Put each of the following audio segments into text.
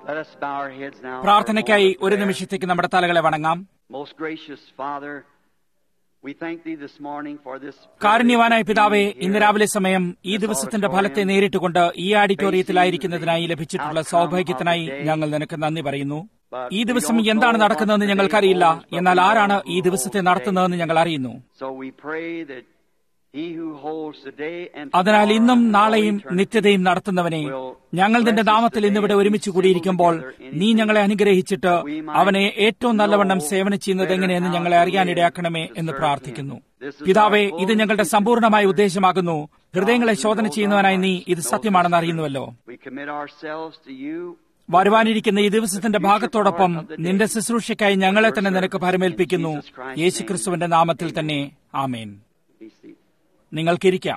Let us bow our heads now. for a പ്രാർത്ഥനയ്ക്കായി moment of ഒരു prayer. നിമിഷത്തേക്ക് നമ്മുടെ തലകളെ വണങ്ങാം Most gracious Father, we thank Thee this morning for this. കാരുണ്യവാനായ പിതാവെ privilege ഇന്ന് here. രാവിലെ സമയം ഈ ദിവസത്തിന്റെ ഫലത്തെ നേരിട്ടുകൊണ്ട് ഈ ആഡിറ്റോറിയത്തിലായിരിക്കുന്നതിനായി ലഭിച്ചിട്ടുള്ള സൗഭാഗ്യത്തിനായി ഞങ്ങൾ നിനക്ക് നന്ദി പറയുന്നു ഈ ദിവസം എന്താണ് നടക്കുന്നതെന്ന് ഞങ്ങൾക്കറിയില്ല എന്നാൽ ആരാണ് ഈ ദിവസത്തെ നടത്തുന്നതെന്ന് ഞങ്ങൾ അറിയുന്നു So we pray that He who holds today and അതിനാൽ tomorrow ഇന്നും and all നാളെയും eternity നിത്യതയും നടത്തുന്നവനെ ഞങ്ങൾ നിന്റെ നാമത്തിൽ ഇന്നിവിടെ ഒരുമിച്ച് കൂടിയിരിക്കുമ്പോൾ നീ ഞങ്ങളെ അനുഗ്രഹിച്ചിട്ട് അവനെ ഏറ്റവും നല്ലവണ്ണം സേവനം ചെയ്യുന്നത് എങ്ങനെയെന്ന് ഞങ്ങളെ അറിയാനിടയാക്കണമേ എന്ന് പ്രാർത്ഥിക്കുന്നു പിതാവേ ഇത് ഞങ്ങളുടെ സമ്പൂർണ്ണമായ ഉദ്ദേശമാകുന്നു ഹൃദയങ്ങളെ ശോധന ചെയ്യുന്നവനായി നീ ഇത് സത്യമാണെന്ന് അറിയുന്നുവല്ലോ We commit ourselves to you. വരുവാനിരിക്കുന്ന ഈ ദിവസത്തിന്റെ ഭാഗത്തോടൊപ്പം നിന്റെ ശുശ്രൂഷയ്ക്കായി ഞങ്ങളെ തന്നെ നിനക്ക് പരമേൽപ്പിക്കുന്നു യേശുക്രിസ്തുവിന്റെ നാമത്തിൽ തന്നെ ആമേൻ Be seated. നിങ്ങൾക്കിരിക്കാം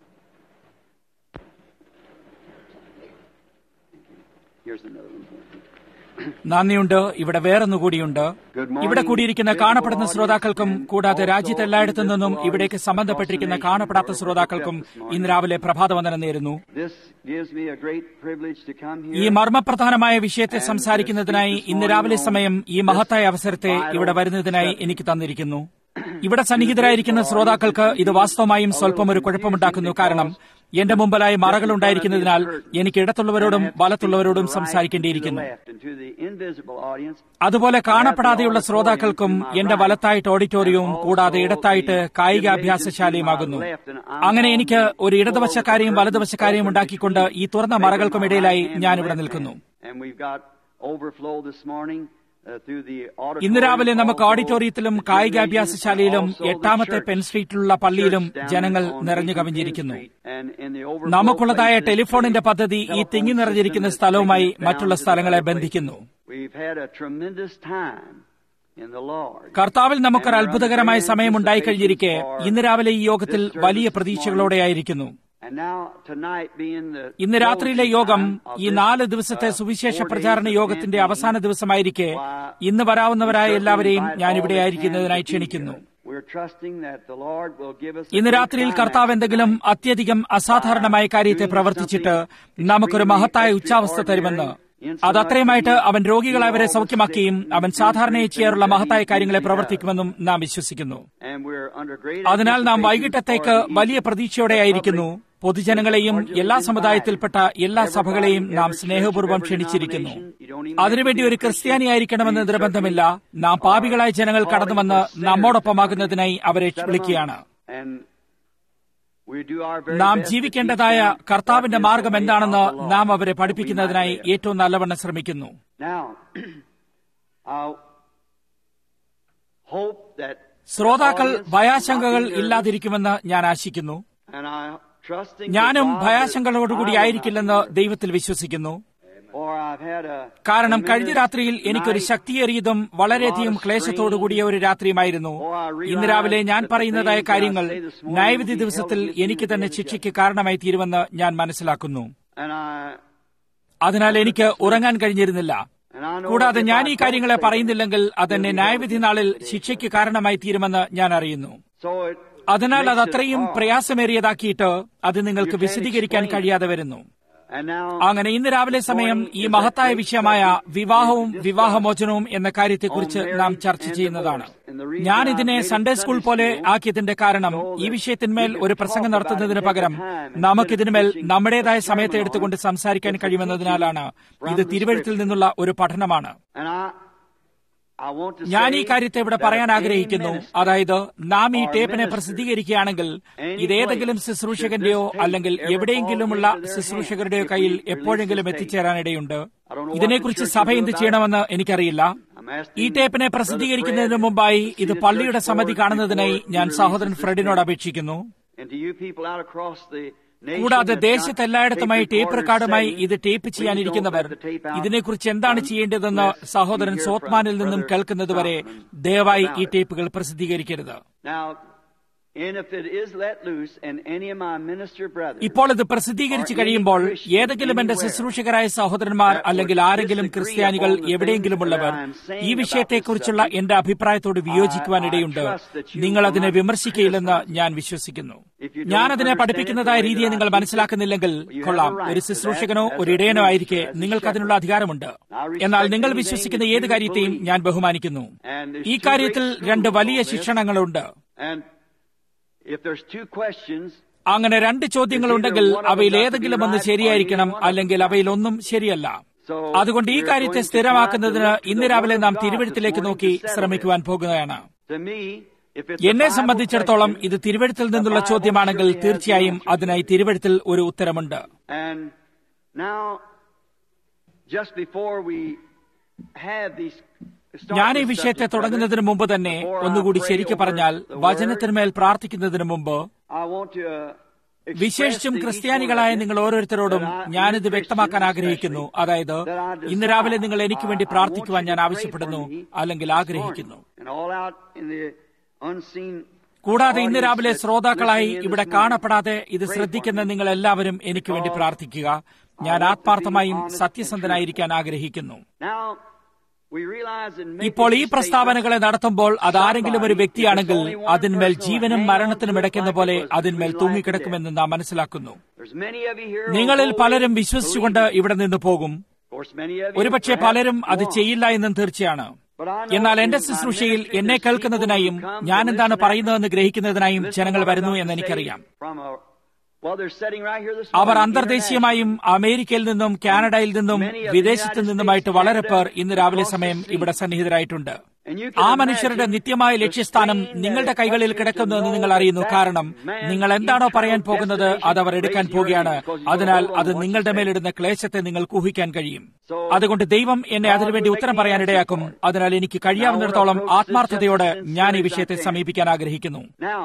Here's another one. നന്ദിയുണ്ട് ഇവിടെ വേറൊന്നുകൂടിയുണ്ട് ഇവിടെ കൂടിയിരിക്കുന്ന കാണപ്പെടുന്ന ശ്രോതാക്കൾക്കും കൂടാതെ രാജ്യത്തെല്ലായിടത്തു നിന്നും ഇവിടേക്ക് സംബന്ധപ്പെട്ടിരിക്കുന്ന കാണപ്പെടാത്ത ശ്രോതാക്കൾക്കും ഇന്ന് രാവിലെ പ്രഭാതവന്ദനം നേരുന്നു This gives me a great privilege to come ഈ here. മർമ്മപ്രധാനമായ വിഷയത്തെ സംസാരിക്കുന്നതിനായി ഇന്ന് രാവിലെ സമയം ഈ മഹത്തായ അവസരത്തെ ഇവിടെ വരുന്നതിനായി എനിക്ക് തന്നിരിക്കുന്നു ഇവിടെ സന്നിഹിതരായിരിക്കുന്ന ശ്രോതാക്കൾക്ക് ഇത് വാസ്തവമായും സ്വല്പം ഒരു കുഴപ്പമുണ്ടാക്കുന്നു കാരണം എന്റെ മുമ്പിലായി മറകൾ ഉണ്ടായിരിക്കുന്നതിനാൽ എനിക്ക് ഇടത്തുള്ളവരോടും വലത്തുള്ളവരോടും സംസാരിക്കേണ്ടിയിരിക്കുന്നു And to the invisible audience, അതുപോലെ കാണപ്പെടാതെയുള്ള ശ്രോതാക്കൾക്കും എന്റെ വലത്തായിട്ട് ഓഡിറ്റോറിയവും കൂടാതെ ഇടത്തായിട്ട് കായികാഭ്യാസശാലയുമാകുന്നു അങ്ങനെ എനിക്ക് ഒരു ഇടതുവശക്കാരെയും വലതുവശക്കാരെയും ഉണ്ടാക്കിക്കൊണ്ട് ഈ തുറന്ന മറകൾക്കും ഇടയിലായി ഞാനിവിടെ നിൽക്കുന്നു and we've got overflow this morning uh, through the ഇന്ന് രാവിലെ നമുക്ക് auditorium, ഓഡിറ്റോറിയത്തിലും also കായികാഭ്യാസശാലയിലും also the എട്ടാമത്തെ church. പെൻ സ്ട്രീറ്റിലുള്ള പള്ളിയിലും Church down ജനങ്ങൾ on നിറഞ്ഞു 18th കവിഞ്ഞിരിക്കുന്നു Street and in the overflow നമുക്കുള്ളതായ places, ടെലിഫോണിന്റെ the പദ്ധതി ഈ telephone തിങ്ങി നിറഞ്ഞിരിക്കുന്ന system is സ്ഥലവുമായി taking us മറ്റുള്ള down to സ്ഥലങ്ങളെ other places. ബന്ധിക്കുന്നു We've had a tremendous time in the Lord. കർത്താവിൽ നമുക്കൊരു അത്ഭുതകരമായ സമയം ഉണ്ടായിക്കഴിഞ്ഞിരിക്കെ ഇന്ന് രാവിലെ ഈ യോഗത്തിൽ വലിയ പ്രതീക്ഷകളോടെയായിരിക്കുന്നു And now tonight being the ഇന്ന് രാത്രിയിലെ closing യോഗം time of ഈ this, നാല് ദിവസത്തെ uh, സുവിശേഷ four days പ്രചാരണ of യോഗത്തിന്റെ campaign, അവസാന ദിവസമായിരിക്കെ ഇന്ന് വരാവുന്നവരായ എല്ലാവരെയും ഞാൻ ഇവിടെ ആയിരിക്കുന്നതിനായി ക്ഷണിക്കുന്നു We're trusting that the Lord will give us a ഇന്ന് great രാത്രിയിൽ climax കർത്താവ് എന്തെങ്കിലും tonight. അത്യധികം അസാധാരണമായ കാര്യത്തെ പ്രവർത്തിച്ചിട്ട് നമുക്കൊരു മഹത്തായ ഉച്ചാവസ്ഥ തരുമെന്ന് അത് അത്രയുമായിട്ട് അവൻ രോഗികളെ സൗഖ്യമാക്കുകയും അവൻ സാധാരണയായി ചെയ്യാറുള്ള മഹത്തായ കാര്യങ്ങളെ പ്രവർത്തിക്കുമെന്നും നാം വിശ്വസിക്കുന്നു And we're under great അതിനാൽ നാം anticipation വൈകിട്ടത്തേക്ക് for the വലിയ പ്രതീക്ഷയോടെയായിരിക്കുന്നു പൊതുജനങ്ങളെയും എല്ലാ സമുദായത്തിൽപ്പെട്ട എല്ലാ സഭകളെയും നാം സ്നേഹപൂർവ്വം ക്ഷണിച്ചിരിക്കുന്നു അതിനുവേണ്ടി ഒരു ക്രിസ്ത്യാനിയായിരിക്കണമെന്ന് നിർബന്ധമില്ല നാം പാപികളായ ജനങ്ങൾ കടന്നുവന്ന് നമ്മോടൊപ്പമാകുന്നതിനായി അവരെ വിളിക്കുകയാണ് And we do our very നാം best to ജീവിക്കേണ്ടതായ teach them കർത്താവിന്റെ what is the മാർഗം way എന്താണെന്ന് of the Lord, നാം അവരെ that we might പഠിപ്പിക്കുന്നതിനായി live. ഏറ്റവും നല്ലവണ്ണം ശ്രമിക്കുന്നു Now, I hope that ശ്രോതാക്കൾ the audience ഭയാശങ്കകൾ will not be ഇല്ലാതിരിക്കുമെന്ന് ഞാൻ ആശിക്കുന്നു nervous, and I trusting that ഞാനും God that ഭയാശങ്കകളോടുകൂടി I will ആയിരിക്കില്ലെന്ന് not be nervous. ദൈവത്തിൽ വിശ്വസിക്കുന്നു For I've had a കാരണം കഴിഞ്ഞ tremendous രാത്രിയിൽ എനിക്കൊരു night. ശക്തിയേറിയതും വളരെയധികം ക്ലേശത്തോടുകൂടിയ ഒരു രാത്രിയുമായിരുന്നു ഇന്ന് രാവിലെ ഞാൻ പറയുന്നതായ കാര്യങ്ങൾ ന്യായവിധി ദിവസത്തിൽ എനിക്ക് തന്നെ ശിക്ഷയ്ക്ക് കാരണമായി തീരുമെന്ന് ഞാൻ മനസ്സിലാക്കുന്നു And I, അതിനാൽ എനിക്ക് ഉറങ്ങാൻ കഴിഞ്ഞിരുന്നില്ല and I know കൂടാതെ if ഞാൻ I ഈ don't കാര്യങ്ങളെ say പറയുന്നില്ലെങ്കിൽ them, അതെന്നെ they'll be ന്യായവിധി held നാളിൽ against me. ശിക്ഷയ്ക്ക് കാരണമായി തീരുമെന്ന് ഞാൻ അറിയുന്നു So it അതിനാൽ makes അത് it അത്രയും hard. പ്രയാസമേറിയതാക്കിയിട്ട് അത് നിങ്ങൾക്ക് You can't വിശദീകരിക്കാൻ explain it. കഴിയാതെ വരുന്നു And now, അങ്ങനെ ഇന്ന് രാവിലെ സമയം ഈ മഹത്തായ വിഷയമായ വിവാഹവും വിവാഹമോചനവും എന്ന കാര്യത്തെക്കുറിച്ച് നാം ചർച്ച ചെയ്യുന്നതാണ് ഞാൻ ഇതിനെ സൺഡേ സ്കൂൾ പോലെ ആക്കിയതിന്റെ കാരണം ഈ വിഷയത്തിന്മേൽ ഒരു പ്രസംഗം നടത്തുന്നതിന് പകരം നമുക്കിതിന്മേൽ നമ്മുടേതായ സമയത്തെ എടുത്തുകൊണ്ട് സംസാരിക്കാൻ കഴിയുമെന്നതിനാലാണ് ഇത് തിരുവഴുത്തിൽ നിന്നുള്ള ഒരു പഠനമാണ് and I, I want to ഞാൻ ഈ say കാര്യത്തെ ഇവിടെ that പറയാൻ if any ആഗ്രഹിക്കുന്നു minister അതായത് നാം ഈ or ടേപ്പിനെ minister പ്രസിദ്ധീകരിക്കുകയാണെങ്കിൽ any ഇതേതെങ്കിലും place ശുശ്രൂഷകന്റെയോ should this tape അല്ലെങ്കിൽ ever എവിടെയെങ്കിലുമുള്ള fall into their ശുശ്രൂഷകരുടെയോ hands കയ്യിൽ if we release എപ്പോഴെങ്കിലും this tape. എത്തിച്ചേരാനിടയുണ്ട് I don't know what ഇതിനെക്കുറിച്ച് the സഭ church will എന്ത് do about ചെയ്യണമെന്ന് എനിക്കറിയില്ല I'm asking ഈ ടേപ്പിനെ Brother പ്രസിദ്ധീകരിക്കുന്നതിന് Fred മുമ്പായി to see ഇത് the പള്ളിയുടെ church സമിതി board കാണുന്നതിനായി before he ഞാൻ releases സഹോദരൻ this ഫ്രെഡിനോട് tape. അപേക്ഷിക്കുന്നു And to you people out across the nation കൂടാതെ that's got ദേശത്ത് എല്ലായിടത്തുമായി tape ടേപ്പ് recorders റെക്കോർഡുമായി setting, ഇത് ടേപ്പ് please ചെയ്യാനിരിക്കുന്നവർ don't let the tape out ഇതിനെക്കുറിച്ച് എന്താണ് ചെയ്യേണ്ടതെന്ന് unless സഹോദരൻ you hear from സോത്മാനിൽ നിന്നും Brother കേൾക്കുന്നതുവരെ Southman ദയവായി about ഈ it. ടേപ്പുകൾ പ്രസിദ്ധീകരിക്കരുത് Now, And if it is let loose and any of my minister brethren ഇപ്പോൾ ഇത് പ്രസിദ്ധീകരിച്ചു കഴിയുമ്പോൾ ഏതെങ്കിലും എന്റെ ശുശ്രൂഷകരായ സഹോദരന്മാർ അല്ലെങ്കിൽ ആരെങ്കിലും ക്രിസ്ത്യാനികൾ എവിടെയെങ്കിലുമുള്ളവർ ഈ വിഷയത്തെക്കുറിച്ചുള്ള എന്റെ അഭിപ്രായത്തോട് വിയോജിക്കുവാനിടയുണ്ട് നിങ്ങൾ അതിനെ വിമർശിക്കയില്ലെന്ന് ഞാൻ വിശ്വസിക്കുന്നു ഞാൻ അതിനെ പഠിപ്പിക്കുന്നതായ രീതിയെ നിങ്ങൾ മനസ്സിലാക്കുന്നില്ലെങ്കിൽ കൊള്ളാം ഒരു ശുശ്രൂഷകനോ ഒരു ഇടയനോ ആയിരിക്കെ നിങ്ങൾക്ക് അതിനുള്ള അധികാരമുണ്ട് എന്നാൽ നിങ്ങൾ വിശ്വസിക്കുന്ന ഏത് കാര്യത്തെയും ഞാൻ ബഹുമാനിക്കുന്നു ഈ കാര്യത്തിൽ രണ്ട് വലിയ ശിക്ഷണങ്ങളുണ്ട് and if there's two questions അങ്ങനെ രണ്ട് ചോദ്യങ്ങളുണ്ടെങ്കിൽ അവയിൽ ഏതെങ്കിലും ഒന്ന് ശരിയായിരിക്കണം അല്ലെങ്കിൽ അവയിൽ ഒന്നും ശരിയല്ല അതുകൊണ്ട് ഈ കാര്യത്തെ സ്ഥിരമാക്കുന്നതിന് ഇന്ന് രാവിലെ നാം തിരുവഴുത്തിലേക്ക് നോക്കി ശ്രമിക്കുവാൻ പോകുകയാണ് to me if it's എന്നെ a Bible സംബന്ധിച്ചിടത്തോളം question, ഇത് തിരുവഴുത്തിൽ നിന്നുള്ള ചോദ്യമാണെങ്കിൽ തീർച്ചയായും അതിനായി തിരുവഴുത്തിൽ ഒരു ഉത്തരമുണ്ട് And now, just before we have these, start ഞാൻ ഈ this വിഷയത്തെ subject, തുടങ്ങുന്നതിന് മുമ്പ് തന്നെ before I ഒന്നുകൂടി pray ശരിക്കു over പറഞ്ഞാൽ the word, വചനത്തിന്മേൽ പ്രാർത്ഥിക്കുന്നതിന് മുമ്പ് I want to, uh, express വിശേഷിച്ചും to each ക്രിസ്ത്യാനികളായ one of നിങ്ങൾ you ഓരോരുത്തരോടും that I- ഞാനിത് you വ്യക്തമാക്കാൻ Christians ആഗ്രഹിക്കുന്നു especially, അതായത് that I desire, ഇന്ന് രാവിലെ നിങ്ങൾ എനിക്ക് വേണ്ടി I- I പ്രാർത്ഥിക്കുവാൻ want ഞാൻ you to pray ആവശ്യപ്പെടുന്നു for me അല്ലെങ്കിൽ this ആഗ്രഹിക്കുന്നു morning. And all out in the unseen കൂടാതെ ഇന്ന് audience രാവിലെ that's ശ്രോതാക്കളായി listening in ഇവിടെ this morning, കാണപ്പെടാതെ ഇത് pray for ശ്രദ്ധിക്കുന്ന me. നിങ്ങൾ എല്ലാവരും എനിക്ക് വേണ്ടി പ്രാർത്ഥിക്കുക ഞാൻ ആത്മാർത്ഥമായും സത്യസന്ധനായിരിക്കാൻ ആഗ്രഹിക്കുന്നു Now, we realize in making ഇപ്പോൾ ഈ these പ്രസ്താവനകളെ നടത്തുമ്പോൾ അതാരെങ്കിലും ഒരു വ്യക്തിയാണെങ്കിൽ അതിന്മേൽ ജീവനും മരണത്തിനും ഇടയ്ക്കുന്ന പോലെ അതിന്മേൽ തൂങ്ങിക്കിടക്കുമെന്ന് നാം മനസ്സിലാക്കുന്നു There's many of you here who നിങ്ങളിൽ wholly പലരും വിശ്വസിച്ചുകൊണ്ട് believe. ഇവിടെ നിന്ന് പോകും Of course, many of you ഒരുപക്ഷെ perhaps പലരും അത് won't. ചെയ്യില്ല എന്നും തീർച്ചയാണ് But I know എന്നാൽ എന്റെ in my ശുശ്രൂഷയിൽ ministry എന്നെ there's കേൾക്കുന്നതിനായും people who come to ഞാൻ എന്താണ് listen പറയുന്നതെന്ന് ഗ്രഹിക്കുന്നതിനായും listen ജനങ്ങൾ to what വരുന്നു I'm എന്ന് going to എനിക്കറിയാം say from a- well, they're sitting right here this our morning, അന്തർദേശീയമായും അമേരിക്കയിൽ നിന്നും കാനഡയിൽ നിന്നും വിദേശത്തു നിന്നുമായിട്ട് വളരെ പേർ ഇന്ന് രാവിലെ സമയം ഇവിടെ സന്നിഹിതരായിട്ടുണ്ട് ആ മനുഷ്യരുടെ നിത്യമായ ലക്ഷ്യസ്ഥാനം നിങ്ങളുടെ കൈകളിൽ കിടക്കുന്നുവെന്ന് നിങ്ങൾ അറിയുന്നു കാരണം നിങ്ങൾ എന്താണോ പറയാൻ പോകുന്നത് അത് അവർ എടുക്കാൻ പോവുകയാണ് അതിനാൽ അത് നിങ്ങളുടെ മേലിടുന്ന ക്ലേശത്തെ നിങ്ങൾ ഊഹിക്കാൻ കഴിയും അതുകൊണ്ട് ദൈവം എന്നെ അതിനുവേണ്ടി ഉത്തരം പറയാനിടയാക്കും അതിനാൽ എനിക്ക് കഴിയാവുന്നിടത്തോളം ആത്മാർത്ഥതയോടെ ഞാൻ ഈ വിഷയത്തെ സമീപിക്കാൻ ആഗ്രഹിക്കുന്നു Now,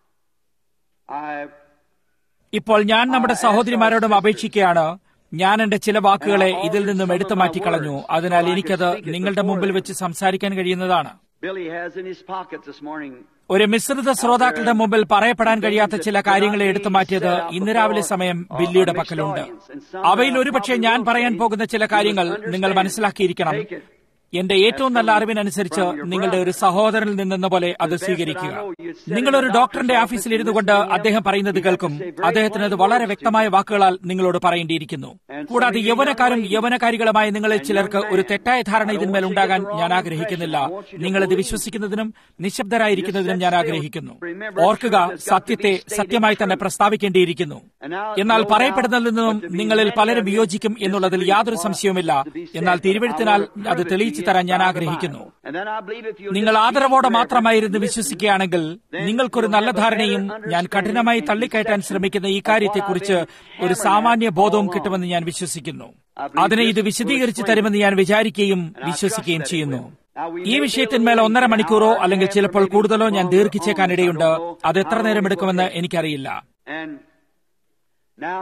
I ഇപ്പോൾ ഞാൻ നമ്മുടെ സഹോദരിമാരോടും അപേക്ഷിക്കുകയാണ് ഞാൻ എന്റെ ചില വാക്കുകളെ ഇതിൽ നിന്നും എടുത്തു മാറ്റിക്കളഞ്ഞു അതിനാൽ എനിക്കത് നിങ്ങളുടെ മുമ്പിൽ വെച്ച് സംസാരിക്കാൻ കഴിയുന്നതാണ് Billy has in his pocket this morning ഒരു മിശ്രിത ശ്രോതാക്കളുടെ മുമ്പിൽ പറയപ്പെടാൻ കഴിയാത്ത ചില കാര്യങ്ങളെ എടുത്തു മാറ്റിയത് ഇന്ന് രാവിലെ സമയം ബില്ലിയുടെ പക്കലുണ്ട് അവയിൽ ഒരുപക്ഷെ ഞാൻ പറയാൻ പോകുന്ന ചില കാര്യങ്ങൾ നിങ്ങൾ മനസ്സിലാക്കിയിരിക്കണം എന്റെ ഏറ്റവും നല്ല അറിവിനനുസരിച്ച് നിങ്ങളുടെ ഒരു സഹോദരനിൽ നിന്നെന്ന പോലെ അത് സ്വീകരിക്കുക നിങ്ങൾ ഒരു ഡോക്ടറിന്റെ ഓഫീസിൽ ഇരുന്നു കൊണ്ട് അദ്ദേഹം പറയുന്നത് കേൾക്കും അദ്ദേഹത്തിന് അത് വളരെ വ്യക്തമായ വാക്കുകളാൽ നിങ്ങളോട് പറയേണ്ടിയിരിക്കുന്നു കൂടാതെ യൗവനക്കാരും യൗവനകാരികളുമായ നിങ്ങളിൽ ചിലർക്ക് ഒരു തെറ്റായ ധാരണ ഇതിന്മേൽ ഉണ്ടാകാൻ ഞാൻ ആഗ്രഹിക്കുന്നില്ല നിങ്ങൾ ഇത് വിശ്വസിക്കുന്നതിനും നിശബ്ദരായിരിക്കുന്നതിനും ഞാൻ ആഗ്രഹിക്കുന്നു ഓർക്കുക സത്യത്തെ സത്യമായി തന്നെ പ്രസ്താവിക്കേണ്ടിയിരിക്കുന്നു എന്നാൽ പറയപ്പെടുന്നതിൽ നിന്നും നിങ്ങളിൽ പലരും വിയോജിക്കും എന്നുള്ളതിൽ യാതൊരു സംശയവുമില്ല എന്നാൽ തിരുവഴുത്തിനാൽ അത് തെളിയിച്ചു തരാൻ ഞാൻ ആഗ്രഹിക്കുന്നു And then I believe if you നിങ്ങൾ ആദരവോടെ മാത്രമായിരുന്നു വിശ്വസിക്കുകയാണെങ്കിൽ നിങ്ങൾക്കൊരു നല്ല ധാരണയും ഞാൻ കഠിനമായി തള്ളിക്കയറ്റാൻ ശ്രമിക്കുന്ന ഈ കാര്യത്തെക്കുറിച്ച് ഒരു സാമാന്യ ബോധവും കിട്ടുമെന്ന് ഞാൻ വിശ്വസിക്കുന്നു അതിനെ ഇത് വിശദീകരിച്ചു തരുമെന്ന് ഞാൻ വിചാരിക്കുകയും വിശ്വസിക്കുകയും ചെയ്യുന്നു ഈ വിഷയത്തിന്മേൽ ഒന്നര മണിക്കൂറോ അല്ലെങ്കിൽ ചിലപ്പോൾ കൂടുതലോ ഞാൻ ദീർഘിച്ചേക്കാനിടയുണ്ട് അത് എത്ര നേരം എടുക്കുമെന്ന് എനിക്കറിയില്ല And now,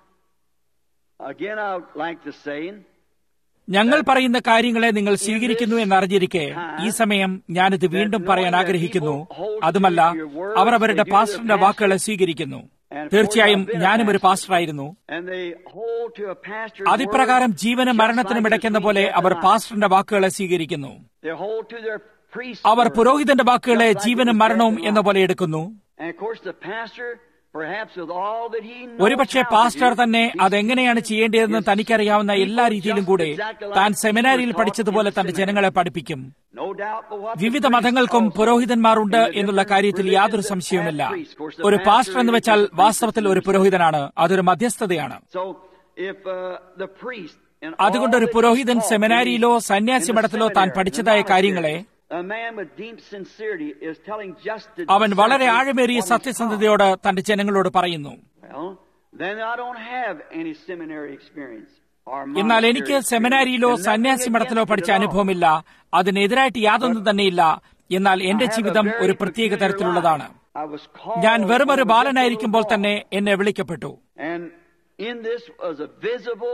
again, I would like to say, ഞങ്ങൾ പറയുന്ന കാര്യങ്ങളെ നിങ്ങൾ സ്വീകരിക്കുന്നു എന്നറിഞ്ഞിരിക്കെ ഈ സമയം ഞാനിത് വീണ്ടും പറയാൻ ആഗ്രഹിക്കുന്നു അതുമല്ല അവർ അവരുടെ പാസ്റ്ററിന്റെ വാക്കുകളെ സ്വീകരിക്കുന്നു തീർച്ചയായും ഞാനും ഒരു പാസ്റ്ററായിരുന്നു and they hold to a pastor's അതിപ്രകാരം word, ജീവനും just മരണത്തിനും like ഇടയ്ക്കുന്ന the പോലെ priest അവർ said tonight. പാസ്റ്ററിന്റെ വാക്കുകളെ സ്വീകരിക്കുന്നു They hold to their priest's our word, പുരോഹിതന്റെ വാക്കുകളെ just like ജീവനും it was മരണവും said എന്ന tonight. പോലെ എടുക്കുന്നു And of course, the pastor, perhaps with all that he knows ഒരുപക്ഷെ how to പാസ്റ്റർ do, തന്നെ he അതെങ്ങനെയാണ് ചെയ്യേണ്ടതെന്ന് തനിക്കറിയാവുന്ന എല്ലാ രീതിയിലും കൂടെ താൻ സെമിനാരിയിൽ പഠിച്ചതുപോലെ തന്റെ ജനങ്ങളെ പഠിപ്പിക്കും no doubt but what the വിവിധ priest മതങ്ങൾക്കും also പുരോഹിതന്മാരുണ്ട് in the എന്നുള്ള different കാര്യത്തിൽ religions യാതൊരു that സംശയവുമില്ല have priests. Of course, the ഒരു pastor പാസ്റ്റർ എന്ന് is വെച്ചാൽ the priest വാസ്തവത്തിൽ ഒരു പുരോഹിതനാണ് അതൊരു മധ്യസ്ഥതയാണ് So, if uh, the priest and അതുകൊണ്ട് ഒരു all that പുരോഹിതൻ he's taught സെമിനാരിയിലോ in സന്യാസി the മഠത്തിലോ താൻ seminary, പഠിച്ചതായ the കാര്യങ്ങളെ monastery, a man with deep sincerity is telling just the അവൻ വളരെ exactly ആഴമേറിയ what he's സത്യസന്ധതയോട് തന്റെ ജനങ്ങളോട് പറയുന്നു taught. Well, then I don't have any seminary experience. or എന്നാൽ monastery എനിക്ക് experience. സെമിനാരിയിലോ And nothing സന്യാസി മഠത്തിലോ against it പഠിച്ച at all. അനുഭവമില്ല അതിനെതിരായിട്ട് യാതൊന്നും തന്നെയില്ല എന്നാൽ എന്റെ I have a ജീവിതം very ഒരു പ്രത്യേക peculiar തരത്തിലുള്ളതാണ് life. I was called ഞാൻ വെറുമൊരു when I was just a ബാലനായിരിക്കുമ്പോൾ little boy. തന്നെ എന്നെ വിളിക്കപ്പെട്ടു And in this was a visible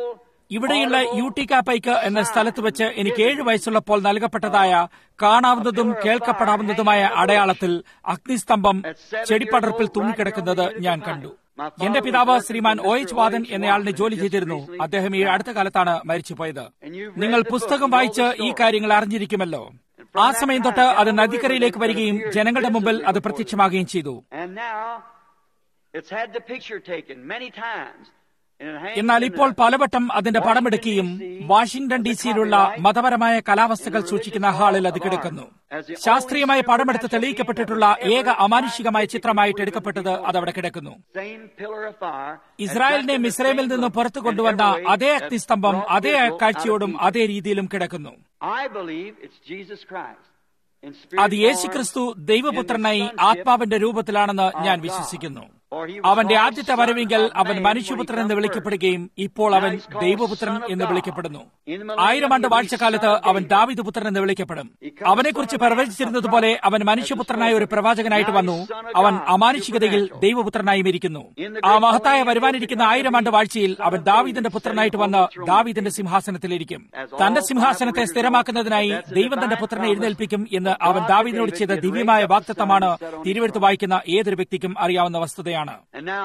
ഇവിടെയുള്ള യൂട്ടിക്കാപ്പൈക്ക് എന്ന സ്ഥലത്ത് വെച്ച് എനിക്ക് ഏഴ് വയസ്സുള്ളപ്പോൾ നൽകപ്പെട്ടതായ കാണാവുന്നതും കേൾക്കപ്പെടാവുന്നതുമായ അടയാളത്തിൽ അഗ്നിസ്തംഭം ചെടിപ്പടർപ്പിൽ തൂങ്ങിക്കിടക്കുന്നത് ഞാൻ കണ്ടു എന്റെ പിതാവ് ശ്രീമാൻ ഒ എച്ച് വാദൻ എന്നയാളിനെ ജോലി ചെയ്തിരുന്നു അദ്ദേഹം ഈ അടുത്ത കാലത്താണ് മരിച്ചുപോയത് നിങ്ങൾ പുസ്തകം വായിച്ച് ഈ കാര്യങ്ങൾ അറിഞ്ഞിരിക്കുമല്ലോ ആ സമയം തൊട്ട് അത് നദിക്കരയിലേക്ക് വരികയും ജനങ്ങളുടെ മുമ്പിൽ അത് പ്രത്യക്ഷമാകുകയും ചെയ്തു And now it's had the picture taken many times. And it hangs എന്നാൽ in ഇപ്പോൾ the- പലവട്ടം അതിന്റെ പടമെടുക്കുകയും വാഷിംഗ്ടൺ ഡി സിയിലുള്ള മതപരമായ കലാവസ്തുക്കൾ സൂക്ഷിക്കുന്ന ഹാളിൽ അത് കിടക്കുന്നു ശാസ്ത്രീയമായ പടമെടുത്ത് തെളിയിക്കപ്പെട്ടിട്ടുള്ള ഏക അമാനുഷികമായ ചിത്രമായിട്ട് എടുക്കപ്പെട്ടത് അതവിടെ കിടക്കുന്നു same pillar of fire. ഇസ്രായേലിനെ attracted the മിസ്രൈമിൽ same നിന്ന് look പുറത്തു in കൊണ്ടുവന്ന every way അതേ that അഗ്നിസ്തംഭം brought അതേ Israel out of കാഴ്ചയോടും Egypt. അതേ രീതിയിലും കിടക്കുന്നു I believe it's Jesus Christ. In അത് spirit യേശുക്രിസ്തു form, ദൈവപുത്രനായി in the sonship ആത്മാവിന്റെ രൂപത്തിലാണെന്ന് ഞാൻ of God. വിശ്വസിക്കുന്നു For he was അവന്റെ called ആദ്യത്തെ Son വരവെങ്കിൽ of അവൻ Man മനുഷ്യപുത്രൻ when he എന്ന് come വിളിക്കപ്പെടുകയും ഇപ്പോൾ Now അവൻ he's called ദൈവപുത്രൻ Son of എന്ന് God. വിളിക്കപ്പെടുന്നു In the millennium ആയിരം ആണ്ട് he'll be വാഴ്ചക്കാലത്ത് Son of അവൻ David. ദാവിദ് പുത്രൻ എന്ന് വിളിക്കപ്പെടും He comes അവനെക്കുറിച്ച് from a man, പ്രവചിച്ചിരുന്നതുപോലെ a അവൻ prophet, മനുഷ്യപുത്രനായ ഒരു as a പ്രവാചകനായിട്ട് Now വന്നു he's Son of അവൻ God, അമാനുഷികതയിൽ supernatural. ദൈവപുത്രനായും ഇരിക്കുന്നു In the ആ great മഹത്തായ millennium വരുവാനിരിക്കുന്ന he'll be ആയിരം ആണ്ട് വാഴ്ചയിൽ Son of അവൻ David, ദാവീദിന്റെ പുത്രനായിട്ട് sitting വന്ന് on the throne. ദാവീദിന്റെ സിംഹാസനത്തിലിരിക്കും As all തന്റെ Bible സിംഹാസനത്തെ readers സ്ഥിരമാക്കുന്നതിനായി know, that's the ദൈവം തന്റെ divine പുത്രനെ promise എഴുന്നേൽപ്പിക്കും എന്ന് of അവൻ God to ദാവീദിനോട് David ചെയ്ത did ദിവ്യമായ raise up the വാക്തത്വമാണ് son and set on his തിരുവെടുത്ത് throne. വായിക്കുന്ന ഏതൊരു വ്യക്തിക്കും അറിയാവുന്ന വസ്തുതയാണ് And now,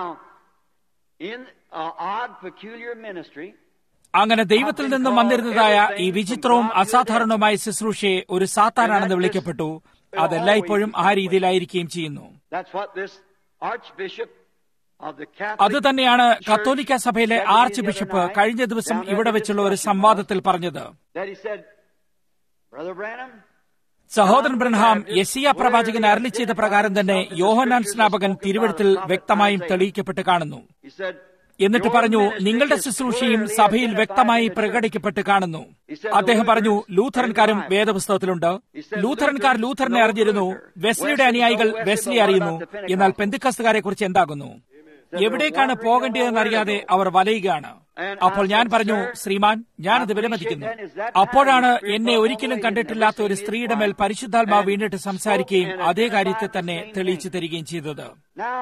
in an odd, peculiar ministry, അങ്ങനെ ദൈവത്തിൽ നിന്നും വന്നിരുന്നതായ ഈ വിചിത്രവും അസാധാരണവുമായ ശുശ്രൂഷയെ ഒരു സാത്താനാണെന്ന് വിളിക്കപ്പെട്ടു അതെല്ലായ്പ്പോഴും ആ രീതിയിലായിരിക്കുകയും ചെയ്യുന്നു that's what this Archbishop of the അത് Catholic തന്നെയാണ് Church കത്തോലിക്ക സഭയിലെ said to me arch the other bishop night, കഴിഞ്ഞ ദിവസം down at ഇവിടെ the വെച്ചുള്ള ഒരു discussion സംവാദത്തിൽ പറഞ്ഞത് that he said, Brother Branham, സഹോദരൻ ബ്രഹാം യസിയ പ്രവാചകൻ അരളി ചെയ്ത പ്രകാരം തന്നെ യോഹനാൻ സ്നാപകൻ തിരുവഴുത്തിൽ വ്യക്തമായും തെളിയിക്കപ്പെട്ട് കാണുന്നു he said, എന്നിട്ട് "Your പറഞ്ഞു ministry നിങ്ങളുടെ is ശുശ്രൂഷയും clearly സഭയിൽ identified വ്യക്തമായി in the church." പ്രകടിക്കപ്പെട്ട് കാണുന്നു അദ്ദേഹം പറഞ്ഞു ലൂഥറൻകാരും വേദപുസ്തകത്തിലുണ്ട് ലൂഥറൻകാർ ലൂഥറിനെ അറിഞ്ഞിരുന്നു വെസ്ലിയുടെ അനുയായികൾ വെസ്ലി അറിയുന്നു എന്നാൽ പെന്തിക്കസ്തുകാരെ കുറിച്ച് എന്താകുന്നു എവിടേക്കാണ് പോകേണ്ടതെന്നറിയാതെ അവർ വലയുകയാണ് അപ്പോൾ ഞാൻ പറഞ്ഞു ശ്രീമാൻ ഞാനത് വിലമതിക്കുന്നു അപ്പോഴാണ് എന്നെ ഒരിക്കലും കണ്ടിട്ടില്ലാത്ത ഒരു സ്ത്രീയുടെ മേൽ പരിശുദ്ധാത്മാവ് വീണിട്ട് സംസാരിക്കുകയും അതേ കാര്യത്തെ തന്നെ തെളിയിച്ചു തരികയും ചെയ്തത് Now,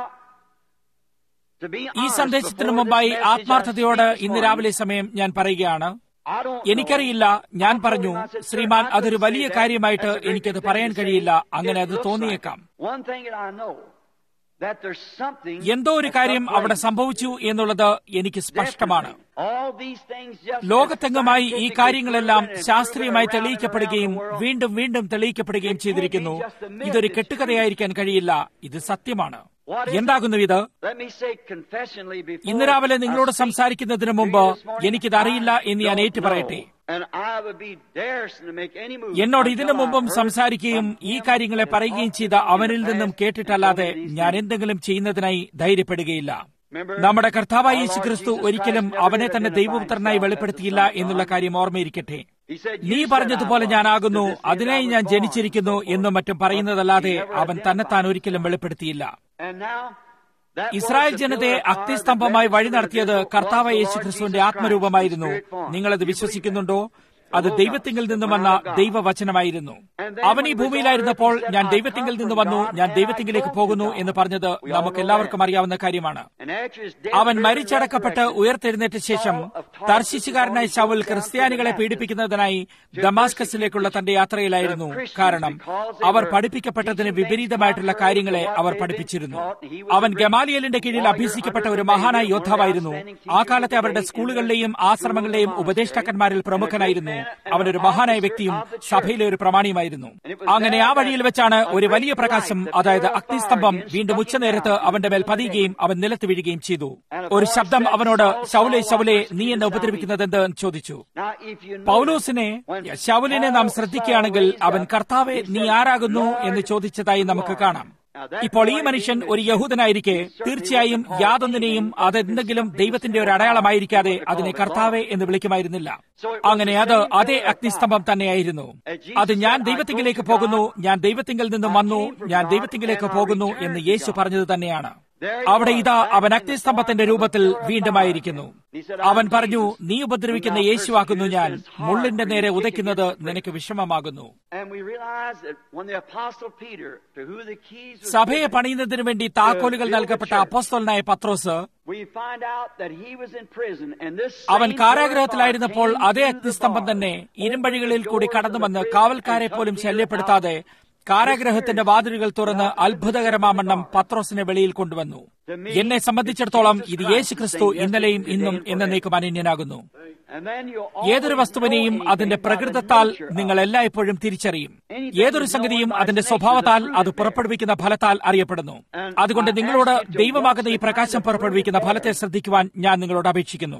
to be ഈ honest, സന്ദേശത്തിനു before മുമ്പായി this message I ആത്മാർത്ഥതയോട് speak this ഇന്ന് morning, രാവിലെ സമയം ഞാൻ പറയുകയാണ് I don't know. എനിക്കറിയില്ല ഞാൻ പറഞ്ഞു ശ്രീമാൻ അതൊരു വലിയ കാര്യമായിട്ട് എനിക്കത് പറയാൻ കഴിയില്ല അങ്ങനെ അത് തോന്നിയേക്കാം One thing that I know, that there's something എന്തോ ഒരു that കാര്യം took അവിടെ place സംഭവിച്ചു എന്നുള്ളത് എനിക്ക് സ്പഷ്ടമാണ് differently. All these things just ലോകത്തെങ്ങുമായി ഈ scientifically കാര്യങ്ങളെല്ലാം proven and ശാസ്ത്രീയമായി proven around and തെളിയിക്കപ്പെടുകയും around the world. വീണ്ടും വീണ്ടും തെളിയിക്കപ്പെടുകയും ചെയ്തിരിക്കുന്നു ഇതൊരു കെട്ടുകഥയായിരിക്കാൻ കഴിയില്ല ഇത് സത്യമാണ് എന്താകുന്നു ഇത് Let me say confessionally before ഇന്ന് രാവിലെ നിങ്ങളോട് I speak സംസാരിക്കുന്നതിന് to മുമ്പ് you this morning, എനിക്കിത് അറിയില്ല I എന്ന് ഞാൻ don't ഏറ്റു പറയട്ടെ know. And I would be daresome to make any move എന്നോട് ഇതിനു until I മുമ്പും heard സംസാരിക്കുകയും from ഈ him കാര്യങ്ങളെ and പറയുകയും talked ചെയ്ത to him in അവനിൽ the നിന്നും past കേട്ടിട്ടല്ലാതെ and told me these ഞാൻ things. എന്തെങ്കിലും ചെയ്യുന്നതിനായി ധൈര്യപ്പെടുകയില്ല Remember, നമ്മുടെ കർത്താവായ our യേശു Lord ക്രിസ്തു Jesus ഒരിക്കലും Christ never അവനെ did തന്നെ identify ദൈവപുത്രനായി himself as the വെളിപ്പെടുത്തിയില്ല Son of God. എന്നുള്ള കാര്യം ഓർമ്മയിരിക്കട്ടെ He said, നീ "You said പറഞ്ഞതുപോലെ I was ഞാനാകുന്നു to this end അതിനായി I was ഞാൻ born," ജനിച്ചിരിക്കുന്നു so forth. എന്നും മറ്റും But പറയുന്നതല്ലാതെ he never അവൻ identified തന്നെത്താൻ ഒരിക്കലും വെളിപ്പെടുത്തിയില്ല And now, that was Israel the ജനതയെ pillar of fire അഗ്നിസ്തംഭമായി that വഴി led നടത്തിയത് Israel കർത്താവ് was the യേശു Lord ക്രിസ്തുവിന്റെ Jesus Christ ആത്മരൂപമായിരുന്നു in spirit form. നിങ്ങളത് You believe വിശ്വസിക്കുന്നുണ്ടോ that? അത് The ദൈവത്തിങ്കിൽ നിന്നും വന്ന Word of God. ദൈവവചനമായിരുന്നു And then അവൻ ഈ when he was ഭൂമിയിലായിരുന്നപ്പോൾ on earth, he said, ഞാൻ "I ദൈവത്തിങ്കിൽ come നിന്ന് from വന്നു God ഞാൻ and I ദൈവത്തിങ്കിലേക്ക് go to പോകുന്നു God." എന്ന് പറഞ്ഞത് We all നമുക്ക് know എല്ലാവർക്കും that. അറിയാവുന്ന കാര്യമാണ് And after his death, അവൻ burial, and മരിച്ചടക്കപ്പെട്ട് resurrection, ഉയർത്തെഴുന്നേറ്റ ശേഷം തർശിശുകാരനായ ശൗൽ ക്രിസ്ത്യാനികളെ പീഡിപ്പിക്കുന്നതിനായി ദമാസ്കസിലേക്കുള്ള തന്റെ യാത്രയിലായിരുന്നു കാരണം അവർ പഠിപ്പിക്കപ്പെട്ടതിന് വിപരീതമായിട്ടുള്ള കാര്യങ്ങളെ അവർ പഠിപ്പിച്ചിരുന്നു അവൻ ഗമാലിയലിന്റെ കീഴിൽ അഭ്യസിക്കപ്പെട്ട ഒരു മഹാനായ യോദ്ധാവായിരുന്നു ആ കാലത്തെ അവരുടെ സ്കൂളുകളിലെയും ആശ്രമങ്ങളിലെയും ഉപദേഷ്ടാക്കന്മാരിൽ പ്രമുഖനായിരുന്നു അവനൊരു മഹാനായ വ്യക്തിയും സഭയിലെ ഒരു പ്രമാണിയുമായിരുന്നു അങ്ങനെ ആ വഴിയിൽ വെച്ചാണ് ഒരു വലിയ പ്രകാശം അതായത് അഗ്നിസ്തംഭം വീണ്ടും ഉച്ചനേരത്ത് അവന്റെ മേൽ പതിയുകയും അവൻ നിലത്ത് വീഴുകയും ചെയ്തു ഒരു ശബ്ദം അവനോട് ശൗലെ ശൗലെ നീ എന്നെ ഉപദ്രവിക്കുന്നത് എന്ത് എന്ന് ചോദിച്ചു Now, if you notice, പൗലോസിനെ when ശൗലിനെ നാം Paul ശ്രദ്ധിക്കുകയാണെങ്കിൽ saw അവൻ raised up, കർത്താവെ he നീ said, ആരാകുന്നു "Lord, എന്ന് ചോദിച്ചതായി നമുക്ക് Lord." കാണാം Now, that ഇപ്പോൾ ഈ boy മനുഷ്യൻ being ഒരു a യഹൂദനായിരിക്കെ Jew, he certainly തീർച്ചയായും wouldn't call യാതൊന്നിനെയും anything അതെന്തെങ്കിലും something ദൈവത്തിന്റെ ഒരു so അടയാളമായിരിക്കാതെ called അതിനെ God. കർത്താവെ എന്ന് വിളിക്കുമായിരുന്നില്ല So it was അങ്ങനെ the അത് same അതേ pillar of അഗ്നിസ്തംഭം fire. തന്നെയായിരുന്നു As Jesus അത് ഞാൻ said, "I ദൈവത്തിങ്കിലേക്ക് go to പോകുന്നു God, ഞാൻ ദൈവത്തിങ്കിൽ നിന്നും I വന്നു came from ഞാൻ God, ദൈവത്തിങ്കിലേക്ക് and I പോകുന്നു returned എന്ന് to യേശു God." പറഞ്ഞത് തന്നെയാണ് അവിടെ ഇതാ അവൻ അഗ്നിസ്തംഭത്തിന്റെ രൂപത്തിൽ വീണ്ടുമായിരിക്കുന്നു അവൻ പറഞ്ഞു നീ ഉപദ്രവിക്കുന്ന യേശുവാക്കുന്നു ഞാൻ മുള്ളിന്റെ നേരെ ഉദയ്ക്കുന്നത് നിനക്ക് വിഷമമാകുന്നു സഭയെ പണിയുന്നതിനു വേണ്ടി താക്കോലുകൾ നൽകപ്പെട്ട അപ്പോസ്തോലനായ പത്രോസ് അവൻ കാരാഗ്രഹത്തിലായിരുന്നപ്പോൾ അതേ അഗ്നിസ്തംഭം തന്നെ ഇരുമ്പഴികളിൽ കൂടി കടന്നുവന്ന് കാവൽക്കാരെ പോലും ശല്യപ്പെടുത്താതെ കാരാഗ്രഹത്തിന്റെ വാതിലുകൾ തുറന്ന് അത്ഭുതകരമാമണ്ണം പത്രോസിനെ വെളിയിൽ കൊണ്ടുവന്നു എന്നെ സംബന്ധിച്ചിടത്തോളം ഇത് യേശു ക്രിസ്തു ഇന്നലെയും ഇന്നും എന്നേക്കും അനന്യനാകുന്നു ഏതൊരു വസ്തുവിനെയും അതിന്റെ പ്രകൃതത്താൽ നിങ്ങൾ എല്ലായ്പ്പോഴും തിരിച്ചറിയും ഏതൊരു സംഗതിയും അതിന്റെ സ്വഭാവത്താൽ അത് പുറപ്പെടുവിക്കുന്ന ഫലത്താൽ അറിയപ്പെടുന്നു അതുകൊണ്ട് നിങ്ങളോട് ദൈവമാകുന്ന ഈ പ്രകാശം പുറപ്പെടുവിക്കുന്ന ഫലത്തെ ശ്രദ്ധിക്കുവാൻ ഞാൻ നിങ്ങളോട് അപേക്ഷിക്കുന്നു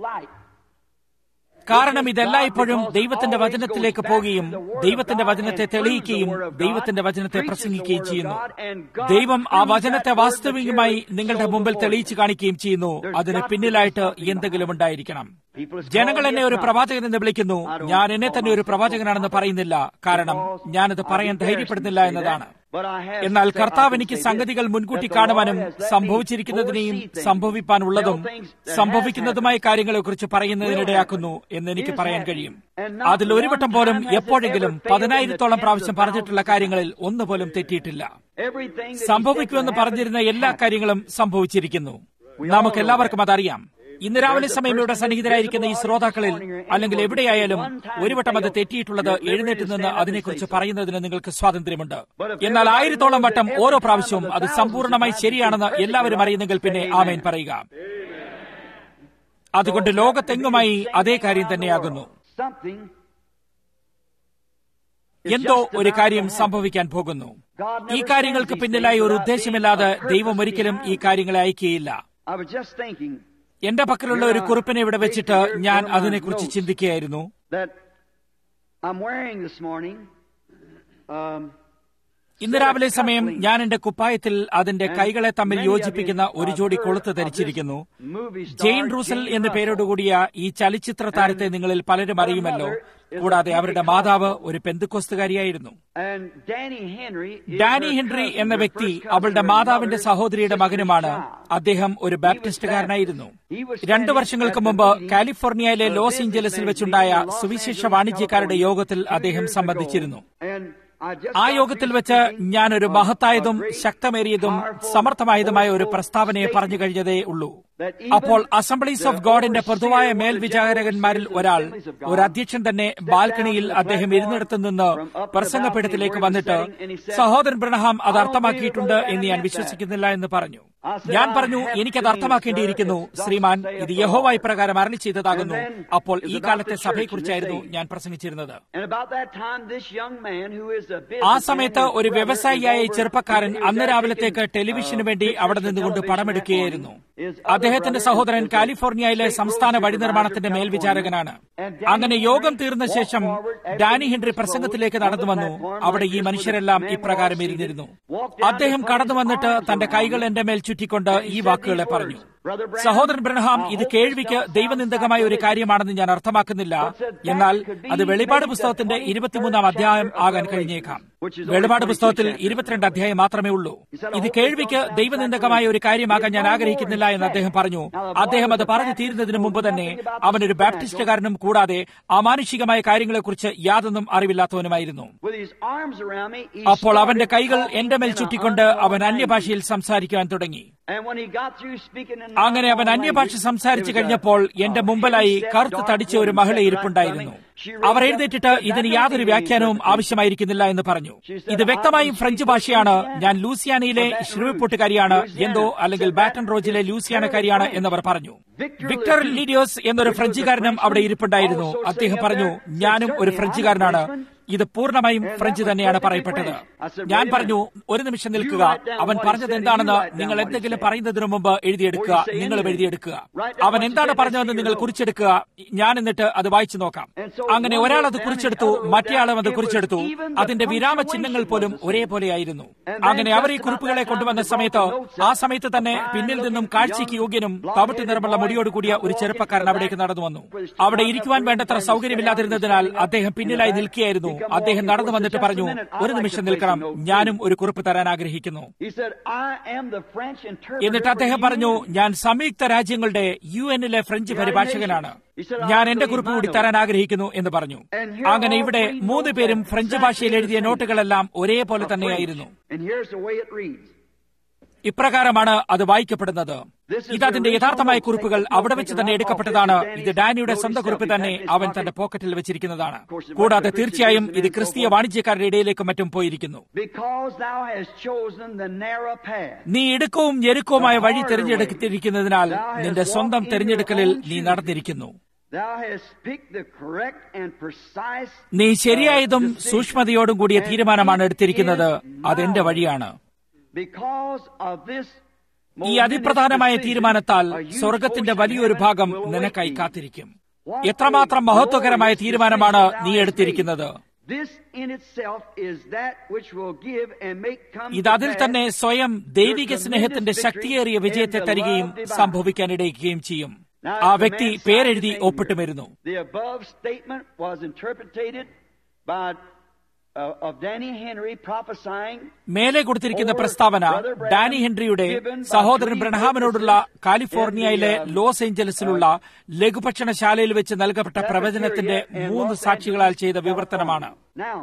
കാരണം ഇതെല്ലായ്പ്പോഴും ദൈവത്തിന്റെ വചനത്തിലേക്ക് പോകുകയും ദൈവത്തിന്റെ വചനത്തെ തെളിയിക്കുകയും ദൈവത്തിന്റെ വചനത്തെ പ്രസംഗിക്കുകയും ചെയ്യുന്നു ദൈവം ആ വചനത്തെ വാസ്തവികമായി നിങ്ങളുടെ മുമ്പിൽ തെളിയിച്ചു കാണിക്കുകയും ചെയ്യുന്നു അതിന് പിന്നിലായിട്ട് എന്തെങ്കിലും ഉണ്ടായിരിക്കണം ജനങ്ങൾ എന്നെ ഒരു പ്രവാചകൻ എന്ന് വിളിക്കുന്നു ഞാൻ എന്നെ തന്നെ ഒരു പ്രവാചകനാണെന്ന് പറയുന്നില്ല കാരണം ഞാനത് പറയാൻ ധൈര്യപ്പെടുന്നില്ല എന്നതാണ് എന്നാൽ കർത്താവ് എനിക്ക് സംഗതികൾ മുൻകൂട്ടി കാണുവാനും സംഭവിച്ചിരിക്കുന്നതിനെയും സംഭവിപ്പാനുള്ളതും സംഭവിക്കുന്നതുമായ കാര്യങ്ങളെക്കുറിച്ച് പറയുന്നതിനിടയാക്കുന്നു എന്ന് എനിക്ക് പറയാൻ കഴിയും അതിൽ ഒരു വട്ടം പോലും എപ്പോഴെങ്കിലും പതിനായിരത്തോളം പ്രാവശ്യം പറഞ്ഞിട്ടുള്ള കാര്യങ്ങളിൽ ഒന്നുപോലും തെറ്റിയിട്ടില്ല സംഭവിക്കുമെന്ന് പറഞ്ഞിരുന്ന എല്ലാ കാര്യങ്ങളും സംഭവിച്ചിരിക്കുന്നു നമുക്ക് എല്ലാവർക്കും അതറിയാം ഇന്ന് രാവിലെ സമയം ഇവിടെ സന്നിഹിതരായിരിക്കുന്ന ഈ ശ്രോതാക്കളിൽ അല്ലെങ്കിൽ എവിടെയായാലും ഒരു വട്ടം അത് തെറ്റിയിട്ടുള്ളത് എഴുന്നേറ്റ് നിന്ന് അതിനെക്കുറിച്ച് പറയുന്നതിന് നിങ്ങൾക്ക് സ്വാതന്ത്ര്യമുണ്ട് എന്നാൽ ആയിരത്തോളം വട്ടം ഓരോ പ്രാവശ്യവും അത് സമ്പൂർണ്ണമായി ശരിയാണെന്ന് എല്ലാവരും അറിയുന്നെങ്കിൽ പിന്നെ ആമേൻ പറയുക അതുകൊണ്ട് ലോകത്തെങ്ങുമായി അതേ കാര്യം തന്നെയാകുന്നു എന്തോ ഒരു കാര്യം സംഭവിക്കാൻ പോകുന്നു ഈ കാര്യങ്ങൾക്ക് പിന്നിലായി ഒരു ഉദ്ദേശമില്ലാതെ ദൈവം ഒരിക്കലും ഈ കാര്യങ്ങളെ അയക്കുകയില്ല എന്റെ പക്കലുള്ള ഒരു കുറിപ്പിനെ ഇവിടെ വെച്ചിട്ട് ഞാൻ അതിനെക്കുറിച്ച് ചിന്തിക്കുകയായിരുന്നു ഇന്ന് രാവിലെ സമയം ഞാൻ എന്റെ കുപ്പായത്തിൽ അതിന്റെ കൈകളെ തമ്മിൽ യോജിപ്പിക്കുന്ന ഒരു ജോഡി കൊളുത്ത് ധരിച്ചിരിക്കുന്നു ജെയിൻ റൂസൽ എന്ന പേരോടുകൂടിയ ഈ ചലച്ചിത്ര താരത്തെ നിങ്ങളിൽ പലരും അറിയുമല്ലോ കൂടാതെ അവരുടെ മാതാവ് ഒരു പെന്തുക്കോസ്തുകാരിയായിരുന്നു ഡാനി ഹെൻറി എന്ന വ്യക്തി അവളുടെ മാതാവിന്റെ സഹോദരിയുടെ മകനുമാണ് അദ്ദേഹം ഒരു ബാപ്റ്റിസ്റ്റുകാരനായിരുന്നു രണ്ടു വർഷങ്ങൾക്ക് മുമ്പ് കാലിഫോർണിയയിലെ ലോസ് ഏഞ്ചലസിൽ വെച്ചുണ്ടായ സുവിശേഷ വാണിജ്യക്കാരുടെ യോഗത്തിൽ അദ്ദേഹം സംബന്ധിച്ചിരുന്നു ആ യോഗത്തിൽ വെച്ച് ഞാൻ ഒരു മഹത്തായതും ശക്തമേറിയതും സമർത്ഥമായതുമായ ഒരു പ്രസ്താവനയെ പറഞ്ഞു കഴിഞ്ഞതേ ഉള്ളൂ അപ്പോൾ അസംബ്ലീസ് ഓഫ് ഗോഡിന്റെ പൊതുവായ മേൽവിചാരകന്മാരിൽ ഒരാൾ ഒരു അധ്യക്ഷൻ തന്നെ ബാൽക്കണിയിൽ അദ്ദേഹം ഇരുന്നിടത്തു നിന്ന് പ്രസംഗപീഠത്തിലേക്ക് വന്നിട്ട് സഹോദരൻ ബ്രണഹാം അത് അർത്ഥമാക്കിയിട്ടുണ്ട് എന്ന് ഞാൻ വിശ്വസിക്കുന്നില്ല എന്ന് പറഞ്ഞു ഞാൻ പറഞ്ഞു എനിക്കത് അർത്ഥമാക്കേണ്ടിയിരിക്കുന്നു ശ്രീമാൻ ഇത് യഹോവായി പ്രകാരം അരളി ചെയ്തതാകുന്നു അപ്പോൾ ഈ കാലത്തെ സഭയെക്കുറിച്ചായിരുന്നു ഞാൻ പ്രസംഗിച്ചിരുന്നത് ആ സമയത്ത് ഒരു വ്യവസായിയായ ചെറുപ്പക്കാരൻ അന്ന് രാവിലത്തേക്ക് ടെലിവിഷന് വേണ്ടി അവിടെ നിന്നുകൊണ്ട് പടമെടുക്കുകയായിരുന്നു അദ്ദേഹത്തിന്റെ സഹോദരൻ കാലിഫോർണിയയിലെ സംസ്ഥാന വഴി നിർമ്മാണത്തിന്റെ മേൽവിചാരകനാണ് അങ്ങനെ യോഗം തീർന്ന ശേഷം ഡാനി ഹെൻറി പ്രസംഗത്തിലേക്ക് നടന്നു വന്നു അവിടെ ഈ മനുഷ്യരെല്ലാം ഇപ്രകാരം ഇരുന്നിരുന്നു അദ്ദേഹം കടന്നു വന്നിട്ട് തന്റെ കൈകൾ എന്റെ മേൽ ചുറ്റിക്കൊണ്ട് ഈ വാക്കുകളെ പറഞ്ഞു സഹോദരൻ ബ്രഹ്ഹാം ഇത് കേൾവിക്ക് ദൈവനിന്ദകമായ ഒരു കാര്യമാണെന്ന് ഞാൻ അർത്ഥമാക്കുന്നില്ല എന്നാൽ അത് വെളിപാട് പുസ്തകത്തിന്റെ ഇരുപത്തിമൂന്നാം അധ്യായം ആകാൻ കഴിഞ്ഞേക്കാം വെളിപാട് പുസ്തകത്തിൽ ഇരുപത്തിരണ്ട് അധ്യായം മാത്രമേ ഉള്ളൂ ഇത് കേൾവിക്ക് ദൈവനിന്ദകമായ ഒരു കാര്യമാകാൻ ഞാൻ ആഗ്രഹിക്കുന്നില്ല എന്ന് അദ്ദേഹം പറഞ്ഞു അദ്ദേഹം അത് പറഞ്ഞു തീരുന്നതിന് മുമ്പ് തന്നെ അവനൊരു ബാപ്റ്റിസ്റ്റുകാരനും കൂടാതെ അമാനുഷികമായ കാര്യങ്ങളെക്കുറിച്ച് യാതൊന്നും അറിവില്ലാത്തവനുമായിരുന്നു അപ്പോൾ അവന്റെ കൈകൾ എന്റെ മേൽ ചുറ്റിക്കൊണ്ട് അവൻ അന്യഭാഷയിൽ സംസാരിക്കുവാൻ തുടങ്ങി അങ്ങനെ അവൻ അന്യഭാഷ സംസാരിച്ചു കഴിഞ്ഞപ്പോൾ എന്റെ മുമ്പിലായി കറുത്ത് തടിച്ച ഒരു മഹിള ഇരിപ്പുണ്ടായിരുന്നു അവർ എഴുന്നേറ്റിട്ട് ഇതിന് യാതൊരു വ്യാഖ്യാനവും ആവശ്യമായിരിക്കുന്നില്ല എന്ന് പറഞ്ഞു ഇത് വ്യക്തമായും ഫ്രഞ്ച് ഭാഷയാണ് ഞാൻ ലൂസിയാനയിലെ ശ്രീവിപ്പൊട്ടുകാരിയാണ് എന്തോ അല്ലെങ്കിൽ ബാറ്റൺ റോജിലെ ലൂസിയാനക്കാരിയാണ് എന്നവർ പറഞ്ഞു വിക്ടർ ലീഡിയോസ് എന്നൊരു ഫ്രഞ്ചുകാരനും അവിടെ ഇരിപ്പുണ്ടായിരുന്നു അദ്ദേഹം പറഞ്ഞു ഞാനും ഒരു ഫ്രഞ്ചുകാരനാണ് ഇത് പൂർണ്ണമായും ഫ്രഞ്ച് തന്നെയാണ് പറയപ്പെട്ടത് ഞാൻ പറഞ്ഞു ഒരു നിമിഷം നിൽക്കുക അവൻ പറഞ്ഞത് എന്താണെന്ന് നിങ്ങൾ എന്തെങ്കിലും പറയുന്നതിന് മുമ്പ് എഴുതിയെടുക്കുക നിങ്ങൾ എഴുതിയെടുക്കുക അവൻ എന്താണ് പറഞ്ഞതെന്ന് നിങ്ങൾ കുറിച്ചെടുക്കുക ഞാൻ എന്നിട്ട് അത് വായിച്ചു നോക്കാം അങ്ങനെ ഒരാൾ അത് കുറിച്ചെടുത്തു മറ്റേയാളും അത് കുറിച്ചെടുത്തു അതിന്റെ വിരാമ ചിഹ്നങ്ങൾ പോലും ഒരേപോലെയായിരുന്നു അങ്ങനെ അവർ ഈ കുറിപ്പുകളെ കൊണ്ടുവന്ന സമയത്ത് ആ സമയത്ത് തന്നെ പിന്നിൽ നിന്നും കാഴ്ചയ്ക്ക് യോഗ്യനും തവിട്ട് നിറമുള്ള മുടിയോട് കൂടിയ ഒരു ചെറുപ്പക്കാരൻ അവിടേക്ക് നടന്നു വന്നു അവിടെ ഇരിക്കുവാൻ വേണ്ടത്ര സൗകര്യമില്ലാതിരുന്നതിനാൽ അദ്ദേഹം പിന്നിലായി നിൽക്കുകയായിരുന്നു അദ്ദേഹം നടന്നു വന്നിട്ട് പറഞ്ഞു ഒരു നിമിഷം നിൽക്കണം ഞാനും ഒരു കുറിപ്പ് തരാൻ ആഗ്രഹിക്കുന്നു He said, I am the French interpreter. എന്നിട്ട് അദ്ദേഹം for പറഞ്ഞു you." ഞാൻ സംയുക്ത രാജ്യങ്ങളുടെ യു എന്നിലെ ഫ്രഞ്ച് പരിഭാഷകനാണ് ഞാൻ എന്റെ കുറിപ്പ് കൂടി തരാൻ ആഗ്രഹിക്കുന്നു എന്ന് പറഞ്ഞു അങ്ങനെ ഇവിടെ മൂന്ന് പേരും ഫ്രഞ്ച് ഭാഷയിൽ എഴുതിയ നോട്ടുകളെല്ലാം ഒരേപോലെ തന്നെയായിരുന്നു And here's the way it reads. ഇപ്രകാരമാണ് അത് വായിക്കപ്പെടുന്നത് ഇതതിന്റെ യഥാർത്ഥമായ കുറിപ്പുകൾ അവിടെ വെച്ച് തന്നെ എടുക്കപ്പെട്ടതാണ് ഇത് ഡാനിയുടെ സ്വന്തം കുറിപ്പ് തന്നെ അവൻ തന്റെ പോക്കറ്റിൽ വെച്ചിരിക്കുന്നതാണ് കൂടാതെ തീർച്ചയായും ഇത് ക്രിസ്തീയ വാണിജ്യക്കാരുടെ ഇടയിലേക്കും മറ്റും പോയിരിക്കുന്നു Because thou hast chosen the narrow path. നീ ഇടുക്കവും ഞെരുക്കവുമായ വഴി തിരഞ്ഞെടുത്തിരിക്കുന്നതിനാൽ നിന്റെ സ്വന്തം തിരഞ്ഞെടുക്കലിൽ നീ നടന്നിരിക്കുന്നു Thou hast picked the correct and precise. നീ ശരിയായതും സൂക്ഷ്മതയോടും കൂടിയ തീരുമാനമാണ് എടുത്തിരിക്കുന്നത് അതെന്റെ വഴിയാണ് Because of this ഈ അതിപ്രധാനമായ തീരുമാനത്താൽ സ്വർഗത്തിന്റെ വലിയൊരു ഭാഗം നിനക്കായി കാത്തിരിക്കും എത്രമാത്രം മഹത്വകരമായ തീരുമാനമാണ് നീ എടുത്തിരിക്കുന്നത് This in itself is that which will give and make come ഇത് അതിൽ തന്നെ സ്വയം ദൈവിക സ്നേഹത്തിന്റെ ശക്തിയേറിയ വിജയത്തെ തരികയും സംഭവിക്കാനിടയ്ക്കുകയും ചെയ്യും ആ വ്യക്തി പേരെഴുതി ഒപ്പിട്ടുമിരുന്നു The above statement was interpreted by uh, of Danny Henry prophesying മേലെ കൊടുത്തിരിക്കുന്ന പ്രസ്താവന ഡാനി ഹെൻറിയുടെ സഹോദരൻ ബ്രഹ്ഹാമിനോടുള്ള കാലിഫോർണിയയിലെ ലോസ് ഏഞ്ചലസിലുള്ള ലഘുഭക്ഷണശാലയിൽ വെച്ച് നൽകപ്പെട്ട പ്രവചനത്തിന്റെ മൂന്ന് സാക്ഷികളാൽ ചെയ്ത വിവർത്തനമാണ് Now,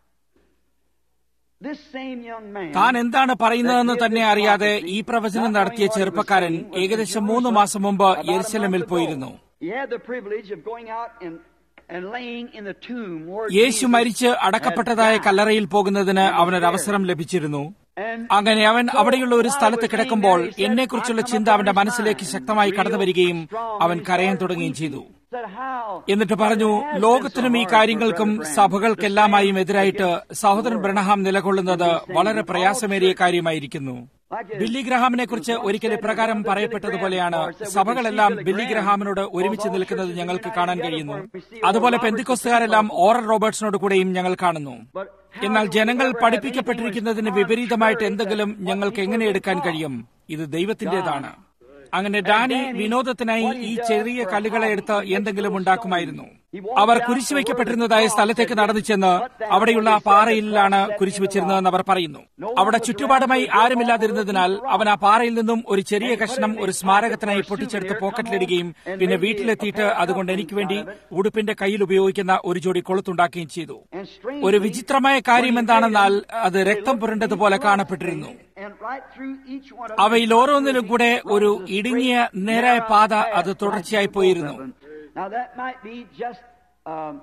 this same young man താൻ എന്താണ് പറയുന്നതെന്ന് തന്നെ അറിയാതെ ഈ പ്രവചനം നടത്തിയ ചെറുപ്പക്കാരൻ ഏകദേശം മൂന്ന് മാസം മുമ്പ് യെരുശലമിൽ പോയിരുന്നു he had the privilege of going out and and laying in the tomb where Yeshu Jesus മരിച്ച് had അടക്കപ്പെട്ടതായ died. കല്ലറയിൽ പോകുന്നതിന് അവനൊരു അവസരം ലഭിച്ചിരുന്നു And അങ്ങനെ അവൻ അവിടെയുള്ള ഒരു സ്ഥലത്ത് കിടക്കുമ്പോൾ എന്നെക്കുറിച്ചുള്ള ചിന്ത അവന്റെ മനസ്സിലേക്ക് ശക്തമായി കടന്നു വരികയും അവൻ കരയാൻ തുടങ്ങുകയും ചെയ്തു said, "How എന്നിട്ട് പറഞ്ഞു ലോകത്തിനും ഈ കാര്യങ്ങൾക്കും സഭകൾക്കെല്ലാമായും എതിരായിട്ട് സഹോദരൻ ബ്രണഹാം നിലകൊള്ളുന്നത് വളരെ പ്രയാസമേറിയ കാര്യമായിരിക്കുന്നു ബില്ലി ഗ്രഹാമിനെ കുറിച്ച് ഒരിക്കൽ ഇപ്രകാരം പറയപ്പെട്ടതുപോലെയാണ് സഭകളെല്ലാം ബില്ലി ഗ്രഹാമിനോട് ഒരുമിച്ച് നിൽക്കുന്നത് ഞങ്ങൾക്ക് കാണാൻ കഴിയുന്നു അതുപോലെ പെന്തിക്കൊസ്തുകാരെല്ലാം ഓറൽ റോബർട്സിനോട് കൂടെയും ഞങ്ങൾ കാണുന്നു എന്നാൽ ജനങ്ങൾ പഠിപ്പിക്കപ്പെട്ടിരിക്കുന്നതിന് വിപരീതമായിട്ട് എന്തെങ്കിലും ഞങ്ങൾക്ക് എങ്ങനെ എടുക്കാൻ കഴിയും ഇത് ദൈവത്തിന്റേതാണ് അങ്ങനെ ഡാനി വിനോദത്തിനായി ഈ ചെറിയ കല്ലുകളെ എടുത്ത് എന്തെങ്കിലും ഉണ്ടാക്കുമായിരുന്നു അവർ കുരിശുവയ്ക്കപ്പെട്ടിരുന്നതായ സ്ഥലത്തേക്ക് നടന്നു ചെന്ന് അവിടെയുള്ള പാറയിലാണ് കുരിശു വെച്ചിരുന്നതെന്ന് അവർ പറയുന്നു അവിടെ ചുറ്റുപാടുമായി ആരുമില്ലാതിരുന്നതിനാൽ അവൻ ആ പാറയിൽ നിന്നും ഒരു ചെറിയ കഷ്ണം ഒരു സ്മാരകത്തിനായി പൊട്ടിച്ചെടുത്ത് പോക്കറ്റിലിടുകയും പിന്നെ വീട്ടിലെത്തിയിട്ട് അതുകൊണ്ട് എനിക്ക് വേണ്ടി ഉടുപ്പിന്റെ കയ്യിൽ ഉപയോഗിക്കുന്ന ഒരു ജോഡി കൊളുത്തുണ്ടാക്കുകയും ചെയ്തു and strange ഒരു വിചിത്രമായ കാര്യം എന്താണെന്നാൽ അത് രക്തം പുരണ്ടതുപോലെ കാണപ്പെട്ടിരുന്നു and right through each one of അവയിൽ ഓരോന്നിലും കൂടെ ഒരു ഇടുങ്ങിയ നേരായ പാത അത് തുടർച്ചയായി പോയിരുന്നു Now that might be just um,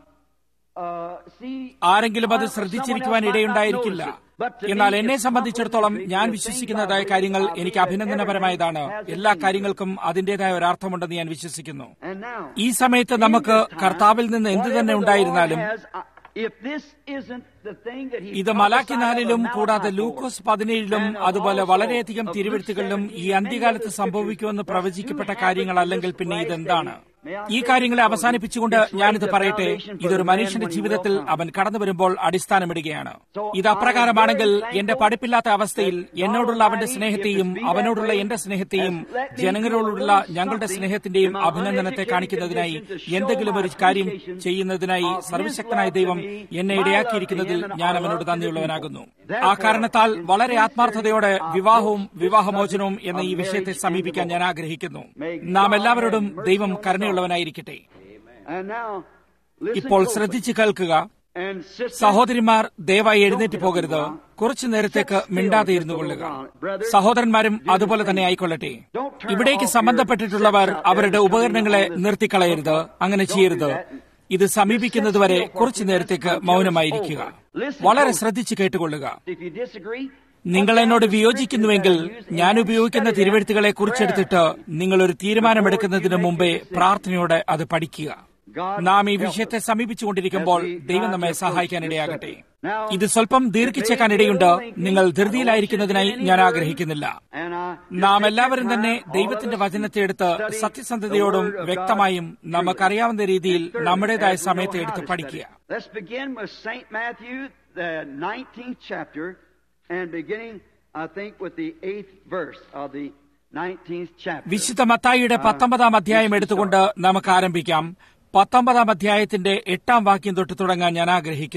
uh, see ആരെങ്കിലും അത് ശ്രദ്ധിച്ചിരിക്കുവാൻ ഇടയുണ്ടായിരിക്കില്ല എന്നാൽ എന്നെ സംബന്ധിച്ചിടത്തോളം ഞാൻ വിശ്വസിക്കുന്നതായ കാര്യങ്ങൾ എനിക്ക് അഭിനന്ദനപരമായതാണ് എല്ലാ കാര്യങ്ങൾക്കും അതിന്റേതായ ഒരർത്ഥമുണ്ടെന്ന് ഞാൻ വിശ്വസിക്കുന്നു and now ഈ സമയത്ത് നമുക്ക് കർത്താവിൽ നിന്ന് എന്ത് തന്നെ ഉണ്ടായിരുന്നാലും if this isn't the thing that he ഇത് മലാക്കി നാലിലും കൂടാതെ ലൂക്കോസ് പതിനേഴിലും അതുപോലെ വളരെയധികം തിരുവെഴുത്തുകളിലും ഈ അന്ത്യകാലത്ത് സംഭവിക്കുമെന്ന് പ്രവചിക്കപ്പെട്ട കാര്യങ്ങളല്ലെങ്കിൽ പിന്നെ ഇതെന്താണ് ഈ കാര്യങ്ങളെ അവസാനിപ്പിച്ചുകൊണ്ട് ഞാനിത് പറയട്ടെ ഇതൊരു മനുഷ്യന്റെ ജീവിതത്തിൽ അവൻ കടന്നു വരുമ്പോൾ അടിസ്ഥാനമിടുകയാണ് ഇത് അപ്രകാരമാണെങ്കിൽ എന്റെ പഠിപ്പില്ലാത്ത അവസ്ഥയിൽ എന്നോടുള്ള അവന്റെ സ്നേഹത്തെയും അവനോടുള്ള എന്റെ സ്നേഹത്തെയും ജനങ്ങളോടുള്ള ഞങ്ങളുടെ സ്നേഹത്തിന്റെയും അഭിനന്ദനത്തെ കാണിക്കുന്നതിനായി എന്തെങ്കിലും ഒരു കാര്യം ചെയ്യുന്നതിനായി സർവശക്തനായ ദൈവം എന്നെ ഇടയാക്കിയിരിക്കുന്നതിൽ ഞാൻ അവനോട് നന്ദിയുള്ളവനാകുന്നു ആ കാരണത്താൽ വളരെ ആത്മാർത്ഥതയോടെ വിവാഹവും വിവാഹമോചനവും എന്ന ഈ വിഷയത്തെ സമീപിക്കാൻ ഞാൻ ആഗ്രഹിക്കുന്നു നാം എല്ലാവരോടും ദൈവം കരുണയുള്ളവനായിരിക്കട്ടെ and now listen ഇപ്പോൾ closely. ശ്രദ്ധിച്ചു കേൾക്കുക and sisters, സഹോദരിമാർ ദയവായി എഴുന്നേറ്റ് പോകരുത് കുറച്ചു നേരത്തേക്ക് മിണ്ടാതെ ഇരുന്നു കൊള്ളുക സഹോദരന്മാരും അതുപോലെ തന്നെ ആയിക്കൊള്ളട്ടെ ഇവിടേക്ക് സംബന്ധപ്പെട്ടിട്ടുള്ളവർ അവരുടെ ഉപകരണങ്ങളെ നിർത്തിക്കളയരുത് അങ്ങനെ ചെയ്യരുത് ഇത് സമീപിക്കുന്നതുവരെ കുറച്ചു നേരത്തേക്ക് മൗനമായിരിക്കുക വളരെ ശ്രദ്ധിച്ചു കേട്ടുകൊള്ളുക if you disagree നിങ്ങൾ എന്നോട് വിയോജിക്കുന്നുവെങ്കിൽ ഞാൻ ഉപയോഗിക്കുന്ന തിരുവെഴുത്തുകളെ കുറിച്ചെടുത്തിട്ട് നിങ്ങൾ ഒരു തീരുമാനമെടുക്കുന്നതിന് മുമ്പേ പ്രാർത്ഥനയോടെ അത് പഠിക്കുക നാം ഈ വിഷയത്തെ സമീപിച്ചുകൊണ്ടിരിക്കുമ്പോൾ ദൈവം നമ്മെ സഹായിക്കാനിടയാകട്ടെ ഇത് സ്വല്പം ദീർഘിച്ചേക്കാൻ ഇടയുണ്ട് നിങ്ങൾ ധൃതിയിലായിരിക്കുന്നതിനായി ഞാൻ ആഗ്രഹിക്കുന്നില്ല and I നാം എല്ലാവരും തന്നെ ദൈവത്തിന്റെ വചനത്തെ എടുത്ത് സത്യസന്ധതയോടും വ്യക്തമായും നമുക്കറിയാവുന്ന രീതിയിൽ നമ്മുടേതായ സമയത്തെ എടുത്ത് പഠിക്കുക Let's begin with St. Matthew, the 19th chapter, and beginning, I think, with the 8th verse of the 19th chapter. വിശുദ്ധ മത്തായിയുടെ പത്തൊമ്പതാം അധ്യായം എടുത്തുകൊണ്ട് നമുക്ക് ആരംഭിക്കാം പത്തൊമ്പതാം അധ്യായത്തിന്റെ എട്ടാം വാക്യം തൊട്ട് തുടങ്ങാൻ ഞാൻ ആഗ്രഹിക്കുന്നു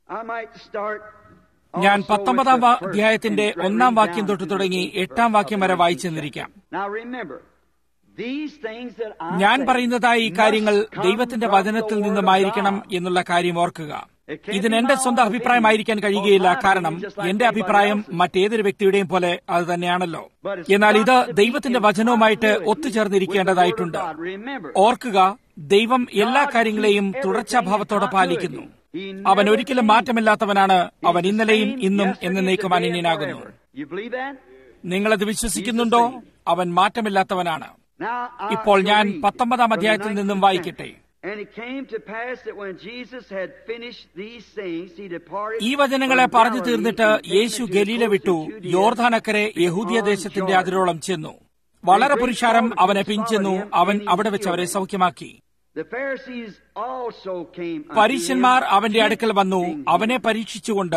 I might start ഞാൻ also പത്തൊമ്പതാം with വാ- the first അധ്യായത്തിന്റെ and ഒന്നാം read വാക്യം down തൊട്ട് to the തുടങ്ങി eighth എട്ടാം verse വാക്യം of വരെ the വായിച്ചു 19th തന്നിരിക്കാം chapter. Now remember, these things that I ഞാൻ say പറയുന്നതായ ഈ must കാര്യങ്ങൾ come ദൈവത്തിന്റെ from the വചനത്തിൽ word of നിന്നുമായിരിക്കണം God. എന്നുള്ള കാര്യം ഓർക്കുക ഇതിന് എന്റെ സ്വന്തം അഭിപ്രായമായിരിക്കാൻ കഴിയുകയില്ല കാരണം എന്റെ അഭിപ്രായം മറ്റേതൊരു വ്യക്തിയുടെയും പോലെ അത് തന്നെയാണല്ലോ എന്നാൽ ഇത് ദൈവത്തിന്റെ വചനവുമായിട്ട് ഒത്തുചേർന്നിരിക്കേണ്ടതായിട്ടുണ്ട് ഓർക്കുക ദൈവം എല്ലാ കാര്യങ്ങളെയും തുടർച്ചാഭാവത്തോടെ പാലിക്കുന്നു അവൻ ഒരിക്കലും മാറ്റമില്ലാത്തവനാണ് അവൻ ഇന്നലെയും ഇന്നും എന്നേക്കും അനന്യനാകുന്നു You believe that? നിങ്ങളത് വിശ്വസിക്കുന്നുണ്ടോ അവൻ മാറ്റമില്ലാത്തവനാണ് Now, I ഇപ്പോൾ shall ഞാൻ read പത്തൊമ്പതാം from the അധ്യായത്തിൽ 19th നിന്നും chapter. വായിക്കട്ടെ And it came to pass that when Jesus had finished these things, he departed ഈ വചനങ്ങളെ from പറഞ്ഞു Galilee തീർന്നിട്ട് and came Yeshu into the Galilee coast വിട്ടു of Judea യോർധാനക്കരെ യഹൂദിയ ദേശത്തിന്റെ അതിരോളം ചെന്നു വളരെ പുരുഷാരം അവനെ പിഞ്ചെന്നു അവൻ അവിടെ വെച്ച് അവരെ സൗഖ്യമാക്കി The Pharisees also came unto പരീശന്മാർ him, അവന്റെ അടുക്കൽ വന്നു tempting him. അവനെ പരീക്ഷിച്ചുകൊണ്ട്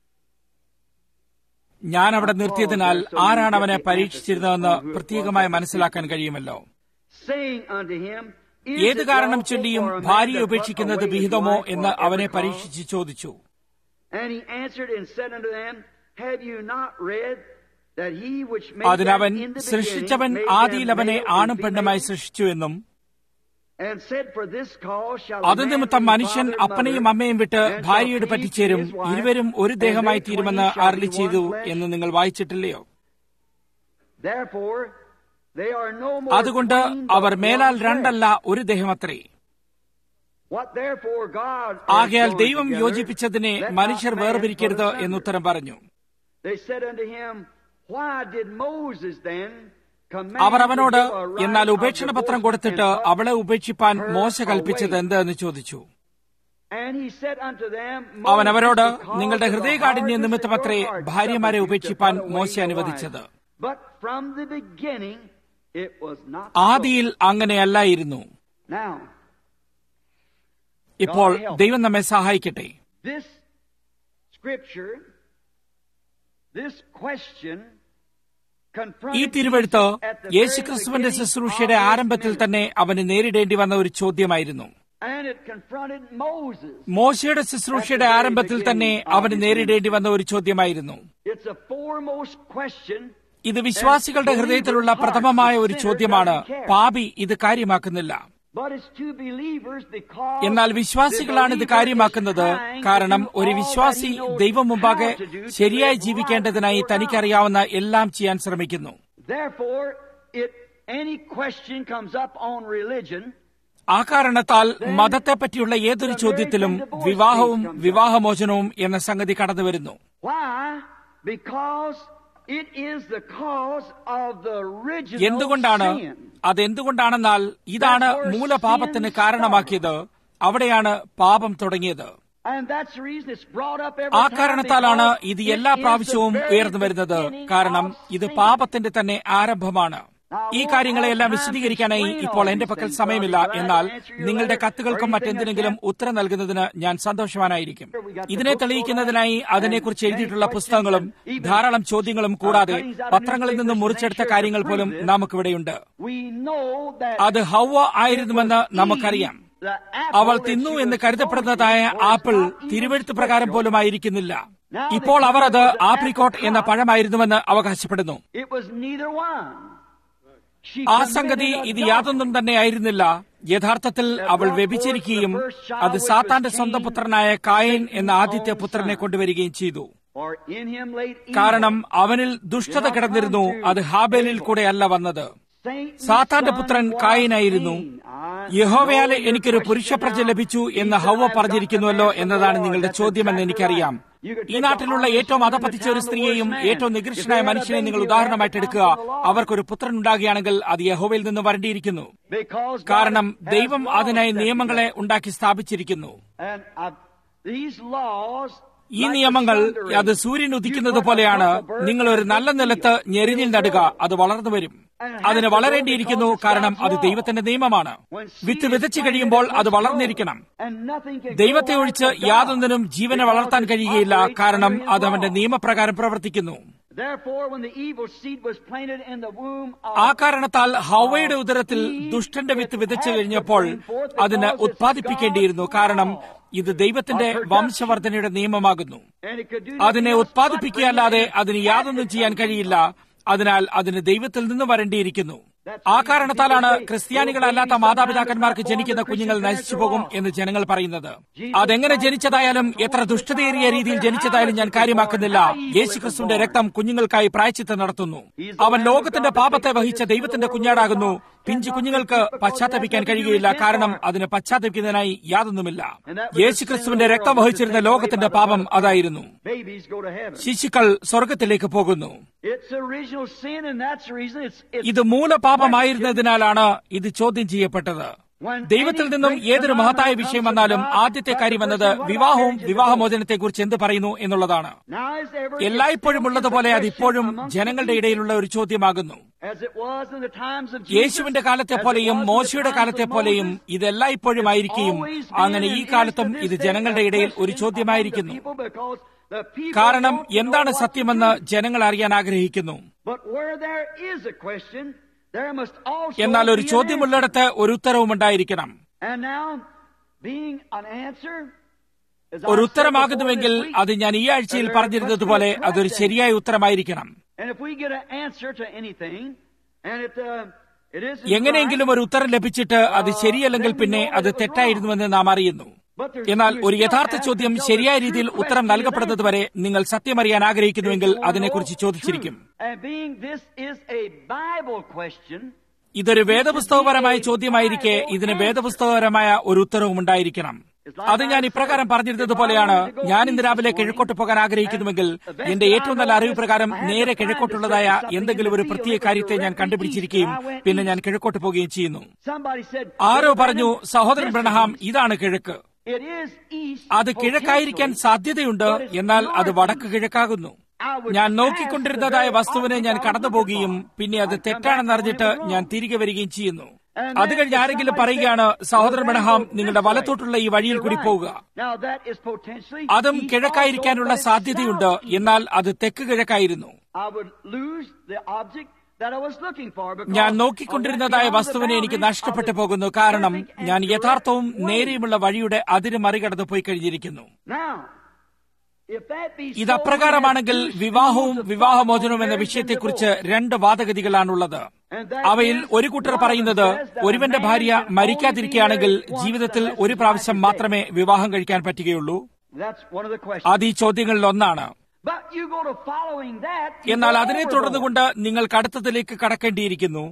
ഞാൻ അവിടെ നിർത്തിയതിനാൽ ആരാണ് അവനെ പരീക്ഷിച്ചിരുന്നതെന്ന് പ്രത്യേകമായി മനസ്സിലാക്കാൻ കഴിയുമല്ലോ saying unto him, Is ഏത് it കാരണം lawful ചൊല്ലിയും for a man ഭാര്യയെ to put ഉപേക്ഷിക്കുന്നത് away his വിഹിതമോ wife എന്ന് for അവനെ every cause? പരീക്ഷിച്ച് ചോദിച്ചു And he answered and said unto them, Have you not read that he which made അതിനവൻ them in the സൃഷ്ടിച്ചവൻ beginning made ആദിയിൽ them അവനെ male and ആണും പെണ്ണുമായി female? സൃഷ്ടിച്ചു എന്നും And said, For this cause shall a അത് man നിമിത്തം leave മനുഷ്യൻ father and അപ്പനെയും mother, അമ്മയും വിട്ട് and shall ഭാര്യയോട് cleave to പറ്റിച്ചേരും his wife, ഇരുവരും ഒരു and ദേഹമായി they തീരുമെന്ന് twain shall അരളി be one ചെയ്തു flesh. എന്ന് നിങ്ങൾ വായിച്ചിട്ടില്ലയോ Therefore, they are no more അതുകൊണ്ട് twain, but അവർ one മേലാൽ flesh. രണ്ടല്ല ഒരു ദേഹമത്രേ What therefore God has ആകയാൽ joined ദൈവം together, യോജിപ്പിച്ചതിനെ let not മനുഷ്യർ man വേർപിരിക്കരുത് put asunder. എന്നുത്തരം പറഞ്ഞു They said unto him, Why did Moses then command our to അവനോട് give a right എന്നാൽ of ഉപേക്ഷണ പത്രം divorce കൊടുത്തിട്ട് and put അവളെ ഉപേക്ഷിപ്പാൻ her മോശ കൽപ്പിച്ചത് away? എന്ത് എന്ന് ചോദിച്ചു And he said unto them, അവൻ Moses, അവരോട് because നിങ്ങളുടെ of the ഹൃദയകാഠിന്യ hardness നിമിത്തമത്രേ of your heart ഭാര്യമാരെ suffered you to ഉപേക്ഷിപ്പാൻ put away മോശ your അനുവദിച്ചത് wives. But from the beginning it was not so. ആദിയിൽ അങ്ങനെയല്ലായിരുന്നു Now, ഇപ്പോൾ ദൈവം നമ്മെ സഹായിക്കട്ടെ this scripture, this question ഈ confronted തിരുവെഴുത്ത് Jesus at the very യേശുക്രിസ്തുവിന്റെ beginning ശുശ്രൂഷയുടെ of his ആരംഭത്തിൽ ministry. തന്നെ അവന് നേരിടേണ്ടി വന്ന ഒരു ചോദ്യമായിരുന്നു And it confronted Moses. മോശയുടെ ശുശ്രൂഷയുടെ ആരംഭത്തിൽ തന്നെ അവന് നേരിടേണ്ടി വന്ന ഒരു ചോദ്യമായിരുന്നു It's a foremost question. ഇത് വിശ്വാസികളുടെ ഹൃദയത്തിലുള്ള പ്രഥമമായ ഒരു ചോദ്യമാണ് പാപി ഇത് കാര്യമാക്കുന്നില്ല But it's to believers because എന്നാൽ വിശ്വാസികളാണ് ഇത് കാര്യമാക്കുന്നത് കാരണം ഒരു വിശ്വാസി ദൈവം മുമ്പാകെ ശരിയായി ജീവിക്കേണ്ടതിനായി തനിക്കറിയാവുന്ന എല്ലാം ചെയ്യാൻ ശ്രമിക്കുന്നു Therefore, it any question comes up on religion, ആ കാരണത്താൽ മതത്തെപ്പറ്റിയുള്ള ഏതൊരു ചോദ്യത്തിലും വിവാഹവും വിവാഹമോചനവും എന്ന സംഗതി കടന്നു വരുന്നു why? Because it is the cause of the original എന്തുകൊണ്ടാണ് sin. അതെന്തുകൊണ്ടാണെന്നാൽ ഇതാണ് മൂലപാപത്തിന് കാരണമാക്കിയത് അവിടെയാണ് പാപം തുടങ്ങിയത് And that's the reason it's brought up every ആ time കാരണത്താലാണ് because ഇത് it എല്ലാ is the പ്രാവശ്യവും very ഉയർന്നു വരുന്നത് beginning കാരണം of ഇത് sin. പാപത്തിന്റെ തന്നെ ആരംഭമാണ് ഈ കാര്യങ്ങളെല്ലാം വിശദീകരിക്കാനായി ഇപ്പോൾ എന്റെ പക്കൽ സമയമില്ല എന്നാൽ നിങ്ങളുടെ കത്തുകൾക്കും മറ്റെന്തിനെങ്കിലും ഉത്തരം നൽകുന്നതിന് ഞാൻ സന്തോഷവാനായിരിക്കും ഇതിനെ തെളിയിക്കുന്നതിനായി അതിനെക്കുറിച്ച് എഴുതിയിട്ടുള്ള പുസ്തകങ്ങളും ധാരാളം ചോദ്യങ്ങളും കൂടാതെ പത്രങ്ങളിൽ നിന്നും മുറിച്ചെടുത്ത കാര്യങ്ങൾ പോലും നമുക്കിവിടെയുണ്ട് We know that അത് ഹൗവ ആയിരുന്നുവെന്ന് നമുക്കറിയാം the അവൾ apple that തിന്നു she എന്ന് was കരുതപ്പെടുന്നതായ supposed to was apple not even തിരുവെഴുത്ത് പ്രകാരം scriptural. പോലും ആയിരിക്കുന്നില്ല ഇപ്പോൾ അവർ അത് ആപ്രിക്കോട്ട് എന്ന പഴമായിരുന്നുവെന്ന് അവകാശപ്പെടുന്നു It was neither one. She ആ committed സംഗതി ഇത് adultery. യാതൊന്നും തന്നെ ആയിരുന്നില്ല യഥാർത്ഥത്തിൽ അവൾ വ്യഭിചരിക്കുകയും അത് സാത്താന്റെ സ്വന്തം പുത്രനായ കായൻ എന്ന ആദ്യത്തെ പുത്രനെ കൊണ്ടുവരികയും ചെയ്തു For in him laid evil. കാരണം അവനിൽ ദുഷ്ടത കിടന്നിരുന്നു അത് ഹാബേലിൽ കൂടെയല്ല വന്നത് Satan's സാത്താന്റെ son പുത്രൻ was കായനായിരുന്നു Cain. I യഹോവയാലെ know your എനിക്കൊരു question പുരുഷപ്രജ now. ലഭിച്ചു He എന്ന് said, ഹൗവ "I've got പറഞ്ഞിരിക്കുന്നുവല്ലോ the man from എന്നതാണ് the നിങ്ങളുടെ Lord." ചോദ്യമെന്ന് That's എനിക്കറിയാം exactly right. You could ഈ take നാട്ടിലുള്ള the ഏറ്റവും honest അധപതിച്ച man, ഒരു the സ്ത്രീയെയും worst man. ഏറ്റവും If നികൃഷ്ടനായ they had a മനുഷ്യനെ നിങ്ങൾ baby, ഉദാഹരണമായിട്ട് they had to എടുക്കുക come from the Lord. അവർക്കൊരു പുത്രൻ ഉണ്ടാകുകയാണെങ്കിൽ അത് യഹോവയിൽ നിന്ന് വരേണ്ടിയിരിക്കുന്നു Because God കാരണം has ദൈവം laws അതിനായി set നിയമങ്ങളെ together. ഉണ്ടാക്കി സ്ഥാപിച്ചിരിക്കുന്നു And uh, these laws, ഈ like the നിയമങ്ങൾ sun rays, അത് സൂര്യൻ ഉദിക്കുന്നത് you put a പോലെയാണ് purple bird നിങ്ങൾ ഒരു in the നല്ല field. നിലത്ത് ഞെരിഞ്ഞിൽ നടുക അത് വളർന്നു വരും അതിന് വളരേണ്ടിയിരിക്കുന്നു കാരണം അത് ദൈവത്തിന്റെ നിയമമാണ് വിത്ത് വിതച്ചു കഴിയുമ്പോൾ അത് വളർന്നിരിക്കണം And nothing can ദൈവത്തെ grow ഒഴിച്ച് out of God. യാതൊന്നിനും ജീവനെ വളർത്താൻ കഴിയുകയില്ല കാരണം അത് അവന്റെ നിയമപ്രകാരം പ്രവർത്തിക്കുന്നു Therefore, when the evil seed was planted in the womb ആ of കാരണത്താൽ ഹവയുടെ ഉദരത്തിൽ ദുഷ്ടന്റെ വിത്ത് വിതച്ചു കഴിഞ്ഞപ്പോൾ അതിന് ഉത്പാദിപ്പിക്കേണ്ടിയിരുന്നു കാരണം ഇത് ദൈവത്തിന്റെ വംശവർധനയുടെ നിയമമാകുന്നു and it could do അതിനെ nothing else but ഉത്പാദിപ്പിക്കുകയല്ലാതെ bring it അതിന് യാതൊന്നും ചെയ്യാൻ കഴിയില്ല അതിനാൽ അതിന് ദൈവത്തിൽ നിന്ന് വരേണ്ടിയിരിക്കുന്നു ആ കാരണത്താലാണ് ക്രിസ്ത്യാനികളല്ലാത്ത മാതാപിതാക്കന്മാർക്ക് ജനിക്കുന്ന കുഞ്ഞുങ്ങൾ നശിച്ചു പോകും എന്ന് ജനങ്ങൾ പറയുന്നത് അതെങ്ങനെ ജനിച്ചതായാലും എത്ര ദുഷ്ടതയേറിയ രീതിയിൽ ജനിച്ചതായാലും ഞാൻ കാര്യമാക്കുന്നില്ല യേശുക്രിസ്തുവിന്റെ രക്തം കുഞ്ഞുങ്ങൾക്കായി പ്രായച്ചിത്തം നടത്തുന്നു അവൻ ലോകത്തിന്റെ പാപത്തെ വഹിച്ച ദൈവത്തിന്റെ കുഞ്ഞാടാകുന്നു പിഞ്ചു കുഞ്ഞുങ്ങൾക്ക് പശ്ചാത്തപിക്കാൻ കഴിയുകയില്ല കാരണം അതിന് പശ്ചാത്തപിക്കുന്നതിനായി യാതൊന്നുമില്ല യേശുക്രിസ്തുവിന്റെ രക്തം വഹിച്ചിരുന്ന ലോകത്തിന്റെ പാപം അതായിരുന്നു Babies go to heaven. ശിശുക്കൾ സ്വർഗത്തിലേക്ക് പോകുന്നു It's original sin, and that's the reason it's. it's ഇത് മൂലപാപമായിരുന്നതിനാലാണ് ഇത് ചോദ്യം ചെയ്യപ്പെട്ടത് ദൈവത്തിൽ നിന്നും ഏതൊരു മഹത്തായ വിഷയം വന്നാലും ആദ്യത്തെ കാര്യം എന്നത് വിവാഹവും വിവാഹമോചനത്തെക്കുറിച്ച് എന്ത് പറയുന്നു എന്നുള്ളതാണ് now is ever എല്ലായ്പ്പോഴും ഉള്ളതുപോലെ അത് ഇപ്പോഴും ജനങ്ങളുടെ ഇടയിലുള്ള ഒരു ചോദ്യമാകുന്നു as it was in the times of Jesus, യേശുവിന്റെ കാലത്തെ as it പോലെയും was in the മോശയുടെ times കാലത്തെ of പോലെയും Moses, ഇത് എല്ലായ്പ്പോഴും ആയിരിക്കും അങ്ങനെ ഈ കാലത്തും ഇത് ജനങ്ങളുടെ ഇടയിൽ ഒരു ചോദ്യമായിരിക്കുന്നു കാരണം എന്താണ് സത്യമെന്ന് ജനങ്ങൾ അറിയാൻ ആഗ്രഹിക്കുന്നു എന്നാൽ ഒരു ചോദ്യമുള്ളിടത്ത് ഒരു ഉത്തരവും ഉണ്ടായിരിക്കണം ഒരു ഉത്തരമാകുന്നുവെങ്കിൽ അത് ഞാൻ ഈ ആഴ്ചയിൽ പറഞ്ഞിരുന്നതുപോലെ അതൊരു ശരിയായ ഉത്തരമായിരിക്കണം എങ്ങനെയെങ്കിലും ഒരു ഉത്തരം ലഭിച്ചിട്ട് അത് ശരിയല്ലെങ്കിൽ പിന്നെ അത് തെറ്റായിരുന്നുവെന്ന് നാം അറിയുന്നു എന്നാൽ ഒരു യഥാർത്ഥ ചോദ്യം ശരിയായ രീതിയിൽ ഉത്തരം നൽകപ്പെടുന്നതുവരെ നിങ്ങൾ സത്യമറിയാൻ ആഗ്രഹിക്കുന്നുവെങ്കിൽ അതിനെക്കുറിച്ച് ചോദിച്ചിരിക്കും ഇതൊരു വേദപുസ്തകപരമായ ചോദ്യമായിരിക്കെ ഇതിന് വേദപുസ്തകപരമായ ഒരു ഉത്തരവും ഉണ്ടായിരിക്കണം അത് ഞാൻ ഇപ്രകാരം പറഞ്ഞിരുന്നത് പോലെയാണ് ഞാൻ ഇന്ന് രാവിലെ കിഴക്കോട്ട് പോകാൻ ആഗ്രഹിക്കുന്നുവെങ്കിൽ എന്റെ ഏറ്റവും നല്ല അറിവ് പ്രകാരം നേരെ കിഴക്കോട്ടുള്ളതായ എന്തെങ്കിലും ഒരു പ്രത്യേക കാര്യത്തെ ഞാൻ കണ്ടുപിടിച്ചിരിക്കുകയും പിന്നെ ഞാൻ കിഴക്കോട്ട് പോവുകയും ചെയ്യുന്നു ആരോ പറഞ്ഞു സഹോദരൻ ബ്രണഹാം ഇതാണ് കിഴക്ക് അത് കിഴക്കായിരിക്കാൻ സാധ്യതയുണ്ട് എന്നാൽ അത് വടക്ക് കിഴക്കാകുന്നു ഞാൻ നോക്കിക്കൊണ്ടിരുന്നതായ വസ്തുവിനെ ഞാൻ കടന്നുപോകുകയും പിന്നെ അത് തെറ്റാണെന്നറിഞ്ഞിട്ട് ഞാൻ തിരികെ വരികയും ചെയ്യുന്നു അത് കഴിഞ്ഞ് ആരെങ്കിലും പറയുകയാണ് സഹോദരൻ ബണഹാം നിങ്ങളുടെ വലത്തോട്ടുള്ള ഈ വഴിയിൽ കൂടി പോവുക അതും കിഴക്കായിരിക്കാനുള്ള സാധ്യതയുണ്ട് എന്നാൽ അത് തെക്ക് കിഴക്കായിരുന്നു ഞാൻ നോക്കിക്കൊണ്ടിരുന്നതായ വസ്തുവിനെ എനിക്ക് നഷ്ടപ്പെട്ടു പോകുന്നു കാരണം ഞാൻ യഥാർത്ഥവും നേരെയുമുള്ള വഴിയുടെ അതിര് മറികടന്ന് പോയി കഴിഞ്ഞിരിക്കുന്നു ഇത് അപ്രകാരമാണെങ്കിൽ വിവാഹവും വിവാഹമോചനവും എന്ന വിഷയത്തെക്കുറിച്ച് രണ്ട് വാദഗതികളാണുള്ളത് അവയിൽ ഒരു കൂട്ടർ പറയുന്നത് ഒരുവന്റെ ഭാര്യ മരിക്കാതിരിക്കുകയാണെങ്കിൽ ജീവിതത്തിൽ ഒരു പ്രാവശ്യം മാത്രമേ വിവാഹം കഴിക്കാൻ പറ്റുകയുള്ളൂ അത് ഈ ചോദ്യങ്ങളിൽ ഒന്നാണ് എന്നാൽ അതിനെ തുടർന്നുകൊണ്ട് നിങ്ങൾക്ക് അടുത്തതിലേക്ക് കടക്കേണ്ടിയിരിക്കുന്നു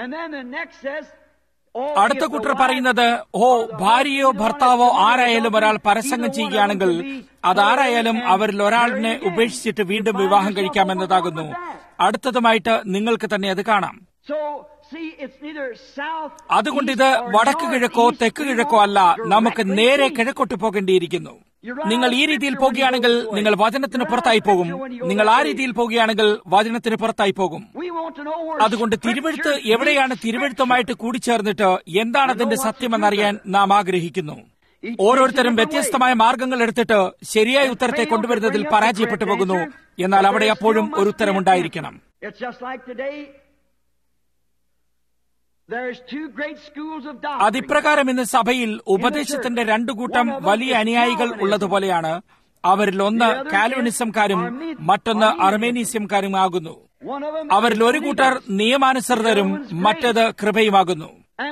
അടുത്ത കൂട്ടർ പറയുന്നത് ഓ ഭാര്യയോ ഭർത്താവോ ആരായാലും ഒരാൾ പരസംഗം ചെയ്യുകയാണെങ്കിൽ അതാരായാലും അവരിൽ ഒരാളിനെ ഉപേക്ഷിച്ചിട്ട് വീണ്ടും വിവാഹം കഴിക്കാമെന്നതാകുന്നു അടുത്തതുമായിട്ട് നിങ്ങൾക്ക് തന്നെ അത് കാണാം അതുകൊണ്ട് ഇത് വടക്ക് കിഴക്കോ തെക്ക് കിഴക്കോ അല്ല നമുക്ക് നേരെ കിഴക്കോട്ട് പോകേണ്ടിയിരിക്കുന്നു നിങ്ങൾ ഈ രീതിയിൽ പോകുകയാണെങ്കിൽ നിങ്ങൾ വചനത്തിന് പുറത്തായി പോകും നിങ്ങൾ ആ രീതിയിൽ പോകുകയാണെങ്കിൽ വചനത്തിന് പുറത്തായി പോകും അതുകൊണ്ട് തിരുവഴുത്ത് എവിടെയാണ് തിരുവഴുത്തുമായിട്ട് കൂടിച്ചേർന്നിട്ട് എന്താണ് അതിന്റെ സത്യമെന്നറിയാൻ നാം ആഗ്രഹിക്കുന്നു ഓരോരുത്തരും വ്യത്യസ്തമായ മാർഗങ്ങൾ എടുത്തിട്ട് ശരിയായ ഉത്തരത്തെ കൊണ്ടുവരുന്നതിൽ പരാജയപ്പെട്ടു പോകുന്നു എന്നാൽ അവിടെ അപ്പോഴും ഒരു ഉത്തരമുണ്ടായിരിക്കണം അതിപ്രകാരം ഇന്ന് സഭയിൽ ഉപദേശത്തിന്റെ രണ്ടു കൂട്ടം വലിയ അനുയായികൾ ഉള്ളതുപോലെയാണ് അവരിൽ ഒന്ന് കാൽവിനിസംകാരും മറ്റൊന്ന് അർമേനീസ്യംകാരും ആകുന്നു അവരിൽ ഒരു കൂട്ടർ നിയമാനുസൃതരും മറ്റത് കൃപയുമാകുന്നു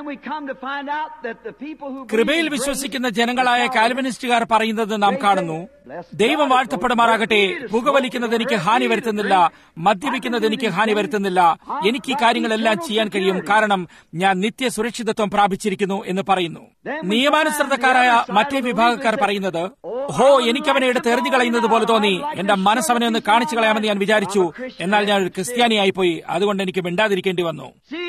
കൃപയിൽ വിശ്വസിക്കുന്ന ജനങ്ങളായ കാൽവിനിസ്റ്റുകാർ പറയുന്നത് നാം കാണുന്നു ദൈവം വാഴ്ത്തപ്പെടുമാറാകട്ടെ പുകവലിക്കുന്നത് എനിക്ക് ഹാനി വരുത്തുന്നില്ല മദ്യപിക്കുന്നത് എനിക്ക് ഹാനി വരുത്തുന്നില്ല എനിക്ക് ഈ കാര്യങ്ങളെല്ലാം ചെയ്യാൻ കഴിയും കാരണം ഞാൻ നിത്യ സുരക്ഷിതത്വം പ്രാപിച്ചിരിക്കുന്നു എന്ന് പറയുന്നു നിയമാനുസൃതക്കാരായ മറ്റേ വിഭാഗക്കാർ പറയുന്നത് ഹോ എനിക്കവനെ എടുത്ത് എറിഞ്ഞു കളയുന്നത് പോലെ തോന്നി എന്റെ മനസ്സവനെ ഒന്ന് കാണിച്ചു കളയാമെന്ന് ഞാൻ വിചാരിച്ചു എന്നാൽ ഞാൻ ഒരു ക്രിസ്ത്യാനിയായി പോയി അതുകൊണ്ട് എനിക്ക് മിണ്ടാതിരിക്കേണ്ടി വന്നു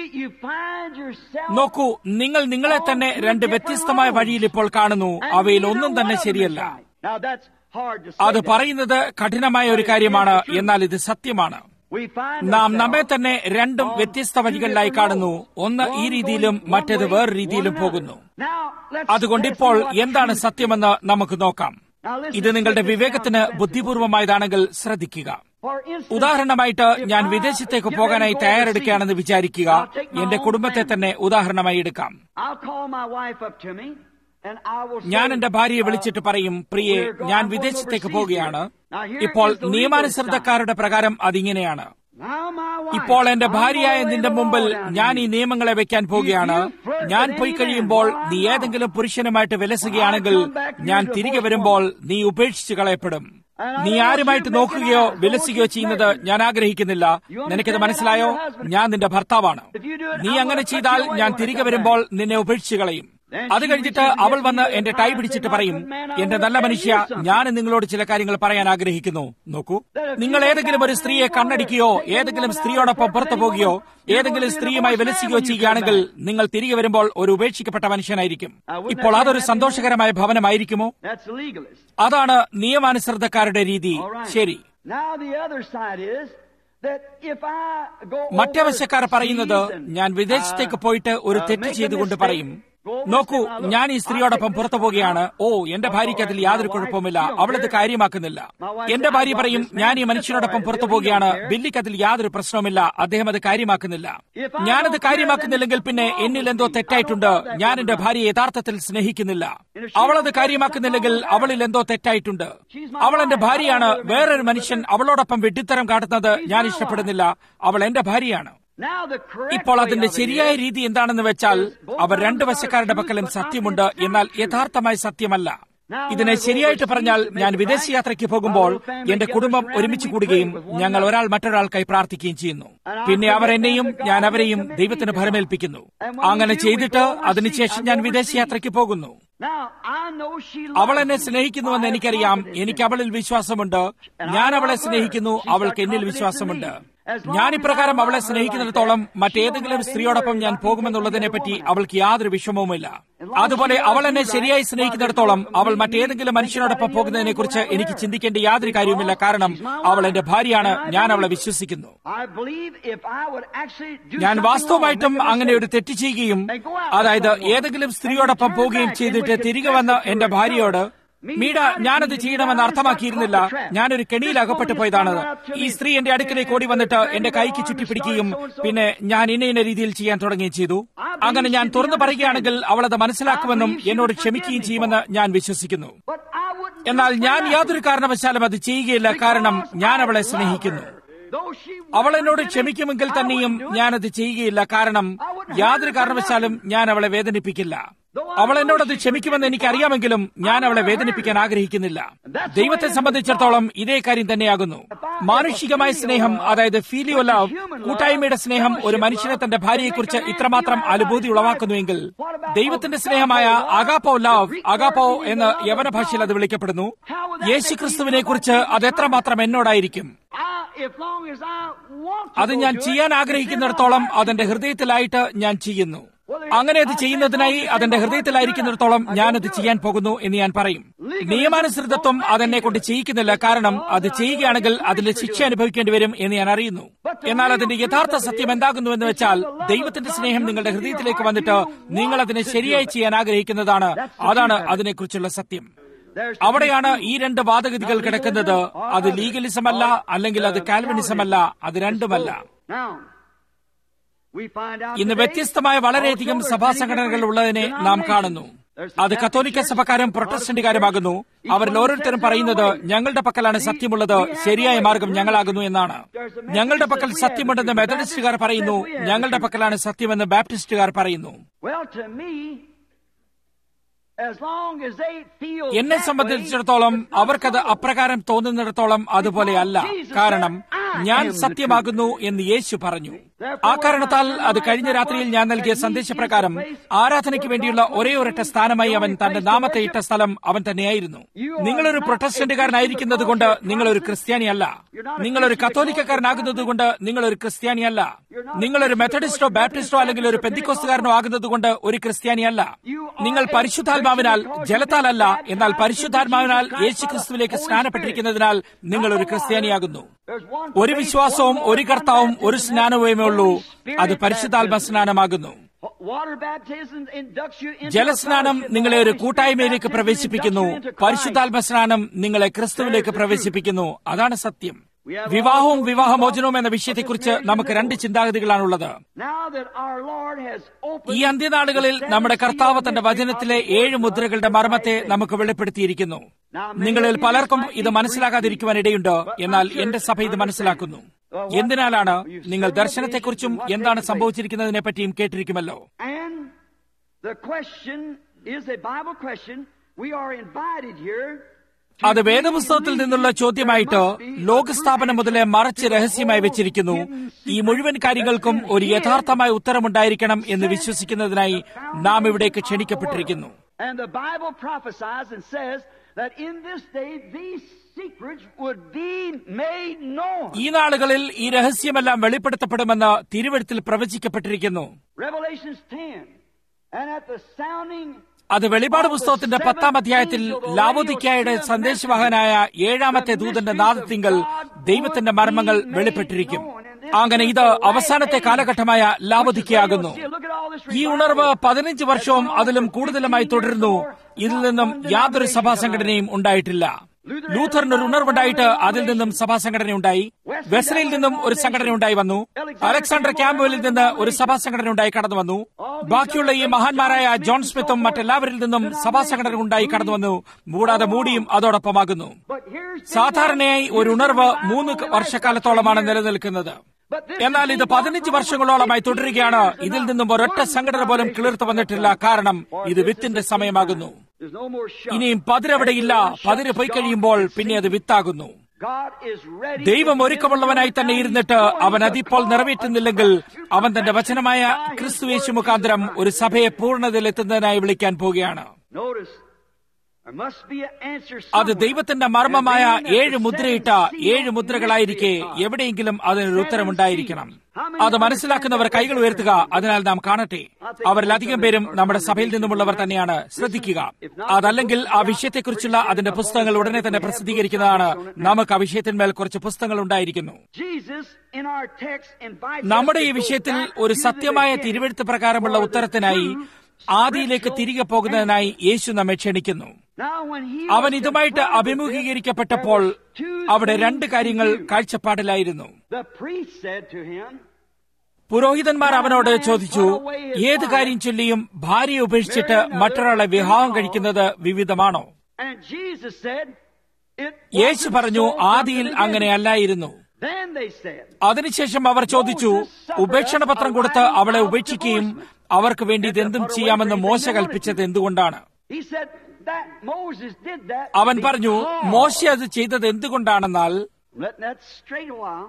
നോക്കൂ നിങ്ങൾ നിങ്ങളെ തന്നെ രണ്ട് വ്യത്യസ്തമായ വഴിയിൽ ഇപ്പോൾ കാണുന്നു അവയിൽ ഒന്നും തന്നെ ശരിയല്ല അത് പറയുന്നത് കഠിനമായ ഒരു കാര്യമാണ് എന്നാൽ ഇത് സത്യമാണ് നാം നമ്മെ തന്നെ രണ്ടും വ്യത്യസ്ത വഴികളിലായി കാണുന്നു ഒന്ന് ഈ രീതിയിലും മറ്റേത് വേറെ രീതിയിലും പോകുന്നു അതുകൊണ്ട് ഇപ്പോൾ എന്താണ് സത്യമെന്ന് നമുക്ക് നോക്കാം ഇത് നിങ്ങളുടെ വിവേകത്തിന് ബുദ്ധിപൂർവമായതാണെങ്കിൽ ശ്രദ്ധിക്കുക For instance, ഉദാഹരണമായിട്ട് ഞാൻ വിദേശത്തേക്ക് പോകാനായി തയ്യാറെടുക്കുകയാണെന്ന് വിചാരിക്കുക എന്റെ കുടുംബത്തെ തന്നെ ഉദാഹരണമായി എടുക്കാം I'll call my wife up to me and I will ഞാൻ say, എന്റെ ഭാര്യയെ uh, വിളിച്ചിട്ട് പറയും പ്രിയെ we're going- ഞാൻ I'm going വിദേശത്തേക്ക് overseas പോകുകയാണ് here. Now, here ഇപ്പോൾ is the legal നിയമാനുസൃതക്കാരുടെ പ്രകാരം അതിങ്ങനെയാണ് Now, my wife, ഇപ്പോൾ എന്റെ I'm ഭാര്യയായ gonna lay നിന്റെ the മുമ്പിൽ law down ഞാൻ ഈ here. നിയമങ്ങളെ വെക്കാൻ പോവുകയാണ് ഞാൻ പോയി കഴിയുമ്പോൾ നീ ഏതെങ്കിലും പുരുഷനുമായിട്ട് വിലസുകയാണെങ്കിൽ ഞാൻ തിരികെ വരുമ്പോൾ നീ ഉപേക്ഷിച്ചു കളയപ്പെടും നീ ആരുമായിട്ട് നോക്കുകയോ വിലസുകയോ ചെയ്യുന്നത് ഞാൻ ആഗ്രഹിക്കുന്നില്ല നിനക്കിത് മനസ്സിലായോ ഞാൻ നിന്റെ ഭർത്താവാണ് നീ അങ്ങനെ ചെയ്താൽ ഞാൻ തിരികെ വരുമ്പോൾ നിന്നെ ഉപേക്ഷിച്ചു കളയും അത് കഴിഞ്ഞിട്ട് അവൾ വന്ന് എന്റെ ടൈ പിടിച്ചിട്ട് പറയും എന്റെ നല്ല മനുഷ്യ ഞാൻ നിങ്ങളോട് ചില കാര്യങ്ങൾ പറയാൻ ആഗ്രഹിക്കുന്നു നോക്കൂ നിങ്ങൾ ഏതെങ്കിലും ഒരു സ്ത്രീയെ കണ്ണടിക്കുകയോ ഏതെങ്കിലും സ്ത്രീയോടൊപ്പം പുറത്തു പോകുകയോ ഏതെങ്കിലും സ്ത്രീയുമായി വിലസിക്കുകയോ ചെയ്യുകയാണെങ്കിൽ നിങ്ങൾ തിരികെ വരുമ്പോൾ ഒരു ഉപേക്ഷിക്കപ്പെട്ട മനുഷ്യനായിരിക്കും ഇപ്പോൾ അതൊരു സന്തോഷകരമായ ഭവനമായിരിക്കുമോ That's the legalist. അതാണ് നിയമാനുസൃതക്കാരുടെ രീതി All right. ശരി Now the other side is that if I go മറ്റേ വശക്കാർ പറയുന്നത് overseas and, ഞാൻ വിദേശത്തേക്ക് പോയിട്ട് ഒരു uh, തെറ്റ് make a ചെയ്തുകൊണ്ട് mistake, പറയും go overseas നോക്കൂ and I look, ഞാൻ ഈ സ്ത്രീയോടൊപ്പം I'll take പുറത്തു this പോവുകയാണ് out. ഓ എന്റെ ഭാര്യയ്ക്ക് അതിൽ My യാതൊരു wife, കുഴപ്പമില്ല she don't അവളത് care. കാര്യമാക്കുന്നില്ല My wife എന്റെ said, ഭാര്യ I want പറയും this man ഞാൻ ഈ to മനുഷ്യനോടൊപ്പം sit പുറത്തു all right. പോവുകയാണ് He don't care. ബില്ലിക്ക് അതിൽ യാതൊരു പ്രശ്നവുമില്ല അദ്ദേഹം അത് കാര്യമാക്കുന്നില്ല If I ഞാനത് don't care, കാര്യമാക്കുന്നില്ലെങ്കിൽ then പിന്നെ wrong എന്നിൽ with എന്തോ me. തെറ്റായിട്ടുണ്ട് I don't love that ഞാൻ എന്റെ woman. ഭാര്യയെ യഥാർത്ഥത്തിൽ സ്നേഹിക്കുന്നില്ല And if she അവളത് don't care, കാര്യമാക്കുന്നില്ലെങ്കിൽ something wrong with അവളിൽ എന്തോ തെറ്റായിട്ടുണ്ട് She's my അവൾ എന്റെ wife. ഭാര്യയാണ് I don't love her. വേറൊരു മനുഷ്യൻ അവളോടൊപ്പം വെട്ടിത്തരം കാട്ടുന്നത് She's ഞാൻ my ഇഷ്ടപ്പെടുന്നില്ല അവൾ എന്റെ ഭാര്യയാണ് Now the correct ഇപ്പോൾ way അതിന്റെ of it ശരിയായ is, രീതി എന്താണെന്ന് വെച്ചാൽ അവർ രണ്ട് വശക്കാരുടെ പക്കലും സത്യമുണ്ട് എന്നാൽ യഥാർത്ഥമായ സത്യമല്ല ഇതിനെ ശരിയായിട്ട് പറഞ്ഞാൽ ഞാൻ വിദേശയാത്രയ്ക്ക് പോകുമ്പോൾ എന്റെ കുടുംബം ഒരുമിച്ച് കൂടുകയും ഞങ്ങൾ ഒരാൾ മറ്റൊരാൾക്കായി പ്രാർത്ഥിക്കുകയും ചെയ്യുന്നു പിന്നെ അവർ എന്നെയും ഞാൻ അവരെയും ദൈവത്തിന് ഭരമേൽപ്പിക്കുന്നു അങ്ങനെ ചെയ്തിട്ട് അതിനുശേഷം ഞാൻ വിദേശയാത്രയ്ക്ക് പോകുന്നു Now, I know she അവൾ loves എന്നെ me. സ്നേഹിക്കുന്നുവെന്ന് I have എനിക്കറിയാം confidence in എനിക്ക് her. അവളിൽ വിശ്വാസമുണ്ട് ഞാൻ അവളെ സ്നേഹിക്കുന്നു അവൾക്ക് എന്നിൽ വിശ്വാസമുണ്ട് ഞാൻ ഇപ്രകാരം അവളെ സ്നേഹിക്കുന്നിടത്തോളം മറ്റേതെങ്കിലും സ്ത്രീയോടൊപ്പം ഞാൻ പോകുമെന്നുള്ളതിനെ പറ്റി അവൾക്ക് യാതൊരു വിഷമവുമില്ല അതുപോലെ അവൾ എന്നെ ശരിയായി സ്നേഹിക്കുന്നിടത്തോളം അവൾ മറ്റേതെങ്കിലും മനുഷ്യനോടൊപ്പം പോകുന്നതിനെ കുറിച്ച് എനിക്ക് ചിന്തിക്കേണ്ട യാതൊരു കാര്യവുമില്ല കാരണം അവൾ എന്റെ ഭാര്യയാണ് ഞാൻ അവളെ വിശ്വസിക്കുന്നു I believe if I would actually do ഞാൻ something വാസ്തവമായിട്ടും wrong, make a അങ്ങനെ ഒരു mistake, തെറ്റ് ചെയ്യുകയും അതായത് ഏതെങ്കിലും സ്ത്രീയോടൊപ്പം പോവുകയും ചെയ്തിട്ട് തിരികെ വന്ന് എന്റെ ഭാര്യയോട് മീഡ ഞാനത് ചെയ്യണമെന്ന് അർത്ഥമാക്കിയിരുന്നില്ല ഞാനൊരു കെണിയിൽ അകപ്പെട്ടു പോയതാണ് ഈ സ്ത്രീ എന്റെ അടുക്കിലേക്ക് ഓടി വന്നിട്ട് എന്റെ കൈക്ക് ചുറ്റിപ്പിടിക്കുകയും പിന്നെ ഞാൻ ഇന്ന ഇന്ന രീതിയിൽ ചെയ്യാൻ തുടങ്ങുകയും ചെയ്തു അങ്ങനെ ഞാൻ തുറന്നു പറയുകയാണെങ്കിൽ അവൾ അത് മനസ്സിലാക്കുമെന്നും എന്നോട് ക്ഷമിക്കുകയും ചെയ്യുമെന്ന് ഞാൻ വിശ്വസിക്കുന്നു But I wouldn't do എന്നാൽ it ഞാൻ for nothing. യാതൊരു കാരണവശാലും അത് ചെയ്യുകയില്ല കാരണം ഞാൻ അവളെ സ്നേഹിക്കുന്നു Though she അവൾ എന്നോട് wouldn't do it, ക്ഷമിക്കുമെങ്കിൽ I തന്നെയും wouldn't do it. ഞാനത് ചെയ്യുകയില്ല കാരണം യാതൊരു കാരണവശാലും ഞാൻ അവളെ വേദനിപ്പിക്കില്ല അവൾ എന്നോടത് ക്ഷമിക്കുമെന്ന് എനിക്കറിയാമെങ്കിലും ഞാൻ അവളെ വേദനിപ്പിക്കാൻ ആഗ്രഹിക്കുന്നില്ല ദൈവത്തെ സംബന്ധിച്ചിടത്തോളം ഇതേ കാര്യം തന്നെയാകുന്നു മാനുഷികമായ സ്നേഹം അതായത് ഫീലിയോ ലവ് കൂട്ടായ്മയുടെ സ്നേഹം ഒരു മനുഷ്യനെ തന്റെ ഭാര്യയെക്കുറിച്ച് ഇത്രമാത്രം അനുഭൂതി ഉളവാക്കുന്നുവെങ്കിൽ ദൈവത്തിന്റെ സ്നേഹമായ അഗാപ്പോ ലവ് അഗാപ്പോ എന്ന് യവന ഭാഷയിൽ അത് വിളിക്കപ്പെടുന്നു യേശു ക്രിസ്തുവിനെ കുറിച്ച് അത് എത്രമാത്രം എന്നോടായിരിക്കും I, if long as I want to അത് go ഞാൻ do it, ചെയ്യാൻ it's in ആഗ്രഹിക്കുന്നിടത്തോളം my heart. അതെന്റെ ഹൃദയത്തിലായിട്ട് ഞാൻ ചെയ്യുന്നു അങ്ങനെ അത് ചെയ്യുന്നതിനായി അതെന്റെ ഹൃദയത്തിലായിരിക്കുന്നിടത്തോളം ഞാനത് ചെയ്യാൻ പോകുന്നു എന്ന് ഞാൻ പറയും നിയമാനുസൃതത്വം അതെന്നെ കൊണ്ട് ചെയ്യിക്കുന്നില്ല കാരണം അത് ചെയ്യുകയാണെങ്കിൽ അതിന്റെ ശിക്ഷ അനുഭവിക്കേണ്ടി വരും എന്ന് ഞാൻ അറിയുന്നു എന്നാൽ അതിന്റെ യഥാർത്ഥ സത്യം എന്താകുന്നു എന്ന് വെച്ചാൽ ദൈവത്തിന്റെ സ്നേഹം നിങ്ങളുടെ ഹൃദയത്തിലേക്ക് വന്നിട്ട് നിങ്ങൾ അതിനെ ശരിയായി ചെയ്യാൻ ആഗ്രഹിക്കുന്നതാണ് അതാണ് അതിനെക്കുറിച്ചുള്ള സത്യം There's അവിടെയാണ് ഈ രണ്ട് വാദഗതികൾ കിടക്കുന്നത് അത് ലീഗലിസം അല്ല അല്ലെങ്കിൽ അത് കാൽവിനിസം അല്ല അത് രണ്ടുമല്ല Now, we find out ഇന്ന് today, വ്യത്യസ്തമായ വളരെയധികം also സഭാ there's many സംഘടനകൾ different ഉള്ളതിനെ നാം കാണുന്നു There's അത് Catholic കത്തോലിക്ക Church, സഭക്കാരും Protestant പ്രൊട്ടസ്റ്റന്റുകാരുമാകുന്നു Church. അവരിൽ ഓരോരുത്തരും പറയുന്നത് ഞങ്ങളുടെ പക്കലാണ് സത്യമുള്ളത് ശരിയായ മാർഗം ഞങ്ങളാകുന്നു എന്നാണ് ഞങ്ങളുടെ പക്കൽ സത്യമുണ്ടെന്ന് മെത്തഡിസ്റ്റുകാർ പറയുന്നു ഞങ്ങളുടെ പക്കലാണ് സത്യമെന്ന് ബാപ്റ്റിസ്റ്റുകാർ പറയുന്നു Well, to me, as long as they feel എന്നെ that സംബന്ധിച്ചിടത്തോളം way, it's not അവർക്കത് wrong. അപ്രകാരം തോന്നുന്നിടത്തോളം അതുപോലെയല്ല കാരണം ഞാൻ സത്യമാകുന്നു എന്ന് യേശു പറഞ്ഞു ആ കാരണത്താൽ അത് കഴിഞ്ഞ രാത്രിയിൽ ഞാൻ നൽകിയ സന്ദേശപ്രകാരം ആരാധനയ്ക്ക് വേണ്ടിയുള്ള ഒരേ ഒരൊറ്റ സ്ഥാനമായി അവൻ തന്റെ നാമത്തെ ഇട്ട സ്ഥലം അവൻ തന്നെയായിരുന്നു നിങ്ങളൊരു പ്രൊട്ടസ്റ്റന്റുകാരനായിരിക്കുന്നത് കൊണ്ട് നിങ്ങളൊരു ക്രിസ്ത്യാനിയല്ല നിങ്ങളൊരു കത്തോലിക്കക്കാരനാകുന്നത് കൊണ്ട് നിങ്ങളൊരു ക്രിസ്ത്യാനിയല്ല നിങ്ങളൊരു മെത്തഡിസ്റ്റോ ബാപ്റ്റിസ്റ്റോ അല്ലെങ്കിൽ ഒരു പെന്തിക്കോസ്തുകാരനോ ആകുന്നത് കൊണ്ട് ഒരു ക്രിസ്ത്യാനിയല്ല നിങ്ങൾ പരിശുദ്ധാത്മാവിനാൽ ജലത്താലല്ല എന്നാൽ പരിശുദ്ധാത്മാവിനാൽ യേശു ക്രിസ്തുവിലേക്ക് സ്നാനപ്പെട്ടിരിക്കുന്നതിനാൽ നിങ്ങൾ ഒരു ക്രിസ്ത്യാനിയാകുന്നു There's one ഒരു വിശ്വാസവും ഒരു കർത്താവും ഒരു സ്നാനവുമേ ഉള്ളൂ അത് പരിശുദ്ധാത്മ സ്നാനമാകുന്നു Water baptism inducts you into a ജലസ്നാനം fellowship. നിങ്ങളെ ഒരു Holy കൂട്ടായ്മയിലേക്ക് Spirit baptism പ്രവേശിപ്പിക്കുന്നു inducts you into Christ. പരിശുദ്ധാത്മ സ്നാനം നിങ്ങളെ ക്രിസ്തുവിലേക്ക് പ്രവേശിപ്പിക്കുന്നു അതാണ് സത്യം We have വിവാഹവും also വിവാഹമോചനവും എന്ന of വിഷയത്തെക്കുറിച്ച് this marriage നമുക്ക് രണ്ട് divorce. ചിന്താഗതികളാണുള്ളത് Now that our Lord has opened ഈ അന്ത്യനാളുകളിൽ the നമ്മുടെ seven കർത്താവ് seals തന്റെ of the വചനത്തിലെ mystery of ഏഴ് the മുദ്രകളുടെ Lord മർമ്മത്തെ Christ. നമുക്ക് വെളിപ്പെടുത്തിയിരിക്കുന്നു Now, many നിങ്ങളിൽ of you പലർക്കും might ഇത് be മനസ്സിലാകാതിരിക്കുവാൻ ഇടയുണ്ട് എന്നാൽ എന്റെ സഭ ഇത് മനസ്സിലാക്കുന്നു എന്തിനാലാണ് നിങ്ങൾ ദർശനത്തെക്കുറിച്ചും എന്താണ് സംഭവിച്ചിരിക്കുന്നതിനെ പറ്റിയും കേട്ടിരിക്കുമല്ലോ And the question is a Bible question. We are invited here. to അത് വേദപുസ്തകത്തിൽ നിന്നുള്ള believe ചോദ്യമായിട്ട് there must be a ലോകസ്ഥാപനം true മുതലേ answer മറച്ച് to the രഹസ്യമായി whole വെച്ചിരിക്കുന്നു hidden ഈ secret മുഴുവൻ കാര്യങ്ങൾക്കും that's ഒരു hidden യഥാർത്ഥമായ ഉത്തരമുണ്ടായിരിക്കണം എന്ന് വിശ്വസിക്കുന്നതിനായി നാം ഇവിടേക്ക് ക്ഷണിക്കപ്പെട്ടിരിക്കുന്നു And the Bible prophesies and says that in this day these secrets would be made known. ഈ നാളുകളിൽ ഈ രഹസ്യമെല്ലാം വെളിപ്പെടുത്തപ്പെടുമെന്ന് തിരുവഴുത്തിൽ പ്രവചിക്കപ്പെട്ടിരിക്കുന്നു Revelations 10. And at the sounding അത് വെളിപാട് പുസ്തകത്തിന്റെ പത്താം അധ്യായത്തിൽ ലാവോദിക്കായുടെ സന്ദേശവാഹനായ ഏഴാമത്തെ ദൂതന്റെ നാദത്തിങ്കൽ ദൈവത്തിന്റെ മർമ്മങ്ങൾ വെളിപ്പെട്ടിരിക്കും അങ്ങനെ ഇത് അവസാനത്തെ കാലഘട്ടമായ ലാവോദിക്കയാകുന്നു ഈ ഉണർവ് പതിനഞ്ച് വർഷവും അതിലും കൂടുതലുമായി തുടരുന്നു ഇതിൽ നിന്നും യാതൊരു സഭാ സംഘടനയും ഉണ്ടായിട്ടില്ല ലൂഥറിന് ഒരു ഉണർവുണ്ടായിട്ട് അതിൽ നിന്നും സഭാ സംഘടന ഉണ്ടായി വെസ്ലയിൽ നിന്നും ഒരു സംഘടന ഉണ്ടായി വന്നു അലക്സാണ്ടർ ക്യാമ്പുവലിൽ നിന്ന് ഒരു സഭാ സംഘടന ഉണ്ടായി കടന്നു വന്നു ബാക്കിയുള്ള ഈ മഹാന്മാരായ ജോൺ സ്മിത്തും മറ്റെല്ലാവരിൽ നിന്നും സഭാ സംഘടന ഉണ്ടായി കടന്നു വന്നു കൂടാതെ മൂടിയും അതോടൊപ്പമാകുന്നു സാധാരണയായി ഒരു ഉണർവ് മൂന്ന് വർഷക്കാലത്തോളമാണ് നിലനിൽക്കുന്നത് എന്നാൽ ഇത് പതിനഞ്ച് വർഷങ്ങളോളമായി തുടരുകയാണ് ഇതിൽ നിന്നും ഒരൊറ്റ സംഘടന പോലും കിളിർത്തു വന്നിട്ടില്ല കാരണം ഇത് വിത്തിന്റെ സമയമാകുന്നു There's no more shock. ഇനിയും പതിരവിടെയില്ല പതിര് പോയി കഴിയുമ്പോൾ പിന്നെ അത് വിത്താകുന്നു God is ready ദൈവം to ഒരുക്കമുള്ളവനായി തന്നെ ഇരുന്നിട്ട് അവൻ അതിപ്പോൾ നിറവേറ്റുന്നില്ലെങ്കിൽ അവൻ തന്റെ വചനമായ ക്രിസ്തുവേശു മുഖാന്തരം ഒരു സഭയെ പൂർണ്ണതയിലെത്തുന്നതിനായി വിളിക്കാൻ പോവുകയാണ് Notice, there must be an answer അത് somewhere. ദൈവത്തിന്റെ മർമ്മമായ And being that ഏഴ് the മുദ്രയിട്ട seven seals ഏഴ് മുദ്രകളായിരിക്കെ mystery of God. എവിടെയെങ്കിലും അതിനൊരു ഉത്തരമുണ്ടായിരിക്കണം അത് മനസ്സിലാക്കുന്നവർ കൈകൾ ഉയർത്തുക അതിനാൽ നാം കാണട്ടെ അവരിലധികം പേരും നമ്മുടെ സഭയിൽ നിന്നുമുള്ളവർ തന്നെയാണ് ശ്രദ്ധിക്കുക അതല്ലെങ്കിൽ ആ വിഷയത്തെക്കുറിച്ചുള്ള അതിന്റെ പുസ്തകങ്ങൾ ഉടനെ തന്നെ പ്രസിദ്ധീകരിക്കുന്നതാണ് നമുക്ക് ആ വിഷയത്തിന്മേൽ കുറച്ച് പുസ്തകങ്ങൾ ഉണ്ടായിരിക്കുന്നു Jesus, in our text, invites നമ്മുടെ us ഈ to go വിഷയത്തിൽ back ഒരു to the സത്യമായ beginning തിരുവെഴുത്ത് പ്രകാരമുള്ള for the ഉത്തരത്തിനായി true ആദിയിലേക്ക് തിരികെ പോകുന്നതിനായി യേശു നമ്മെ ക്ഷണിക്കുന്നു Now, when he അവൻ was ഇതുമായിട്ട് confronted with അഭിമുഖീകരിക്കപ്പെട്ടപ്പോൾ this, there was two അവിടെ things രണ്ട് കാര്യങ്ങൾ to do. കാഴ്ചപ്പാടിലായിരുന്നു The priest said to him, പുരോഹിതന്മാർ അവനോട് ചോദിച്ചു ഏത് കാര്യം ചൊല്ലിയും ഭാര്യയെ ഉപേക്ഷിച്ചിട്ട് മറ്റൊരാളെ വിവാഹം കഴിക്കുന്നത് വിവിധമാണോ and Jesus said, It Yeshu wasn't പറഞ്ഞു so from ആദിയിൽ the beginning." അങ്ങനെയല്ലായിരുന്നു Then they said, അതിനുശേഷം അവർ ചോദിച്ചു ഉപേക്ഷണ പത്രം കൊടുത്ത് അവളെ ഉപേക്ഷിക്കുകയും അവർക്ക് വേണ്ടി ഇതെന്തും ചെയ്യാമെന്ന് മോശ കൽപ്പിച്ചത് എന്തുകൊണ്ടാണ് He said that Moses did that. അവൻ പറഞ്ഞു because- മോശ അത് ചെയ്തത് എന്തുകൊണ്ടാണെന്നാൽ Let that straight a while.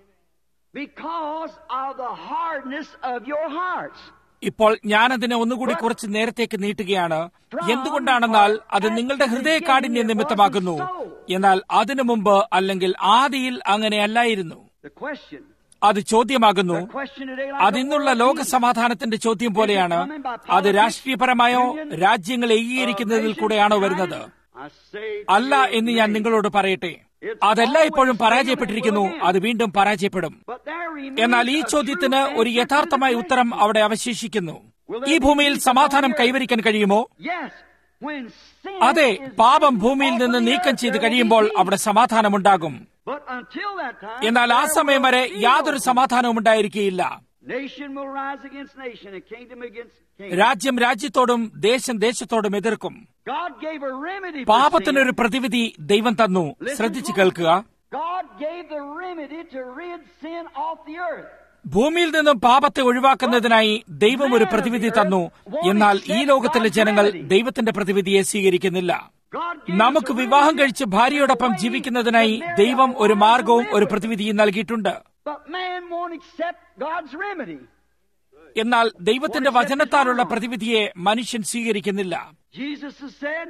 Because of the hardness of your hearts. ഇപ്പോൾ ഞാൻ അതിനെ ഒന്നുകൂടി കുറച്ച് നേരത്തേക്ക് നീട്ടുകയാണ് എന്തുകൊണ്ടാണെന്നാൽ അത് നിങ്ങളുടെ ഹൃദയകാഠിന്യ നിമിത്തമാകുന്നു എന്നാൽ അതിനു മുമ്പ് അല്ലെങ്കിൽ ആദിയിൽ അങ്ങനെയല്ലായിരുന്നു The question. അത് ചോദ്യമാകുന്നു The question today like അതിന്നുള്ള the world ലോക needs. സമാധാനത്തിന്റെ ചോദ്യം പോലെയാണ് അത് രാഷ്ട്രീയപരമായോ രാജ്യങ്ങൾ ഏകീകരിക്കുന്നതിൽ കൂടെയാണോ വരുന്നത് I say അല്ല എന്ന് ഞാൻ നിങ്ങളോട് പറയട്ടെ അതെല്ലാം ഇപ്പോഴും പരാജയപ്പെട്ടിരിക്കുന്നു അത് വീണ്ടും പരാജയപ്പെടും But there remains എന്നാൽ ഈ a ചോദ്യത്തിന് true ഒരു answer to യഥാർത്ഥമായ the ഉത്തരം question. അവിടെ അവശേഷിക്കുന്നു ഈ ഭൂമിയിൽ സമാധാനം കൈവരിക്കാൻ കഴിയുമോ Yes, when sin അതെ is പാപം taken ഭൂമിയിൽ off നിന്ന് of the നീക്കം earth, ചെയ്ത് there will be കഴിയുമ്പോൾ peace. അവിടെ സമാധാനമുണ്ടാകും But until that time, എന്നാൽ ആ there സമയം വരെ will be യാതൊരു no സമാധാനവും ഉണ്ടായിരിക്കുകയില്ല Nation will rise against nation and kingdom against kingdom. രാജ്യം രാജ്യത്തോടും ദേശം ദേശത്തോടും എതിർക്കും God gave a remedy for പാപത്തിനൊരു sin. പ്രതിവിധി ദൈവം തന്നു ശ്രദ്ധിച്ചു കേൾക്കുക God gave the remedy to rid sin off the earth. ഭൂമിയിൽ നിന്നും പാപത്തെ ഒഴിവാക്കുന്നതിനായി ദൈവം ഒരു പ്രതിവിധി തന്നു എന്നാൽ ഈ ലോകത്തിലെ ജനങ്ങൾ ദൈവത്തിന്റെ പ്രതിവിധിയെ സ്വീകരിക്കുന്നില്ല God gave നമുക്ക് us a വിവാഹം remedy കഴിച്ച് ഭാര്യയോടൊപ്പം to ജീവിക്കുന്നതിനായി marry ദൈവം our ഒരു wives മാർഗവും and ഒരു live. പ്രതിവിധിയും നൽകിയിട്ടുണ്ട് But man won't accept God's remedy. എന്നാൽ ദൈവത്തിന്റെ വചനത്താലുള്ള പ്രതിവിധിയെ മനുഷ്യൻ സ്വീകരിക്കുന്നില്ല Jesus has said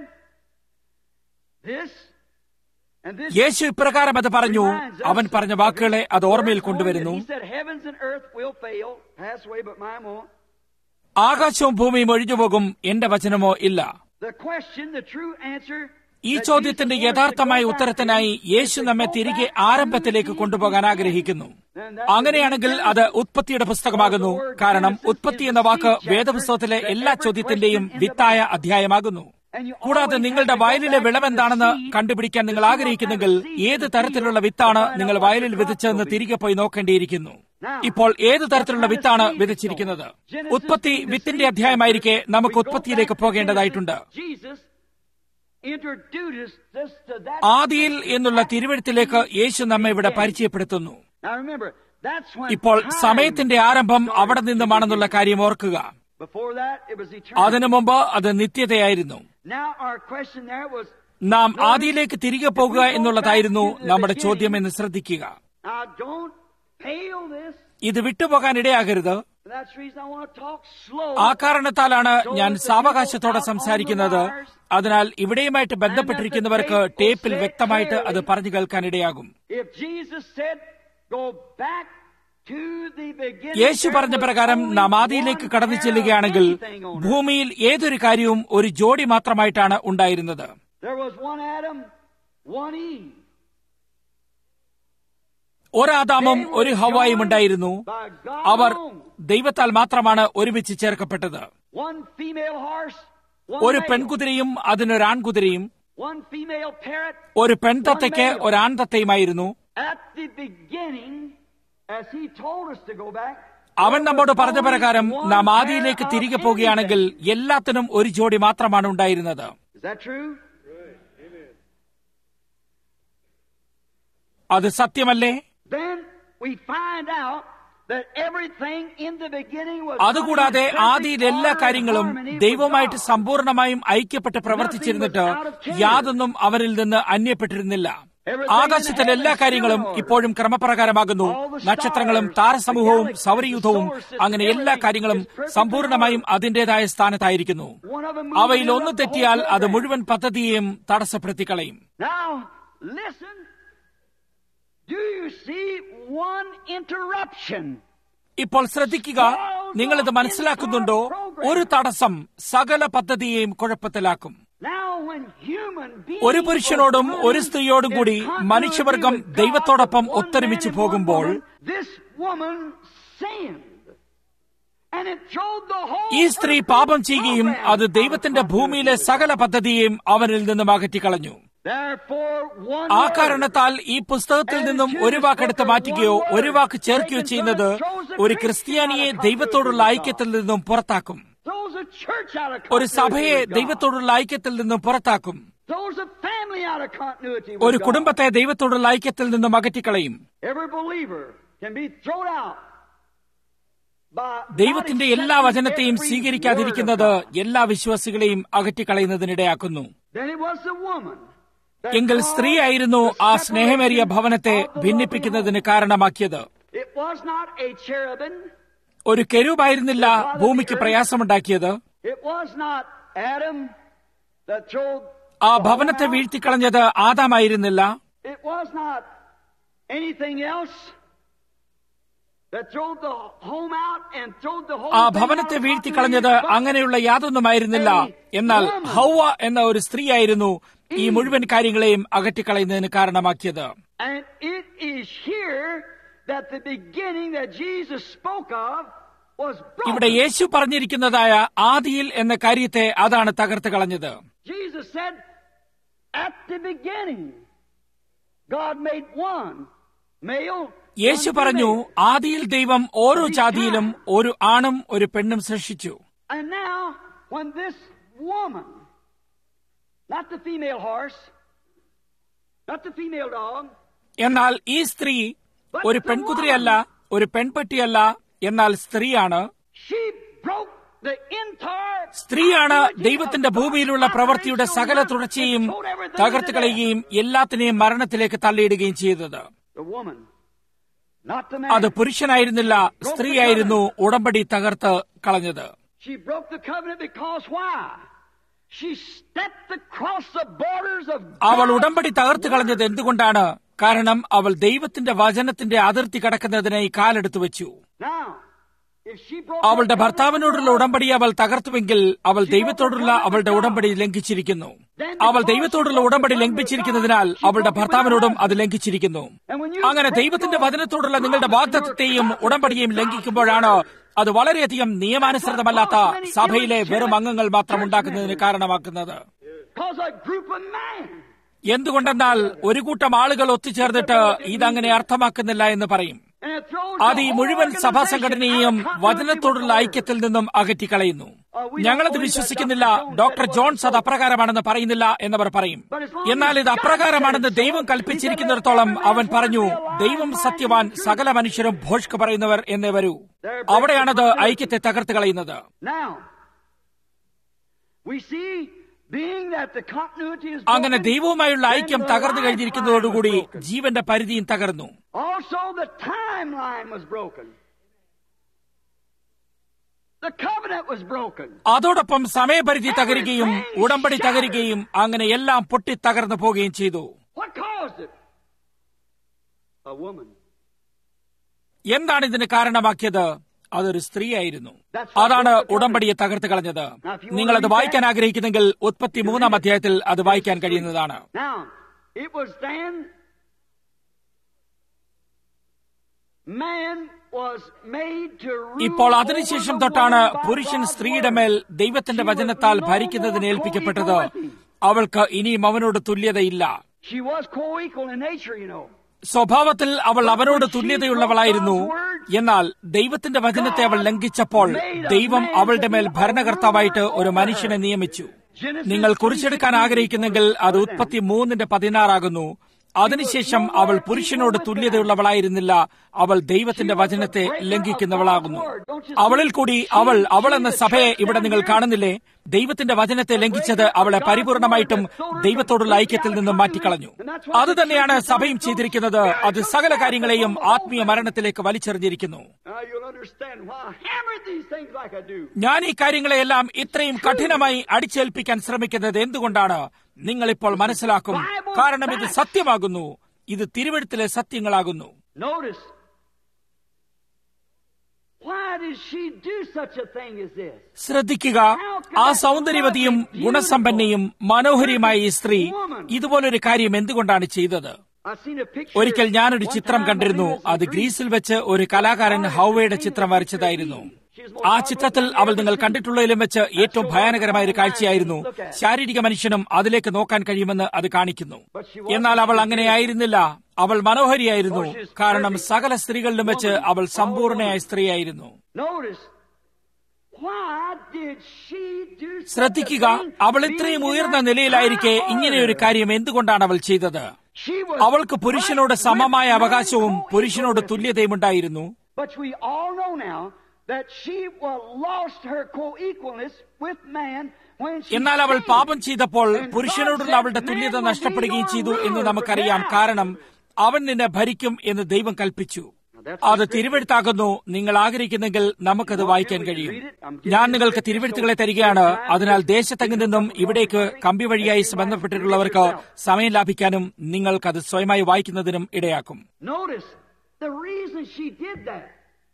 this and this യേശു ഇപ്രകാരം അത് പറഞ്ഞു reminds us അവൻ പറഞ്ഞ വാക്കുകളെ അത് ഓർമ്മയിൽ കൊണ്ടുവരുന്നു He said, Heavens and earth will fail, pass away, but mine won't. ആകാശവും ഭൂമിയും ഒഴിഞ്ഞുപോകും എന്റെ വചനമോ ഇല്ല The question, the true answer. ഈ that ചോദ്യത്തിന്റെ Jesus wants യഥാർത്ഥമായ to go ഉത്തരത്തിനായി back to Yeshu is to നമ്മെ go തിരികെ back to ആരംഭത്തിലേക്ക് the കൊണ്ടുപോകാൻ beginning. ആഗ്രഹിക്കുന്നു Then that would അങ്ങനെയാണെങ്കിൽ be അത് ഉത്പത്തിയുടെ പുസ്തകമാകുന്നു കാരണം ഉത്പത്തി എന്ന വാക്ക് വേദപുസ്തകത്തിലെ എല്ലാ ചോദ്യത്തിന്റെയും വിത്തായ അധ്യായമാകുന്നു And you കൂടാതെ always നിങ്ങളുടെ have to go വയലിലെ back വിളവെന്താണെന്ന് to the seed കണ്ടുപിടിക്കാൻ നിങ്ങൾ ആഗ്രഹിക്കുന്നെങ്കിൽ ഏത് തരത്തിലുള്ള വിത്താണ് നിങ്ങൾ വയലിൽ വിതച്ചതെന്ന് തിരികെ പോയി നോക്കേണ്ടിയിരിക്കുന്നു ഇപ്പോൾ ഏത് തരത്തിലുള്ള വിത്താണ് വിതച്ചിരിക്കുന്നത് ഉത്പത്തി വിത്തിന്റെ അധ്യായമായിരിക്കെ നമുക്ക് ഉത്പത്തിയിലേക്ക് പോകേണ്ടതായിട്ടുണ്ട് Jesus introduced us to that. ആദിയിൽ എന്നുള്ള തിരുവഴുത്തിലേക്ക് യേശു നമ്മെ ഇവിടെ പരിചയപ്പെടുത്തുന്നു Now remember, that's when ഇപ്പോൾ time സമയത്തിന്റെ ആരംഭം അവിടെ നിന്നുമാണെന്നുള്ള കാര്യം ഓർക്കുക Before that, it was eternal. അതിനു മുമ്പ് അത് നിത്യതയായിരുന്നു Now our question there was, നാം ആദിയിലേക്ക് തിരികെ പോകുക എന്നുള്ളതായിരുന്നു നമ്മുടെ ചോദ്യം എന്ന് ശ്രദ്ധിക്കുക now don't fail this. ഇത് വിട്ടുപോകാൻ ഇടയാകരുത് That's the reason I want to talk slow. ആ കാരണത്താലാണ് ഞാൻ സാവകാശത്തോടെ സംസാരിക്കുന്നത് അതിനാൽ ഇവിടെയുമായിട്ട് ബന്ധപ്പെട്ടിരിക്കുന്നവർക്ക് ടേപ്പിൽ വ്യക്തമായിട്ട് അത് പറഞ്ഞു കേൾക്കാൻ ഇടയാകും If Jesus said, go back to the beginning, യേശു പറഞ്ഞ പ്രകാരം നാം ആദിയിലേക്ക് കടന്നു ചെല്ലുകയാണെങ്കിൽ ഭൂമിയിൽ ഏതൊരു കാര്യവും ഒരു ജോഡി മാത്രമായിട്ടാണ് ഉണ്ടായിരുന്നത് there was one Adam, one Eve. ഒരാദാമും ഒരു ഹവായും ഉണ്ടായിരുന്നു By God അവർ alone. ദൈവത്താൽ മാത്രമാണ് ഒരുമിച്ച് ചേർക്കപ്പെട്ടത് One female horse, one ഒരു male. പെൺകുതിരയും അതിനൊരാൺകുതിരയും One female parrot. ഒരു പെൺതത്തയ്ക്ക് ഒരാൺതത്തയുമായിരുന്നു At the beginning, as he told us to go back, അവൻ നമ്മോട് പറഞ്ഞ പ്രകാരം നാം ആദിയിലേക്ക് തിരികെ പോകുകയാണെങ്കിൽ എല്ലാത്തിനും ഒരു ജോഡി മാത്രമാണ് ഉണ്ടായിരുന്നത് is that true? അത് സത്യമല്ലേ Then we find out that everything in the beginning was അതുകൂടാതെ perfect ആദിയിൽ എല്ലാ order and കാര്യങ്ങളും harmony with ദൈവമായിട്ട് God. സമ്പൂർണമായും ഐക്യപ്പെട്ട് പ്രവർത്തിച്ചിരുന്നിട്ട് യാതൊന്നും അവരിൽ നിന്ന് അന്യപ്പെട്ടിരുന്നില്ല ആകാശത്തിലെ എല്ലാ കാര്യങ്ങളും ഇപ്പോഴും ക്രമപ്രകാരമാകുന്നു നക്ഷത്രങ്ങളും താരസമൂഹവും സൗരയൂഥവും അങ്ങനെ എല്ലാ കാര്യങ്ങളും സമ്പൂർണമായും അതിന്റേതായ സ്ഥാനത്തായിരിക്കുന്നു One of them അവയിൽ moving ഒന്ന് up the തെറ്റിയാൽ whole അത് program. മുഴുവൻ പദ്ധതിയെയും തടസ്സപ്പെടുത്തിക്കളയും Now, listen. Do you see one interruption? ഇപ്പോൾ ശ്രദ്ധിക്കുക നിങ്ങളിത് മനസ്സിലാക്കുന്നുണ്ടോ ഒരു തടസ്സം സകല പദ്ധതിയെയും കുഴപ്പത്തിലാക്കും Now, when human beings ഒരു പുരുഷനോടും were ഒരു സ്ത്രീയോടും കൂടി in continuity മനുഷ്യവർഗം with God, ദൈവത്തോടൊപ്പം one ഒത്തൊരുമിച്ച് man and one പോകുമ്പോൾ woman, this woman sinned. And it throwed the whole ഈ സ്ത്രീ earthly പാപം ചെയ്യുകയും program അത് out of ദൈവത്തിന്റെ ഭൂമിയിലെ continuity. സകല പദ്ധതിയെയും അവനിൽ നിന്നും അകറ്റിക്കളഞ്ഞു Therefore, one ആ word കാരണത്താൽ ഈ പുസ്തകത്തിൽ നിന്നും ഒരു വാക്കെടുത്ത് മാറ്റുകയോ ഒരു വാക്ക് ചേർക്കുകയോ ചെയ്യുന്നത് ഒരു ക്രിസ്ത്യാനിയെ ദൈവത്തോടുള്ള ഐക്യത്തിൽ നിന്നും പുറത്താക്കും throws a church out of ഒരു continuity സഭയെ with God. ദൈവത്തോടുള്ള ഐക്യത്തിൽ നിന്നും പുറത്താക്കും throws a family out of continuity with ഒരു God. കുടുംബത്തെ ദൈവത്തോടുള്ള ഐക്യത്തിൽ നിന്നും അകറ്റിക്കളയും Every believer can be thrown out by ദൈവത്തിന്റെ not എല്ലാ accepting വചനത്തെയും every സ്വീകരിക്കാതിരിക്കുന്നത് word of God. എല്ലാ വിശ്വാസികളെയും അകറ്റിക്കളയുന്നതിനിടയാക്കുന്നു Then it was the woman that എങ്കിൽ caused സ്ത്രീയായിരുന്നു the ആ സ്നേഹമേറിയ separation ഭവനത്തെ of the ഭിന്നിപ്പിക്കുന്നതിന് lovely കാരണമാക്കിയത് home. It was not a cherubim. ഒരു കെരൂപായിരുന്നില്ല ഭൂമിക്ക് പ്രയാസമുണ്ടാക്കിയത് It was not Adam that threw ആ ഭവനത്തെ വീഴ്ത്തിക്കളഞ്ഞത് ആദാമായിരുന്നില്ല It was not anything else that threw the home out and threw the whole ആ thing ഭവനത്തെ out of വീഴ്ത്തിക്കളഞ്ഞത് continuity, but അങ്ങനെയുള്ള യാതൊന്നുമായിരുന്നില്ല എന്നാൽ ഹൗവ എന്ന ഒരു സ്ത്രീയായിരുന്നു ഈ മുഴുവൻ കാര്യങ്ങളെയും അകറ്റിക്കളയുന്നതിന് കാരണമാക്കിയത് And it is here that the beginning that Jesus spoke of was ഇവിടെ broken. യേശു പറഞ്ഞിരിക്കുന്നതായ ആദിയിൽ എന്ന കാര്യത്തെ അതാണ് തകർത്ത് കളഞ്ഞത് Jesus said, at the beginning, God made one male. Yeshu one പറഞ്ഞു female. ആദിയിൽ ദൈവം ഓരോ ജാതിയിലും ഒരു ആണും ഒരു പെണ്ണും സൃഷ്ടിച്ചു And now, when this woman, not the female horse, not the female dog, എന്നാൽ ഈ സ്ത്രീ ഒരു പെൺകുതിരയല്ല ഒരു പെൺപെട്ടിയല്ല എന്നാൽ സ്ത്രീയാണ് she broke the entire. സ്ത്രീയാണ് ദൈവത്തിന്റെ ഭൂമിയിലുള്ള പ്രവൃത്തിയുടെ സകല തുടർച്ചയും തകർത്ത് കളയുകയും എല്ലാത്തിനെയും മരണത്തിലേക്ക് തള്ളിയിടുകയും ചെയ്തത് The woman, not the അത് man. പുരുഷനായിരുന്നില്ല സ്ത്രീയായിരുന്നു ഉടമ്പടി തകർത്ത് കളഞ്ഞത് She broke the covenant because why? She stepped across the borders of അവൾ God's ഉടമ്പടി തകർത്ത് കളഞ്ഞത് എന്തുകൊണ്ടാണ് കാരണം അവൾ ദൈവത്തിന്റെ വചനത്തിന്റെ അതിർത്തി കടക്കുന്നതിനായി കാലെടുത്തു വെച്ചു Now, if she broke അവളുടെ her ഭർത്താവിനോടുള്ള covenant, ഉടമ്പടി അവൾ തകർത്തുവെങ്കിൽ അവൾ ദൈവത്തോടുള്ള അവളുടെ ഉടമ്പടി ലംഘിച്ചിരിക്കുന്നു അവൾ ദൈവത്തോടുള്ള ഉടമ്പടി ലംഘിച്ചിരിക്കുന്നതിനാൽ അവളുടെ ഭർത്താവിനോടും അത് ലംഘിച്ചിരിക്കുന്നു അങ്ങനെ ദൈവത്തിന്റെ വചനത്തോടുള്ള നിങ്ങളുടെ വാഗ്ദത്തെയും ഉടമ്പടിയെയും ലംഘിക്കുമ്പോഴാണ് അത് വളരെയധികം നിയമാനുസൃതമല്ലാത്ത സഭയിലെ വെറും അംഗങ്ങൾ മാത്രം ഉണ്ടാക്കുന്നതിന് കാരണമാക്കുന്നത് Because a group of men. എന്തുകൊണ്ടെന്നാൽ ഒരു കൂട്ടം ആളുകൾ ഒത്തുചേർന്നിട്ട് ഇതങ്ങനെ അർത്ഥമാക്കുന്നില്ല എന്ന് പറയും And it throws അത് the ഈ whole മുഴുവൻ സഭാ organization സംഘടനയെയും out of വചനത്തോടുള്ള continuity with ഐക്യത്തിൽ നിന്നും അകറ്റിക്കളയുന്നു ഞങ്ങളത് വിശ്വസിക്കുന്നില്ല ഡോക്ടർ ജോൺസ് അത് അപ്രകാരമാണെന്ന് പറയുന്നില്ല എന്നവർ പറയും എന്നാൽ ഇത് അപ്രകാരമാണെന്ന് ദൈവം കൽപ്പിച്ചിരിക്കുന്നിടത്തോളം അവൻ പറഞ്ഞു ദൈവം സത്യവാൻ സകല മനുഷ്യരും ഭോഷ്ക്ക് പറയുന്നവർ എന്നേ വരൂ അവിടെയാണത് ഐക്യത്തെ തകർത്ത് കളയുന്നത് Now, we see, being that the continuity is അങ്ങനെ broken, ദൈവവുമായുള്ള then ഐക്യം the തകർന്നു lifeline കഴിഞ്ഞിരിക്കുന്നതോടുകൂടി was broken. ജീവന്റെ പരിധിയും തകർന്നു Also, the timeline was broken. The covenant was broken. അതോടൊപ്പം സമയപരിധി തകരുകയും ഉടമ്പടി തകരുകയും അങ്ങനെ എല്ലാം പൊട്ടി തകർന്നു പോവുകയും ചെയ്തു What caused it? A woman. എന്താണ് ഇതിന് കാരണമാക്കിയത് അതൊരു സ്ത്രീയായിരുന്നു അതാണ് ഉടമ്പടിയെ തകർത്ത് കളഞ്ഞത് നിങ്ങളത് വായിക്കാൻ ആഗ്രഹിക്കുന്നെങ്കിൽ ഉത്പത്തി മൂന്നാം അധ്യായത്തിൽ അത് വായിക്കാൻ കഴിയുന്നതാണ് Now, it was then man was made to rule ഇപ്പോൾ അതിനുശേഷം over the തൊട്ടാണ് woman by പുരുഷൻ God's സ്ത്രീയുടെ word. മേൽ ദൈവത്തിന്റെ വചനത്താൽ ഭരിക്കുന്നതിന് ഏൽപ്പിക്കപ്പെട്ടത് അവൾക്ക് ഇനിയും അവനോട് തുല്യതയില്ല She was co-equal in nature, you know. സ്വഭാവത്തിൽ അവൾ അവനോട് തുല്യതയുള്ളവളായിരുന്നു എന്നാൽ ദൈവത്തിന്റെ വചനത്തെ അവൾ ലംഘിച്ചപ്പോൾ ദൈവം അവളുടെ മേൽ ഭരണകർത്താവായിട്ട് ഒരു മനുഷ്യനെ നിയമിച്ചു നിങ്ങൾ കുറിച്ചെടുക്കാൻ ആഗ്രഹിക്കുന്നെങ്കിൽ അത് ഉത്പത്തി മൂന്നിന്റെ പതിനാറാകുന്നു അതിനുശേഷം അവൾ പുരുഷനോട് തുല്യതയുള്ളവളായിരുന്നില്ല അവൾ ദൈവത്തിന്റെ വചനത്തെ ലംഘിക്കുന്നവളാകുന്നു അവളിൽ കൂടി അവൾ അവൾ എന്ന സഭയെ ഇവിടെ നിങ്ങൾ കാണുന്നില്ലേ ദൈവത്തിന്റെ വചനത്തെ ലംഘിച്ചത് അവളെ പരിപൂർണമായിട്ടും ദൈവത്തോടുള്ള ഐക്യത്തിൽ നിന്നും മാറ്റിക്കളഞ്ഞു അത് തന്നെയാണ് സഭയും ചെയ്തിരിക്കുന്നത് അത് സകല കാര്യങ്ങളെയും ആത്മീയ മരണത്തിലേക്ക് വലിച്ചെറിഞ്ഞിരിക്കുന്നു Now you'll understand why I hammered these things like I do. ഞാൻ ഈ കാര്യങ്ങളെയെല്ലാം ഇത്രയും കഠിനമായി അടിച്ചേൽപ്പിക്കാൻ ശ്രമിക്കുന്നത് എന്തുകൊണ്ടാണ് നിങ്ങൾ ഇപ്പോൾ മനസ്സിലാക്കും കാരണം ഇത് സത്യമാകുന്നു ഇത് തിരുവഴുത്തിലെ സത്യങ്ങളാകുന്നു Notice. Why did she do such a thing as this? ശ്രദ്ധിക്കുക ആ സൗന്ദര്യവതിയും ഗുണസമ്പന്നയും മനോഹരിയുമായ ഈ സ്ത്രീ ഇതുപോലൊരു കാര്യം എന്തുകൊണ്ടാണ് ചെയ്തത് I've seen a picture. ഒരിക്കൽ ഞാനൊരു one ചിത്രം time, കണ്ടിരുന്നു I believe it was അത് in Greece. ഗ്രീസിൽ വെച്ച് ഒരു കലാകാരൻ ഹൗവയുടെ ചിത്രം വരച്ചതായിരുന്നു ആ ചിത്രത്തിൽ അവൾ നിങ്ങൾ കണ്ടിട്ടുള്ളതിലും വെച്ച് ഏറ്റവും ഭയാനകരമായ ഒരു കാഴ്ചയായിരുന്നു ശാരീരിക മനുഷ്യനും അതിലേക്ക് നോക്കാൻ കഴിയുമെന്ന് അത് കാണിക്കുന്നു എന്നാൽ അവൾ അങ്ങനെയായിരുന്നില്ല അവൾ മനോഹരിയായിരുന്നു കാരണം സകല സ്ത്രീകളിലും വെച്ച് അവൾ സമ്പൂർണയായ സ്ത്രീയായിരുന്നു Notice. Why did she do such a ശ്രദ്ധിക്കുക thing, അവൾ being ഇത്രയും in ഉയർന്ന that നിലയിലായിരിക്കെ high ഇങ്ങനെയൊരു order? കാര്യം എന്തുകൊണ്ടാണ് അവൾ ചെയ്തത് She was അവൾക്ക് പുരുഷനോട് right സമമായ with അവകാശവും man പുരുഷനോട് co-equal. തുല്യതയും ഉണ്ടായിരുന്നു But we all know now that she well, lost her co-equalness with man when she എന്നാൽ അവൾ sinned. പാപം ചെയ്തപ്പോൾ പുരുഷനോടുള്ള അവളുടെ തുല്യത നഷ്ടപ്പെടുകയും ചെയ്തു എന്ന് നമുക്കറിയാം കാരണം അവൻ നിന്നെ ഭരിക്കും എന്ന് ദൈവം കൽപ്പിച്ചു അത് തിരുവെഴുത്താകുന്നു നിങ്ങൾ ആഗ്രഹിക്കുന്നെങ്കിൽ നമുക്കത് വായിക്കാൻ കഴിയും ഞാൻ നിങ്ങൾക്ക് തിരുവെഴുത്തുകളെ തരികയാണ് അതിനാൽ ദേശത്തെങ്ങു നിന്നും ഇവിടേക്ക് കമ്പി വഴിയായി ബന്ധപ്പെട്ടിട്ടുള്ളവർക്ക് സമയം ലാഭിക്കാനും നിങ്ങൾക്കത് സ്വയമായി വായിക്കുന്നതിനും ഇടയാക്കും Notice the reason she did that.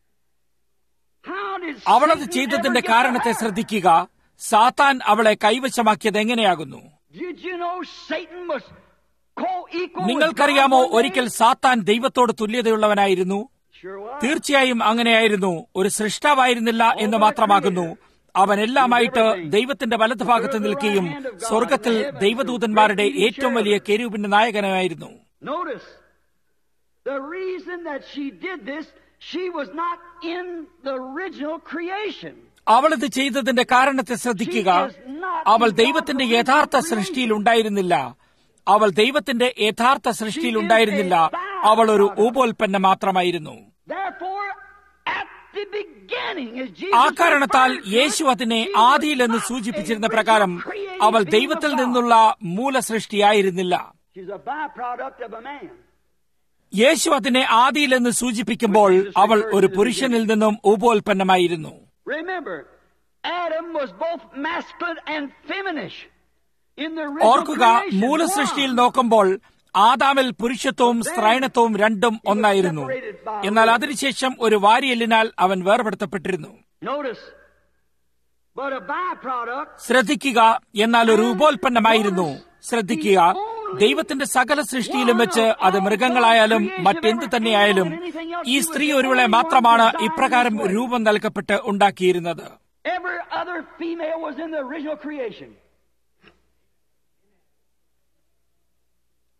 How did അവളത് Satan ചെയ്തതിന്റെ ever get കാരണത്തെ her? ശ്രദ്ധിക്കുക സാത്താൻ അവളെ കൈവശമാക്കിയത് എങ്ങനെയാകുന്നു Did you know Satan was co-equal with നിങ്ങൾക്കറിയാമോ God one day? ഒരിക്കൽ സാത്താൻ ദൈവത്തോട് തുല്യതയുള്ളവനായിരുന്നു Sure was. തീർച്ചയായും അങ്ങനെയായിരുന്നു ഒരു സൃഷ്ടാവായിരുന്നില്ല എന്ന് മാത്രമാകുന്നു അവൻ എല്ലാമായിട്ട് ദൈവത്തിന്റെ വലതുഭാഗത്ത് നിൽക്കുകയും സ്വർഗത്തിൽ ദൈവദൂതന്മാരുടെ ഏറ്റവും വലിയ കെരൂപിന്റെ നായകനായിരുന്നു Notice the reason that she did this, she was not in the original creation. അവൾ ഇത് ചെയ്തതിന്റെ കാരണത്തെ ശ്രദ്ധിക്കുക അവൾ ദൈവത്തിന്റെ യഥാർത്ഥ സൃഷ്ടിയിൽ ഉണ്ടായിരുന്നില്ല അവൾ ദൈവത്തിന്റെ യഥാർത്ഥ സൃഷ്ടിയിൽ ഉണ്ടായിരുന്നില്ല അവൾ ഒരു ഉപോൽപ്പന്നം മാത്രമായിരുന്നു Therefore, at the beginning, as Jesus ആ കാരണത്താൽ referred to യേശു it, അതിനെ she was ആദിയിൽ എന്ന് not സൂചിപ്പിച്ചിരുന്ന a പ്രകാരം created അവൾ being ദൈവത്തിൽ of God. നിന്നുള്ള മൂലസൃഷ്ടിയായിരുന്നില്ല She's a byproduct of a man. യേശു അതിനെ ആദിയിൽ എന്ന് സൂചിപ്പിക്കുമ്പോൾ അവൾ ഒരു പുരുഷനിൽ നിന്നും ഉപോൽപ്പന്നമായിരുന്നു Remember, Adam was both masculine and feminine in the original ഓർക്കുക creation. മൂലസൃഷ്ടിയിൽ Why? നോക്കുമ്പോൾ ആദാമിൽ പുരുഷത്വവും സ്ത്രൈണത്വവും രണ്ടും ഒന്നായിരുന്നു എന്നാൽ അതിനുശേഷം ഒരു വാരിയലിനാൽ അവൻ വേർപെടുത്തപ്പെട്ടിരുന്നു Notice, but a byproduct ശ്രദ്ധിക്കുക എന്നാൽ ഒരു ഉപോൽപ്പന്നമായിരുന്നു ശ്രദ്ധിക്കുക ദൈവത്തിന്റെ സകല സൃഷ്ടിയിലും വെച്ച് അത് മൃഗങ്ങളായാലും മറ്റെന്ത് തന്നെയായാലും ഈ സ്ത്രീ ഒരുവളെ മാത്രമാണ് ഇപ്രകാരം രൂപം നൽകപ്പെട്ട് ഉണ്ടാക്കിയിരുന്നത് Every other female was in the original creation.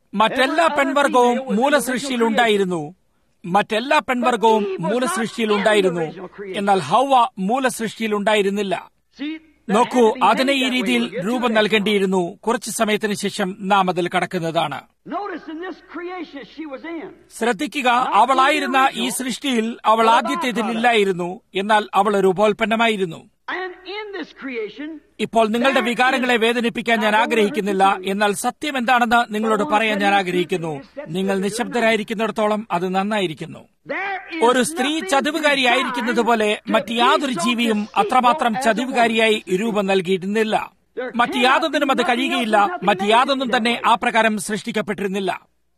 മറ്റെല്ലാ പെൺവർഗവും മൂലസൃഷ്ടിയിൽ ഉണ്ടായിരുന്നു മറ്റെല്ലാ പെൺവർഗവും മൂലസൃഷ്ടിയിൽ ഉണ്ടായിരുന്നു എന്നാൽ ഹൗവ മൂലസൃഷ്ടിയിൽ ഉണ്ടായിരുന്നില്ല See, there നോക്കൂ had to be അതിനെ ഈ made that way രീതിയിൽ to get to രൂപം that. നൽകേണ്ടിയിരുന്നു കുറച്ചു സമയത്തിന് ശേഷം നാം അതിൽ കടക്കുന്നതാണ് Notice in this creation she was in. ശ്രദ്ധിക്കുക അവളായിരുന്ന ഈ സൃഷ്ടിയിൽ അവൾ ആദ്യത്തേതിൽ ഇല്ലായിരുന്നു എന്നാൽ അവൾ ഒരു ഉപോൽപ്പന്നമായിരുന്നു And in this creation, ഇപ്പോൾ നിങ്ങളുടെ വികാരങ്ങളെ വേദനിപ്പിക്കാൻ ഞാൻ ആഗ്രഹിക്കുന്നില്ല എന്നാൽ സത്യം എന്താണെന്ന് നിങ്ങളോട് പറയാൻ ഞാൻ ആഗ്രഹിക്കുന്നു നിങ്ങൾ നിശബ്ദരായിരിക്കുന്നിടത്തോളം അത് നന്നായിരിക്കുന്നു there is ഒരു സ്ത്രീ nothing ചതിവുകാരിയായിരിക്കുന്നത് designed പോലെ to മറ്റ് be യാതൊരു so ജീവിയും deceitful അത്രമാത്രം as a ചതിവുകാരിയായി രൂപം നൽകിയിരുന്നില്ല മറ്റ് യാതൊന്നിനും അത് കഴിയുകയില്ല മറ്റ് യാതൊന്നും തന്നെ ആ പ്രകാരം സൃഷ്ടിക്കപ്പെട്ടിരുന്നില്ല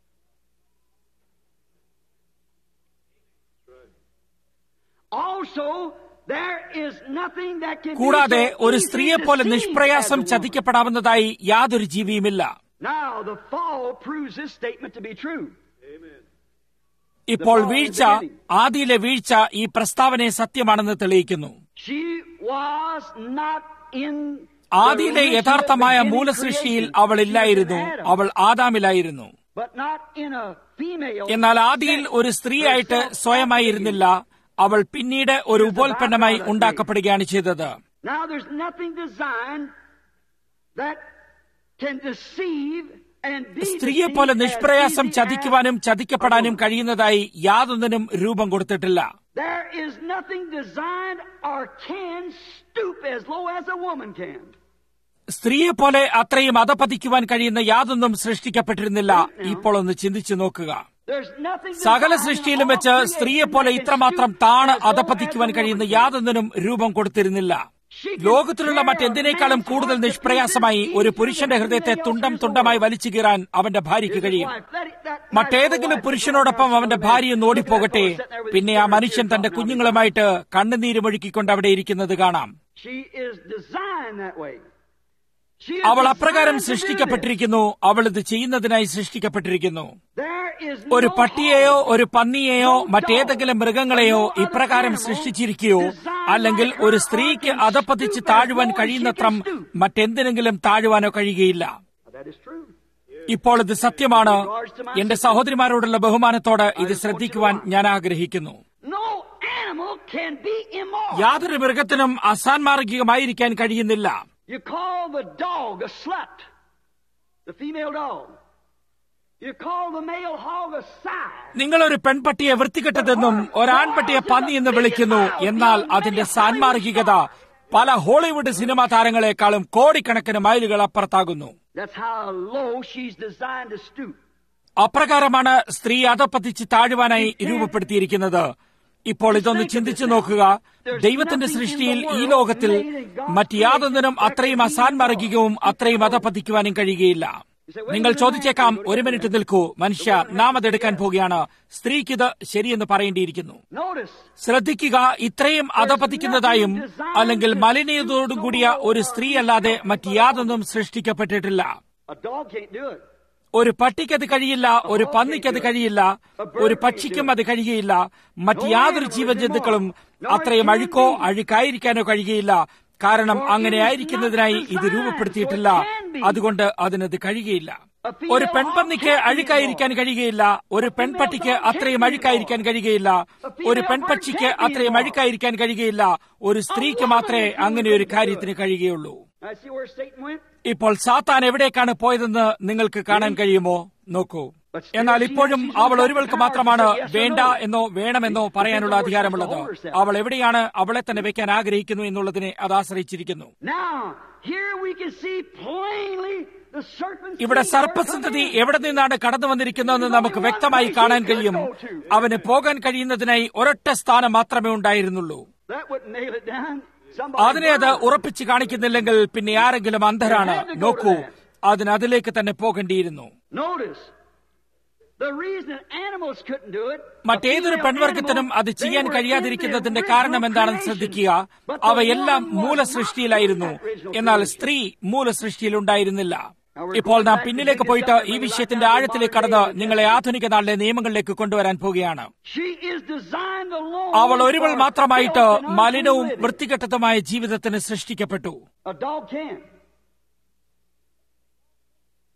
woman. Also, there is nothing that can കൂടാതെ be so ഒരു easily സ്ത്രീയെ പോലെ deceived നിഷ്പ്രയാസം as a woman. ചതിക്കപ്പെടാവുന്നതായി യാതൊരു ജീവിയുമില്ല Now, the fall proves this statement to be true. ഇപ്പോൾ വീഴ്ച ആദിയിലെ വീഴ്ച ഈ പ്രസ്താവനയെ സത്യമാണെന്ന് തെളിയിക്കുന്നു She was not in the ആദിയിലെ original യഥാർത്ഥമായ beginning മൂലസൃഷ്ടിയിൽ creation. അവൾ She was in ഇല്ലായിരുന്നു Adam, അവൾ ആദാമിലായിരുന്നു but not in a female എന്നാൽ ആദിയിൽ ഒരു സ്ത്രീയായിട്ട് സ്വയമായിരുന്നില്ല അവൾ പിന്നീട് ഒരു ഉപോൽപ്പന്നമായി ഉണ്ടാക്കപ്പെടുകയാണ് ചെയ്തത് Now there's nothing designed that can deceive and be സ്ത്രീയെ പോലെ deceived as നിഷ്പ്രയാസം easy ചതിക്കുവാനും as ചതിക്കപ്പെടാനും a woman. കഴിയുന്നതായി യാതൊന്നിനും രൂപം കൊടുത്തിട്ടില്ല There is nothing designed or can stoop as low as a woman can. സ്ത്രീയെ പോലെ അത്രയും അധപതിക്കുവാൻ കഴിയുന്ന യാതൊന്നും സൃഷ്ടിക്കപ്പെട്ടിരുന്നില്ല ഇപ്പോൾ ഒന്ന് ചിന്തിച്ചു നോക്കുക There's nothing സകല designed in സൃഷ്ടിയിലും all വെച്ച് creation സ്ത്രീയെ പോലെ that can ഇത്രമാത്രം stoop താണ് as low അധപതിക്കുവാൻ as a കഴിയുന്ന woman can. യാതൊന്നിനും രൂപം കൊടുത്തിരുന്നില്ല ലോകത്തിലുള്ള മറ്റെന്തിനേക്കാളും കൂടുതൽ നിഷ്പ്രയാസമായി ഒരു പുരുഷന്റെ ഹൃദയത്തെ തുണ്ടം തുണ്ടമായി വലിച്ചു കീറാൻ അവന്റെ ഭാര്യയ്ക്ക് കഴിയും മറ്റേതെങ്കിലും പുരുഷനോടൊപ്പം അവന്റെ ഭാര്യ ഓടിപ്പോകട്ടെ പിന്നെ ആ മനുഷ്യൻ തന്റെ കുഞ്ഞുങ്ങളുമായിട്ട് കണ്ണുനീരുമൊഴുക്കിക്കൊണ്ട് അവിടെ ഇരിക്കുന്നത് കാണാം She is designed that way. She is അവൾ അപ്രകാരം designed to do this. സൃഷ്ടിക്കപ്പെട്ടിരിക്കുന്നു അവൾ ഇത് ചെയ്യുന്നതിനായി സൃഷ്ടിക്കപ്പെട്ടിരിക്കുന്നു There is ഒരു no പട്ടിയെയോ hog, ഒരു പന്നിയെയോ മറ്റേതെങ്കിലും മൃഗങ്ങളെയോ ഇപ്രകാരം സൃഷ്ടിച്ചിരിക്കുകയോ അല്ലെങ്കിൽ ഒരു സ്ത്രീക്ക് അധപ്പതിച്ച് താഴുവാൻ കഴിയുന്നത്രം മറ്റെന്തിനെങ്കിലും താഴുവാനോ കഴിയുകയില്ല That is true. ഇപ്പോൾ ഇത് സത്യമാണ് എന്റെ സഹോദരിമാരോടുള്ള ബഹുമാനത്തോട് ഇത് ശ്രദ്ധിക്കുവാൻ ഞാൻ ആഗ്രഹിക്കുന്നു No animal can be immoral. യാതൊരു മൃഗത്തിനും അസാൻമാർഗികമായിരിക്കാൻ കഴിയുന്നില്ല You call the dog a slut, the female dog. You call the male hog a sire. നിങ്ങൾ ഒരു പെൺപട്ടിയെ വൃത്തികെട്ടതെന്നും ഒരാൺപട്ടിയെ പന്നി എന്ന് വിളിക്കുന്നു എന്നാൽ അതിന്റെ സാൻമാർഗികത പല ഹോളിവുഡ് സിനിമാ താരങ്ങളെക്കാളും കോടിക്കണക്കിന് മൈലുകൾ അപ്പുറത്താകുന്നു That's how low she's designed to stoop. അപ്രകാരമാണ് സ്ത്രീ അധപ്പതിച്ച് താഴുവാനായി രൂപപ്പെടുത്തിയിരിക്കുന്നത് ഇപ്പോൾ ഇതൊന്ന് ചിന്തിച്ചു നോക്കുക ദൈവത്തിന്റെ സൃഷ്ടിയിൽ ഈ ലോകത്തിൽ മറ്റ് യാതൊന്നിനും അത്രയും അസാൻമാർഗികവും അത്രയും അധപ്പതിക്കുവാനും കഴിയുകയില്ല നിങ്ങൾ ചോദിച്ചേക്കാം ഒരു മിനിറ്റ് നിൽക്കൂ മനുഷ്യ നാം അതെടുക്കാൻ പോവുകയാണ് സ്ത്രീക്കിത് ശരിയെന്ന് പറയേണ്ടിയിരിക്കുന്നു Notice, ശ്രദ്ധിക്കുക ഇത്രയും അധപതിക്കുന്നതായും അല്ലെങ്കിൽ മലിനീയതയോടും കൂടിയ ഒരു സ്ത്രീ അല്ലാതെ മറ്റ് യാതൊന്നും സൃഷ്ടിക്കപ്പെട്ടിട്ടില്ല a dog can't do it. ഒരു പട്ടിക്കത് കഴിയില്ല ഒരു പന്നിക്കത് കഴിയില്ല ഒരു പക്ഷിക്കും അത് കഴിയുകയില്ല മറ്റ് യാതൊരു ജീവജന്തുക്കളും അത്രയും അഴുക്കോ അഴുക്കായിരിക്കാനോ കഴിയുകയില്ല കാരണം അങ്ങനെ ആയിരിക്കുന്നതിനായി ഇത് രൂപപ്പെടുത്തിയിട്ടില്ല അതുകൊണ്ട് അതിനത് കഴിയുകയില്ല ഒരു പെൺപന്നിക്ക് അഴുക്കായിരിക്കാൻ കഴിയുകയില്ല ഒരു പെൺപട്ടിക്ക് അത്രയും അഴുക്കായിരിക്കാൻ കഴിയുകയില്ല ഒരു പെൺപക്ഷിക്ക് അത്രയും അഴുക്കായിരിക്കാൻ കഴിയുകയില്ല ഒരു സ്ത്രീക്ക് മാത്രമേ അങ്ങനെ ഒരു കാര്യത്തിന് കഴിയുകയുള്ളൂ Now see where Satan went? ഇപ്പോൾ സാത്താൻ എവിടേക്കാണ് പോയതെന്ന് നിങ്ങൾക്ക് കാണാൻ കഴിയുമോ നോക്കൂ എന്നാൽ ഇപ്പോഴും അവൾ ഒരുവൾക്ക് മാത്രമാണ് വേണ്ട എന്നോ വേണമെന്നോ പറയാനുള്ള അധികാരമുള്ളത് അവൾ എവിടെയാണ് അവളെ തന്നെ വെക്കാൻ ആഗ്രഹിക്കുന്നു എന്നുള്ളതിനെ അത് ആശ്രയിച്ചിരിക്കുന്നു Now, here we can see plainly the serpent. ഇവിടെ സർപ്പസന്തതി എവിടെ നിന്നാണ് കടന്നു വന്നിരിക്കുന്നതെന്ന് നമുക്ക് വ്യക്തമായി കാണാൻ കഴിയും അവന് പോകാൻ കഴിയുന്നതിനായി ഒരൊറ്റ സ്ഥാനം മാത്രമേ ഉണ്ടായിരുന്നുള്ളൂ That wouldn't nail it down. Somebody അതിനെ അത് ഉറപ്പിച്ച് കാണിക്കുന്നില്ലെങ്കിൽ പിന്നെ ആരെങ്കിലും അന്ധരാണ് നോക്കൂ അതിന് അതിലേക്ക് തന്നെ പോകേണ്ടിയിരുന്നു Notice, the reason animals couldn't do it. a മറ്റേതൊരു female പെൺവർഗത്തിനും animal, അത് they ചെയ്യാൻ were കഴിയാതിരിക്കുന്നതിന്റെ in their കാരണം എന്താണെന്ന് original ശ്രദ്ധിക്കുക creation. But the അവയെല്ലാം woman was മൂലസൃഷ്ടിയിലായിരുന്നു not in that original എന്നാൽ creation. സ്ത്രീ മൂലസൃഷ്ടിയിൽ ഉണ്ടായിരുന്നില്ല ഇപ്പോൾ നാം പിന്നിലേക്ക് പോയിട്ട് ഈ വിഷയത്തിന്റെ ആഴത്തിലേക്ക് കടന്ന് നിങ്ങളെ ആധുനിക നാളിലെ നിയമങ്ങളിലേക്ക് കൊണ്ടുവരാൻ പോവുകയാണ് She is designed alone അവൾ ഒരുവൾ for മാത്രമായിട്ട് filth and മലിനവും unclean living. വൃത്തികെട്ടതുമായ ജീവിതത്തിന് സൃഷ്ടിക്കപ്പെട്ടു A dog can.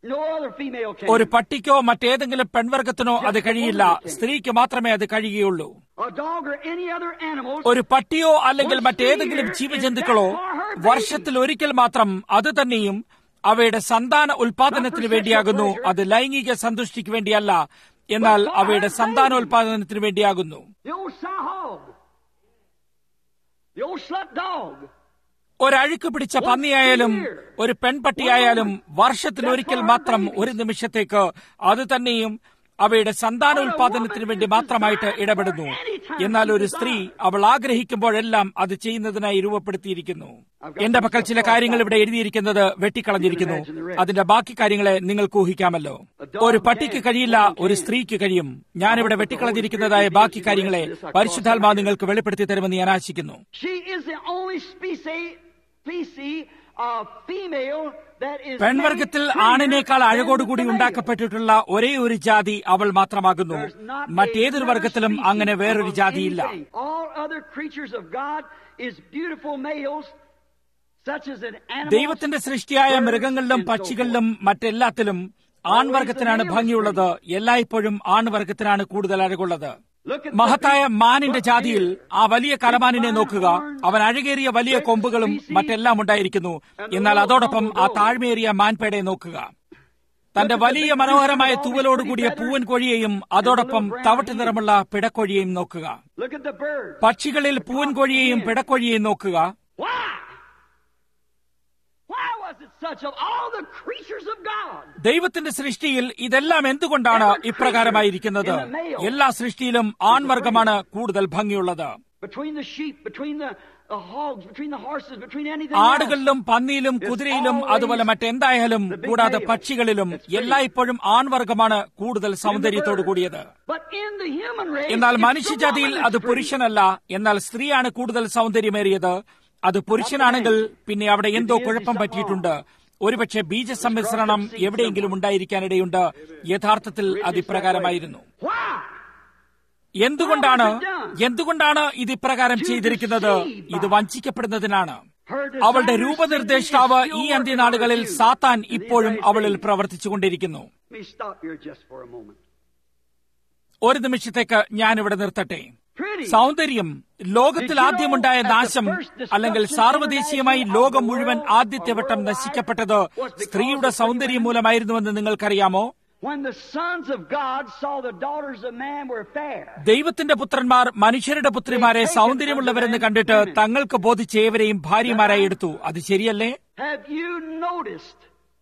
No other female can. ഒരു പട്ടിക്കോ മറ്റേതെങ്കിലും പെൺവർഗത്തിനോ അത് കഴിയില്ല സ്ത്രീക്ക് മാത്രമേ അത് കഴിയുകയുള്ളൂ A dog or any other animal. ഒരു പട്ടിയോ അല്ലെങ്കിൽ മറ്റേതെങ്കിലും ജീവജന്തുക്കളോ വർഷത്തിൽ ഒരിക്കൽ മാത്രം അത് തന്നെയും അവയുടെ സന്താന ഉൽപാദനത്തിന് വേണ്ടിയാകുന്നു അത് ലൈംഗിക സന്തുഷ്ടിക്ക് വേണ്ടിയല്ല എന്നാൽ അവയുടെ സന്താനോൽപാദനത്തിന് വേണ്ടിയാകുന്നു The old sow hog. The old slut dog. ഒരഴുക്ക് പിടിച്ച പന്നിയായാലും ഒരു പെൺപട്ടിയായാലും വർഷത്തിൽ ഒരിക്കൽ മാത്രം ഒരു നിമിഷത്തേക്ക് അത് തന്നെയും അവയുടെ സന്താനോൽപാദനത്തിന് വേണ്ടി മാത്രമായിട്ട് ഇടപെടുന്നു എന്നാൽ ഒരു സ്ത്രീ അവൾ ആഗ്രഹിക്കുമ്പോഴെല്ലാം അത് ചെയ്യുന്നതിനായി രൂപപ്പെടുത്തിയിരിക്കുന്നു എന്റെ പക്കൽ ചില കാര്യങ്ങൾ ഇവിടെ എഴുതിയിരിക്കുന്നത് വെട്ടിക്കളഞ്ഞിരിക്കുന്നു അതിന്റെ ബാക്കി കാര്യങ്ങളെ നിങ്ങൾക്ക് ഊഹിക്കാമല്ലോ ഒരു പട്ടിക്ക് കഴിയില്ല ഒരു സ്ത്രീക്ക് കഴിയും ഞാനിവിടെ വെട്ടിക്കളഞ്ഞിരിക്കുന്നതായ ബാക്കി കാര്യങ്ങളെ പരിശുദ്ധാത്മാ നിങ്ങൾക്ക് വെളിപ്പെടുത്തി തരുമെന്ന് ഞാൻ ആശിക്കുന്നു She is the only species, species of female that is. പെൺവർഗത്തിൽ ആണിനേക്കാൾ അഴകോടുകൂടി ഉണ്ടാക്കപ്പെട്ടിട്ടുള്ള ഒരേ ഒരു ജാതി അവൾ മാത്രമാകുന്നു മറ്റേതൊരു വർഗത്തിലും അങ്ങനെ വേറൊരു ജാതിയില്ല All other creatures of God is beautiful males, such as an animal. ദൈവത്തിന്റെ സൃഷ്ടിയായ മൃഗങ്ങളിലും പക്ഷികളിലും മറ്റെല്ലാത്തിലും ആൺവർഗത്തിനാണ് ഭംഗിയുള്ളത് എല്ലായ്പ്പോഴും ആൺവർഗത്തിനാണ് കൂടുതൽ അഴകുള്ളത് മഹത്തായ മാനിന്റെ ജാതിയിൽ ആ വലിയ കലമാനിനെ നോക്കുക അവൻ അഴകേറിയ വലിയ കൊമ്പുകളും മറ്റെല്ലാം ഉണ്ടായിരിക്കുന്നു എന്നാൽ അതോടൊപ്പം ആ താഴ്മയേറിയ മാൻപേടയെ നോക്കുക തന്റെ വലിയ മനോഹരമായ തൂവലോടുകൂടിയ പൂവൻ കോഴിയെയും അതോടൊപ്പം തവിട്ട് നിറമുള്ള പിടക്കോഴിയെയും നോക്കുക Look at the bird. പക്ഷികളിൽ പൂവൻ കോഴിയെയും പിടക്കോഴിയെയും നോക്കുക Why? Why was it such of all the creatures of God? ദൈവത്തിന്റെ സൃഷ്ടിയിൽ ഇതെല്ലാം എന്തുകൊണ്ടാണ് ഇപ്രകാരമായിരിക്കുന്നത് എല്ലാ സൃഷ്ടിയിലും ആൺവർഗമാണ് കൂടുതൽ ഭംഗിയുള്ളത് Between the sheep, between the, the hogs, between the horses, between anything ആടുകളിലും പന്നിയിലും കുതിരയിലും അതുപോലെ മറ്റെന്തായാലും കൂടാതെ പക്ഷികളിലും എല്ലായ്പ്പോഴും ആൺവർഗമാണ് കൂടുതൽ സൗന്ദര്യത്തോടു കൂടിയത് else. But in the human race, എന്നാൽ it's the മനുഷ്യജാതിയിൽ woman അത് that's പുരുഷനല്ല എന്നാൽ സ്ത്രീയാണ് കൂടുതൽ സൗന്ദര്യമേറിയത് അത് പുരുഷനാണെങ്കിൽ പിന്നെ അവിടെ എന്തോ കുഴപ്പം പറ്റിയിട്ടുണ്ട് ഒരുപക്ഷെ ബീജസമ്മിശ്രണം എവിടെയെങ്കിലും ഉണ്ടായിരിക്കാനിടയുണ്ട് യഥാർത്ഥത്തിൽ അത് ഇപ്രകാരമായിരുന്നു pretty. Why? എന്തുകൊണ്ടാണ് എന്തുകൊണ്ടാണ് ഇത് ഇപ്രകാരം ചെയ്തിരിക്കുന്നത് ഇത് വഞ്ചിക്കപ്പെടുന്നതിനാണ് അവളുടെ രൂപനിർദ്ദേശാവ് ഈ അന്ത്യനാളുകളിൽ സാത്താൻ ഇപ്പോഴും അവളിൽ പ്രവർത്തിച്ചുകൊണ്ടിരിക്കുന്നു Let me stop here just for a moment. ഒരു നിമിഷത്തേക്ക് ഞാൻ ഇവിടെ നിർത്തട്ടെ Pretty. സൗന്ദര്യം ലോകത്തിൽ ആദ്യമുണ്ടായ നാശം അല്ലെങ്കിൽ സാർവദേശീയമായി ലോകം മുഴുവൻ ആദ്യത്തെ വട്ടം നശിക്കപ്പെട്ടത് സ്ത്രീയുടെ സൗന്ദര്യം മൂലമായിരുന്നുവെന്ന് നിങ്ങൾക്കറിയാമോ When the sons of God saw the daughters of man were fair, ദൈവത്തിന്റെ പുത്രന്മാർ മനുഷ്യരുടെ പുത്രിമാരെ സൗന്ദര്യമുള്ളവരെന്ന് കണ്ടിട്ട് തങ്ങൾക്ക് ബോധിച്ച ഏവരെയും ഭാര്യമാരായി എടുത്തു അത് ശരിയല്ലേ have you noticed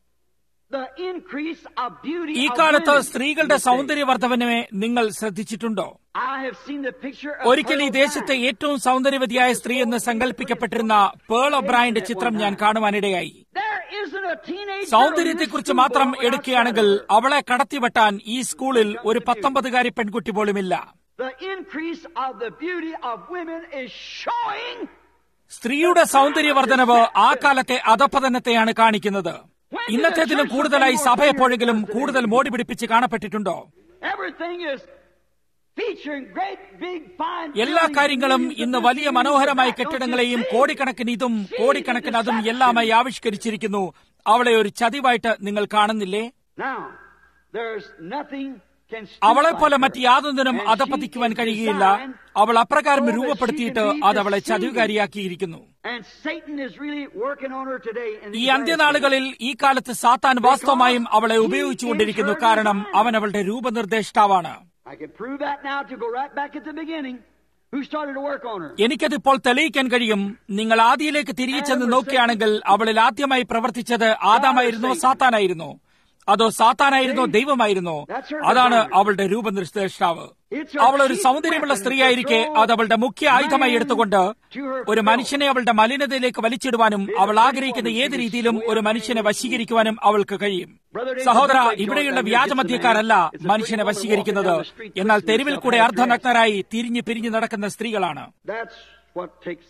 the increase of beauty ഈ of കാലത്ത് women സ്ത്രീകളുടെ in this day? സൗന്ദര്യവർദ്ധനവിനെ നിങ്ങൾ ശ്രദ്ധിച്ചിട്ടുണ്ടോ I have seen the picture of ഒരിക്കൽ ഈ Pearl ദേശത്തെ Bryan. ഏറ്റവും സൗന്ദര്യവതിയായ സ്ത്രീ എന്ന് സങ്കല്പിക്കപ്പെട്ടിരുന്ന പേൾ ഒബ്രായന്റെ ചിത്രം ഞാൻ കാണുവാനിടയായി There isn't a teenage സൗന്ദര്യത്തെക്കുറിച്ച് മാത്രം എടുക്കുകയാണെങ്കിൽ അവളെ കടത്തിവെട്ടാൻ ഈ സ്കൂളിൽ ഒരു പത്തൊമ്പതുകാരി പെൺകുട്ടി പോലുമില്ല The increase of the beauty of women is showing സ്ത്രീയുടെ സൗന്ദര്യവർദ്ധനവ് ആ കാലത്തെ അധപ്പതനത്തെയാണ് കാണിക്കുന്നത് ഇന്നത്തേതിലും കൂടുതലായി സഭ എപ്പോഴെങ്കിലും കൂടുതൽ മോടി പിടിപ്പിച്ച് കാണപ്പെട്ടിട്ടുണ്ടോ everything is featuring great big fine എല്ലാ buildings, കാര്യങ്ങളും buildings, ഇന്ന് and വലിയ buildings മനോഹരമായ that don't കെട്ടിടങ്ങളെയും just see. കോടിക്കണക്കിന് ഇതും കോടിക്കണക്കിന് അതും എല്ലാമായി ആവിഷ്കരിച്ചിരിക്കുന്നു അവളെ ഒരു ചതിവായിട്ട് നിങ്ങൾ കാണുന്നില്ലേ Now, there's nothing can speak അവളെ പോലെ like മറ്റ് her. യാതൊന്നിനും And അധപ്പതിക്കുവാൻ she is കഴിയുകയില്ല designed അവൾ അപ്രകാരം so that രൂപപ്പെടുത്തിയിട്ട് she can be അത് അവളെ deceived. ചതിവുകാരിയാക്കിയിരിക്കുന്നു And Satan is really working on her today. In ഈ these last അന്ത്യനാളുകളിൽ ഈ കാലത്ത് സാത്താൻ വാസ്തവമായും അവളെ ഉപയോഗിച്ചുകൊണ്ടിരിക്കുന്നു കാരണം അവൻ അവളുടെ രൂപനിർദ്ദേശിതാവാണ് days. I can prove that now to go right back at the beginning. Who started to work on her? എനിക്കതിപ്പോൾ തെളിയിക്കാൻ കഴിയും നിങ്ങൾ ആദിയിലേക്ക് തിരികെ ചെന്ന് നോക്കുകയാണെങ്കിൽ അവളിൽ ആദ്യമായി പ്രവർത്തിച്ചത് ആദാമായിരുന്നോ സാത്താനായിരുന്നോ അതോ സാത്താനായിരുന്നോ ദൈവമായിരുന്നോ അതാണ് അവളുടെ രൂപനിർദ്ദേശാവ് അവൾ ഒരു സൗന്ദര്യമുള്ള സ്ത്രീയായിരിക്കെ അത് അവളുടെ മുഖ്യ ആയുധമായി എടുത്തുകൊണ്ട് ഒരു മനുഷ്യനെ അവളുടെ മലിനതയിലേക്ക് വലിച്ചിടുവാനും അവൾ ആഗ്രഹിക്കുന്ന ഏത് രീതിയിലും ഒരു മനുഷ്യനെ വശീകരിക്കുവാനും അവൾക്ക് കഴിയും സഹോദര ഇവിടെയുള്ള വ്യാജമദ്യക്കാരല്ല മനുഷ്യനെ വശീകരിക്കുന്നത് എന്നാൽ തെരുവിൽ കൂടെ അർദ്ധനഗ്നരായി തിരിഞ്ഞു പിരിഞ്ഞു നടക്കുന്ന സ്ത്രീകളാണ് That's what takes.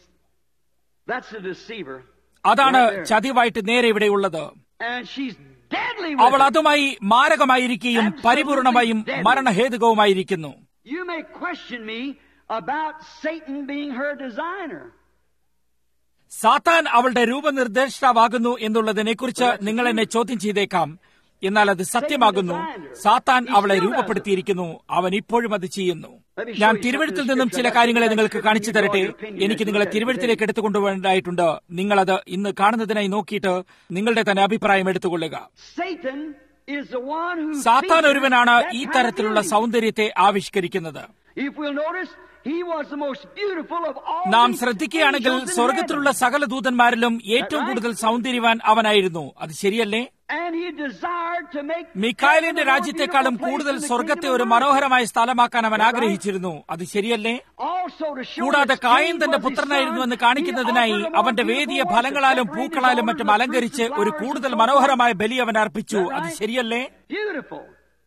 That's the deceiver. അതാണ് Right there. ചതിവായിട്ട് നേരെ ഇവിടെയുള്ളത് And she's deadly അവൾ with it. അതുമായി മാരകമായിരിക്കുകയും പരിപൂർണമായും മരണഹേതുകവുമായിരിക്കുന്നു You may question me about Satan being her designer. സാത്താൻ അവളുടെ രൂപനിർദ്ദേശാവാകുന്നു എന്നുള്ളതിനെക്കുറിച്ച് നിങ്ങൾ എന്നെ ചോദ്യം ചെയ്തേക്കാം എന്നാൽ അത് സത്യമാകുന്നു സാത്താൻ അവളെ രൂപപ്പെടുത്തിയിരിക്കുന്നു അവൻ ഇപ്പോഴും അത് ചെയ്യുന്നു ഞാൻ തിരുവഴുത്തിൽ നിന്നും ചില കാര്യങ്ങളെ നിങ്ങൾക്ക് കാണിച്ചു തരട്ടെ എനിക്ക് നിങ്ങളെ തിരുവഴുത്തിലേക്ക് എടുത്തുകൊണ്ടുപോകേണ്ടതായിട്ടുണ്ട് നിങ്ങളത് ഇന്ന് കാണുന്നതിനായി നോക്കിയിട്ട് നിങ്ങളുടെ തന്നെ അഭിപ്രായം എടുത്തുകൊള്ളുക Satan is the one who സാത്താൻ features ഒരുവനാണ് that ഈ kind of തരത്തിലുള്ള beauty. സൗന്ദര്യത്തെ ആവിഷ്കരിക്കുന്നത് If we'll notice, he was the most beautiful of all നാം the ശ്രദ്ധിക്കുകയാണെങ്കിൽ angels in സ്വർഗത്തിലുള്ള heaven. സകല ദൂതന്മാരിലും ഏറ്റവും കൂടുതൽ സൗന്ദര്യവാൻ അവനായിരുന്നു അത് ശരിയല്ലേ And he desired to make മിക്കായലിന്റെ heaven a more രാജ്യത്തെക്കാളും beautiful place കൂടുതൽ than the സ്വർഗത്തെ kingdom ഒരു of God. മനോഹരമായ സ്ഥലമാക്കാൻ അവൻ ആഗ്രഹിച്ചിരുന്നു അത് ശരിയല്ലേ Also to show കൂടാതെ that കായൻ Cain തന്റെ was his പുത്രനായിരുന്നുവെന്ന് son, കാണിക്കുന്നതിനായി he offered a more അവന്റെ beautiful വേദിയെ worship, ഫലങ്ങളാലും offering പൂക്കളാലും his മറ്റും daughters, അലങ്കരിച്ച് fruits, ഒരു flowers, കൂടുതൽ and so മനോഹരമായ ബലി അവൻ അർപ്പിച്ചു Is that അത് right? ശരിയല്ലേ Beautiful.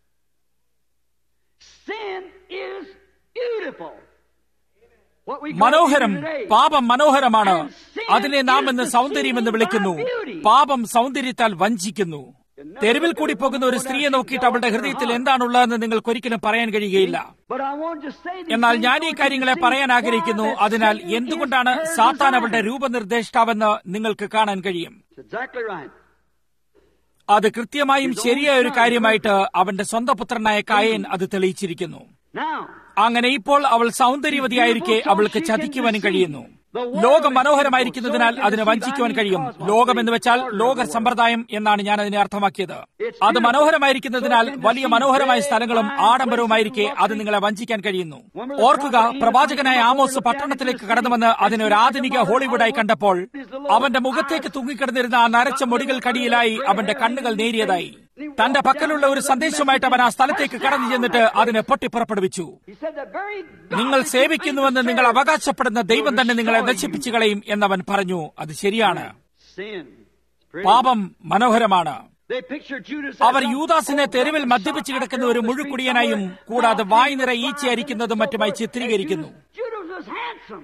Sin is beautiful. What we call മനോഹരം beauty today. പാപം മനോഹരമാണ് അതിനെ നാം ഇന്ന് സൗന്ദര്യമെന്ന് വിളിക്കുന്നു പാപം സൗന്ദര്യത്താൽ വഞ്ചിക്കുന്നു തെരുവിൽ കൂടി പോകുന്ന ഒരു സ്ത്രീയെ നോക്കിയിട്ട് അവളുടെ ഹൃദയത്തിൽ എന്താണുള്ളതെന്ന് നിങ്ങൾക്ക് ഒരിക്കലും പറയാൻ കഴിയുകയില്ല But I want to say these എന്നാൽ things ഞാൻ ഈ so കാര്യങ്ങളെ you can പറയാൻ see ആഗ്രഹിക്കുന്നു why that അതിനാൽ Satan is എന്തുകൊണ്ടാണ് her സാത്താൻ അവളുടെ designer. രൂപനിർദ്ദേശിതാവെന്ന് നിങ്ങൾക്ക് കാണാൻ കഴിയും That's exactly right. അത് കൃത്യമായും ശരിയായ ഒരു കാര്യമായിട്ട് അവന്റെ സ്വന്തം പുത്രനായ കായൻ അത് തെളിയിച്ചിരിക്കുന്നു Now, അങ്ങനെ ഇപ്പോൾ അവൾ സൗന്ദര്യവതിയായിരിക്കെ അവൾക്ക് ചതിക്കുവാനും കഴിയുന്നു ലോകം മനോഹരമായിരിക്കുന്നതിനാൽ അതിനെ വഞ്ചിക്കുവാൻ കഴിയും ലോകം എന്ന് വെച്ചാൽ ലോക സമ്പ്രദായം എന്നാണ് ഞാൻ അതിനെ അർത്ഥമാക്കിയത് അത് മനോഹരമായിരിക്കുന്നതിനാൽ വലിയ മനോഹരമായ സ്ഥലങ്ങളും ആഡംബരവുമായിരിക്കെ അത് നിങ്ങളെ വഞ്ചിക്കാൻ കഴിയുന്നു ഓർക്കുക പ്രവാചകനായ ആമോസ് പട്ടണത്തിലേക്ക് കടന്നുവന്ന് അതിനെ ഒരു ആധുനിക ഹോളിവുഡായി കണ്ടപ്പോൾ അവന്റെ മുഖത്തേക്ക് തൂങ്ങിക്കിടന്നിരുന്ന ആ നരച്ച മുടികൾക്കടിയിലായി അവന്റെ കണ്ണുകൾ നേരിയതായി തന്റെ പക്കലുള്ള ഒരു സന്ദേശവുമായിട്ട് അവൻ ആ സ്ഥലത്തേക്ക് കടന്നു ചെന്നിട്ട് അതിനെ പൊട്ടിപ്പുറപ്പെടുവിച്ചു he said the very നിങ്ങൾ God that സേവിക്കുന്നുവെന്ന് you നിങ്ങൾ serve അവകാശപ്പെടുന്ന ദൈവം തന്നെ നിങ്ങളെ നശിപ്പിച്ചു കളയും എന്നവൻ പറഞ്ഞു അത് ശരിയാണ് sin. പാപം മനോഹരമാണ് They pictured Judas as our some യൂദാസിനെ old തെരുവിൽ rugged മദ്യപിച്ച് കിടക്കുന്ന shot ഒരു out there on the മുഴുക്കുടിയനായും street കൂടാതെ somewhere. വായു നിറ Now, ഈച്ച Judas അരിക്കുന്നതും was മറ്റുമായി so ചിത്രീകരിക്കുന്നു Judas, Judas was handsome.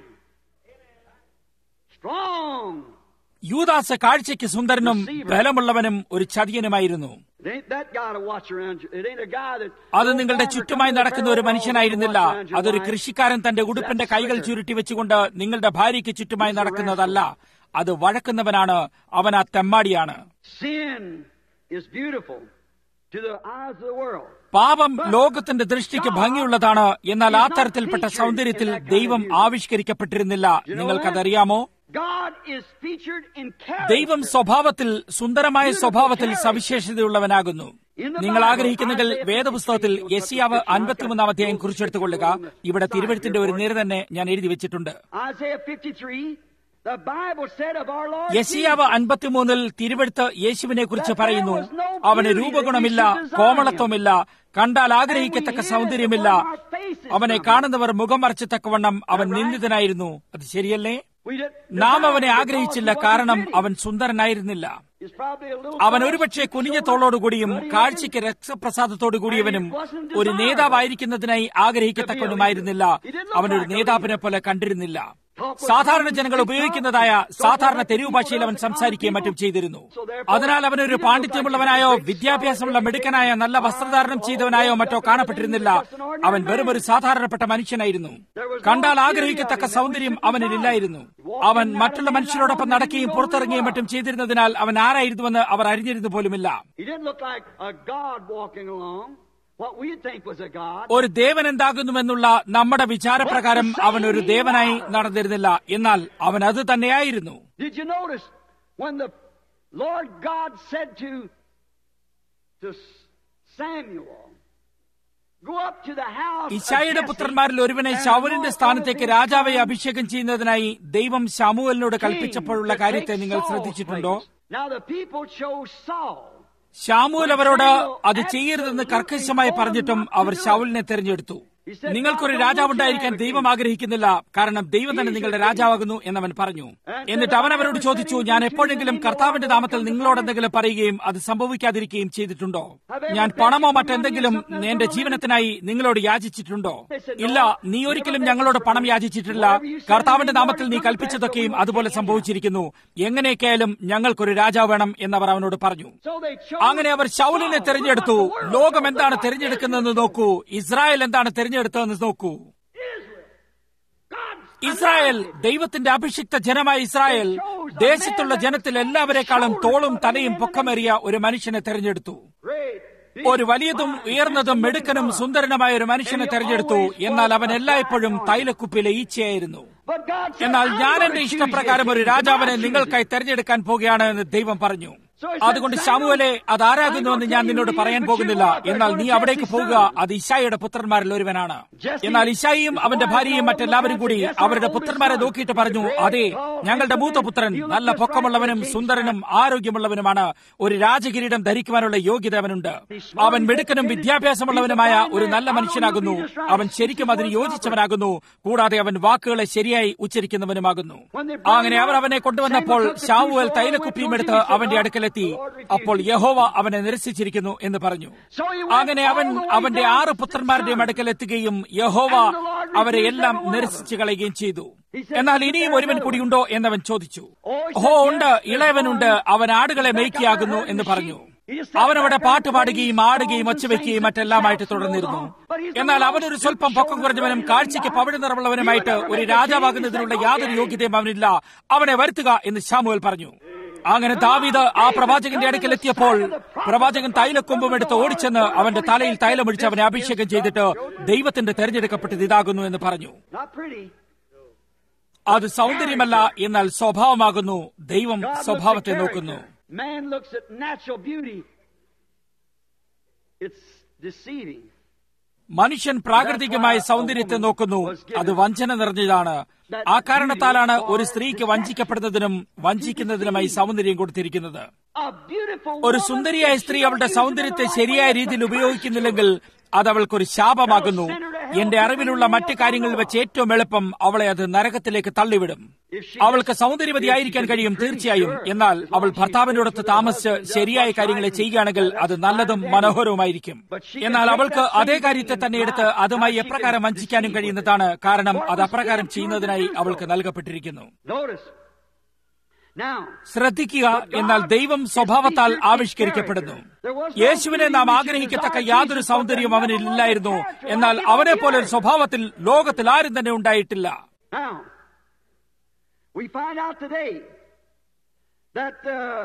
Strong. യൂദാസ് കാഴ്ചയ്ക്ക് സുന്ദരനും ബലമുള്ളവനും ഒരു ചതിയനുമായിരുന്നു It ain't that guy to watch around you. It ain't a guy that അത് നിങ്ങളുടെ ചുറ്റുമായി നടക്കുന്ന ഒരു മനുഷ്യനായിരുന്നില്ല അതൊരു കൃഷിക്കാരൻ തന്റെ ഉടുപ്പിന്റെ കൈകൾ ചുരുട്ടി വെച്ചുകൊണ്ട് നിങ്ങളുടെ ഭാര്യയ്ക്ക് ചുറ്റുമായി നടക്കുന്നതല്ല അത് വഴക്കുന്നവനാണ് അവൻ ആ തെമ്മാടിയാണ് Sin is beautiful to the eyes of the world. പാപം ലോകത്തിന്റെ ദൃഷ്ടിക്ക് ഭംഗിയുള്ളതാണ് എന്നാൽ ആ തരത്തിൽപ്പെട്ട സൗന്ദര്യത്തിൽ ദൈവം ആവിഷ്കരിക്കപ്പെട്ടിരുന്നില്ല നിങ്ങൾക്കതറിയാമോ God is featured in ദൈവം character. സ്വഭാവത്തിൽ സുന്ദരമായ സ്വഭാവത്തിൽ സവിശേഷതയുള്ളവനാകുന്നു നിങ്ങൾ ആഗ്രഹിക്കുന്നെങ്കിൽ വേദപുസ്തകത്തിൽ യസിയാവ് അൻപത്തിമൂന്നാം അധ്യായം കുറിച്ചെടുത്തുകൊള്ളുക ഇവിടെ തിരുവഴുത്തിന്റെ ഒരു നിര തന്നെ ഞാൻ എഴുതി വെച്ചിട്ടുണ്ട് Isaiah 53, the Bible said of our Lord യസിയാവ് അൻപത്തിമൂന്നിൽ തിരുവഴുത്ത് യേശുവിനെ കുറിച്ച് പറയുന്നു അവന് രൂപഗുണമില്ല കോമളത്വമില്ല കണ്ടാൽ ആഗ്രഹിക്കത്തക്ക സൗന്ദര്യമില്ല അവനെ കാണുന്നവർ മുഖം മറച്ചത്തക്കവണ്ണം അവൻ നിന്ദിതനായിരുന്നു അത് ശരിയല്ലേ We did- നാം അവനെ ആഗ്രഹിച്ചില്ല കാരണം അവൻ സുന്ദരനായിരുന്നില്ല He's probably a little അവൻ ഒരുപക്ഷെ കുനിഞ്ഞ തോളോടുകൂടിയും കാഴ്ചയ്ക്ക് രക്തപ്രസാദത്തോടു കൂടിയവനും ഒരു നേതാവായിരിക്കുന്നതിനായി ആഗ്രഹിക്കത്തക്കവനുമായിരുന്നില്ല അവനൊരു നേതാവിനെ പോലെ കണ്ടിരുന്നില്ല സാധാരണ ജനങ്ങൾ ഉപയോഗിക്കുന്നതായ സാധാരണ തെരുവ് ഭാഷയിൽ അവൻ സംസാരിക്കുകയും മറ്റും ചെയ്തിരുന്നു അതിനാൽ അവനൊരു പാണ്ഡിത്യമുള്ളവനായോ വിദ്യാഭ്യാസമുള്ള മിടുക്കനായ നല്ല വസ്ത്രധാരണം ചെയ്തവനായോ മറ്റോ കാണപ്പെട്ടിരുന്നില്ല അവൻ വെറും ഒരു സാധാരണപ്പെട്ട മനുഷ്യനായിരുന്നു കണ്ടാൽ ആഗ്രഹിക്കത്തക്ക സൗന്ദര്യം അവനിലില്ലായിരുന്നു അവൻ മറ്റുള്ള മനുഷ്യരോടൊപ്പം നടക്കുകയും പുറത്തിറങ്ങുകയും മറ്റും ചെയ്തിരുന്നതിനാൽ അവൻ ആരായിരുന്നുവെന്ന് അവർ അറിഞ്ഞിരുന്നു പോലുമില്ല He didn't look like a God walking along, what we think was a God. ഒരു ദേവൻ എന്താകുന്നുവെന്നുള്ള നമ്മുടെ വിചാരപ്രകാരം അവൻ ഒരു ദേവനായി നടന്നിരുന്നില്ല എന്നാൽ അവൻ അത് തന്നെയായിരുന്നു Did you notice when the Lord God said to, to Samuel, Go up to the house of ഇശായിയുടെ Jesse പുത്രന്മാരിൽ ഒരുവനെ and ശൗലിന്റെ anoint സ്ഥാനത്തേക്ക് his രാജാവെ son അഭിഷേകം ചെയ്യുന്നതിനായി ദൈവം ശമുവലിനോട് കൽപ്പിച്ചപ്പോഴുള്ള king to കാര്യത്തെ take നിങ്ങൾ Saul's ശ്രദ്ധിച്ചിട്ടുണ്ടോ place. Now the people chose Saul. Samuel അവരോട് അത് ചെയ്യരുതെന്ന് കർക്കശമായി പറഞ്ഞിട്ടും അവർ ശൗലിനെ തെരഞ്ഞെടുത്തു നിങ്ങൾക്കൊരു രാജാവുണ്ടായിരിക്കാൻ ദൈവം ആഗ്രഹിക്കുന്നില്ല കാരണം ദൈവം തന്നെ നിങ്ങളുടെ രാജാവാകുന്നു എന്നവൻ പറഞ്ഞു എന്നിട്ട് അവൻ അവരോട് ചോദിച്ചു ഞാൻ എപ്പോഴെങ്കിലും കർത്താവിന്റെ നാമത്തിൽ നിങ്ങളോട് എന്തെങ്കിലും പറയുകയും അത് സംഭവിക്കാതിരിക്കുകയും ചെയ്തിട്ടുണ്ടോ ഞാൻ പണമോ മറ്റെന്തെങ്കിലും എന്റെ ജീവനത്തിനായി നിങ്ങളോട് യാചിച്ചിട്ടുണ്ടോ ഇല്ല നീ ഒരിക്കലും ഞങ്ങളോട് പണം യാചിച്ചിട്ടില്ല കർത്താവിന്റെ നാമത്തിൽ നീ കൽപ്പിച്ചതൊക്കെയും അതുപോലെ സംഭവിച്ചിരിക്കുന്നു എങ്ങനെയൊക്കെയായാലും ഞങ്ങൾക്കൊരു രാജാവ് വേണം എന്നവർ അവനോട് പറഞ്ഞു So they chose അങ്ങനെ അവർ ശൗലിനെ Saul. തെരഞ്ഞെടുത്തു Look at the world. ലോകം എന്താണ് തെരഞ്ഞെടുക്കുന്നതെന്ന് നോക്കൂ ഇസ്രായേൽ എന്താണ് തെരഞ്ഞെടുത്തതെന്ന് നോക്കൂ God's ഇസ്രായേൽ ദൈവത്തിന്റെ അഭിഷിക്ത ജനമായ ഇസ്രായേൽ ദേശത്തുള്ള ജനത്തിൽ എല്ലാവരെക്കാളും തോളും തലയും പൊക്കമേറിയ ഒരു മനുഷ്യനെ തെരഞ്ഞെടുത്തു ഒരു വലിയതും ഉയർന്നതും മെടുക്കനും സുന്ദരനുമായ ഒരു മനുഷ്യനെ തെരഞ്ഞെടുത്തു എന്നാൽ അവൻ എല്ലായ്പ്പോഴും തൈലക്കുപ്പിലെ ഈച്ചയായിരുന്നു എന്നാൽ ഞാൻ എന്റെ ഇഷ്ടപ്രകാരം ഒരു രാജാവിനെ നിങ്ങൾക്കായി തെരഞ്ഞെടുക്കാൻ പോകുകയാണ് എന്ന് ദൈവം പറഞ്ഞു അതുകൊണ്ട് ശമുവലെ അത് ആരാകുന്നുവെന്ന് ഞാൻ നിന്നോട് പറയാൻ പോകുന്നില്ല എന്നാൽ നീ അവിടേക്ക് പോകുക അത് ഇഷായിയുടെ പുത്രന്മാരിൽ ഒരുവനാണ് എന്നാൽ ഇഷായിയും അവന്റെ ഭാര്യയും മറ്റെല്ലാവരും കൂടി അവരുടെ പുത്രന്മാരെ നോക്കിയിട്ട് പറഞ്ഞു അതെ ഞങ്ങളുടെ മൂത്ത പുത്രൻ നല്ല പൊക്കമുള്ളവനും സുന്ദരനും ആരോഗ്യമുള്ളവനുമാണ് ഒരു രാജകിരീടം ധരിക്കുവാനുള്ള യോഗ്യത അവനുണ്ട് അവൻ മിടുക്കനും വിദ്യാഭ്യാസമുള്ളവനുമായ ഒരു നല്ല മനുഷ്യനാകുന്നു അവൻ ശരിക്കും അതിന് യോജിച്ചവനാകുന്നു കൂടാതെ അവൻ വാക്കുകളെ ശരിയായി ഉച്ചരിക്കുന്നവനുമാകുന്നു അങ്ങനെ അവർ അവനെ കൊണ്ടുവന്നപ്പോൾ ഷാവുവൽ തൈലക്കുപ്പിയും എടുത്ത് അവന്റെ അടുക്കലെത്തി അപ്പോൾ യഹോവ അവനെ നിരസിച്ചിരിക്കുന്നു എന്ന് പറഞ്ഞു അങ്ങനെ അവൻ അവന്റെ ആറ് പുത്രന്മാരുടെയും അടുക്കലെത്തുകയും യഹോവ അവരെ എല്ലാം നിരസിച്ചു കളയുകയും ചെയ്തു എന്നാൽ ഇനിയും ഒരുവൻ കൂടിയുണ്ടോ എന്നവൻ ചോദിച്ചു ഹോ ഉണ്ട് ഇളയവനുണ്ട് അവൻ ആടുകളെ മേയ്ക്കിയാകുന്നു എന്ന് പറഞ്ഞു അവനവിടെ പാട്ടുപാടുകയും ആടുകയും ഒച്ചവെക്കുകയും മറ്റെല്ലാമായിട്ട് തുടർന്നിരുന്നു എന്നാൽ അവനൊരു സ്വല്പം പൊക്കം കുറഞ്ഞവനും കാഴ്ചയ്ക്ക് പവിഴ നിറമുള്ളവനുമായിട്ട് ഒരു രാജാവാകുന്നതിനുള്ള യാതൊരു യോഗ്യതയും അവനില്ല അവനെ വരുത്തുക എന്ന് ശാമുവൽ പറഞ്ഞു അങ്ങനെ ദാവീദ് ആ പ്രവാചകന്റെ അടുക്കൽ എത്തിയപ്പോൾ പ്രവാചകൻ തൈലക്കൊമ്പും എടുത്ത് ഓടിച്ചെന്ന് അവന്റെ തലയിൽ തൈലമൊഴിച്ച് അവനെ അഭിഷേകം ചെയ്തിട്ട് ദൈവത്തിന്റെ തെരഞ്ഞെടുക്കപ്പെട്ടത് ഇതാകുന്നു എന്ന് പറഞ്ഞു അത് സൗന്ദര്യമല്ല എന്നാൽ സ്വഭാവമാകുന്നു ദൈവം സ്വഭാവത്തെ നോക്കുന്നു Man looks at natural beauty. It's deceiving. മനുഷ്യൻ പ്രാകൃതികമായ സൗന്ദര്യത്തെ നോക്കുന്നു അത് വഞ്ചന നിറഞ്ഞതാണ് ആ കാരണത്താലാണ് ഒരു സ്ത്രീക്ക് വഞ്ചിക്കപ്പെടുന്നതിനും വഞ്ചിക്കുന്നതിനുമായി സൗന്ദര്യം കൊടുത്തിരിക്കുന്നത് A beautiful ഒരു woman സുന്ദരിയായ സ്ത്രീ അവളുടെ സൗന്ദര്യത്തെ ശരിയായ രീതിയിൽ ഉപയോഗിക്കുന്നില്ലെങ്കിൽ അത് അവൾക്കൊരു ശാപമാകുന്നു എന്റെ അറിവിലുള്ള മറ്റു കാര്യങ്ങളിൽ വെച്ച് ഏറ്റവും എളുപ്പം അവളെ അത് നരകത്തിലേക്ക് തള്ളിവിടും അവൾക്ക് സൗന്ദര്യവതിയായിരിക്കാൻ കഴിയും തീർച്ചയായും എന്നാൽ അവൾ ഭർത്താവിനോടൊത്ത് താമസിച്ച് ശരിയായ കാര്യങ്ങളെ ചെയ്യുകയാണെങ്കിൽ അത് നല്ലതും മനോഹരവുമായിരിക്കും എന്നാൽ അവൾക്ക് അതേ കാര്യത്തെ തന്നെ എടുത്ത് അതുമായി എപ്രകാരം വഞ്ചിക്കാനും കഴിയുന്നതാണ് കാരണം അത് അപ്രകാരം ചെയ്യുന്നതിനായി അവൾക്ക് നൽകപ്പെട്ടിരിക്കുന്നു Notice. Now, ശ്രദ്ധിക്കുക എന്നാൽ ദൈവം സ്വഭാവത്താൽ ആവിഷ്കരിക്കപ്പെടുന്നു യേശുവിനെ നാം ആഗ്രഹിക്കത്തക്ക യാതൊരു സൗന്ദര്യവും അവനിൽ ഇല്ലായിരുന്നു എന്നാൽ അവനെ പോലെ ഒരു സ്വഭാവത്തിൽ ലോകത്തിൽ ആരും തന്നെ ഉണ്ടായിട്ടില്ല now, we find out today that uh,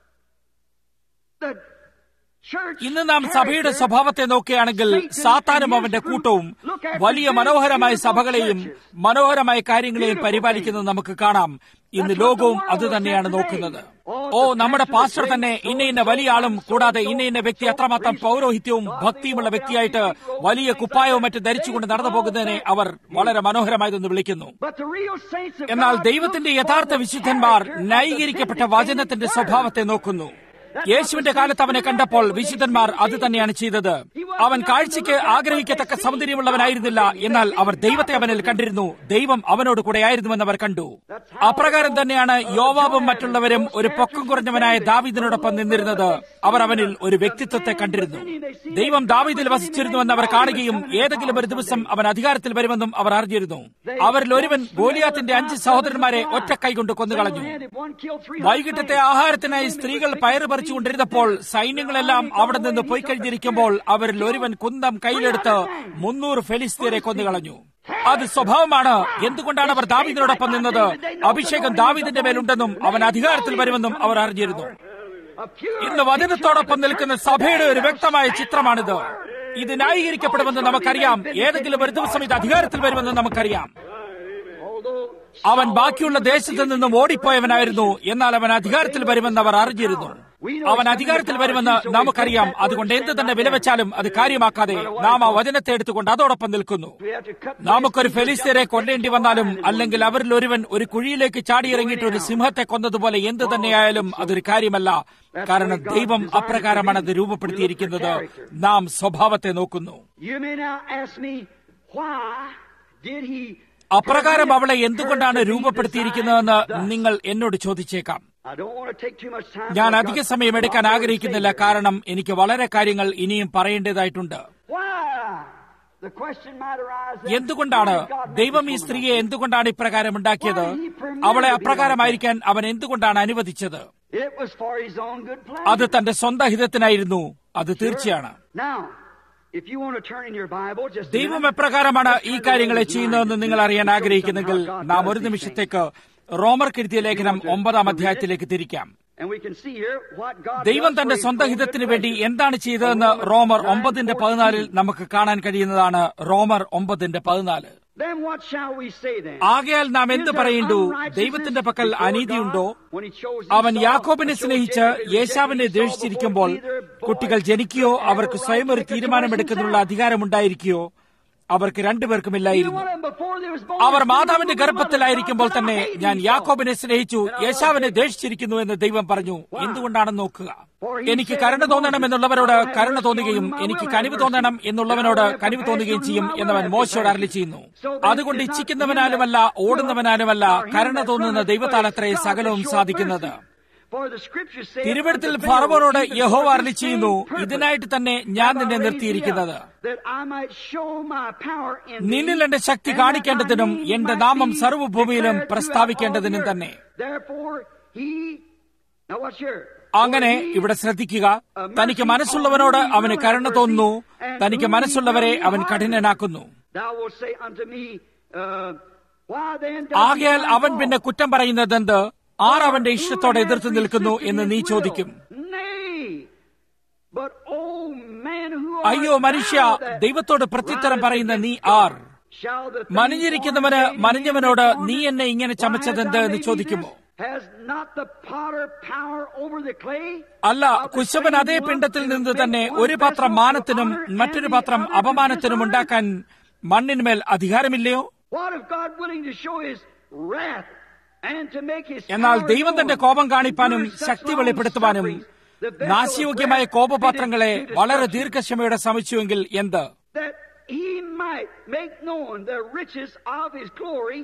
the church. ഇന്ന് നാം സഭയുടെ സ്വഭാവത്തെ നോക്കുകയാണെങ്കിൽ സാത്താനും അവന്റെ കൂട്ടവും വലിയ മനോഹരമായ സഭകളെയും മനോഹരമായ കാര്യങ്ങളെയും പരിപാലിക്കുന്നത് നമുക്ക് കാണാം ഇന്ന് ലോകവും അത് തന്നെയാണ് നോക്കുന്നത് ഓ നമ്മുടെ പാസ്റ്റർ തന്നെ ഇന്ന ഇന്ന വലിയ ആളും കൂടാതെ ഇന്ന ഇന്ന വ്യക്തി അത്രമാത്രം പൗരോഹിത്യവും ഭക്തിയുമുള്ള വ്യക്തിയായിട്ട് വലിയ കുപ്പായവും മറ്റും ധരിച്ചുകൊണ്ട് നടന്നു പോകുന്നതിനെ അവർ വളരെ മനോഹരമായതെന്ന് വിളിക്കുന്നു But the real saints of എന്നാൽ God ദൈവത്തിന്റെ യഥാർത്ഥ വിശുദ്ധന്മാർ ന്യായീകരിക്കപ്പെട്ട വചനത്തിന്റെ സ്വഭാവത്തെ നോക്കുന്നു യേശുവിന്റെ കാലത്ത് അവനെ കണ്ടപ്പോൾ വിശുദ്ധന്മാർ അത് തന്നെയാണ് ചെയ്തത് അവൻ കാഴ്ചയ്ക്ക് ആഗ്രഹിക്കത്തക്ക സൗന്ദര്യമുള്ളവനായിരുന്നില്ല എന്നാൽ അവർ ദൈവത്തെ അവനിൽ കണ്ടിരുന്നു ദൈവം അവനോട് കൂടെ ആയിരുന്നുവെന്ന് അവർ കണ്ടു അപ്രകാരം തന്നെയാണ് യോവാബും മറ്റുള്ളവരും ഒരു പൊക്കം കുറഞ്ഞവനായ ദാവീദിനോടൊപ്പം നിന്നിരുന്നത് അവർ അവനിൽ ഒരു വ്യക്തിത്വത്തെ കണ്ടിരുന്നു ദൈവം ദാവീദിൽ വസിച്ചിരുന്നുവെന്ന് അവർ കാണുകയും ഏതെങ്കിലും ഒരു ദിവസം അവൻ അധികാരത്തിൽ വരുമെന്നും അവർ അറിഞ്ഞിരുന്നു അവരിൽ ഒരുവൻ ഗോലിയാത്തിന്റെ അഞ്ച് സഹോദരന്മാരെ ഒറ്റ കൈകൊണ്ട് കൊന്നുകളഞ്ഞു one killed three വൈകിട്ടത്തെ ആഹാരത്തിനായി സ്ത്രീകൾ പയറ് പറിച്ചുകൊണ്ടിരുന്നപ്പോൾ സൈന്യങ്ങളെല്ലാം അവിടെ നിന്ന് പോയി കഴിഞ്ഞിരിക്കുമ്പോൾ അവരിൽ ഒരുവൻ കുന്തം കയ്യിലെടുത്ത് മുന്നൂറ് ഫെലിസ്തീനെ കൊന്നുകളഞ്ഞു അത് സ്വഭാവമാണ് എന്തുകൊണ്ടാണ് അവർ ദാവീദിനോടൊപ്പം നിന്നത് അഭിഷേകം ദാവീദിന്റെ മേലുണ്ടെന്നും അവൻ അധികാരത്തിൽ വരുമെന്നും അവർ അറിഞ്ഞിരുന്നു a pure ഇന്ന് വചനത്തോടൊപ്പം നിൽക്കുന്ന സഭയുടെ ഒരു വ്യക്തമായ ചിത്രമാണിത് ഇത് ന്യായീകരിക്കപ്പെടുമെന്ന് നമുക്കറിയാം ഏതെങ്കിലും ഒരു ദിവസം ഇത് അധികാരത്തിൽ വരുമെന്ന് നമുക്കറിയാം although അവൻ ബാക്കിയുള്ള ദേശത്ത് നിന്നും ഓടിപ്പോയവനായിരുന്നു എന്നാൽ അവൻ അധികാരത്തിൽ വരുമെന്ന് അവർ അറിഞ്ഞിരുന്നു അവൻ അധികാരത്തിൽ വരുമെന്ന് നമുക്കറിയാം അതുകൊണ്ട് എന്ത് തന്നെ വിലവെച്ചാലും അത് കാര്യമാക്കാതെ നാം ആ വചനത്തെ എടുത്തുകൊണ്ട് അതോടൊപ്പം നിൽക്കുന്നു we have to cut നമുക്കൊരു ഫെലിസ്തീനെ കൊല്ലേണ്ടി വന്നാലും അല്ലെങ്കിൽ അവരിൽ ഒരുവൻ ഒരു കുഴിയിലേക്ക് ചാടിയിറങ്ങിയിട്ട് ഒരു സിംഹത്തെ കൊന്നതുപോലെ എന്ത് തന്നെയായാലും അതൊരു കാര്യമല്ല കാരണം ദൈവം അപ്രകാരമാണ് അത് രൂപപ്പെടുത്തിയിരിക്കുന്നത് നാം സ്വഭാവത്തെ നോക്കുന്നു You may now ask me, why did he അപ്രകാരം അവളെ എന്തുകൊണ്ടാണ് രൂപപ്പെടുത്തിയിരിക്കുന്നതെന്ന് നിങ്ങൾ എന്നോട് ചോദിച്ചേക്കാം I don't want to take too much time. ഞാൻ but അധിക I've സമയം got എടുക്കാൻ a lot more to ആഗ്രഹിക്കുന്നില്ല say. കാരണം എനിക്ക് വളരെ കാര്യങ്ങൾ ഇനിയും പറയേണ്ടതായിട്ടുണ്ട് Why? The question might arise then, എന്തുകൊണ്ടാണ് why did God make ദൈവം this ഈ woman സ്ത്രീയെ like this? എന്തുകൊണ്ടാണ് ഇപ്രകാരം ഉണ്ടാക്കിയത് അവളെ അപ്രകാരമായിരിക്കാൻ അവൻ എന്തുകൊണ്ടാണ് അനുവദിച്ചത് It was for his own good pleasure. അത് തന്റെ സ്വന്തം ഹിതത്തിനായിരുന്നു അത് തീർച്ചയാണ് Now, if you want to turn in your Bible, just a ദൈവം minute. എപ്രകാരമാണ് ഈ കാര്യങ്ങളെ ചെയ്യുന്നതെന്ന് നിങ്ങൾ അറിയാൻ ആഗ്രഹിക്കുന്നെങ്കിൽ നാം ഒരു നിമിഷത്തേക്ക് റോമർക്കെഴുതിയ ലേഖനം ഒമ്പതാം അധ്യായത്തിലേക്ക് തിരിക്കാം And we can see here what God ദൈവം does തന്റെ for his സ്വന്തം own ഹിതത്തിന് good വേണ്ടി pleasure. എന്താണ് ചെയ്തതെന്ന് റോമർ ഒമ്പതിന്റെ പതിനാലിൽ നമുക്ക് കാണാൻ കഴിയുന്നതാണ് റോമർ ഒമ്പതിന്റെ പതിനാല് Then what shall we say then? ആകയാൽ നാം എന്ത് Is there പറയേണ്ടു unrighteousness ദൈവത്തിന്റെ പക്കൽ before അനീതിയുണ്ടോ God when he chose അവൻ Esau, യാക്കോബിനെ or chose സ്നേഹിച്ച് Jacob, rejected യേശാവിനെ Esau ദ്വേഷിച്ചിരിക്കുമ്പോൾ before either boy കുട്ടികൾ ജനിക്കുകയോ could ever അവർക്ക് right സ്വയം ഒരു to make a തീരുമാനമെടുക്കുന്നതിനുള്ള choice himself. അധികാരമുണ്ടായിരിക്കുകയോ അവർക്ക് രണ്ടുപേർക്കും You ഇല്ലായിരുന്നു want him before they was born, our you മാതാവിന്റെ want him ഗർഭത്തിലായിരിക്കുമ്പോൾ mother, തന്നെ God, I hate ഞാൻ Esau. യാക്കോബിനെ സ്നേഹിച്ചു യേശാവിനെ ദ്വേഷിച്ചിരിക്കുന്നു എന്ന് ദൈവം പറഞ്ഞു എന്തുകൊണ്ടാണെന്ന് നോക്കുക എനിക്ക് കരുണ തോന്നണം എന്നുള്ളവരോട് കരുണ തോന്നുകയും എനിക്ക് കനിവ് തോന്നണം എന്നുള്ളവനോട് കനിവ് തോന്നുകയും ചെയ്യും എന്നവൻ മോശയോട് അരളി ചെയ്യുന്നു അതുകൊണ്ട് ഇച്ഛിക്കുന്നവനാലുമല്ല ഓടുന്നവനാലുമല്ല കരുണ തോന്നുന്ന ദൈവത്താലത്രേ സകലവും സാധിക്കുന്നത് For the scripture saith, തിരുവഴുത്തിൽ "Unto ഫറവോനോട് Pharaoh, even യഹോവ for അരളി this ചെയ്യുന്നു same purpose ഇതിനായിട്ട് തന്നെ ഞാൻ have I നിന്നെ raised thee നിർത്തിയിരിക്കുന്നത് up, that I might show my power in thee, നിന്നിൽ എന്റെ ശക്തി and that കാണിക്കേണ്ടതിനും my name എന്റെ might നാമം be സർവ്വഭൂമിയിലും declared പ്രസ്താവിക്കേണ്ടതിനും throughout all തന്നെ the earth. Therefore, he now what's your അങ്ങനെ ഇവിടെ ശ്രദ്ധിക്കുക തനിക്ക് മനസ്സുള്ളവനോട് അവന് കരുണ തോന്നുന്നു തനിക്ക് മനസ്സുള്ളവരെ അവൻ കഠിനനാക്കുന്നു Thou wilt say unto me, uh, why then doth ആകയാൽ he അവൻ go? പിന്നെ കുറ്റം പറയുന്നത് എന്ത് ആർ അവന്റെ ഇഷ്ടത്തോടെ എതിർത്ത് നിൽക്കുന്നു എന്ന് നീ ചോദിക്കും Nay, but, oh, man, who art അയ്യോ മനുഷ്യ thou that ദൈവത്തോട് പ്രത്യുത്തരം പറയുന്ന നീ ആർ shall the thing മനഞ്ഞിരിക്കുന്നവന് ordained മനഞ്ഞവനോട് in നീ എന്നെ ഇങ്ങനെ Why ചമച്ചതെന്ത് hast thou എന്ന് made me ചോദിക്കുമോ this? Has not the potter power over the clay? അല്ല കുശവൻ അതേ പിണ്ടത്തിൽ നിന്ന് തന്നെ ഒരു പാത്രം മാനത്തിനും മറ്റൊരു പാത്രം അപമാനത്തിനും ഉണ്ടാക്കാൻ മണ്ണിന്മേൽ അധികാരമില്ലയോ What if God willing to show his wrath and to make his എന്നാൽ power ദൈവം തന്റെ known, കോപം കാണിപ്പാനും endure such Shakti long വെളിപ്പെടുത്തുവാനും sufferings, the vessel of നാശയോഗ്യമായ wrath കോപപാത്രങ്ങളെ fitted to വളരെ destruction, ദീർഘക്ഷമയോടെ ശ്രമിച്ചുവെങ്കിൽ എന്ത് that he might make known the riches of his glory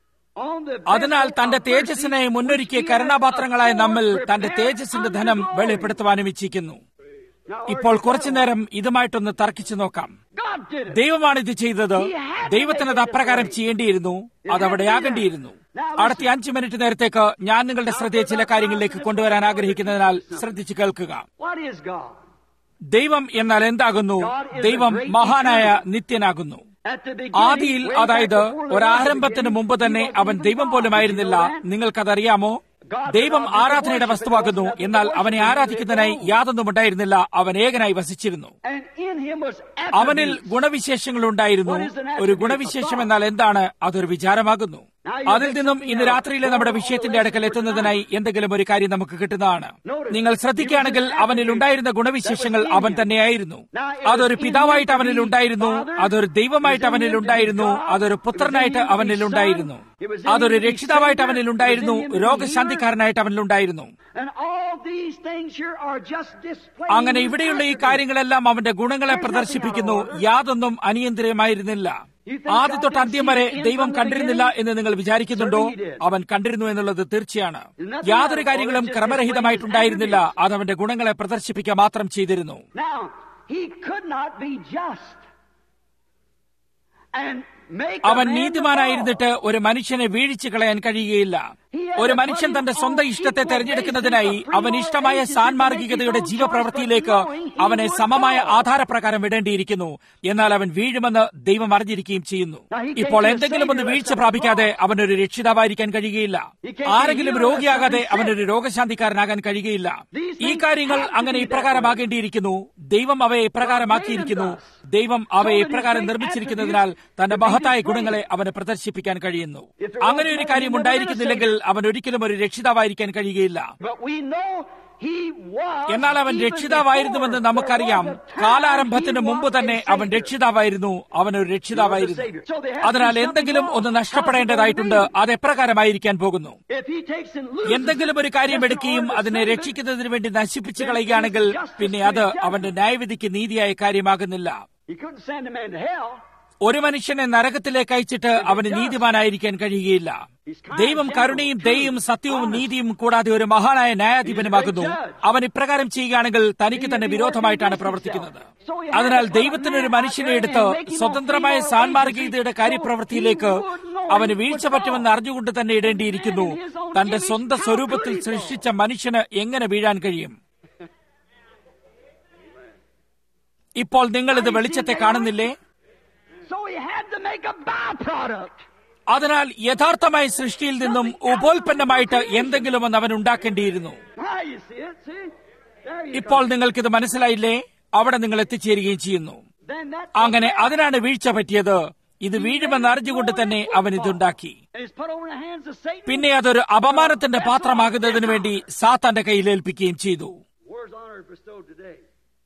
on the അതിനാൽ vessel തന്റെ of തേജസ്സിനെ mercy മുന്നൊരുക്കിയ which he hath കരുണാപാത്രങ്ങളായ നമ്മൾ afore തന്റെ prepared തേജസ്സിന്റെ unto ധനം glory. വെളിപ്പെടുത്തുവാനും ഇച്ഛിക്കുന്നു Now, ഇപ്പോൾ Lord, കുറച്ചു നേരം ഇതുമായിട്ടൊന്ന് തർക്കിച്ചു നോക്കാം God did it. ദൈവമാണ് ഇത് ചെയ്തത് ദൈവത്തിന് അത് അപ്രകാരം ചെയ്യേണ്ടിയിരുന്നു അതവിടെ ആകേണ്ടിയിരുന്നു അടുത്ത അഞ്ചു മിനിറ്റ് നേരത്തേക്ക് ഞാൻ നിങ്ങളുടെ ശ്രദ്ധയെ ചില കാര്യങ്ങളിലേക്ക് കൊണ്ടുവരാൻ ആഗ്രഹിക്കുന്നതിനാൽ ശ്രദ്ധിച്ചു കേൾക്കുക What is God? ദൈവം എന്നാൽ എന്താകുന്നു ദൈവം മഹാനായ നിത്യനാകുന്നു At the beginning, ആദിയിൽ way back അതായത് before the ഒരാരംഭത്തിന് മുമ്പ് തന്നെ beginning, he അവൻ wasn't ദൈവം even പോലും God. ആയിരുന്നില്ല Did you know that? നിങ്ങൾക്കതറിയാമോ ദൈവം ആരാധനയുടെ വസ്തുവാകുന്നു എന്നാൽ അവനെ ആരാധിക്കുന്നതിനായി യാതൊന്നും ഉണ്ടായിരുന്നില്ല അവൻ ഏകനായി വസിച്ചിരുന്നു And in him was അവനിൽ attributes. ഗുണവിശേഷങ്ങൾ ഉണ്ടായിരുന്നു ഒരു ഗുണവിശേഷം എന്നാൽ എന്താണ് അതൊരു വിചാരമാകുന്നു അതിൽ നിന്നും ഇന്ന് രാത്രിയിലെ നമ്മുടെ വിഷയത്തിന്റെ അടുക്കൽ എത്തുന്നതിനായി എന്തെങ്കിലും ഒരു കാര്യം നമുക്ക് കിട്ടുന്നതാണ് നിങ്ങൾ ശ്രദ്ധിക്കുകയാണെങ്കിൽ അവനിൽ ഉണ്ടായിരുന്ന ഗുണവിശേഷങ്ങൾ അവൻ തന്നെയായിരുന്നു അതൊരു പിതാവായിട്ട് അവനിൽ ഉണ്ടായിരുന്നു അതൊരു ദൈവമായിട്ട് അവനിൽ ഉണ്ടായിരുന്നു അതൊരു പുത്രനായിട്ട് അവനിൽ ഉണ്ടായിരുന്നു അതൊരു രക്ഷിതാവായിട്ട് അവനിൽ ഉണ്ടായിരുന്നു രോഗശാന്തിക്കാരനായിട്ട് അവനിൽ ഉണ്ടായിരുന്നു And all these things here are just displaying അങ്ങനെ his ഇവിടെയുള്ള ഈ attributes. കാര്യങ്ങളെല്ലാം അവന്റെ ഗുണങ്ങളെ പ്രദർശിപ്പിക്കുന്നു യാതൊന്നും അനിയന്ത്രിതമായിരുന്നില്ല ആദ്യ തൊട്ട് അന്ത്യം വരെ ദൈവം കണ്ടിരുന്നില്ല എന്ന് നിങ്ങൾ വിചാരിക്കുന്നുണ്ടോ അവൻ കണ്ടിരുന്നു എന്നുള്ളത് തീർച്ചയാണ് യാതൊരു കാര്യങ്ങളും ക്രമരഹിതമായിട്ടുണ്ടായിരുന്നില്ല അത് അവന്റെ ഗുണങ്ങളെ പ്രദർശിപ്പിക്കുക മാത്രം ചെയ്തിരുന്നു Now, he could not be just and make a അവൻ man to നീതിമാനായിരുന്നിട്ട് ഒരു മനുഷ്യനെ വീഴിച്ചു കളയാൻ കഴിയുകയില്ല ഒരു മനുഷ്യൻ തന്റെ സ്വന്തം ഇഷ്ടത്തെ തെരഞ്ഞെടുക്കുന്നതിനായി അവൻ ഇഷ്ടമായ സാൻമാർഗികതയുടെ ജീവപ്രവൃത്തിയിലേക്ക് അവനെ സമമായ ആധാരപ്രകാരം വിടേണ്ടിയിരിക്കുന്നു എന്നാൽ അവൻ വീഴുമെന്ന് ദൈവം അറിഞ്ഞിരിക്കുകയും ചെയ്യുന്നു ഇപ്പോൾ എന്തെങ്കിലും ഒന്ന് വീഴ്ച പ്രാപിക്കാതെ അവനൊരു രക്ഷിതാവായിരിക്കാൻ കഴിയുകയില്ല ആരെങ്കിലും രോഗിയാകാതെ അവനൊരു രോഗശാന്തിക്കാരനാകാൻ കഴിയുകയില്ല ഈ കാര്യങ്ങൾ അങ്ങനെ ഇപ്രകാരമാകേണ്ടിയിരിക്കുന്നു ദൈവം അവയെ ഇപ്രകാരമാക്കിയിരിക്കുന്നു ദൈവം അവയെ ഇപ്രകാരം നിർമ്മിച്ചിരിക്കുന്നതിനാൽ തന്റെ മഹത്തായ ഗുണങ്ങളെ അവന് പ്രദർശിപ്പിക്കാൻ കഴിയുന്നു അങ്ങനെ ഒരു കാര്യം ഉണ്ടായിരിക്കുന്നില്ലെങ്കിൽ അവൻ ഒരിക്കലും ഒരു രക്ഷിതാവായിരിക്കാൻ കഴിയുകയില്ല But we know he was എന്നാൽ അവൻ even രക്ഷിതാവായിരുന്നുവെന്ന് before നമുക്കറിയാം there was a time കാലാരംഭത്തിന് he മുമ്പ് was തന്നെ a അവൻ Savior. രക്ഷിതാവായിരുന്നു അവനൊരു രക്ഷിതാവായിരുന്നു അതിനാൽ എന്തെങ്കിലും ഒന്ന് നഷ്ടപ്പെടേണ്ടതായിട്ടുണ്ട് അത് എപ്രകാരമായിരിക്കാൻ പോകുന്നു If he takes and loses എന്തെങ്കിലും ഒരു കാര്യം just in എടുക്കുകയും order to അതിനെ save it, രക്ഷിക്കുന്നതിന് വേണ്ടി നശിപ്പിച്ചു കളയുകയാണെങ്കിൽ പിന്നെ അത് അവന്റെ ന്യായവിധിക്ക് നീതിയായ കാര്യമാകുന്നില്ല he couldn't send a man to hell. ഒരു മനുഷ്യനെ നരകത്തിലേക്ക് അയച്ചിട്ട് അവന് നീതിമാനായിരിക്കാൻ കഴിയുകയില്ല ദൈവം കരുണയും ദയയും സത്യവും നീതിയും കൂടാതെ ഒരു മഹാനായ ന്യായാധിപനുമാകുന്നു അവൻ ഇപ്രകാരം ചെയ്യുകയാണെങ്കിൽ തനിക്ക് തന്നെ വിരോധമായിട്ടാണ് പ്രവർത്തിക്കുന്നത് അതിനാൽ ദൈവത്തിനൊരു മനുഷ്യനെ എടുത്ത് സ്വതന്ത്രമായ സാൻമാർഗീയതയുടെ കാര്യപ്രവൃത്തിയിലേക്ക് അവന് വീഴ്ച പറ്റുമെന്ന് അറിഞ്ഞുകൊണ്ട് തന്നെ ഇടേണ്ടിയിരിക്കുന്നു തന്റെ സ്വന്തം സ്വരൂപത്തിൽ സൃഷ്ടിച്ച മനുഷ്യന് എങ്ങനെ വീഴാൻ കഴിയും ഇപ്പോൾ നിങ്ങൾ ഇത് വെളിച്ചത്തെ കാണുന്നില്ലേ So he had to make a byproduct. അതിനാൽ യഥാർത്ഥമായ സൃഷ്ടിയിൽ നിന്നും ഉപോൽപ്പന്നമായിട്ട് എന്തെങ്കിലും ഒന്ന് അവൻ ഉണ്ടാക്കേണ്ടിയിരുന്നു Now you see it, see? There you ഇപ്പോൾ go. നിങ്ങൾക്കിത് മനസ്സിലായില്ലേ അവിടെ നിങ്ങൾ എത്തിച്ചേരുകയും ചെയ്യുന്നു Then that അങ്ങനെ അതിനാണ് വീഴ്ച പറ്റിയത് ഇത് വീഴുമെന്ന് അറിഞ്ഞുകൊണ്ട് തന്നെ അവൻ ഇതുണ്ടാക്കി and it's put over in the hands of Satan. പിന്നെ അതൊരു അപമാനത്തിന്റെ പാത്രമാകുന്നതിന് വേണ്ടി സാത്താന്റെ കയ്യിൽ ഏൽപ്പിക്കുകയും ചെയ്തു Where's honor bestowed today?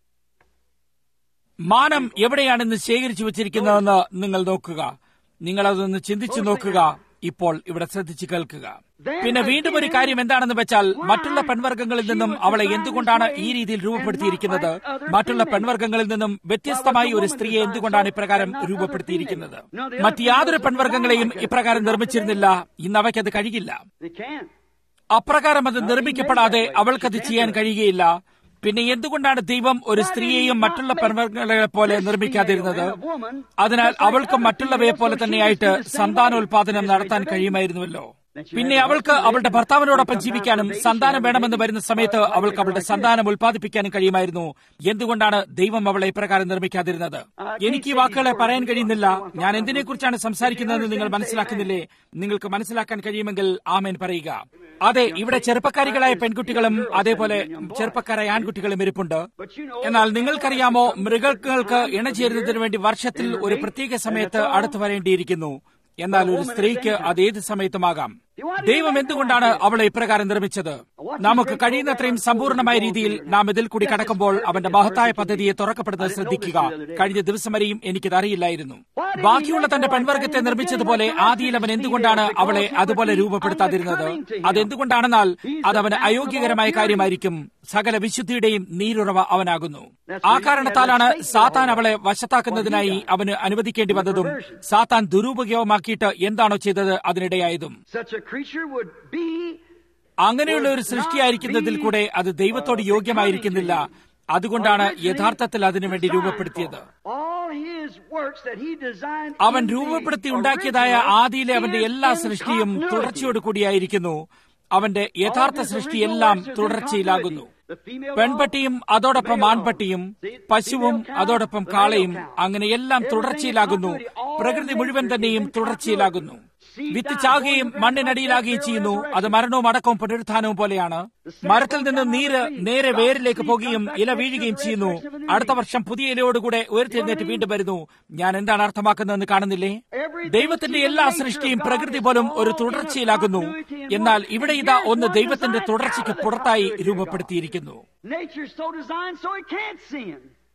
മാനം എവിടെയാണെന്ന് ശേഖരിച്ചു വച്ചിരിക്കുന്നതെന്ന് നിങ്ങൾ നോക്കുക നിങ്ങൾ അതൊന്ന് ചിന്തിച്ചു നോക്കുക ഇപ്പോൾ ഇവിടെ ശ്രദ്ധിച്ചു കേൾക്കുക പിന്നെ വീണ്ടും ഒരു കാര്യം എന്താണെന്ന് വെച്ചാൽ മറ്റുള്ള പെൺവർഗ്ഗങ്ങളിൽ നിന്നും അവളെ എന്തുകൊണ്ടാണ് ഈ രീതിയിൽ രൂപപ്പെടുത്തിയിരിക്കുന്നത് മറ്റുള്ള പെൺവർഗ്ഗങ്ങളിൽ നിന്നും വ്യത്യസ്തമായി ഒരു സ്ത്രീയെ എന്തുകൊണ്ടാണ് ഇപ്രകാരം രൂപപ്പെടുത്തിയിരിക്കുന്നത് മറ്റ് യാതൊരു പെൺവർഗ്ഗങ്ങളെയും ഇപ്രകാരം നിർമ്മിച്ചിരുന്നില്ല ഇന്ന് അവയ്ക്കത് കഴിയില്ല They can't. അപ്രകാരം അത് നിർമ്മിക്കപ്പെടാതെ അവൾക്കത് ചെയ്യാൻ കഴിയുകയില്ല പിന്നെ എന്തുകൊണ്ടാണ് ദൈവം ഒരു സ്ത്രീയെയും മറ്റുള്ള പെൺവർഗ്ഗങ്ങളെ പോലെ നിർമ്മിക്കാതിരുന്നത് അതിനാൽ അവൾക്കും മറ്റുള്ളവയെ പോലെ തന്നെയായിട്ട് സന്താനോൽപാദനം നടത്താൻ കഴിയുമായിരുന്നുവല്ലോ പിന്നെ അവൾക്ക് അവളുടെ ഭർത്താവിനോടൊപ്പം ജീവിക്കാനും സന്താനം വേണമെന്ന് വരുന്ന സമയത്ത് അവൾക്ക് അവളുടെ സന്താനം ഉൽപ്പാദിപ്പിക്കാനും കഴിയുമായിരുന്നു എന്തുകൊണ്ടാണ് ദൈവം അവളെ ഇപ്രകാരം നിർമ്മിക്കാതിരുന്നത് എനിക്ക് ഈ വാക്കുകളെ പറയാൻ കഴിയുന്നില്ല ഞാൻ എന്തിനെക്കുറിച്ചാണ് സംസാരിക്കുന്നതെന്ന് നിങ്ങൾ മനസ്സിലാക്കുന്നില്ലേ നിങ്ങൾക്ക് മനസ്സിലാക്കാൻ കഴിയുമെങ്കിൽ ആമേൻ പറയുക അതെ ഇവിടെ ചെറുപ്പക്കാരികളായ പെൺകുട്ടികളും അതേപോലെ ചെറുപ്പക്കാരായ ആൺകുട്ടികളും ഇരിപ്പുണ്ട് എന്നാൽ നിങ്ങൾക്കറിയാമോ മൃഗങ്ങൾക്ക് ഇണചേരുന്നതിന് വേണ്ടി വർഷത്തിൽ ഒരു പ്രത്യേക സമയത്ത് അടുത്തു വരേണ്ടിയിരിക്കുന്നു എന്നാൽ ഒരു സ്ത്രീക്ക് അത് ഏത് സമയത്തുമാകാം ദൈവം എന്തുകൊണ്ടാണ് അവളെ ഇപ്രകാരം നിർമ്മിച്ചത് നമുക്ക് കഴിയുന്നത്രയും സമ്പൂർണമായ രീതിയിൽ നാം ഇതിൽ കൂടി കടക്കുമ്പോൾ അവന്റെ മഹത്തായ പദ്ധതിയെ തുറക്കപ്പെടുന്നത് ശ്രദ്ധിക്കുക കഴിഞ്ഞ ദിവസം വരെയും എനിക്കത് അറിയില്ലായിരുന്നു ബാക്കിയുള്ള തന്റെ പെൺവർഗത്തെ നിർമ്മിച്ചതുപോലെ ആദിയിൽ അവൻ എന്തുകൊണ്ടാണ് അവളെ അതുപോലെ രൂപപ്പെടുത്താതിരുന്നത് അതെന്തുകൊണ്ടാണെന്നാൽ അത് അവന് അയോഗ്യകരമായ കാര്യമായിരിക്കും സകല വിശുദ്ധിയുടെയും നീരുറവ അവനാകുന്നു ആ കാരണത്താലാണ് സാത്താൻ അവളെ വശത്താക്കുന്നതിനായി അവന് അനുവദിക്കേണ്ടി വന്നതും സാത്താൻ ദുരുപയോഗമാക്കിയിട്ട് എന്താണോ ചെയ്തത് അതിനിടയായതും Such a creature would be അങ്ങനെയുള്ള ഒരു സൃഷ്ടിയായിരിക്കുന്നതിൽ കൂടെ അത് ദൈവത്തോട് യോഗ്യമായിരിക്കുന്നില്ല അതുകൊണ്ടാണ് യഥാർത്ഥത്തിൽ അതിനുവേണ്ടി രൂപപ്പെടുത്തിയത് all his works that he designed അവൻ in the രൂപപ്പെടുത്തി ഉണ്ടാക്കിയതായ original ആദിയിലെ അവന്റെ is എല്ലാ in സൃഷ്ടിയും continuity. തുടർച്ചയോട് കൂടിയായിരിക്കുന്നു അവന്റെ യഥാർത്ഥ സൃഷ്ടി എല്ലാം തുടർച്ചയിലാകുന്നു പെൺപട്ടിയും അതോടൊപ്പം ആൺപട്ടിയും പശുവും അതോടൊപ്പം കാളയും അങ്ങനെ എല്ലാം തുടർച്ചയിലാകുന്നു പ്രകൃതി മുഴുവൻ തന്നെയും തുടർച്ചയിലാകുന്നു വിത്ത് ചാകുകയും മണ്ണിനടിയിലാകുകയും ചെയ്യുന്നു അത് മരണവും അടക്കവും പുനരുത്ഥാനവും പോലെയാണ് മരത്തിൽ നിന്ന് നീര് നേരെ വേരിലേക്ക് പോകുകയും ഇല വീഴുകയും ചെയ്യുന്നു അടുത്ത വർഷം പുതിയ ഇലയോടുകൂടെ ഉയർത്തെഴുന്നേറ്റ് വീണ്ടും വരുന്നു ഞാൻ എന്താണ് അർത്ഥമാക്കുന്നതെന്ന് കാണുന്നില്ലേ ദൈവത്തിന്റെ എല്ലാ സൃഷ്ടിയും പ്രകൃതി പോലും ഒരു തുടർച്ചയിലാകുന്നു എന്നാൽ ഇവിടെ ഇതാ ഒന്ന് ദൈവത്തിന്റെ തുടർച്ചയ്ക്ക് പുറത്തായി രൂപപ്പെടുത്തിയിരിക്കുന്നു Nature's so designed so it can't sin.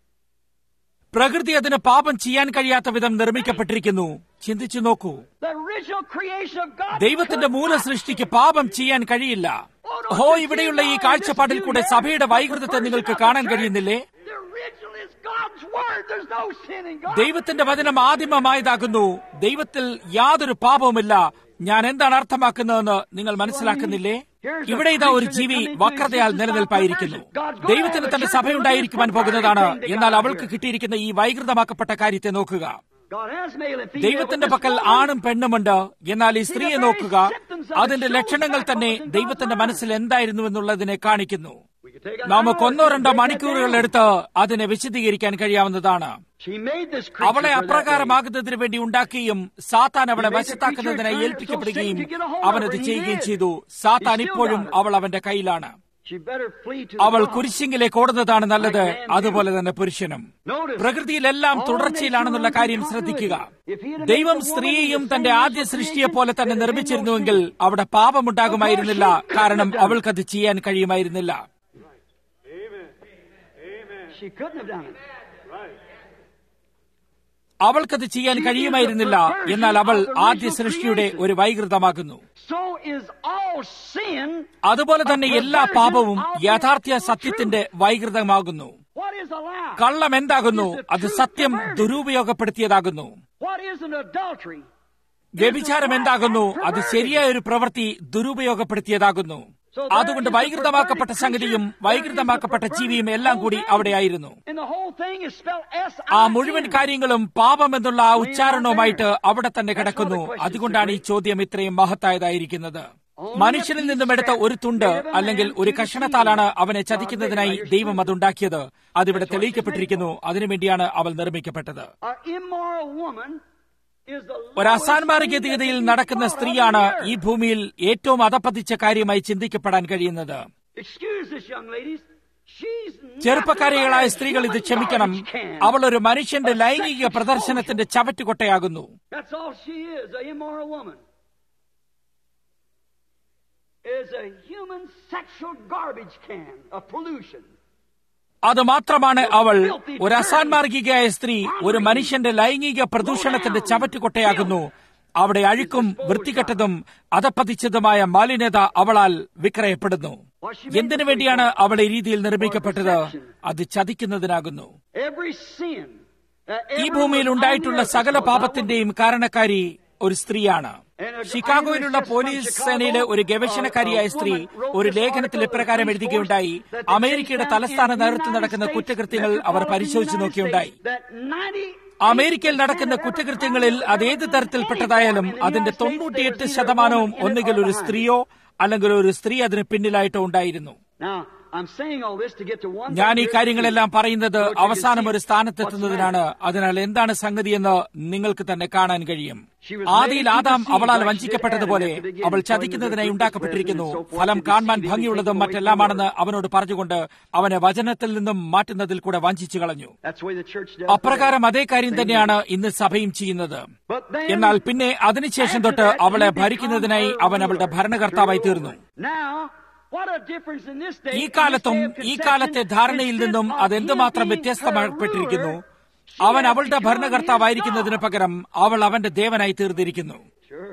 പ്രകൃതി അതിന് പാപം ചെയ്യാൻ കഴിയാത്ത വിധം നിർമ്മിക്കപ്പെട്ടിരിക്കുന്നു ചിന്തിച്ചു നോക്കൂ The original creation of God. ദൈവത്തിന്റെ മൂല സൃഷ്ടിക്ക് പാപം ചെയ്യാൻ കഴിയില്ല ഹോ ഇവിടെയുള്ള ഈ കാഴ്ചപ്പാടിൽ കൂടെ സഭയുടെ വൈകൃതത്തെ നിങ്ങൾക്ക് കാണാൻ കഴിയുന്നില്ലേ The original is God's word. There's no sin in God. ദൈവത്തിന്റെ വചനം ആദിമമായതാകുന്നു ദൈവത്തിൽ യാതൊരു പാപവുമില്ല ഞാൻ എന്താണ് അർത്ഥമാക്കുന്നതെന്ന് നിങ്ങൾ മനസ്സിലാക്കുന്നില്ലേ ഇവിടെ ഇതാ ഒരു ജീവി വക്രതയാൽ നിലനിൽപ്പായിരിക്കുന്നു ദൈവത്തിന് തന്റെ സഭയുണ്ടായിരിക്കുവാൻ പോകുന്നതാണ് എന്നാൽ അവൾക്ക് കിട്ടിയിരിക്കുന്ന ഈ വൈകൃതമാക്കപ്പെട്ട കാര്യത്തെ നോക്കുക God has male and female. ദൈവത്തിന്റെ but this പക്കൽ woman- ആണും പെണ്ണുമുണ്ട് എന്നാൽ ഈ സ്ത്രീയെ നോക്കുക അതിന്റെ ലക്ഷണങ്ങൾ തന്നെ ദൈവത്തിന്റെ മനസ്സിൽ എന്തായിരുന്നു എന്നുള്ളതിനെ കാണിക്കുന്നു We could take an നമുക്ക് hour ഒന്നോ to രണ്ടോ break that മണിക്കൂറുകൾ down. എടുത്ത് അതിനെ വിശദീകരിക്കാൻ കഴിയാവുന്നതാണ് She made this creature അവളെ for that way. അപ്രകാരമാകുന്നതിന് വേണ്ടി ഉണ്ടാക്കുകയും സാത്താൻ അവളെ വശത്താക്കുന്നതിനായി ഏൽപ്പിക്കപ്പെടുകയും അവനത് ചെയ്യുകയും ചെയ്തു സാത്താൻ ഇപ്പോഴും അവൾ അവന്റെ കയ്യിലാണ് She better flee to അവൾ the cross. കുരിശിങ്കിലേക്ക് ഓടുന്നതാണ് നല്ലത് അതുപോലെ തന്നെ പുരുഷനും പ്രകൃതിയിലെല്ലാം തുടർച്ചയിലാണെന്നുള്ള കാര്യം ശ്രദ്ധിക്കുക ദൈവം സ്ത്രീയെയും തന്റെ ആദ്യ സൃഷ്ടിയെ പോലെ തന്നെ നിർമ്മിച്ചിരുന്നുവെങ്കിൽ അവിടെ പാപമുണ്ടാകുമായിരുന്നില്ല കാരണം അവൾക്കത് ചെയ്യാൻ കഴിയുമായിരുന്നില്ല She couldn't have done it. അവൾക്കത് ചെയ്യാൻ കഴിയുമായിരുന്നില്ല എന്നാൽ അവൾ ആദ്യ സൃഷ്ടിയുടെ ഒരു വൈകൃതമാകുന്നു So is all sin. അതുപോലെ തന്നെ എല്ലാ പാപവും യാഥാർത്ഥ്യ സത്യത്തിന്റെ വൈകൃതമാകുന്നു What is a lie? കള്ളം എന്താകുന്നു അത് സത്യം ദുരുപയോഗപ്പെടുത്തിയതാകുന്നു What is an adultery? വ്യഭിചാരം എന്താകുന്നു അത് ശരിയായ ഒരു പ്രവൃത്തി ദുരുപയോഗപ്പെടുത്തിയതാകുന്നു അതുകൊണ്ട് വൈകൃതമാക്കപ്പെട്ട സംഗതിയും വൈകൃതമാക്കപ്പെട്ട ജീവിയും എല്ലാം കൂടി അവിടെയായിരുന്നു And the whole thing is spelled S ആ I മുഴുവൻ കാര്യങ്ങളും പാപം എന്നുള്ള ആ ഉച്ചാരണവുമായിട്ട് അവിടെ തന്നെ കിടക്കുന്നു അതുകൊണ്ടാണ് ഈ ചോദ്യം ഇത്രയും മഹത്തായതായിരിക്കുന്നത് മനുഷ്യനിൽ നിന്നും എടുത്ത ഒരു തുണ്ട് അല്ലെങ്കിൽ ഒരു കഷണത്താലാണ് അവനെ ചതിക്കുന്നതിനായി ദൈവം അതുണ്ടാക്കിയത് അതിവിടെ തെളിയിക്കപ്പെട്ടിരിക്കുന്നു അതിനുവേണ്ടിയാണ് അവൾ നിർമ്മിക്കപ്പെട്ടത് An immoral woman is the ഒരു അസാൻമാർഗീയതയിൽ നടക്കുന്ന സ്ത്രീയാണ് ഈ ഭൂമിയിൽ ഏറ്റവും അധപ്പതിച്ച കാര്യമായി ചിന്തിക്കപ്പെടാൻ കഴിയുന്നത് Excuse this, young ladies. She's ചെറുപ്പക്കാരികളായ nothing but a സ്ത്രീകൾ ഇത് human ക്ഷമിക്കണം garbage can. അവൾ ഒരു മനുഷ്യന്റെ ലൈംഗിക പ്രദർശനത്തിന്റെ ചവറ്റുകൊട്ടയാകുന്നു That's all she is, a immoral woman. Is a human sexual garbage can of pollution. അത് മാത്രമാണ് അവൾ ഒരു അസാൻമാർഗികയായ സ്ത്രീ ഒരു മനുഷ്യന്റെ ലൈംഗിക പ്രദൂഷണത്തിന്റെ ചവറ്റുകൊട്ടയാകുന്നു അവിടെ അഴുക്കും വൃത്തികെട്ടതും അധപ്പതിച്ചതുമായ മാലിന്യത അവളാൽ വിക്രയപ്പെടുന്നു എന്തിനു വേണ്ടിയാണ് അവൾ ഈ രീതിയിൽ നിർമ്മിക്കപ്പെട്ടത് അത് ചതിക്കുന്നതിനാകുന്നു Every sin. uh, ഈ every ഭൂമിയിൽ ഉണ്ടായിട്ടുള്ള സകല unrighteousness പാപത്തിന്റെയും കാരണക്കാരി ഒരു സ്ത്രീയാണ് ഷിക്കാഗോയിലുള്ള പോലീസ് സേനയിലെ ഒരു ഗവേഷണക്കാരിയായ സ്ത്രീ ഒരു ലേഖനത്തിൽ ഇപ്രകാരം എഴുതുകയുണ്ടായി അമേരിക്കയുടെ തലസ്ഥാന നഗരത്തിൽ നടക്കുന്ന കുറ്റകൃത്യങ്ങൾ അവർ പരിശോധിച്ചു നോക്കിയുണ്ടായി അമേരിക്കയിൽ നടക്കുന്ന കുറ്റകൃത്യങ്ങളിൽ അത് ഏത് തരത്തിൽപ്പെട്ടതായാലും അതിന്റെ തൊണ്ണൂറ്റിയെട്ട് ശതമാനവും ഒന്നുകിൽ ഒരു സ്ത്രീയോ അല്ലെങ്കിൽ ഒരു സ്ത്രീ അതിന് പിന്നിലായിട്ടോ ഉണ്ടായിരുന്നു Now, I'm saying all this to get to one ഞാൻ ഈ thing here. കാര്യങ്ങളെല്ലാം പറയുന്നത് So that you can അവസാനം see ഒരു സ്ഥാനത്തെത്തുന്നതിനാണ് അതിനാൽ എന്താണ് സംഗതിയെന്ന് നിങ്ങൾക്ക് തന്നെ കാണാൻ കഴിയും ആദിയിൽ ആദാം അവളാൽ വഞ്ചിക്കപ്പെട്ടതുപോലെ അവൾ ചതിക്കുന്നതിനായി ഉണ്ടാക്കപ്പെട്ടിരിക്കുന്നു ഫലം കാണാൻ ഭംഗിയുള്ളതും മറ്റെല്ലാമാണെന്ന് അവനോട് പറഞ്ഞുകൊണ്ട് അവനെ വചനത്തിൽ നിന്നും മാറ്റുന്നതിൽ കൂടെ വഞ്ചിച്ചു കളഞ്ഞു That's the way the church does. അപ്രകാരം അതേ കാര്യം തന്നെയാണ് ഇന്ന് സഭയും ചെയ്യുന്നത് But then, എന്നാൽ പിന്നെ അതിനുശേഷം തൊട്ട് അവളെ ഭരിക്കുന്നതിനായി അവൻ അവളുടെ ഭരണകർത്താവായി തീർന്നു Now, what a difference in this day. ഈ in കാലത്തും this day of ഈ conception, കാലത്തെ ധാരണയിൽ നിന്നും instead of അതെന്തുമാത്രം him being വ്യത്യസ്തപ്പെട്ടിരിക്കുന്നു her ruler, she അവൻ has അവളുടെ become his ഭരണകർത്താവായിരിക്കുന്നതിന് God. പകരം അവൾ അവന്റെ ദേവനായി തീർന്നിരിക്കുന്നു Sure.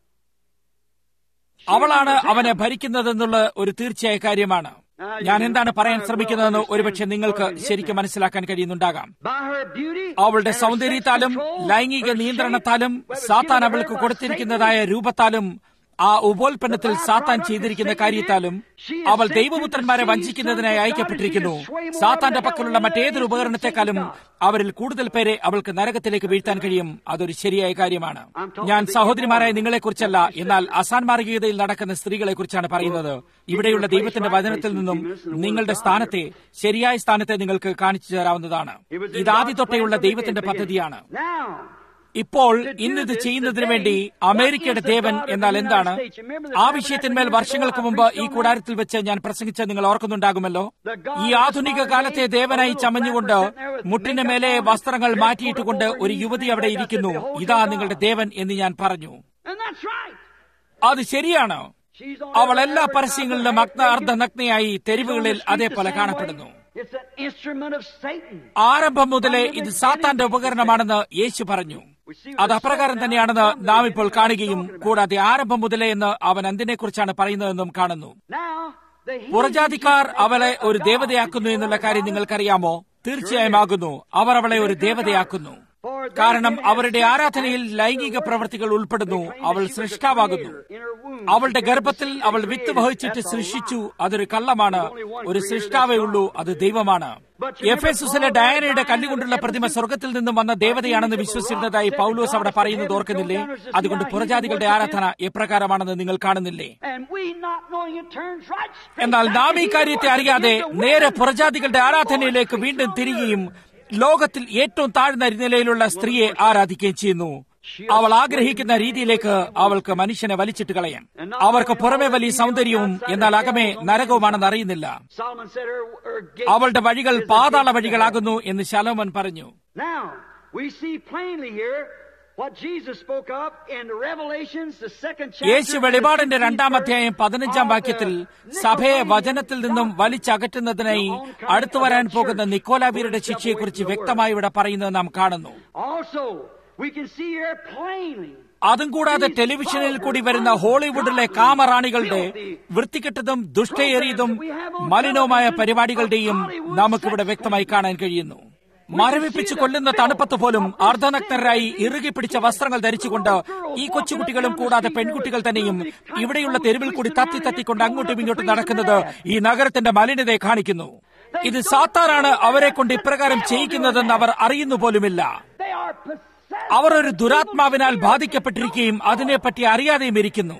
അവളാണ് അവനെ ഭരിക്കുന്നതെന്നുള്ള ഒരു തീർച്ചയായ കാര്യമാണ് ഞാൻ എന്താണ് പറയാൻ ശ്രമിക്കുന്നതെന്ന് ഒരുപക്ഷെ നിങ്ങൾക്ക് ശരിക്കും മനസ്സിലാക്കാൻ കഴിയുന്നുണ്ടാകാം By her beauty അവളുടെ and her സൗന്ദര്യത്താലും self-control, ലൈംഗിക her നിയന്ത്രണത്താലും shape, whether സാത്താൻ given അവൾക്ക് her by കൊടുത്തിരിക്കുന്നതായ രൂപത്താലും ആ ഉപോൽപ്പന്നത്തിൽ സാത്താൻ ചെയ്തിരിക്കുന്ന കാര്യത്താലും അവൾ ദൈവപുത്രന്മാരെ വഞ്ചിക്കുന്നതിനായി അയക്കപ്പെട്ടിരിക്കുന്നു സാത്താന്റെ പക്കലുള്ള മറ്റേതൊരു ഉപകരണത്തെക്കാളും അവരിൽ കൂടുതൽ പേരെ അവൾക്ക് നരകത്തിലേക്ക് വീഴ്ത്താൻ കഴിയും അതൊരു ശരിയായ കാര്യമാണ് ഞാൻ സഹോദരിമാരായ നിങ്ങളെക്കുറിച്ചല്ല എന്നാൽ അസാൻമാർഗീയതയിൽ നടക്കുന്ന സ്ത്രീകളെ കുറിച്ചാണ് പറയുന്നത് ഇവിടെയുള്ള ദൈവത്തിന്റെ വചനത്തിൽ നിന്നും നിങ്ങളുടെ സ്ഥാനത്തെ ശരിയായ സ്ഥാനത്തെ നിങ്ങൾക്ക് കാണിച്ചു തരാവുന്നതാണ് ഇത് ആദ്യ തൊട്ടേയുള്ള ദൈവത്തിന്റെ പദ്ധതിയാണ് Now, ഇപ്പോൾ ഇന്നിത് ചെയ്യുന്നതിന് വേണ്ടി അമേരിക്കയുടെ ദേവൻ എന്നാൽ എന്താണ് ആ വിഷയത്തിന്മേൽ വർഷങ്ങൾക്ക് മുമ്പ് ഈ കൂടാരത്തിൽ വെച്ച് ഞാൻ പ്രസംഗിച്ച നിങ്ങൾ ഓർക്കുന്നുണ്ടാകുമല്ലോ ഈ ആധുനിക കാലത്തെ ദേവനായി ചമഞ്ഞുകൊണ്ട് മുട്ടിന് മേലെ വസ്ത്രങ്ങൾ മാറ്റിയിട്ടുകൊണ്ട് ഒരു യുവതി അവിടെ ഇരിക്കുന്നു ഇതാ നിങ്ങളുടെ ദേവൻ എന്ന് ഞാൻ പറഞ്ഞു and that's right. അത് ശരിയാണ് She's on അവൾ every എല്ലാ advertisement പരസ്യങ്ങളിലും for അഗ്ന naked. അർദ്ധനഗ്നയായി തെരുവുകളിൽ It's on the street അതേപോലെ the same കാണപ്പെടുന്നു way. It's an instrument of Satan. ആരംഭം മുതലേ ഇത് സാത്താന്റെ ഉപകരണമാണെന്ന് യേശു പറഞ്ഞു അത് അപ്രകാരം തന്നെയാണെന്ന് നാം ഇപ്പോൾ കാണുകയും കൂടാതെ ആരംഭം മുതലേ എന്ന് അവൻ എന്തിനെക്കുറിച്ചാണ് പറയുന്നതെന്നും കാണുന്നു Now, the heathen പുറജാതിക്കാർ Jews make അവളെ her a ഒരു god. ദേവതയാക്കുന്നു എന്നുള്ള കാര്യം നിങ്ങൾക്കറിയാമോ തീർച്ചയായും ആകുന്നു അവർ അവളെ ഒരു ദേവതയാക്കുന്നു For they കാരണം did have അവരുടെ sex ആരാധനയിൽ acts ലൈംഗിക of പ്രവൃത്തികൾ worship. ഉൾപ്പെടുന്നു They claimed അവൾ that she was a സൃഷ്ടാവാകുന്നു creator in her womb. അവളുടെ She ഗർഭത്തിൽ carried the അവൾ seed with created. വഹിച്ചിട്ട് That's a സൃഷ്ടിച്ചു lie. അതൊരു കള്ളമാണ് ഒരു സൃഷ്ടാവേ ഉള്ളൂ അത് ദൈവമാണ് എഫേസുസിലെ ഡയാനയുടെ കല്ലുകൊണ്ടുള്ള പ്രതിമ സ്വർഗത്തിൽ നിന്നും വന്ന ദേവതയാണെന്ന് വിശ്വസിച്ചിരുന്നതായി പൗലോസ് അവിടെ പറയുന്നത് ഓർക്കുന്നില്ലേ അതുകൊണ്ട് പുറജാതികളുടെ ആരാധന എപ്രകാരമാണെന്ന് നിങ്ങൾ കാണുന്നില്ലേ And we not knowing it turns right straight എന്നാൽ back നാം to ഈ he കാര്യത്തെ who അറിയാതെ created the നേരെ women. പുറജാതികളുടെ ആരാധനയിലേക്ക് വീണ്ടും തിരികെയും ലോകത്തിൽ ഏറ്റവും താഴ്ന്ന നിലയിലുള്ള സ്ത്രീയെ ആരാധിക്കുകയും ചെയ്യുന്നു അവൾ ആഗ്രഹിക്കുന്ന രീതിയിലേക്ക് അവൾക്ക് മനുഷ്യനെ വലിച്ചിട്ട് കളയാം അവർക്ക് പുറമെ വലിയ സൗന്ദര്യവും എന്നാൽ അകമേ നരകവുമാണെന്ന് അറിയുന്നില്ല Solomon said her, her gate അവളുടെ വഴികൾ is the പാതാള gates of വഴികളാകുന്നു എന്ന് ശലോമൻ പറഞ്ഞു Now, we see plainly here what Jesus spoke of in Revelations, the second chapter. യേശു വെളിപാടിന്റെ രണ്ടാം അധ്യായം പതിനഞ്ചാം വാക്യത്തിൽ സഭയെ വചനത്തിൽ നിന്നും വലിച്ചകറ്റുന്നതിനായി അടുത്തു വരാൻ പോകുന്ന നിക്കോലാബീരുടെ ശിക്ഷയെക്കുറിച്ച് വ്യക്തമായി ഇവിടെ പറയുന്നത് നാം കാണുന്നു Also, we can see here plainly അതും കൂടാതെ ടെലിവിഷനിൽ കൂടി വരുന്ന ഹോളിവുഡിലെ കാമറാണികളുടെ വൃത്തികെട്ടതും ദുഷ്ടയേറിയതും മലിനവുമായ പരിപാടികളുടെയും നമുക്കിവിടെ വ്യക്തമായി കാണാൻ കഴിയുന്നു മരവിപ്പിച്ച് കൊല്ലുന്ന തണുപ്പത്ത് പോലും അർദ്ധനഗ്നരായി ഇറുകി പിടിച്ച വസ്ത്രങ്ങൾ ധരിച്ചുകൊണ്ട് ഈ കൊച്ചുകുട്ടികളും കൂടാതെ പെൺകുട്ടികൾ തന്നെയും ഇവിടെയുള്ള തെരുവിൽ കൂടി തത്തി തത്തിക്കൊണ്ട് അങ്ങോട്ടും ഇങ്ങോട്ടും നടക്കുന്നത് ഈ നഗരത്തിന്റെ മലിനതയെ കാണിക്കുന്നു ഇത് സാത്താനാണ് അവരെ കൊണ്ട് ഇപ്രകാരം ചെയ്യിക്കുന്നതെന്ന് അവർ അറിയുന്നു പോലുമില്ല they are possessed. അവർ ഒരു ദുരാത്മാവിനാൽ ബാധിക്കപ്പെട്ടിരിക്കുകയും അതിനെപ്പറ്റി അറിയാതെയും ഇരിക്കുന്നു You know,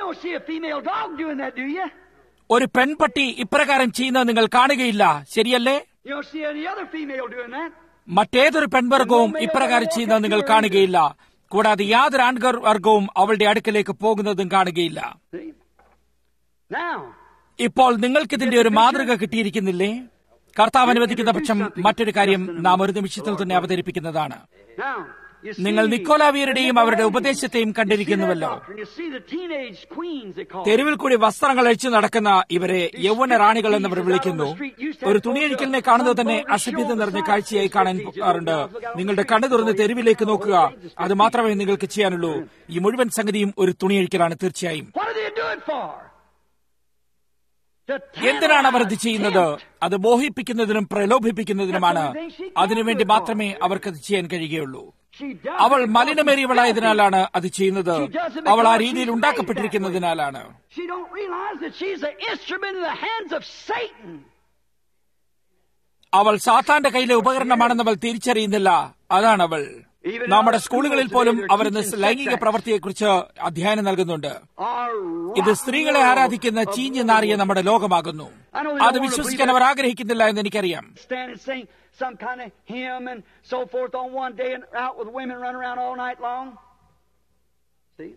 don't see a female dog doing that, do you? ഒരു പെൺപട്ടി ഇപ്രകാരം ചെയ്യുന്നത് നിങ്ങൾ കാണുകയില്ല ശരിയല്ലേ You don't see any other female doing that. മറ്റേതൊരു പെൺവർഗവും ഇപ്രകാരം ചെയ്യുന്നത് നിങ്ങൾ കാണുകയില്ല കൂടാതെ യാതൊരു ആൺവർഗവും അവളുടെ അടുക്കലേക്ക് പോകുന്നതും കാണുകയില്ല See? Now, ഇപ്പോൾ നിങ്ങൾക്കിതിന്റെ ഒരു മാതൃക കിട്ടിയിരിക്കുന്നില്ലേ കർത്താവ് അനുവദിക്കുന്ന പക്ഷം മറ്റൊരു കാര്യം നാം ഒരു നിമിഷത്തിൽ തന്നെ അവതരിപ്പിക്കുന്നതാണ് now, you see, നിങ്ങൾ നിക്കോലാവിയരുടെയും അവരുടെ ഉപദേശത്തെയും you see that കണ്ടിരിക്കുന്നുവല്ലോ doctrine. You see the teenage queens they call തെരുവിൽ കൂടി വസ്ത്രങ്ങൾ അഴിച്ചു നടക്കുന്ന ഇവരെ യൗവന റാണികൾ എന്നവർ വിളിക്കുന്നു ഒരു തുണിയഴിക്കലിനെ കാണുന്നത് തന്നെ അസഭ്യത നിറഞ്ഞ കാഴ്ചയായി കാണാൻ പോകാറുണ്ട് നിങ്ങളുടെ കണ്ണു തുറന്ന് തെരുവിലേക്ക് നോക്കുക അത് മാത്രമേ നിങ്ങൾക്ക് ചെയ്യാനുള്ളൂ ഈ മുഴുവൻ സംഗതിയും ഒരു തുണിയഴിക്കലാണ് തീർച്ചയായും What do they do it for? To എന്തിനാണ് അവർ ഇത് tantalize ചെയ്യുന്നത് him. അത് മോഹിപ്പിക്കുന്നതിനും പ്രലോഭിപ്പിക്കുന്നതിനുമാണ് അതിനുവേണ്ടി മാത്രമേ അവർക്കത് ചെയ്യാൻ കഴിയുകയുള്ളൂ She does അവൾ it because മലിനമേറിയവളായതിനാലാണ് അത് ചെയ്യുന്നത് അവൾ ആ രീതിയിൽ ഉണ്ടാക്കപ്പെട്ടിരിക്കുന്നതിനാലാണ് She don't realize that she's an instrument in the hands of Satan. അവൾ സാത്താന്റെ കയ്യിലെ ഉപകരണമാണെന്ന് അവൾ തിരിച്ചറിയുന്നില്ല അതാണ് അവൾ നമ്മുടെ സ്കൂളുകളിൽ പോലും അവർ ഇന്ന് ലൈംഗിക പ്രവൃത്തിയെക്കുറിച്ച് അധ്യയനം നൽകുന്നുണ്ട് Our ഇത് സ്ത്രീകളെ ആരാധിക്കുന്ന ചീഞ്ഞു നാറിയ നമ്മുടെ ലോകമാകുന്നു അത് വിശ്വസിക്കാൻ അവർ ആഗ്രഹിക്കുന്നില്ല എന്ന് എനിക്കറിയാം stand and sing some kind of hymn and so forth on one day and out with women running around all night long. See?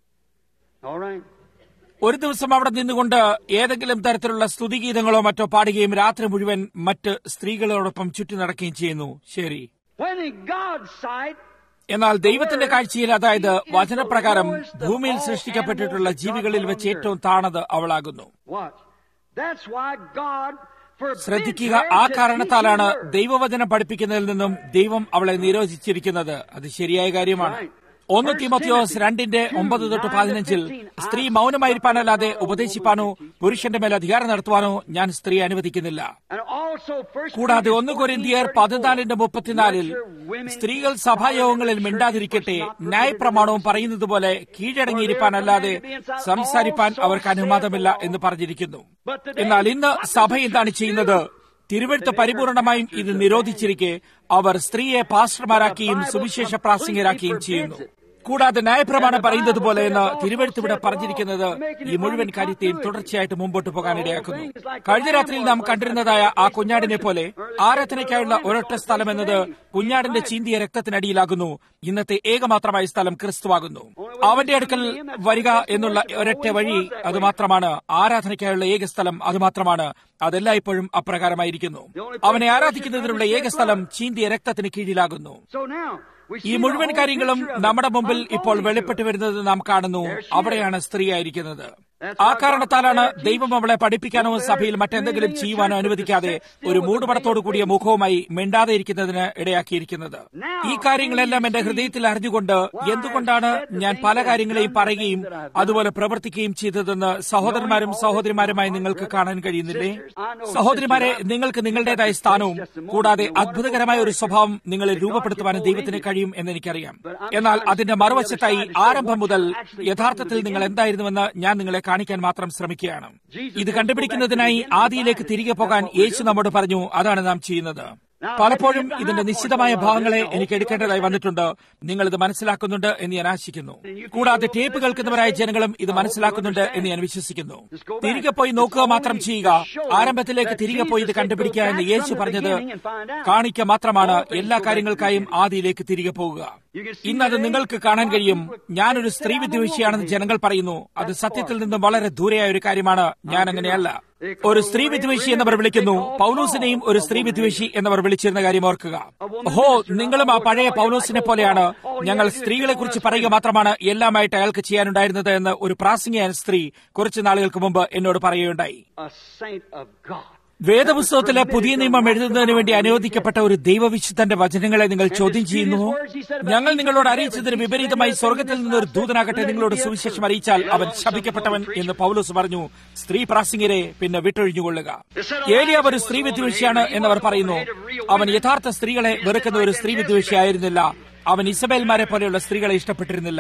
All right. ഒരു ദിവസം അവിടെ നിന്നുകൊണ്ട് ഏതെങ്കിലും തരത്തിലുള്ള സ്തുതിഗീതങ്ങളോ മറ്റോ പാടുകയും രാത്രി മുഴുവൻ മറ്റ് സ്ത്രീകളോടൊപ്പം ചുറ്റി നടക്കുകയും ചെയ്യുന്നു ശരി When in God's sight, എന്നാൽ ദൈവത്തിന്റെ കാഴ്ചയിൽ അതായത് വചനപ്രകാരം ഭൂമിയിൽ സൃഷ്ടിക്കപ്പെട്ടിട്ടുള്ള ജീവികളിൽ വെച്ച് ഏറ്റവും താണത് അവളാകുന്നു watch. That's why God forbids ശ്രദ്ധിക്കുക her ആ to കാരണത്താലാണ് teach the word. ദൈവവചനം പഠിപ്പിക്കുന്നതിൽ നിന്നും ദൈവം അവളെ നിരോധിച്ചിരിക്കുന്നത് അത് ശരിയായ കാര്യമാണ് ഒന്ന് തിമോത്തിയോസ് രണ്ടിന്റെ ഒമ്പത് തൊട്ട് പതിനഞ്ചിൽ സ്ത്രീ മൗനമായിരിക്കാനല്ലാതെ ഉപദേശിപ്പാനോ പുരുഷന്റെ മേൽ അധികാരം നടത്തുവാനോ ഞാൻ സ്ത്രീ അനുവദിക്കുന്നില്ല And also First കൂടാതെ Corinthians ഒന്ന് കൊരിന്തിയർ 14, പതിനാലിന്റെ മുപ്പത്തിനാലിൽ സ്ത്രീകൾ സഭായോഗങ്ങളിൽ മിണ്ടാതിരിക്കട്ടെ ന്യായപ്രമാണവും പറയുന്നത് പോലെ കീഴടങ്ങിയിരിക്കാനല്ലാതെ സംസാരിപ്പാൻ അവർക്ക് അനുവാദമില്ല എന്ന് പറഞ്ഞിരിക്കുന്നു എന്നാൽ ഇന്ന് സഭ എന്താണ് ചെയ്യുന്നത് തിരുവഴുത്ത് പരിപൂർണമായും ഇത് നിരോധിച്ചിരിക്കെ അവർ സ്ത്രീയെ പാസ്റ്റർമാരാക്കിയും സുവിശേഷ പ്രാസംഗരാക്കുകയും ചെയ്യുന്നു കൂടാതെ ന്യായപ്രമാണം പറയുന്നത് പോലെ എന്ന് തിരുവഴുത്ത് ഇവിടെ പറഞ്ഞിരിക്കുന്നത് ഈ മുഴുവൻ കാര്യത്തെയും തുടർച്ചയായിട്ട് മുമ്പോട്ട് പോകാൻ ഇടയാക്കുന്നു കഴിഞ്ഞ രാത്രിയിൽ നാം കണ്ടിരുന്നതായ ആ കുഞ്ഞാടിനെ പോലെ ആരാധനയ്ക്കായുള്ള ഒരൊറ്റ സ്ഥലം എന്നത് കുഞ്ഞാടിന്റെ ചീന്തിയ രക്തത്തിനടിയിലാകുന്നു ഇന്നത്തെ ഏകമാത്രമായ സ്ഥലം ക്രിസ്തുവാകുന്നു അവന്റെ അടുക്കൽ വരിക എന്നുള്ള ഒരൊറ്റ വഴി അത് മാത്രമാണ് ആരാധനയ്ക്കായുള്ള ഏക സ്ഥലം അത് മാത്രമാണ് അതെല്ലായ്പ്പോഴും അപ്രകാരമായിരിക്കുന്നു അവനെ ആരാധിക്കുന്നതിനുള്ള ഏക സ്ഥലം ചീന്തിയ രക്തത്തിന് കീഴിലാകുന്നു So now, we ഈ see മുഴുവൻ the whole കാര്യങ്ങളും picture of നമ്മുടെ it മുമ്പിൽ ഇപ്പോൾ unfolding to വെളിപ്പെട്ടു us. വരുന്നത് നാം കാണുന്നു അവിടെയാണ് സ്ത്രീ ആയിരിക്കുന്നത് ആ കാരണത്താലാണ് ദൈവം അവളെ പഠിപ്പിക്കാനോ സഭയിൽ മറ്റെന്തെങ്കിലും ചെയ്യുവാനോ അനുവദിക്കാതെ ഒരു മൂടുപടത്തോടു കൂടിയ മുഖവുമായി മിണ്ടാതെ ഇരിക്കുന്നതിന് ഇടയാക്കിയിരിക്കുന്നത് ഈ കാര്യങ്ങളെല്ലാം എന്റെ ഹൃദയത്തിൽ അറിഞ്ഞുകൊണ്ട് എന്തുകൊണ്ടാണ് ഞാൻ പല കാര്യങ്ങളെയും പറയുകയും അതുപോലെ പ്രവർത്തിക്കുകയും ചെയ്തതെന്ന് സഹോദരന്മാരും സഹോദരിമാരുമായി നിങ്ങൾക്ക് കാണാൻ കഴിയുന്നില്ലേ സഹോദരിമാരെ നിങ്ങൾക്ക് നിങ്ങളുടേതായ സ്ഥാനവും കൂടാതെ അത്ഭുതകരമായ ഒരു സ്വഭാവം നിങ്ങളെ രൂപപ്പെടുത്തുവാനും ദൈവത്തിന് കഴിയും എന്ന് എനിക്കറിയാം എന്നാൽ അതിന്റെ മറുവശത്തായി ആരംഭം മുതൽ യഥാർത്ഥത്തിൽ നിങ്ങൾ എന്തായിരുന്നുവെന്ന് ഞാൻ നിങ്ങളെ കാണിക്കാൻ മാത്രം ശ്രമിക്കുകയാണ് ഇത് കണ്ടുപിടിക്കുന്നതിനായി ആദിയിലേക്ക് തിരികെ പോകാൻ യേശു നമ്മോട് പറഞ്ഞു അതാണ് നാം ചെയ്യുന്നത് പലപ്പോഴും ഇതിന്റെ നിശ്ചിതമായ ഭാഗങ്ങളെ എനിക്ക് എടുക്കേണ്ടതായി വന്നിട്ടുണ്ട് നിങ്ങൾ ഇത് മനസ്സിലാക്കുന്നുണ്ട് എന്ന് ഞാൻ ആശിക്കുന്നു കൂടാതെ ടേപ്പ് കേൾക്കുന്നവരായ ജനങ്ങളും ഇത് മനസ്സിലാക്കുന്നുണ്ട് എന്ന് ഞാൻ വിശ്വസിക്കുന്നു തിരികെ പോയി നോക്കുക മാത്രം ചെയ്യുക ആരംഭത്തിലേക്ക് തിരികെ പോയി ഇത് കണ്ടുപിടിക്കുക എന്ന് യേശു പറഞ്ഞത് കാണിക്ക മാത്രമാണ് എല്ലാ കാര്യങ്ങൾക്കായും ആദിയിലേക്ക് തിരികെ പോകുക ഇന്നത് നിങ്ങൾക്ക് കാണാൻ കഴിയും ഞാനൊരു സ്ത്രീ വിദ്വേഷിയാണെന്ന് ജനങ്ങൾ പറയുന്നു അത് സത്യത്തിൽ നിന്നും വളരെ ദൂരെയായ ഒരു കാര്യമാണ് ഞാൻ അങ്ങനെയല്ല ഒരു സ്ത്രീ വിദ്വേഷി എന്നവർ വിളിക്കുന്നു പൗലോസിനെയും ഒരു സ്ത്രീ വിദ്വേഷി എന്നവർ വിളിച്ചിരുന്ന കാര്യം ഓർക്കുക ഹോ നിങ്ങളും ആ പഴയ പൗലോസിനെ പോലെയാണ് ഞങ്ങൾ സ്ത്രീകളെ കുറിച്ച് പറയുക മാത്രമാണ് എല്ലാമായിട്ട് അയാൾക്ക് ചെയ്യാനുണ്ടായിരുന്നത് എന്ന് ഒരു പ്രാസംഗിക സ്ത്രീ കുറച്ചു നാളുകൾക്ക് മുമ്പ് എന്നോട് പറയുകയുണ്ടായി a saint of God. വേദപുസ്തകത്തിലെ പുതിയ നിയമം എഴുതുന്നതിന് വേണ്ടി അനുവദിക്കപ്പെട്ട ഒരു ദൈവവിശുദ്ധന്റെ വചനങ്ങളെ നിങ്ങൾ ചോദ്യം ചെയ്യുന്നു ഞങ്ങൾ നിങ്ങളോട് അറിയിച്ചതിന് വിപരീതമായി സ്വർഗത്തിൽ നിന്ന് ഒരു ദൂതനാകട്ടെ നിങ്ങളോട് സുവിശേഷം അറിയിച്ചാൽ അവൻ ശപിക്കപ്പെട്ടവൻ എന്ന് പൗലോസ് പറഞ്ഞു സ്ത്രീ പ്രാസംഗിരെ പിന്നെ വിട്ടൊഴിഞ്ഞുകൊള്ളുക ഏലിയ ഒരു സ്ത്രീ വിദ്വേഷിയാണ് എന്നവർ പറയുന്നു അവൻ യഥാർത്ഥ സ്ത്രീകളെ വെറുക്കുന്ന ഒരു സ്ത്രീ വിദ്വേഷിയായിരുന്നില്ല അവൻ ഇസബേൽമാരെ പോലെയുള്ള സ്ത്രീകളെ ഇഷ്ടപ്പെട്ടിരുന്നില്ല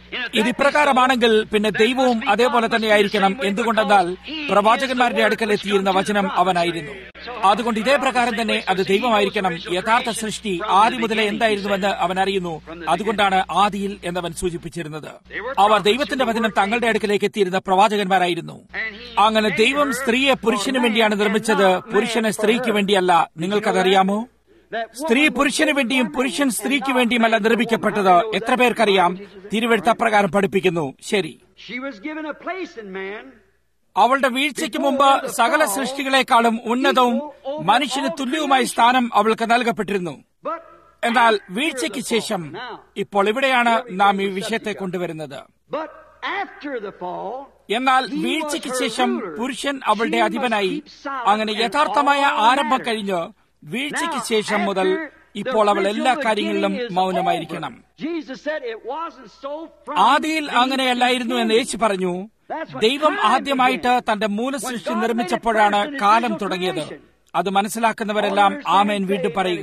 ഇത് ഇപ്രകാരമാണെങ്കിൽ പിന്നെ ദൈവവും അതേപോലെ തന്നെയായിരിക്കണം എന്തുകൊണ്ടെന്നാൽ പ്രവാചകന്മാരുടെ അടുക്കൽ എത്തിയിരുന്ന വചനം അവനായിരുന്നു അതുകൊണ്ട് ഇതേ പ്രകാരം തന്നെ അത് ദൈവമായിരിക്കണം യഥാർത്ഥ സൃഷ്ടി ആദ്യം മുതലേ എന്തായിരുന്നുവെന്ന് അവൻ അറിയുന്നു അതുകൊണ്ടാണ് ആദിയിൽ എന്നവൻ സൂചിപ്പിച്ചിരുന്നത് അവർ ദൈവത്തിന്റെ വചനം തങ്ങളുടെ അടുക്കലേക്ക് എത്തിയിരുന്ന പ്രവാചകന്മാരായിരുന്നു അങ്ങനെ ദൈവം സ്ത്രീയെ പുരുഷന് വേണ്ടിയാണ് നിർമ്മിച്ചത് പുരുഷനെ സ്ത്രീക്ക് വേണ്ടിയല്ല നിങ്ങൾക്കതറിയാമോ സ്ത്രീ പുരുഷന് വേണ്ടിയും പുരുഷൻ സ്ത്രീക്ക് വേണ്ടിയുമല്ല നിർമ്മിക്കപ്പെട്ടത് എത്ര പേർക്കറിയാം തിരുവെഴുത്ത പ്രകാരം പഠിപ്പിക്കുന്നു ശരി She was given a place in man. അവളുടെ വീഴ്ചയ്ക്ക് മുമ്പ് സകല സൃഷ്ടികളെക്കാളും ഉന്നതവും മനുഷ്യന് തുല്യവുമായ സ്ഥാനം അവൾക്ക് നൽകപ്പെട്ടിരുന്നു But എന്നാൽ വീഴ്ചയ്ക്ക് ശേഷം ഇപ്പോൾ ഇവിടെയാണ് നാം ഈ വിഷയത്തെ കൊണ്ടുവരുന്നത് but after the fall, എന്നാൽ വീഴ്ചയ്ക്ക് ശേഷം പുരുഷൻ അവളുടെ അധിപനായി അങ്ങനെ യഥാർത്ഥമായ ആരംഭം കഴിഞ്ഞ് വീഴ്ചയ്ക്ക് ശേഷം മുതൽ ഇപ്പോൾ അവൾ എല്ലാ കാര്യങ്ങളിലും മൗനമായിരിക്കണം Jesus said it wasn't so from ആദിയിൽ അങ്ങനെയല്ലായിരുന്നു എന്ന് യേശു പറഞ്ഞു ദൈവം ആദ്യമായിട്ട് തന്റെ മൂലസൃഷ്ടി നിർമ്മിച്ചപ്പോഴാണ് കാലം തുടങ്ങിയത് അത് മനസ്സിലാക്കുന്നവരെല്ലാം ആമേൻ വീണ്ടും പറയുക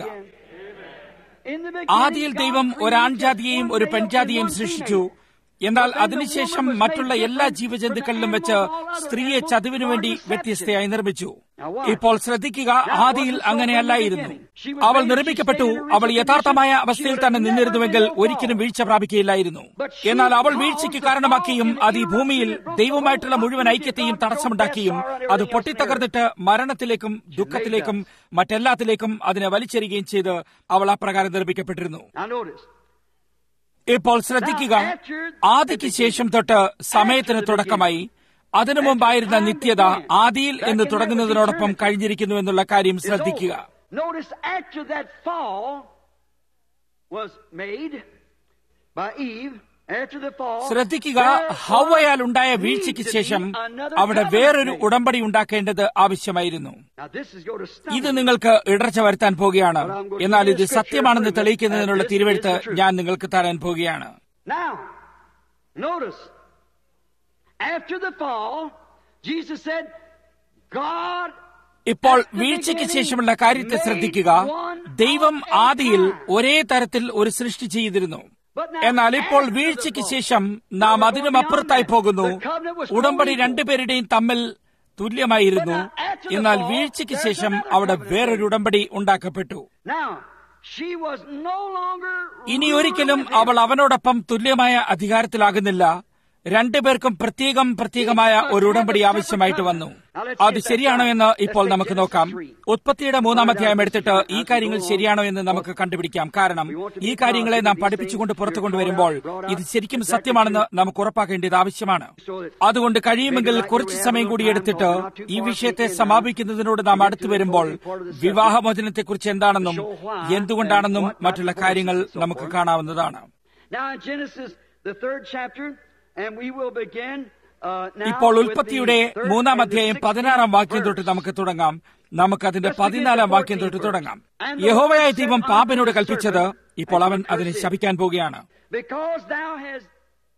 In the ആദിയിൽ beginning, ദൈവം God ഒരു created ആൺജാതിയെയും one ഒരു male പെൺജാതിയെയും and one സൃഷ്ടിച്ചു female. എന്നാൽ അതിനുശേഷം മറ്റുള്ള എല്ലാ ജീവജന്തുക്കളിലും വെച്ച് സ്ത്രീയെ ചതുവിനു വേണ്ടി വ്യത്യസ്തയായി നിർമ്മിച്ചു ഇപ്പോൾ ശ്രദ്ധിക്കുക ആദിയിൽ അങ്ങനെയല്ലായിരുന്നു അവൾ നിർമ്മിക്കപ്പെട്ടു അവൾ യഥാർത്ഥമായ അവസ്ഥയിൽ തന്നെ നിന്നിരുന്നുവെങ്കിൽ ഒരിക്കലും വീഴ്ച പ്രാപിക്കുകയില്ലായിരുന്നു എന്നാൽ അവൾ വീഴ്ചയ്ക്ക് കാരണമാക്കിയും അത് ഈ ഭൂമിയിൽ ദൈവമായിട്ടുള്ള മുഴുവൻ ഐക്യത്തെയും തടസ്സമുണ്ടാക്കിയും അത് പൊട്ടിത്തകർന്നിട്ട് മരണത്തിലേക്കും ദുഃഖത്തിലേക്കും മറ്റെല്ലാത്തിലേക്കും അതിനെ വലിച്ചെറിയുകയും ചെയ്ത് അവൾ അപ്രകാരം നിർമ്മിക്കപ്പെട്ടിരുന്നു Now notice. ഇപ്പോൾ ശ്രദ്ധിക്കുക ആദിക്ക് ശേഷം തൊട്ട് സമയത്തിന് തുടക്കമായി അതിനു മുമ്പായിരുന്ന നിത്യത ആദിയിൽ എന്ന് തുടങ്ങുന്നതിനോടൊപ്പം കഴിഞ്ഞിരിക്കുന്നു എന്നുള്ള കാര്യം is ശ്രദ്ധിക്കുക over. Notice after that fall was made by Eve, after the fall, ശ്രദ്ധിക്കുക there was ഹൗവയാൽ ഉണ്ടായ need വീഴ്ചയ്ക്ക് to be ശേഷം another അവിടെ covenant വേറൊരു made. ഉടമ്പടി ഉണ്ടാക്കേണ്ടത് ആവശ്യമായിരുന്നു Now this is going to stop. ഇത് നിങ്ങൾക്ക് ഇടർച്ച വരുത്താൻ പോകുകയാണ് എന്നാൽ ഇത് സത്യമാണെന്ന് തെളിയിക്കുന്നതിനുള്ള തിരുവെഴുത്ത് ഞാൻ നിങ്ങൾക്ക് തരാൻ പോകുകയാണ് Now, notice, after the fall, Jesus said, God ഇപ്പോൾ വീഴ്ചയ്ക്ക് ശേഷമുള്ള കാര്യത്തെ ശ്രദ്ധിക്കുക ദൈവം ആദിയിൽ ഒരേ തരത്തിൽ ഒരു സൃഷ്ടി ചെയ്തിരുന്നു എന്നാൽ ഇപ്പോൾ വീഴ്ചയ്ക്ക് ശേഷം നാം അതിനും അപ്പുറത്തായി പോകുന്നു ഉടമ്പടി രണ്ടുപേരുടെയും തമ്മിൽ തുല്യമായിരുന്നു എന്നാൽ വീഴ്ചയ്ക്ക് ശേഷം അവിടെ വേറൊരു ഉടമ്പടി ഉണ്ടാക്കപ്പെട്ടു Now, she was no longer ഇനി ഒരിക്കലും അവൾ അവനോടൊപ്പം തുല്യമായ അധികാരത്തിലാകുന്നില്ല രണ്ടുപേർക്കും പ്രത്യേകം പ്രത്യേകമായ ഒരു ഉടമ്പടി ആവശ്യമായിട്ട് വന്നു അത് ശരിയാണോ എന്ന് ഇപ്പോൾ നമുക്ക് നോക്കാം ഉത്പത്തിയുടെ മൂന്നാം അധ്യായം എടുത്തിട്ട് ഈ കാര്യങ്ങൾ ശരിയാണോ എന്ന് നമുക്ക് കണ്ടുപിടിക്കാം കാരണം ഈ കാര്യങ്ങളെ നാം പഠിപ്പിച്ചുകൊണ്ട് പുറത്തു കൊണ്ടുവരുമ്പോൾ ഇത് ശരിക്കും സത്യമാണെന്ന് നമുക്ക് ഉറപ്പാക്കേണ്ടത് ആവശ്യമാണ് അതുകൊണ്ട് കഴിയുമെങ്കിൽ കുറച്ചു സമയം കൂടി എടുത്തിട്ട് ഈ വിഷയത്തെ സമാപിക്കുന്നതിനോട് നാം അടുത്തു വരുമ്പോൾ വിവാഹമോചനത്തെക്കുറിച്ച് എന്താണെന്നും എന്തുകൊണ്ടാണെന്നും മറ്റുള്ള കാര്യങ്ങൾ നമുക്ക് കാണാവുന്നതാണ് Now in Genesis, the third chapter, and we will begin uh, now ഇപ്പോൾ with ഉൽപ്പത്തിയുടെ the third മൂന്നാം and the അധ്യായം 16th പതിനാറാം വാക്യം തൊട്ട് verse. നമുക്ക് തുടങ്ങാം നമുക്കതിന്റെ പതിനാലാം വാക്യം തൊട്ട് തുടങ്ങാം യഹോവയായ ദൈവം പാമ്പിനോട് കൽപ്പിച്ചത് ഇപ്പോൾ അവൻ അതിനെ ശപിക്കാൻ പോകുകയാണ് Because thou hast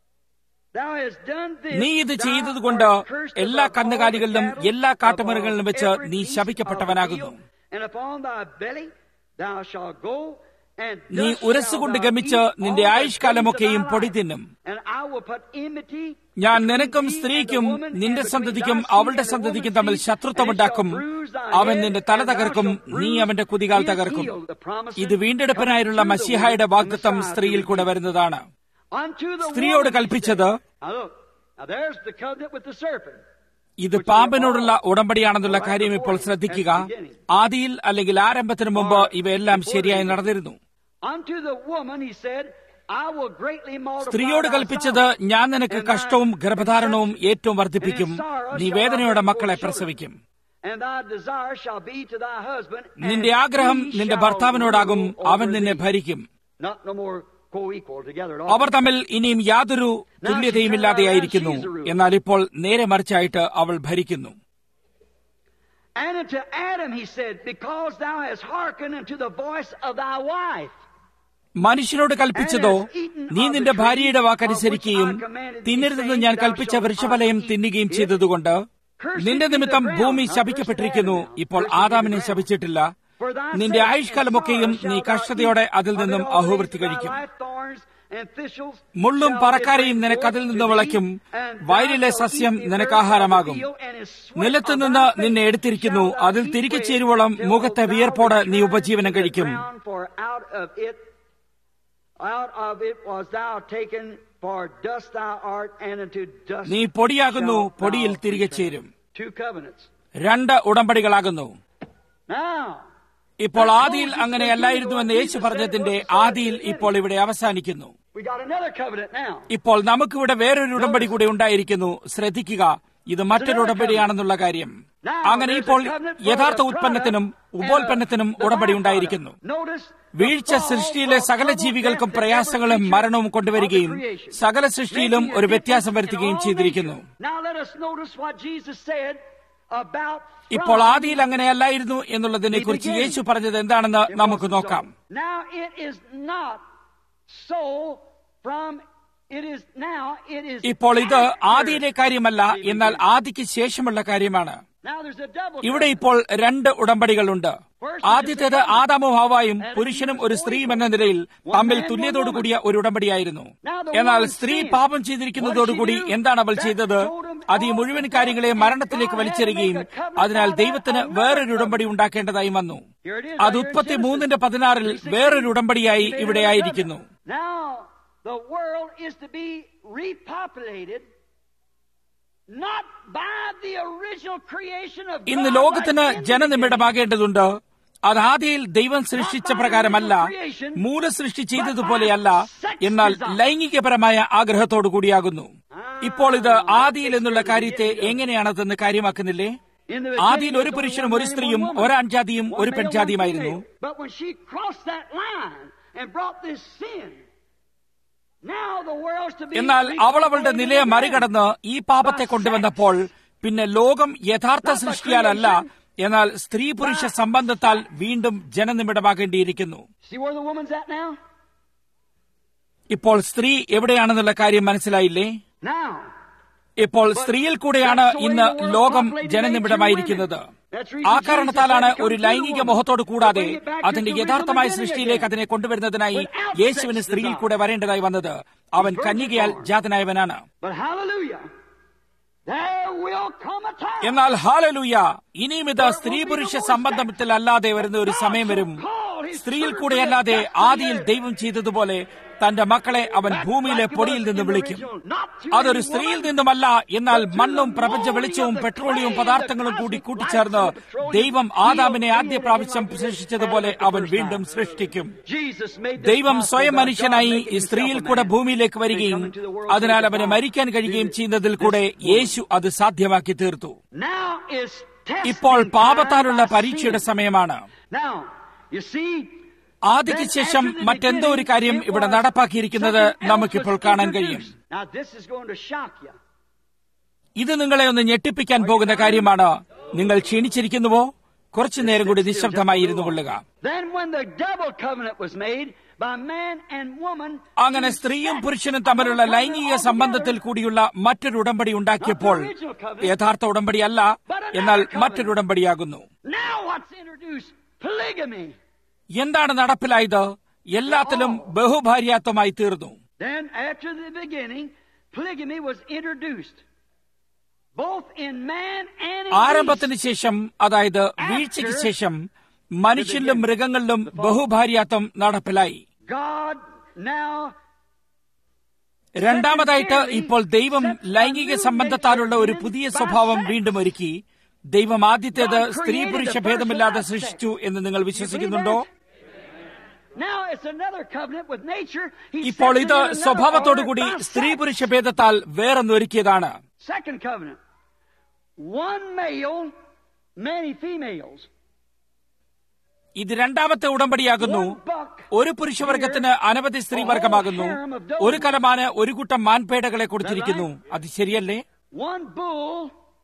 thou hast done this, നീ ഇത് thou ചെയ്തതുകൊണ്ട് art cursed എല്ലാ above all കന്നുകാലികളിലും the cattle, എല്ലാ above കാട്ടുമൃഗങ്ങളിലും വെച്ച് every നീ beast of the ശപിക്കപ്പെട്ടവനാകുന്നു field, And upon thy belly thou shalt go, and നീ dust ഉരസുകൊണ്ട് shalt thou ഗമിച്ച് eat നിന്റെ all the ആയുഷ്കാലമൊക്കെയും days of thy പൊടി life. തിന്നും And I will put enmity ഞാൻ between നിനക്കും thee and the സ്ത്രീക്കും woman, and നിന്റെ between സന്തതിക്കും thy seed അവളുടെ and the സന്തതിക്കും woman's തമ്മിൽ seed, ശത്രുത്വമുണ്ടാക്കും and it shall bruise thy അവൻ head, നിന്റെ തല and thou തകർക്കും shalt നീ bruise അവന്റെ കുതികാൽ his തകർക്കും heel. The promises ഇത് വീണ്ടെടുപ്പിനായുള്ള come to the മസിഹായുടെ woman, വാഗ്ദത്തം Messiah, സ്ത്രീയിൽ to കൂടെ redeem. വരുന്നതാണ് Unto the സ്ത്രീയോട് woman, he കൽപ്പിച്ചത് said. Now look, now there's the covenant with the serpent. ഇത് പാമ്പിനോടുള്ള ഉടമ്പടിയാണെന്നുള്ള കാര്യം ഇപ്പോൾ ശ്രദ്ധിക്കുക ആദിയിൽ അല്ലെങ്കിൽ ആരംഭത്തിന് മുമ്പ് ഇവയെല്ലാം ശരിയായി നടന്നിരുന്നു Unto the woman he said, I will greatly multiply സ്ത്രീയോട് thy കൽപ്പിച്ചത് sorrow, ഞാൻ നിനക്ക് and thy കഷ്ടവും ഗർഭധാരണവും ഏറ്റവും വർദ്ധിപ്പിക്കും and in sorrow നീ shall വേദനയോടെ thy മക്കളെ children. പ്രസവിക്കും And thy desire shall be to thy husband, and നിന്റെ ആഗ്രഹം he നിന്റെ shall ഭർത്താവിനോടാകും rule over അവൻ നിന്നെ thee. ഭരിക്കും Not no more co-equal together at all. അവർ തമ്മിൽ ഇനിയും യാതൊരു തുല്യതയുമില്ലാതെയായിരിക്കുന്നു എന്നാൽ ഇപ്പോൾ നേരെ മറിച്ചായിട്ട് അവൾ ഭരിക്കുന്നു And unto Adam he said, Because thou hast hearkened unto the voice of thy wife. മനുഷ്യനോട് കൽപ്പിച്ചതോ നീ നിന്റെ ഭാര്യയുടെ വാക്കനുസരിക്കുകയും തിന്നരുതെന്ന് ഞാൻ കൽപ്പിച്ച വൃക്ഷഫലയും തിന്നുകയും ചെയ്തതുകൊണ്ട് നിന്റെ നിമിത്തം ഭൂമി ശപിക്കപ്പെട്ടിരിക്കുന്നു ഇപ്പോൾ ആദാമിനെ ശപിച്ചിട്ടില്ല നിന്റെ ആയുഷ്കാലമൊക്കെയും നീ കഷ്ടതയോടെ അതിൽ നിന്നും അഹോവൃത്തി കഴിക്കും and thistles മുള്ളും shall പറക്കാരയും it bring നിനക്ക് അതിൽ forth നിന്ന് to വിളയ്ക്കും thee, and thou വയലിലെ shalt സസ്യം eat the നിനക്ക് herb of the ആഹാരമാകും field, and his sweat നിലത്തു of നിന്ന് thy face നിന്നെ എടുത്തിരിക്കുന്നു shall thou അതിൽ eat തിരികെ bread ചേരുവോളം till മുഖത്തെ thou വിയർപ്പോടെ നീ return ഉപജീവനം to the കഴിക്കും ground, for out of it out of it was thou taken for dust thou art and into dust നീ പൊടിയാകുന്നു shalt thou പൊടിയിൽ തിരികെ return. ചേരും two covenants രണ്ട് ഉടമ്പടികളാകുന്നു now ഇപ്പോൾ ആദിയിൽ അങ്ങനെയല്ലായിരുന്നുവെന്ന് യേശു പറഞ്ഞതിന്റെ ആദിയിൽ ഇപ്പോൾ ഇവിടെ അവസാനിക്കുന്നു we got another covenant now ഇപ്പോൾ നമുക്കിവിടെ വേറൊരു ഉടമ്പടി കൂടെ ഉണ്ടായിരിക്കുന്നു ശ്രദ്ധിക്കുക ഇത് മറ്റൊരു ഉടമ്പടിയാണെന്നുള്ള കാര്യം അങ്ങനെ ഇപ്പോൾ യഥാർത്ഥ ഉത്പന്നത്തിനും ഉപോൽപ്പന്നത്തിനും ഉടമ്പടി ഉണ്ടായിരിക്കുന്നു notice വീഴ്ച സൃഷ്ടിയിലെ സകല ജീവികൾക്കും പ്രയാസങ്ങളും മരണവും കൊണ്ടുവരികയും സകല സൃഷ്ടിയിലും ഒരു വ്യത്യാസം വരുത്തുകയും ചെയ്തിരിക്കുന്നു Now let us notice what Jesus said about ഇപ്പോൾ from ആദിയിൽ അങ്ങനെയല്ലായിരുന്നു എന്നുള്ളതിനെ കുറിച്ച് യേശു പറഞ്ഞത് എന്താണെന്ന് നമുക്ക് നോക്കാം Now it is not so from it is now it is ഇപ്പോൾ ഇത് after. ആദിയിലെ കാര്യമല്ല എന്നാൽ ആദിക്ക് ശേഷമുള്ള കാര്യമാണ് Now there's a double ഇവിടെ ഇപ്പോൾ രണ്ട് ഉടമ്പടികളുണ്ട് ആദ്യത്തേത് ആദാമും ഹവായും പുരുഷനും ഒരു സ്ത്രീയും എന്ന നിലയിൽ തമ്മിൽ തുല്യതോടുകൂടിയ ഒരു ഉടമ്പടിയായിരുന്നു എന്നാൽ സ്ത്രീ പാപം ചെയ്തിരിക്കുന്നതോടുകൂടി എന്താണ് അവൾ ചെയ്തത് അത് ഈ മുഴുവൻ കാര്യങ്ങളെ മരണത്തിലേക്ക് വലിച്ചെറിയുകയും അതിനാൽ ദൈവത്തിന് വേറൊരു ഉടമ്പടി ഉണ്ടാക്കേണ്ടതായി വന്നു അത് ഉത്പത്തി മൂന്നിന്റെ പതിനാറിൽ വേറൊരു ഉടമ്പടിയായി ഇവിടെ ആയിരിക്കുന്നു Now the world is to be repopulated not by the original creation of ഇന്ന് God, ലോകത്തിന് like in the ജനനിമിടമാകേണ്ടതുണ്ട് അത് ആദിയിൽ ദൈവം സൃഷ്ടിച്ച പ്രകാരമല്ല മൂലസൃഷ്ടി ചെയ്തതുപോലെയല്ല എന്നാൽ ലൈംഗികപരമായ ആഗ്രഹത്തോടു കൂടിയാകുന്നു ഇപ്പോൾ ഇത് ആദിയിൽ എന്നുള്ള കാര്യത്തെ എങ്ങനെയാണതെന്ന് കാര്യമാക്കുന്നില്ലേ In the ആദിയിൽ ഒരു പുരുഷനും ഒരു സ്ത്രീയും ഒരാൺജാതിയും ഒരു പെൺജാതിയുമായിരുന്നു But when she crossed that line and brought this sin, now the world's to be എന്നാൽ അവൾ അവളുടെ നിലയെ മറികടന്ന് ഈ പാപത്തെ കൊണ്ടുവന്നപ്പോൾ പിന്നെ ലോകം യഥാർത്ഥ സൃഷ്ടിയാലല്ല എന്നാൽ സ്ത്രീ പുരുഷ സംബന്ധത്താൽ വീണ്ടും ജനനിമിടമാകേണ്ടിയിരിക്കുന്നു See where the woman's at now? ഇപ്പോൾ സ്ത്രീ എവിടെയാണെന്നുള്ള കാര്യം മനസ്സിലായില്ലേ Now. ഇപ്പോൾ സ്ത്രീയിൽ കൂടെയാണ് ഇന്ന് ലോകം ജനനിമിടമായിരിക്കുന്നത് ആ കാരണത്താലാണ് ഒരു ലൈംഗിക മോഹത്തോട് കൂടാതെ അതിന്റെ യഥാർത്ഥമായ സൃഷ്ടിയിലേക്ക് അതിനെ കൊണ്ടുവരുന്നതിനായി യേശുവിന് സ്ത്രീയിൽ കൂടെ വരേണ്ടതായി വന്നത് അവൻ കന്യകയാൽ ജാതനായവനാണ് But hallelujah. There will come a time. എന്നാൽ ഹാലലൂയ ഇനിയും ഇത് സ്ത്രീ പുരുഷ സംബന്ധത്തിൽ അല്ലാതെ വരുന്ന ഒരു സമയം വരും സ്ത്രീയിൽ കൂടെയല്ലാതെ ആദിയിൽ ദൈവം ചെയ്തതുപോലെ തന്റെ മക്കളെ അവൻ ഭൂമിയിലെ പൊടിയിൽ നിന്ന് വിളിക്കും അതൊരു സ്ത്രീയിൽ നിന്നുമല്ല എന്നാൽ മണ്ണും പ്രപഞ്ച വെളിച്ചവും പെട്രോളിയവും പദാർത്ഥങ്ങളും കൂടി കൂട്ടിച്ചേർന്ന് ദൈവം ആദാമിനെ ആദ്യ പ്രാവശ്യം സൃഷ്ടിച്ചതുപോലെ അവൻ വീണ്ടും സൃഷ്ടിക്കും Jesus made this ദൈവം possible സ്വയം by മനുഷ്യനായി God making ഈ himself സ്ത്രീയിൽ a കൂടെ man ഭൂമിയിലേക്ക് വരികയും അതിനാൽ അവന് മരിക്കാൻ കഴിയുകയും ചെയ്യുന്നതിൽ കൂടെ യേശു അത് സാധ്യമാക്കി തീർത്തു Now is testing ഇപ്പോൾ time പാപത്താലുള്ള by പരീക്ഷയുടെ sin. സമയമാണ് Now, you see, ആദിക്ക് ശേഷം മറ്റെന്തോ ഒരു കാര്യം ഇവിടെ നടപ്പാക്കിയിരിക്കുന്നത് നമുക്കിപ്പോൾ കാണാൻ കഴിയും Now this is going to shock you. ഇത് നിങ്ങളെ ഒന്ന് ഞെട്ടിപ്പിക്കാൻ പോകുന്ന കാര്യമാണ് നിങ്ങൾ ക്ഷീണിച്ചിരിക്കുന്നുവോ കുറച്ചു നേരം കൂടി നിശബ്ദമായി ഇരുന്നു കൊള്ളുക Then when the double covenant was made by man and woman, അങ്ങനെ സ്ത്രീയും പുരുഷനും തമ്മിലുള്ള ലൈംഗിക സംബന്ധത്തിൽ കൂടിയുള്ള മറ്റൊരു ഉടമ്പടി ഉണ്ടാക്കിയപ്പോൾ യഥാർത്ഥ ഉടമ്പടിയല്ല എന്നാൽ മറ്റൊരു ഉടമ്പടിയാകുന്നു now what's introduced? Polygamy. എന്താണ് നടപ്പിലായത് എല്ലാത്തിലും ബഹുഭാര്യാത്വമായി തീർന്നു Then after the beginning, polygamy was introduced. Both in man and in beast. ആരംഭത്തിന് ശേഷം അതായത് വീഴ്ചയ്ക്ക് ശേഷം മനുഷ്യരിലും മൃഗങ്ങളിലും ബഹുഭാര്യാത്വം നടപ്പിലായി God now രണ്ടാമതായിട്ട് ഇപ്പോൾ ദൈവം ലൈംഗിക സംബന്ധത്താലുള്ള ഒരു പുതിയ സ്വഭാവം വീണ്ടും ഒരുക്കി ദൈവം ആദ്യത്തേത് സ്ത്രീ പുരുഷ ഭേദമില്ലാതെ സൃഷ്ടിച്ചു എന്ന് നിങ്ങൾ വിശ്വസിക്കുന്നുണ്ടോ Now it's another covenant with nature. He ഇപ്പോൾ sets it ഇത് in another സ്വഭാവത്തോടുകൂടി order by സ്ത്രീ sex. പുരുഷ ഭേദത്താൽ വേറൊന്നൊരുക്കിയതാണ് Second covenant. One male, many females. ഇത് രണ്ടാമത്തെ ഉടമ്പടിയാകുന്നു ഒരു പുരുഷവർഗത്തിന് അനവധി സ്ത്രീവർഗമാകുന്നു ഒരു കലമാന് ഒരു കൂട്ടം മാൻപേടകളെ കൊടുത്തിരിക്കുന്നു അത് ശരിയല്ലേ One bull,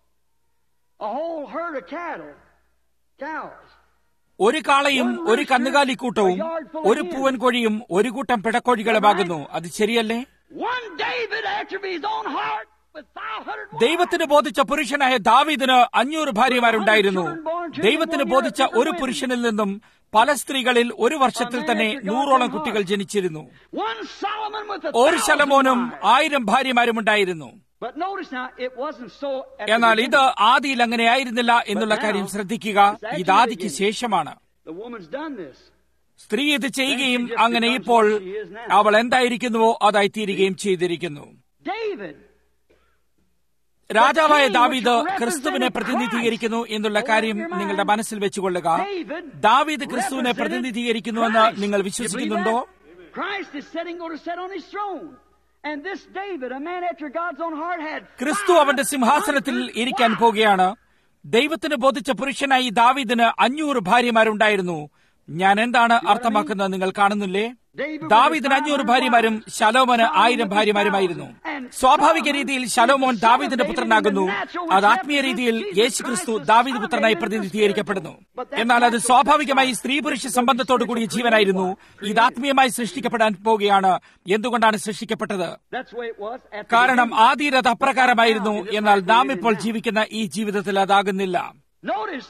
a whole herd of cattle, cows. ഒരു കാളയും ഒരു കന്നുകാലിക്കൂട്ടവും ഒരു പൂവൻ കോഴിയും ഒരു കൂട്ടം പിടക്കോഴികളുമാകുന്നു അത് ശരിയല്ലേ One David after his own heart with 500 wives. ദൈവത്തിന് ബോധിച്ച പുരുഷനായ ദാവീദിന് അഞ്ഞൂറ് ഭാര്യമാരുണ്ടായിരുന്നു ദൈവത്തിന് ബോധിച്ച ഒരു പുരുഷനിൽ നിന്നും പല സ്ത്രീകളിൽ ഒരു വർഷത്തിൽ തന്നെ നൂറോളം കുട്ടികൾ ജനിച്ചിരുന്നു One Solomon with a ഒരു thousand ശലമോനും wives. ആയിരം ഭാര്യമാരുമുണ്ടായിരുന്നു But notice now, it wasn't so at the എന്നാൽ ഇത് beginning. ആദിയിൽ അങ്ങനെ ആയിരുന്നില്ല എന്നുള്ള കാര്യം ശ്രദ്ധിക്കുക ഇത് ആദിക്ക് ശേഷമാണ് The woman's done this. സ്ത്രീ ഇത് ചെയ്യുകയും അങ്ങനെ ഇപ്പോൾ അവൾ എന്തായിരിക്കുന്നുവോ അതായി തീരുകയും ചെയ്തിരിക്കുന്നു David, രാജാവായ ദാവീദ് ക്രിസ്തുവിനെ പ്രതിനിധീകരിക്കുന്നു എന്നുള്ള കാര്യം നിങ്ങളുടെ മനസ്സിൽ വെച്ചുകൊള്ളുക ദാവീദ് ക്രിസ്തുവിനെ പ്രതിനിധീകരിക്കുന്നുവെന്ന് നിങ്ങൾ വിശ്വസിക്കുന്നുണ്ടോ Christ is sitting, going to sit on his throne. And this David, a man after God's own heart, had ക്രിസ്തു അവന്റെ സിംഹാസനത്തിൽ ഇരിക്കാൻ പോകുകയാണ് ദൈവത്തിന് ബോധിച്ച പുരുഷനായി ദാവീദിന് അഞ്ഞൂറ് ഭാര്യമാരുണ്ടായിരുന്നു ഞാൻ എന്താണ് അർത്ഥമാക്കുന്നത് നിങ്ങൾ കാണുന്നില്ലേ ദാവീദിന് അഞ്ഞൂറ് ഭാര്യമാരും ശലോമോന് ആയിരം ഭാര്യമാരുമായിരുന്നു സ്വാഭാവിക രീതിയിൽ ശലോമോൻ ദാവീദിന്റെ പുത്രനാകുന്നു അത് ആത്മീയ രീതിയിൽ യേശു ക്രിസ്തു ദാവീദ് പുത്രനായി പ്രതിനിധീകരിക്കപ്പെടുന്നു എന്നാൽ അത് സ്വാഭാവികമായി സ്ത്രീ പുരുഷ സംബന്ധത്തോടു കൂടിയ ജീവനായിരുന്നു ഇത് ആത്മീയമായി സൃഷ്ടിക്കപ്പെടാൻ പോവുകയാണ് എന്തുകൊണ്ടാണ് സൃഷ്ടിക്കപ്പെട്ടത് That's the way it was at the കാരണം beginning. ആദ്യം അത് അപ്രകാരമായിരുന്നു എന്നാൽ നാം ഇപ്പോൾ ജീവിക്കുന്ന ഈ ജീവിതത്തിൽ അതാകുന്നില്ല Notice.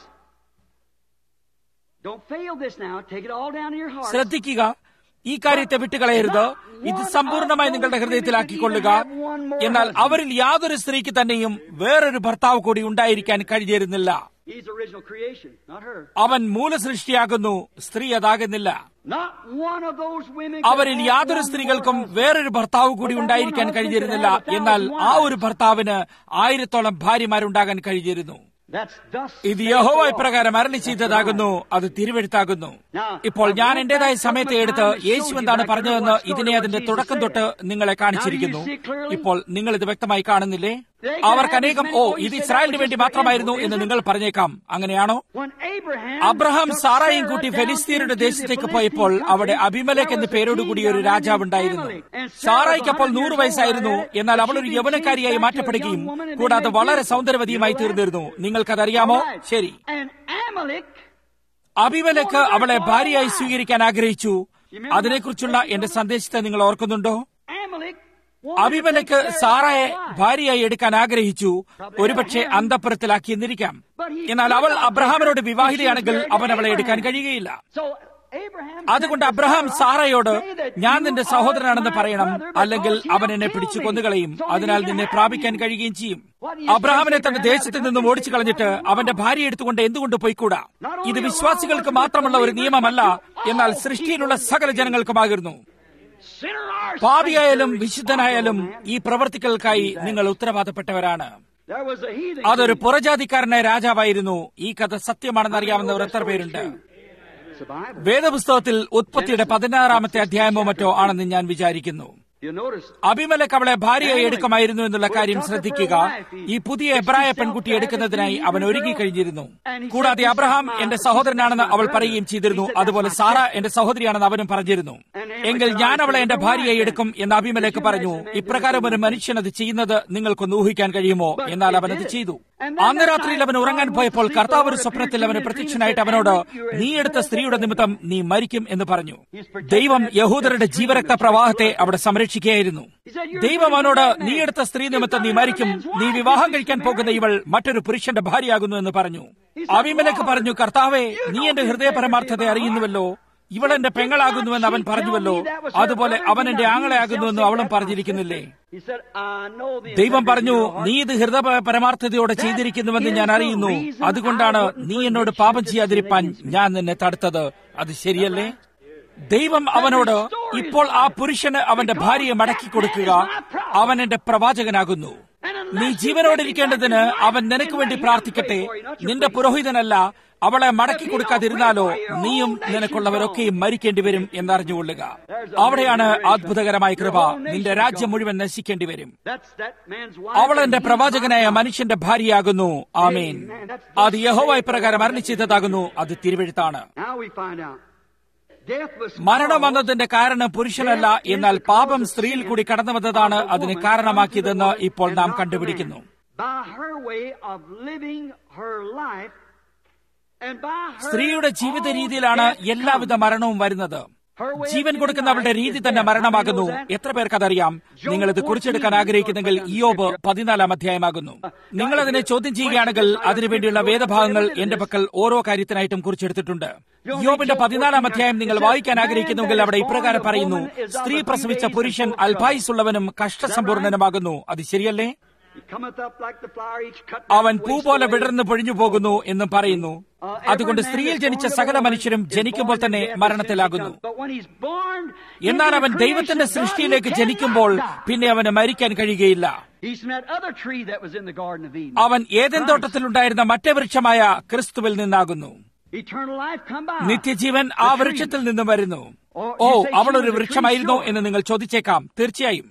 Don't fail this now. Take it all down to your heart. ശ്രദ്ധിക്കുക ഈ കാര്യത്തെ വിട്ടുകളയരുത് ഇത് സമ്പൂർണ്ണമായി നിങ്ങളുടെ ഹൃദയത്തിലാക്കിക്കൊള്ളുക എന്നാൽ അവരിൽ യാതൊരു സ്ത്രീക്ക് തന്നെയും വേറൊരു ഭർത്താവ് കൂടി ഉണ്ടായിരിക്കാൻ കഴിഞ്ഞിരുന്നില്ല He's original creation, not her. അവൻ മൂലസൃഷ്ടിയാകുന്നു സ്ത്രീ അതാകുന്നില്ല Not one of those women. could അവരിൽ have യാതൊരു one സ്ത്രീകൾക്കും more വേറൊരു ഭർത്താവ് കൂടി ഉണ്ടായിരിക്കാൻ കഴിഞ്ഞിരുന്നില്ല എന്നാൽ ആ ഒരു ഭർത്താവിന് ആയിരത്തോളം ഭാര്യമാരുണ്ടാകാൻ കഴിഞ്ഞിരുന്നു That's thus. ഇത് യഹോവ ഇപ്രകാരം അരളി ചെയ്തതാകുന്നു അത് തിരുവെഴുത്താകുന്നു ഇപ്പോൾ ഞാൻ എന്റേതായ സമയത്തെ എടുത്ത് യേശു എന്താണ് പറഞ്ഞതെന്ന് ഇതിനെ അതിന്റെ തുടക്കം തൊട്ട് നിങ്ങളെ കാണിച്ചിരിക്കുന്നു ഇപ്പോൾ നിങ്ങൾ ഇത് വ്യക്തമായി കാണുന്നില്ലേ അവർക്ക് അനേകം ഓ ഇത് ഇസ്രായേലിന് വേണ്ടി മാത്രമായിരുന്നു എന്ന് നിങ്ങൾ പറഞ്ഞേക്കാം അങ്ങനെയാണോ When Abraham അബ്രഹാം took സാറായും Sarah കൂട്ടി down ഫെലിസ്തീനയുടെ into the ദേശത്തേക്ക് Philistine പോയപ്പോൾ country, അവിടെ അബിമലേക്ക് എന്ന there was a പേരോടുകൂടി king ഒരു down there named രാജാവുണ്ടായിരുന്നു Amalek. And Sarah സാറായിക്ക് was അപ്പോൾ 100 നൂറ് years വയസ്സായിരുന്നു old, എന്നാൽ but അവൾ ഒരു she യൗവനക്കാരിയായി became മാറ്റപ്പെടുകയും a young woman and കൂടാതെ then വളരെ beautiful. സൗന്ദര്യവതിയുമായി You know that? തീർന്നിരുന്നു നിങ്ങൾക്കതറിയാമോ All right. ശരി And Amalek അബിമലേക്ക് അവളെ ഭാര്യയായി സ്വീകരിക്കാൻ ആഗ്രഹിച്ചു അതിനെക്കുറിച്ചുള്ള എന്റെ സന്ദേശത്തെ നിങ്ങൾ ഓർക്കുന്നുണ്ടോ Amalek അബിമലേക്ക് സാറയെ ഭാര്യയായി എടുക്കാൻ ആഗ്രഹിച്ചു ഒരുപക്ഷെ അന്തപ്പുരത്തിലാക്കി എന്നിരിക്കാം എന്നാൽ അവൾ അബ്രഹാമിനോട് വിവാഹിതയാണെങ്കിൽ അവൻ അവളെ എടുക്കാൻ കഴിയുകയില്ല So Abraham അതുകൊണ്ട് അബ്രഹാം സാറയോട് ഞാൻ നിന്റെ സഹോദരനാണെന്ന് പറയണം അല്ലെങ്കിൽ അവൻ എന്നെ പിടിച്ചു കൊന്നുകളയും അതിനാൽ നിന്നെ പ്രാപിക്കാൻ കഴിയുകയും ചെയ്യും അബ്രഹാമിനെ തന്റെ ദേശത്ത് നിന്നും ഓടിച്ചു കളഞ്ഞിട്ട് അവന്റെ ഭാര്യ എടുത്തുകൊണ്ട് എന്തുകൊണ്ട് പോയിക്കൂടാ ഇത് വിശ്വാസികൾക്ക് മാത്രമുള്ള ഒരു നിയമമല്ല എന്നാൽ സൃഷ്ടിയിലുള്ള സകല ജനങ്ങൾക്കുമാകുന്നു sinner or പാപിയായാലും വിശുദ്ധനായാലും ഈ പ്രവർത്തികൾക്കായി നിങ്ങൾ ഉത്തരവാദപ്പെട്ടവരാണ് there was a heathen. അതൊരു പുറജാതിക്കാരനായ രാജാവായിരുന്നു ഈ കഥ സത്യമാണെന്ന് അറിയാവുന്നവർ എത്ര പേരുണ്ട് It's the Bible. വേദപുസ്തകത്തിൽ ഉത്പത്തിയുടെ പതിനാറാമത്തെ അധ്യായമോ മറ്റോ ആണെന്ന് ഞാൻ വിചാരിക്കുന്നു You notice. അഭിമലക്ക് അവളെ ഭാര്യയായി എടുക്കുമായിരുന്നു എന്നുള്ള കാര്യം ശ്രദ്ധിക്കുക ഈ പുതിയ എബ്രായ പെൺകുട്ടി എടുക്കുന്നതിനായി അവൻ ഒരുങ്ങിക്കഴിഞ്ഞിരുന്നു കൂടാതെ അബ്രഹാം എന്റെ സഹോദരനാണെന്ന് അവൾ പറയുകയും ചെയ്തിരുന്നു അതുപോലെ സാറ എന്റെ സഹോദരിയാണെന്ന് അവനും പറഞ്ഞിരുന്നു എങ്കിൽ ഞാൻ അവളെ എന്റെ ഭാര്യയായി എടുക്കും എന്ന് അഭിമലേക്ക് പറഞ്ഞു ഇപ്രകാരം ഒരു മനുഷ്യൻ അത് ചെയ്യുന്നത് നിങ്ങൾക്കൊന്ന് ഊഹിക്കാൻ കഴിയുമോ എന്നാൽ അവൻ അത് ചെയ്തു അന്ന് രാത്രിയിൽ അവൻ ഉറങ്ങാൻ പോയപ്പോൾ കർത്താവ് ഒരു സ്വപ്നത്തിൽ അവന് പ്രത്യക്ഷനായിട്ട് അവനോട് നീ എടുത്ത സ്ത്രീയുടെ നിമിത്തം നീ മരിക്കും എന്ന് പറഞ്ഞു ദൈവം യഹൂദരുടെ ജീവരക്ത പ്രവാഹത്തെ അവിടെ സംരക്ഷിക്കുകയായിരുന്നു ദൈവം അവനോട് നീ എടുത്ത സ്ത്രീ നിമിത്തം നീ മരിക്കും നീ വിവാഹം കഴിക്കാൻ പോകുന്ന ഇവൾ മറ്റൊരു പുരുഷന്റെ ഭാര്യയാകുന്നു എന്ന് പറഞ്ഞു അഭിമലക്ക് പറഞ്ഞു കർത്താവെ നീ എന്റെ ഹൃദയ പരമാർത്ഥത്തെ അറിയുന്നുവല്ലോ ഇവൾ എന്റെ പെങ്ങളാകുന്നുവെന്ന് അവൻ പറഞ്ഞുവല്ലോ അതുപോലെ അവൻ എന്റെ ആങ്ങളെയാകുന്നുവെന്ന് അവളും പറഞ്ഞിരിക്കുന്നില്ലേ He said, I know the ദൈവം intentions പറഞ്ഞു of your heart. നീ ഇത് ഹൃദയ പരമാർത്ഥതയോടെ ചെയ്തിരിക്കുന്നുവെന്ന് ഞാൻ അറിയുന്നു അതുകൊണ്ടാണ് നീ എന്നോട് പാപം ചെയ്യാതിരിപ്പാൻ ഞാൻ നിന്നെ തടുത്തത് അത് ശരിയല്ലേ ദൈവം അവനോട് ഇപ്പോൾ ആ പുരുഷന് അവന്റെ ഭാര്യയെ മടക്കി കൊടുക്കുക അവൻ എന്റെ പ്രവാചകനാകുന്നു നീ ജീവനോടിരിക്കേണ്ടതിന് അവൻ നിനക്ക് വേണ്ടി പ്രാർത്ഥിക്കട്ടെ നിന്റെ പുരോഹിതനല്ല അവളെ മടക്കി കൊടുക്കാതിരുന്നാലോ നീയും നിനക്കുള്ളവരൊക്കെയും മരിക്കേണ്ടി വരും എന്നറിഞ്ഞുകൊള്ളുക അവിടെയാണ് അത്ഭുതകരമായ കൃപ നിന്റെ രാജ്യം മുഴുവൻ നശിക്കേണ്ടി വരും That's that man's wife. അവൾ എന്റെ പ്രവാചകനായ മനുഷ്യന്റെ ഭാര്യയാകുന്നു ആമേൻ അത് യഹോവ ഇപ്രകാരം അരളി ചെയ്തതാകുന്നു അത് തിരുവെഴുത്താണ് Now we find out. Death was മരണം വന്നതിന്റെ കാരണം പുരുഷനല്ല എന്നാൽ പാപം സ്ത്രീയിൽ കൂടി കടന്നു വന്നതാണ് അതിന് കാരണമാക്കിയതെന്ന് ഇപ്പോൾ നാം കണ്ടുപിടിക്കുന്നു by her way of living her life and by her സ്ത്രീയുടെ ജീവിത രീതിയിലാണ് എല്ലാവിധ മരണവും വരുന്നത് ജീവൻ കൊടുക്കുന്ന അവളുടെ രീതി തന്നെ മരണമാകുന്നു എത്ര പേർക്ക് അതറിയാം നിങ്ങൾ ഇത് കുറിച്ചെടുക്കാൻ ആഗ്രഹിക്കുന്നെങ്കിൽ ഇയോബ് പതിനാലാം അധ്യായമാകുന്നു നിങ്ങൾ അതിനെ ചോദ്യം ചെയ്യുകയാണെങ്കിൽ അതിനുവേണ്ടിയുള്ള വേദഭാഗങ്ങൾ എന്റെ പക്കൽ ഓരോ കാര്യത്തിനായിട്ടും കുറിച്ചെടുത്തിട്ടുണ്ട് യോബിന്റെ പതിനാലാം അധ്യായം നിങ്ങൾ വായിക്കാൻ ആഗ്രഹിക്കുന്നുവെങ്കിൽ അവിടെ ഇപ്രകാരം പറയുന്നു സ്ത്രീ പ്രസവിച്ച പുരുഷൻ അൽപായുസുള്ളവനും കഷ്ടസമ്പൂർണനുമാകുന്നു അത് ശരിയല്ലേ അവൻ പൂ പോലെ വിടർന്ന് പൊഴിഞ്ഞു പോകുന്നു എന്നും പറയുന്നു അതുകൊണ്ട് സ്ത്രീയിൽ ജനിച്ച സകല മനുഷ്യരും ജനിക്കുമ്പോൾ തന്നെ മരണത്തിലാകുന്നു എന്നാൽ അവൻ ദൈവത്തിന്റെ സൃഷ്ടിയിലേക്ക് ജനിക്കുമ്പോൾ പിന്നെ അവന് മരിക്കാൻ കഴിയുകയില്ല അവൻ ഏതൻ തോട്ടത്തിലുണ്ടായിരുന്ന മറ്റേ വൃക്ഷമായ ക്രിസ്തുവിൽ നിന്നാകുന്നു നിത്യജീവൻ ആ വൃക്ഷത്തിൽ നിന്നും വരുന്നു ഓ അവൾ ഒരു വൃക്ഷമായിരുന്നോ എന്ന് നിങ്ങൾ ചോദിച്ചേക്കാം തീർച്ചയായും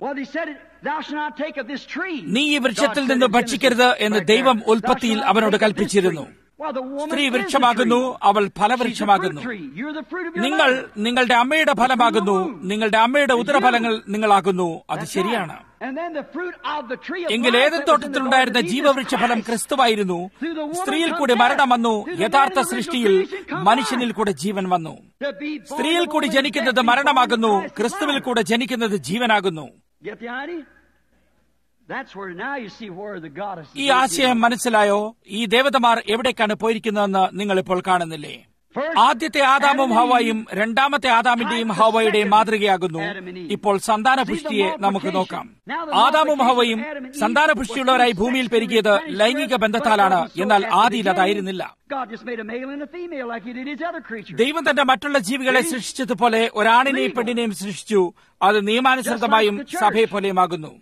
നീ ഈ വൃക്ഷത്തിൽ നിന്ന് ഭക്ഷിക്കരുത് എന്ന് ദൈവം ഉൽപ്പത്തിയിൽ അവനോട് കൽപ്പിച്ചിരുന്നു സ്ത്രീ വൃക്ഷമാകുന്നു അവൾ ഫലവൃക്ഷമാകുന്നു നിങ്ങൾ നിങ്ങളുടെ അമ്മയുടെ ഫലമാകുന്നു നിങ്ങളുടെ അമ്മയുടെ ഉദരഫലങ്ങൾ നിങ്ങളാകുന്നു അത് ശരിയാണ് എങ്കിൽ ഏത് തോട്ടത്തിലുണ്ടായിരുന്ന ജീവവൃക്ഷ ഫലം ക്രിസ്തുവായിരുന്നു സ്ത്രീയിൽ കൂടി മരണം വന്നു യഥാർത്ഥ സൃഷ്ടിയിൽ മനുഷ്യനിൽ കൂടെ ജീവൻ വന്നു സ്ത്രീയിൽ കൂടി ജനിക്കുന്നത് മരണമാകുന്നു ക്രിസ്തുവിൽ കൂടെ ജനിക്കുന്നത് ജീവനാകുന്നു ഈ ആശയം മനസ്സിലായോ ഈ ദേവതമാർ എവിടേക്കാണ് പോയിരിക്കുന്നതെന്ന് നിങ്ങൾ ഇപ്പോൾ കാണുന്നില്ലേ ആദ്യത്തെ ആദാമും ഹവായും രണ്ടാമത്തെ ആദാമിന്റെയും ഹവയുടെയും മാതൃകയാകുന്നു ഇപ്പോൾ സന്താനപുഷ്ടിയെ നമുക്ക് നോക്കാം ആദാമും ഹവയും സന്താനപുഷ്ടിയുള്ളവരായി ഭൂമിയിൽ പെരുകിയത് ലൈംഗിക ബന്ധത്താലാണ് എന്നാൽ ആദിയിൽ അതായിരുന്നില്ല ദൈവം തന്റെ മറ്റുള്ള ജീവികളെ സൃഷ്ടിച്ചതുപോലെ ഒരാണിനെയും പെണ്ണിനെയും സൃഷ്ടിച്ചു അത് നിയമാനുസൃതമായും സഭയെ പോലെയുമാകുന്നു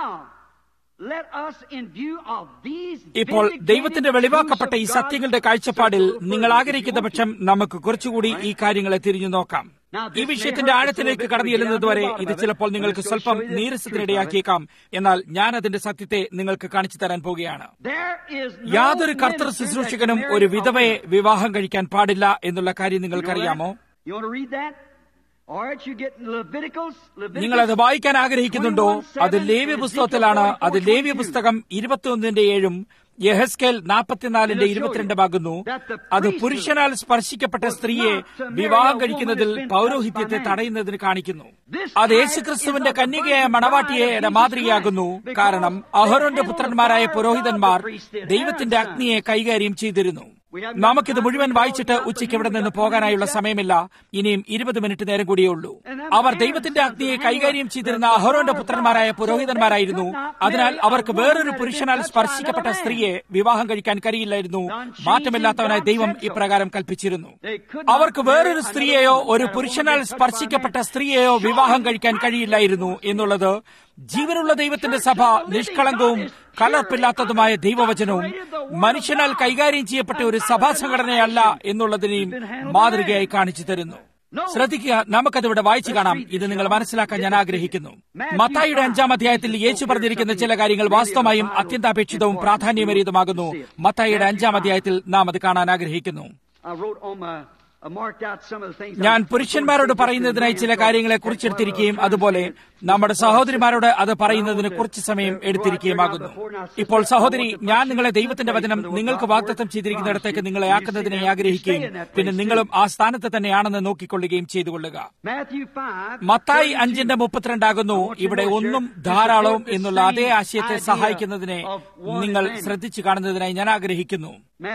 ഇപ്പോൾ ദൈവത്തിന്റെ വെളിവാക്കപ്പെട്ട ഈ സത്യങ്ങളുടെ കാഴ്ചപ്പാടിൽ നിങ്ങൾ ആഗ്രഹിക്കുന്ന പക്ഷം നമുക്ക് കുറച്ചുകൂടി ഈ കാര്യങ്ങളെ തിരിഞ്ഞു നോക്കാം ഈ വിഷയത്തിന്റെ ആഴത്തിലേക്ക് കടന്നു ചെല്ലുന്നതുവരെ ഇത് ചിലപ്പോൾ നിങ്ങൾക്ക് സ്വല്പം നീരസത്തിനിടയാക്കിയേക്കാം എന്നാൽ ഞാൻ അതിന്റെ സത്യത്തെ നിങ്ങൾക്ക് കാണിച്ചു തരാൻ പോവുകയാണ് യാതൊരു കർത്തൃ ശുശ്രൂഷകനും ഒരു വിധവയെ വിവാഹം കഴിക്കാൻ പാടില്ല എന്നുള്ള കാര്യം നിങ്ങൾക്കറിയാമോ നിങ്ങൾ അത് വായിക്കാൻ ആഗ്രഹിക്കുന്നുണ്ടോ അത് ലേവ്യ പുസ്തകത്തിലാണ് അത് ലേവ്യ പുസ്തകം ഇരുപത്തിയൊന്നിന്റെ ഏഴും യഹസ്കേൽ നാൽപ്പത്തിനാലിന്റെ ഇരുപത്തിരണ്ടുമാകുന്നു അത് പുരുഷനാൽ സ്പർശിക്കപ്പെട്ട സ്ത്രീയെ വിവാഹം കഴിക്കുന്നതിൽ പൗരോഹിത്യത്തെ തടയുന്നതിന് കാണിക്കുന്നു അത് യേശുക്രിസ്തുവിന്റെ കന്യകയായ മണവാട്ടിയുടെ മാതൃകയാകുന്നു കാരണം അഹരോന്റെ പുത്രന്മാരായ പുരോഹിതന്മാർ ദൈവത്തിന്റെ അഗ്നിയെ കൈകാര്യം ചെയ്തിരുന്നു നമുക്കിത് മുഴുവൻ വായിച്ചിട്ട് ഉച്ചയ്ക്ക് ഇവിടെ നിന്ന് പോകാനായുള്ള സമയമില്ല ഇനിയും ഇരുപത് മിനിറ്റ് നേരം കൂടിയേ ഉള്ളൂ അവർ ദൈവത്തിന്റെ അഗ്നിയെ കൈകാര്യം ചെയ്തിരുന്ന അഹരോന്റെ പുത്രന്മാരായ പുരോഹിതന്മാരായിരുന്നു അതിനാൽ അവർക്ക് വേറൊരു പുരുഷനാൽ സ്പർശിക്കപ്പെട്ട സ്ത്രീയെ വിവാഹം കഴിക്കാൻ കഴിയില്ലായിരുന്നു മാറ്റമില്ലാത്തവനായ ദൈവം ഇപ്രകാരം കൽപ്പിച്ചിരുന്നു അവർക്ക് വേറൊരു സ്ത്രീയെയോ ഒരു പുരുഷനാൽ സ്പർശിക്കപ്പെട്ട സ്ത്രീയെയോ വിവാഹം കഴിക്കാൻ കഴിയില്ലായിരുന്നു എന്നുള്ളത് ജീവനുള്ള ദൈവത്തിന്റെ സഭ നിഷ്കളങ്കവും കലർപ്പില്ലാത്തതുമായ ദൈവവചനവും മനുഷ്യനാൽ കൈകാര്യം ചെയ്യപ്പെട്ട ഒരു സഭാ സംഘടനയല്ല എന്നുള്ളതിനെയും മാതൃകയായി കാണിച്ചു തരുന്നു ശ്രദ്ധിക്കുക നമുക്കതിവിടെ വായിച്ചു കാണാം ഇത് നിങ്ങൾ മനസ്സിലാക്കാൻ ഞാൻ ആഗ്രഹിക്കുന്നു മത്തായിയുടെ അഞ്ചാം അധ്യായത്തിൽ യേശു പറഞ്ഞിരിക്കുന്ന ചില കാര്യങ്ങൾ വാസ്തവമായും അത്യന്താപേക്ഷിതവും പ്രാധാന്യമേറിയതുമാകുന്നു മത്തായിയുടെ അഞ്ചാം അധ്യായത്തിൽ നാം അത് കാണാൻ ആഗ്രഹിക്കുന്നു ഞാൻ പുരുഷന്മാരോട് പറയുന്നതിനായി ചില കാര്യങ്ങളെ കുറിച്ചെടുത്തിരിക്കുകയും അതുപോലെ നമ്മുടെ സഹോദരിമാരോട് അത് പറയുന്നതിന് കുറച്ച് സമയം എടുത്തിരിക്കുകയുമാകുന്നു ഇപ്പോൾ സഹോദരി ഞാൻ നിങ്ങളെ ദൈവത്തിന്റെ വചനം നിങ്ങൾക്ക് വാഗ്ദത്തം ചെയ്തിരിക്കുന്നിടത്തേക്ക് നിങ്ങളെ ആക്കുന്നതിനെ ആഗ്രഹിക്കുകയും പിന്നെ നിങ്ങളും ആ സ്ഥാനത്ത് തന്നെയാണെന്ന് നോക്കിക്കൊള്ളുകയും ചെയ്തുകൊള്ളുക മത്തായി അഞ്ചിന്റെ മുപ്പത്തിരണ്ടാകുന്നു ഇവിടെ ഒന്നും ധാരാളവും എന്നുള്ള അതേ ആശയത്തെ സഹായിക്കുന്നതിനെ നിങ്ങൾ ശ്രദ്ധിച്ചു കാണുന്നതിനായി ഞാൻ ആഗ്രഹിക്കുന്നു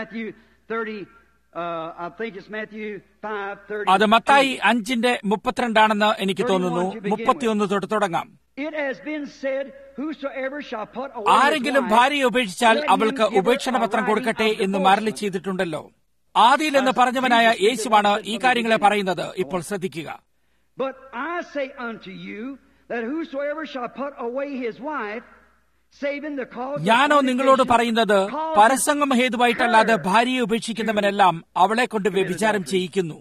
അത് മത്തായി അഞ്ചിന്റെ മുപ്പത്തിരണ്ടാണെന്ന് എനിക്ക് തോന്നുന്നു മുപ്പത്തിയൊന്ന് തൊട്ട് തുടങ്ങാം ആരെങ്കിലും ഭാര്യയെ ഉപേക്ഷിച്ചാൽ അവൾക്ക് ഉപേക്ഷണ പത്രം കൊടുക്കട്ടെ എന്ന് മരളി ചെയ്തിട്ടുണ്ടല്ലോ ആദിയിൽ എന്ന് പറഞ്ഞവനായ യേശുവാണ് ഈ കാര്യങ്ങളെ പറയുന്നത് ഇപ്പോൾ ശ്രദ്ധിക്കുക ഞാനോ നിങ്ങളോട് പറയുന്നത് പരസംഗം ഹേതുവായിട്ടല്ലാതെ ഭാര്യയെ ഉപേക്ഷിക്കുന്നവനെല്ലാം അവളെ കൊണ്ട് വ്യഭിചാരം ചെയ്യിക്കുന്നു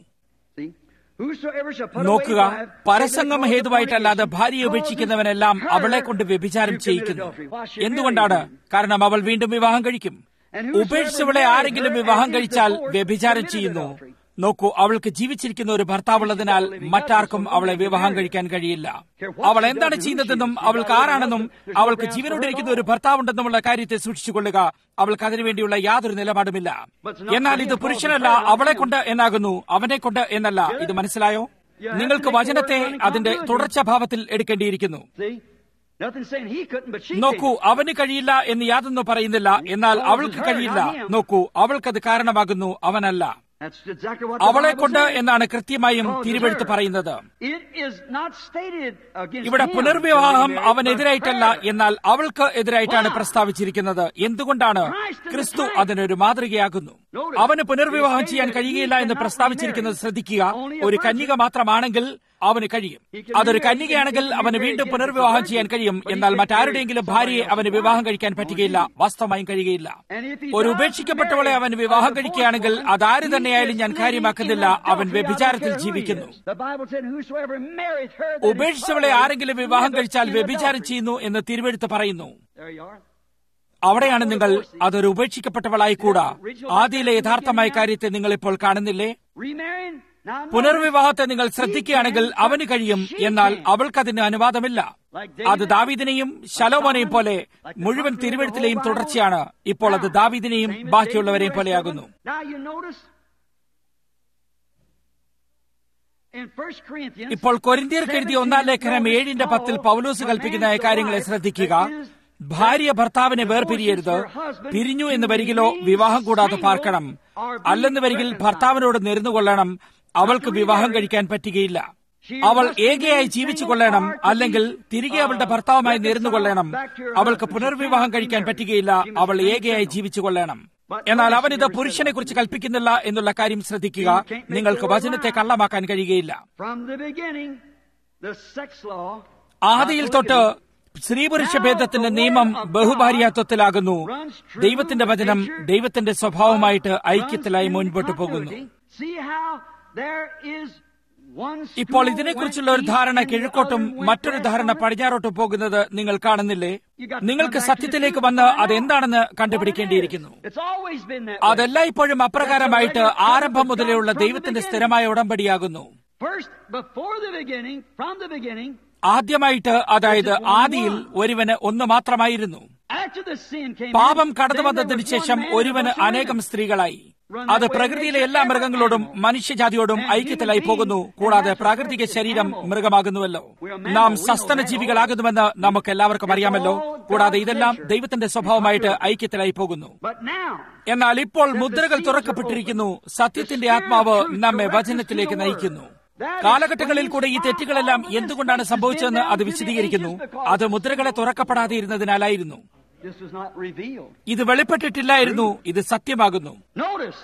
നോക്കുക പരസംഗം ഹേതുവായിട്ടല്ലാതെ ഭാര്യയെ ഉപേക്ഷിക്കുന്നവനെല്ലാം അവളെ കൊണ്ട് വ്യഭിചാരം ചെയ്യിക്കുന്നു എന്തുകൊണ്ടാണ് കാരണം അവൾ വീണ്ടും വിവാഹം കഴിക്കും ഉപേക്ഷിച്ചവളെ ആരെങ്കിലും വിവാഹം കഴിച്ചാൽ വ്യഭിചാരം ചെയ്യുന്നു നോക്കൂ അവൾക്ക് ജീവിച്ചിരിക്കുന്ന ഒരു ഭർത്താവുള്ളതിനാൽ മറ്റാർക്കും അവളെ വിവാഹം കഴിക്കാൻ കഴിയില്ല അവൾ എന്താണ് ചെയ്യുന്നതെന്നും അവൾക്ക് ആരാണെന്നും അവൾക്ക് ജീവനോടിരിക്കുന്ന ഒരു ഭർത്താവുണ്ടെന്നുമുള്ള കാര്യത്തെ സൂക്ഷിച്ചുകൊള്ളുക അവൾക്ക് അതിനുവേണ്ടിയുള്ള യാതൊരു നിലപാടുമില്ല എന്നാൽ ഇത് പുരുഷനല്ല അവളെ കൊണ്ട് എന്നാകുന്നു അവനെ കൊണ്ട് എന്നല്ല ഇത് മനസ്സിലായോ നിങ്ങൾക്ക് വചനത്തെ അതിന്റെ തുടർച്ചഭാവത്തിൽ എടുക്കേണ്ടിയിരിക്കുന്നു See? Nothing saying he couldn't, but she നോക്കൂ did. അവന് കഴിയില്ല എന്ന് യാതൊന്നും പറയുന്നില്ല എന്നാൽ അവൾക്ക് കഴിയില്ല നോക്കൂ അവൾക്കത് കാരണമാകുന്നു അവനല്ല That's exactly what the അവളെ Bible കൊണ്ട് says. എന്നാണ് കൃത്യമായും Oh, തിരുവെടുത്ത് deserve. പറയുന്നത് It is not stated against ഇവിടെ him പുനർവിവാഹം to be married, അവനെതിരായിട്ടല്ല but her. എന്നാൽ അവൾക്ക് എതിരായിട്ടാണ് Wow. പ്രസ്താവിച്ചിരിക്കുന്നത് എന്തുകൊണ്ടാണ് ക്രിസ്തു അതിനൊരു മാതൃകയാകുന്നു അവന് പുനർവിവാഹം ചെയ്യാൻ കഴിയുകയില്ല എന്ന് പ്രസ്താവിച്ചിരിക്കുന്നത് ശ്രദ്ധിക്കുക ഒരു കന്യക മാത്രമാണെങ്കിൽ അവന് കഴിയും അതൊരു കന്യകയാണെങ്കിൽ അവന് വീണ്ടും പുനർവിവാഹം ചെയ്യാൻ കഴിയും എന്നാൽ മറ്റാരുടെയെങ്കിലും ഭാര്യയെ അവന് വിവാഹം കഴിക്കാൻ പറ്റുകയില്ല വാസ്തവമായും കഴിയുകയില്ല ഒരു ഉപേക്ഷിക്കപ്പെട്ടവളെ അവൻ വിവാഹം കഴിക്കുകയാണെങ്കിൽ അതാര് തന്നെയായാലും ഞാൻ കാര്യമാക്കുന്നില്ല അവൻ വ്യഭിചാരത്തിൽ ജീവിക്കുന്നു The Bible said, "Whosoever marrieth her that is ഉപേക്ഷിച്ചവളെ followed ആരെങ്കിലും വിവാഹം committeth കഴിച്ചാൽ adultery." വ്യഭിചാരം ചെയ്യുന്നു എന്ന് തിരുവെടുത്ത് പറയുന്നു There you are. അവിടെയാണ് നിങ്ങൾ അതൊരു ഉപേക്ഷിക്കപ്പെട്ടവളായി കൂടാ ആദ്യയിലെ യഥാർത്ഥമായ കാര്യത്തെ നിങ്ങൾ ഇപ്പോൾ കാണുന്നില്ലേ Remarrying? Now, notice, പുനർവിവാഹത്തെ നിങ്ങൾ ശ്രദ്ധിക്കുകയാണെങ്കിൽ അവന് കഴിയും എന്നാൽ അവൾക്കതിന് അനുവാദമില്ല അത് ദാവീദിനെയും ശലോമോനെയും പോലെ മുഴുവൻ തിരുവഴുത്തിലെയും തുടർച്ചയാണ് ഇപ്പോൾ അത് ദാവീദിനെയും same as ബാക്കിയുള്ളവരെയും David പോലെയാകുന്നു Now you notice in 1 Corinthians ഇപ്പോൾ കൊരിന്തിയർക്ക് എഴുതിയ ഒന്നാം ലേഖനം ഏഴിന്റെ പത്തിൽ പൗലോസ് കൽപ്പിക്കുന്ന കാര്യങ്ങളെ ശ്രദ്ധിക്കുക ഭാര്യ ഭർത്താവിനെ വേർപിരിയരുത് പിരിഞ്ഞു എന്ന് വരികിലോ വിവാഹം കൂടാതെ പാർക്കണം അല്ലെന്ന് വരികിൽ ഭർത്താവിനോട് നേർന്നു കൊള്ളണം അവൾക്ക് വിവാഹം കഴിക്കാൻ പറ്റുകയില്ല അവൾ ഏകയായി ജീവിച്ചു കൊള്ളണം അല്ലെങ്കിൽ തിരികെ അവളുടെ ഭർത്താവുമായി നേർന്നു കൊള്ളണം അവൾക്ക് പുനർവിവാഹം കഴിക്കാൻ പറ്റുകയില്ല അവൾ ഏകയായി ജീവിച്ചു കൊള്ളണം എന്നാൽ അവൻ ഇത് പുരുഷനെ കുറിച്ച് കൽപ്പിക്കുന്നില്ല എന്നുള്ള കാര്യം ശ്രദ്ധിക്കുക നിങ്ങൾക്ക് വചനത്തെ കള്ളമാക്കാൻ കഴിയുകയില്ല from the beginning the sex law ആദിയിൽ തൊട്ട് സ്ത്രീ പുരുഷ ഭേദത്തിന്റെ നിയമം ബഹുഭാര്യാത്വത്തിലാകുന്നു ദൈവത്തിന്റെ വചനം ദൈവത്തിന്റെ സ്വഭാവമായിട്ട് ഐക്യത്തിലായി മുൻപോട്ട് പോകുന്നു See how there is one ഇപ്പോൾ school ഇതിനെക്കുറിച്ചുള്ള ഒരു went ധാരണ east കിഴക്കോട്ടും and the other went മറ്റൊരു west ധാരണ on it. പടിഞ്ഞാറോട്ടും പോകുന്നത് നിങ്ങൾ കാണുന്നില്ലേ നിങ്ങൾക്ക് സത്യത്തിലേക്ക് വന്ന് അതെന്താണെന്ന് കണ്ടുപിടിക്കേണ്ടിയിരിക്കുന്നു It's always been that way. അതെല്ലായ്പ്പോഴും അപ്രകാരമായിട്ട് ആരംഭം മുതലെയുള്ള ദൈവത്തിന്റെ സ്ഥിരമായ ഉടമ്പടിയാകുന്നു First, before the beginning, from the beginning, ആദ്യമായിട്ട് അതായത് ആദിയിൽ ഒരുവന് ഒന്ന് മാത്രമായിരുന്നു after the sin came പാപം in, കടന്നു then there വന്നതിന് was ശേഷം one man ഒരുവന് and a bunch of അനേകം women. സ്ത്രീകളായി അത് പ്രകൃതിയിലെ എല്ലാ മൃഗങ്ങളോടും മനുഷ്യജാതിയോടും ഐക്യത്തിലായി പോകുന്നു കൂടാതെ പ്രാകൃതിക ശരീരം മൃഗമാകുന്നുവല്ലോ നാം സസ്തന ജീവികളാകുന്നുവെന്ന് നമുക്ക് എല്ലാവർക്കും അറിയാമല്ലോ കൂടാതെ ഇതെല്ലാം ദൈവത്തിന്റെ സ്വഭാവമായിട്ട് ഐക്യത്തിലായി പോകുന്നു But now, എന്നാൽ ഇപ്പോൾ മുദ്രകൾ തുറക്കപ്പെട്ടിരിക്കുന്നു സത്യത്തിന്റെ ആത്മാവ് നമ്മെ വചനത്തിലേക്ക് നയിക്കുന്നു കാലഘട്ടങ്ങളിൽ കൂടെ ഈ തെറ്റുകളെല്ലാം എന്തുകൊണ്ടാണ് സംഭവിച്ചതെന്ന് അത് വിശദീകരിക്കുന്നു അത് മുദ്രകളെ തുറക്കപ്പെടാതെ ഇരുന്നതിനാലായിരുന്നു this was not revealed. ഇത് വെളിപ്പെട്ടിട്ടില്ലായിരുന്നു ഇത് സത്യമാകുന്നു Notice.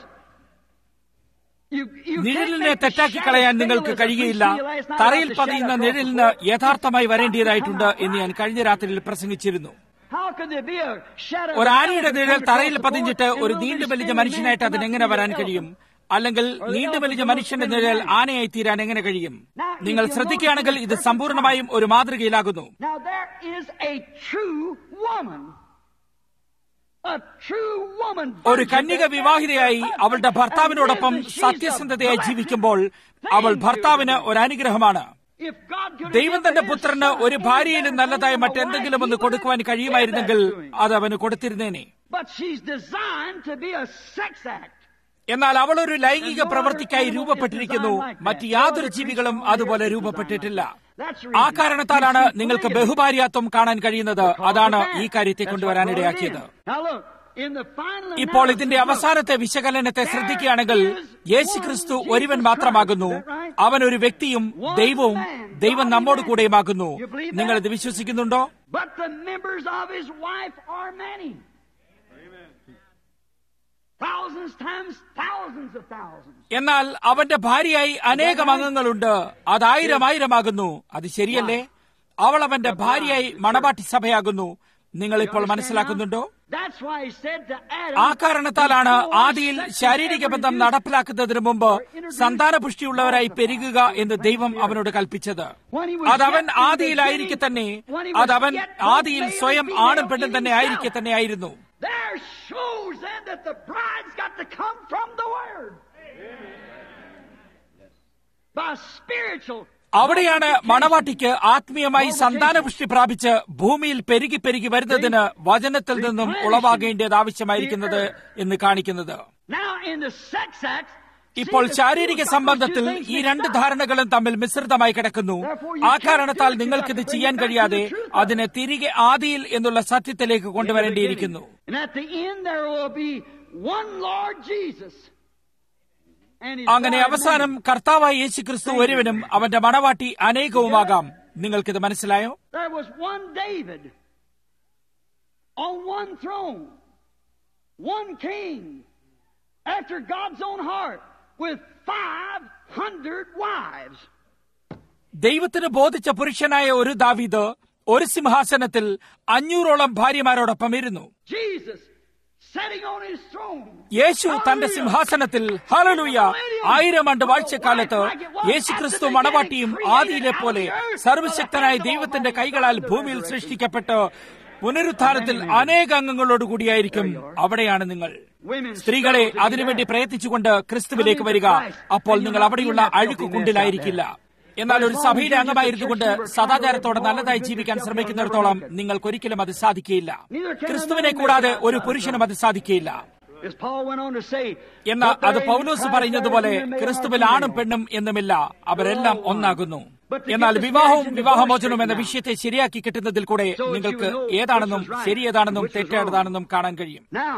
You, you can't നിഴലിനെ make the തെറ്റാക്കി shadow കളയാൻ fail നിങ്ങൾക്ക് as we കഴിയുകയില്ല see last night തറയിൽ about the പതിയുന്ന shadow നിഴലിന് across the floor. യഥാർത്ഥമായി വരേണ്ടതായിട്ടുണ്ട് എന്ന് ഞാൻ കഴിഞ്ഞ രാത്രിയിൽ പ്രസംഗിച്ചിരുന്നു How could there be a shadow ഒരു of ആനയുടെ God നിഴൽ across തറയിൽ the പതിഞ്ഞിട്ട് floor ഒരു and നീണ്ടു nobody വലിയ standing മനുഷ്യനായിട്ട് man അതിനെങ്ങനെ cannot വരാൻ be an കഴിയും elephant. അല്ലെങ്കിൽ നീണ്ടു വലിയ മനുഷ്യന്റെ നിഴൽ ആനയായി തീരാൻ എങ്ങനെ കഴിയും നിങ്ങൾ ശ്രദ്ധിക്കുകയാണെങ്കിൽ ഇത് സമ്പൂർണ്ണമായും ഒരു മാതൃകയിലാകുന്നു Now there is a true woman. A true woman. ഒരു കന്യക വിവാഹിതയായി അവളുടെ ഭർത്താവിനോടൊപ്പം സത്യസന്ധതയായി ജീവിക്കുമ്പോൾ അവൾ ഭർത്താവിന് ഒരു അനുഗ്രഹമാണ് If God could ദൈവം തന്റെ പുത്രന് ഒരു ഭാര്യയിലും നല്ലതായി മറ്റെന്തെങ്കിലും ഒന്ന് കൊടുക്കുവാൻ കഴിയുമായിരുന്നെങ്കിൽ അത് അവന് കൊടുത്തിരുന്നേനെ But she's designed to be a sex act. എന്നാൽ അവൾ ഒരു ലൈംഗിക പ്രവൃത്തിക്കായി രൂപപ്പെട്ടിരിക്കുന്നു മറ്റ് യാതൊരു ജീവികളും അതുപോലെ രൂപപ്പെട്ടിട്ടില്ല ആ കാരണത്താലാണ് നിങ്ങൾക്ക് ബഹുഭാര്യാത്വം കാണാൻ കഴിയുന്നത് അതാണ് ഈ കാര്യത്തെ കൊണ്ടുവരാനിടയാക്കിയത് Now look, in the final ഇപ്പോൾ ഇതിന്റെ analysis, അവസാനത്തെ വിശകലനത്തെ ശ്രദ്ധിക്കുകയാണെങ്കിൽ യേശു ക്രിസ്തു ഒരുവൻ മാത്രമാകുന്നു അവൻ ഒരു വ്യക്തിയും ദൈവവും ദൈവം നമ്മോട് കൂടെയുമാകുന്നു നിങ്ങൾ ഇത് വിശ്വസിക്കുന്നുണ്ടോ But the members of his wife are many. Thousands times thousands of thousands. എന്നാൽ അവന്റെ ഭാര്യയായി അനേകം അംഗങ്ങളുണ്ട് അതായിരം ആയിരമാകുന്നു അത് ശരിയല്ലേ അവൾ അവന്റെ ഭാര്യയായി മണവാട്ടി സഭയാകുന്നു നിങ്ങൾ ഇപ്പോൾ മനസ്സിലാക്കുന്നുണ്ടോ That's why he said to Adam, ആ കാരണത്താലാണ് ആദിയിൽ ശാരീരിക ബന്ധം നടപ്പിലാക്കുന്നതിന് മുമ്പ് സന്താനപുഷ്ടിയുള്ളവരായി പെരുകുക എന്ന് ദൈവം അവനോട് കൽപ്പിച്ചത് അതവൻ ആദിയിലായിരിക്കെ തന്നെ അതവൻ ആദിയിൽ സ്വയം ആണും പെണ്ണും തന്നെ ആയിരിക്കെ തന്നെ ആയിരുന്നു There shows then that the bride's got to come from the Word. By spiritual. അവിടെയാണ് മണവാട്ടിക്ക് ആത്മീയമായി സന്താനപുഷ്ടി പ്രാപിച്ച് ഭൂമിയിൽ പെരുകി പെരുകി വരുന്നതിന് വചനത്തിൽ നിന്നും ഉളവാകേണ്ടത് ആവശ്യമായിരിക്കുന്നത് എന്ന് കാണിക്കുന്നത് Now in the sex act, ഇപ്പോൾ ശാരീരിക സംബന്ധത്തിൽ ഈ രണ്ട് ധാരണകളും തമ്മിൽ മിശ്രിതമായി കിടക്കുന്നു ആ കാരണത്താൽ നിങ്ങൾക്കിത് ചെയ്യാൻ കഴിയാതെ അതിനെ തിരികെ ആദിയിൽ എന്നുള്ള സത്യത്തിലേക്ക് കൊണ്ടുവരേണ്ടിയിരിക്കുന്നു And at the end there will be one Lord Jesus. And his അങ്ങനെ bride അവസാനം കർത്താവായ യേശു ക്രിസ്തു ഒരുവനും അവന്റെ മണവാട്ടി അനേകവുമാകാം നിങ്ങൾക്കിത് മനസ്സിലായോ There was one David on one throne, one king, after God's own heart, with 500 wives. ദൈവത്തിന് ബോധിച്ച പുരുഷനായ ഒരു ദാവീദ് ഒരു സിംഹാസനത്തിൽ അഞ്ഞൂറോളം ഭാര്യമാരോടൊപ്പം ഇരുന്നു Jesus sitting on his throne. യേശു തന്റെ സിംഹാസനത്തിൽ ഹലലൂയ ആയിരം ആണ്ട് വാഴ്ചക്കാലത്ത് യേശു ക്രിസ്തു മണവാട്ടിയും ആദിയിലെ പോലെ സർവശക്തനായ ദൈവത്തിന്റെ കൈകളാൽ ഭൂമിയിൽ സൃഷ്ടിക്കപ്പെട്ട് പുനരുത്ഥാനത്തിൽ അനേക അംഗങ്ങളോടുകൂടിയായിരിക്കും അവിടെയാണ് നിങ്ങൾ സ്ത്രീകളെ അതിനുവേണ്ടി പ്രയത്നിച്ചുകൊണ്ട് ക്രിസ്തുവിലേക്ക് വരിക അപ്പോൾ നിങ്ങൾ അവിടെയുള്ള അഴുക്കുകുണ്ടിലായിരിക്കില്ല എന്നാൽ ഒരു സഭയിലെ അംഗമായിരുന്നുകൊണ്ട് സദാചാരത്തോടെ നല്ലതായി ജീവിക്കാൻ ശ്രമിക്കുന്നിടത്തോളം നിങ്ങൾക്കൊരിക്കലും അത് സാധിക്കുകയില്ല ക്രിസ്തുവിനെ കൂടാതെ ഒരു പുരുഷനും അത് സാധിക്കുകയില്ല As Paul went on to say, എന്നാൽ "But അത് there is പൗലോസ് Christ പറയുന്നതുപോലെ there is no male ക്രിസ്തുവിൽ or ആണും female." പെണ്ണും എന്നുമില്ല അവരെല്ലാം ഒന്നാകുന്നു എന്നാൽ വിവാഹവും വിവാഹമോചനവും എന്ന വിഷയത്തെ ശരിയാക്കി കിട്ടുന്നതിൽ കൂടെ നിങ്ങൾക്ക് ഏതാണെന്നും ശരിയേതാണെന്നും തെറ്റേതാണെന്നും കാണാൻ കഴിയും Now,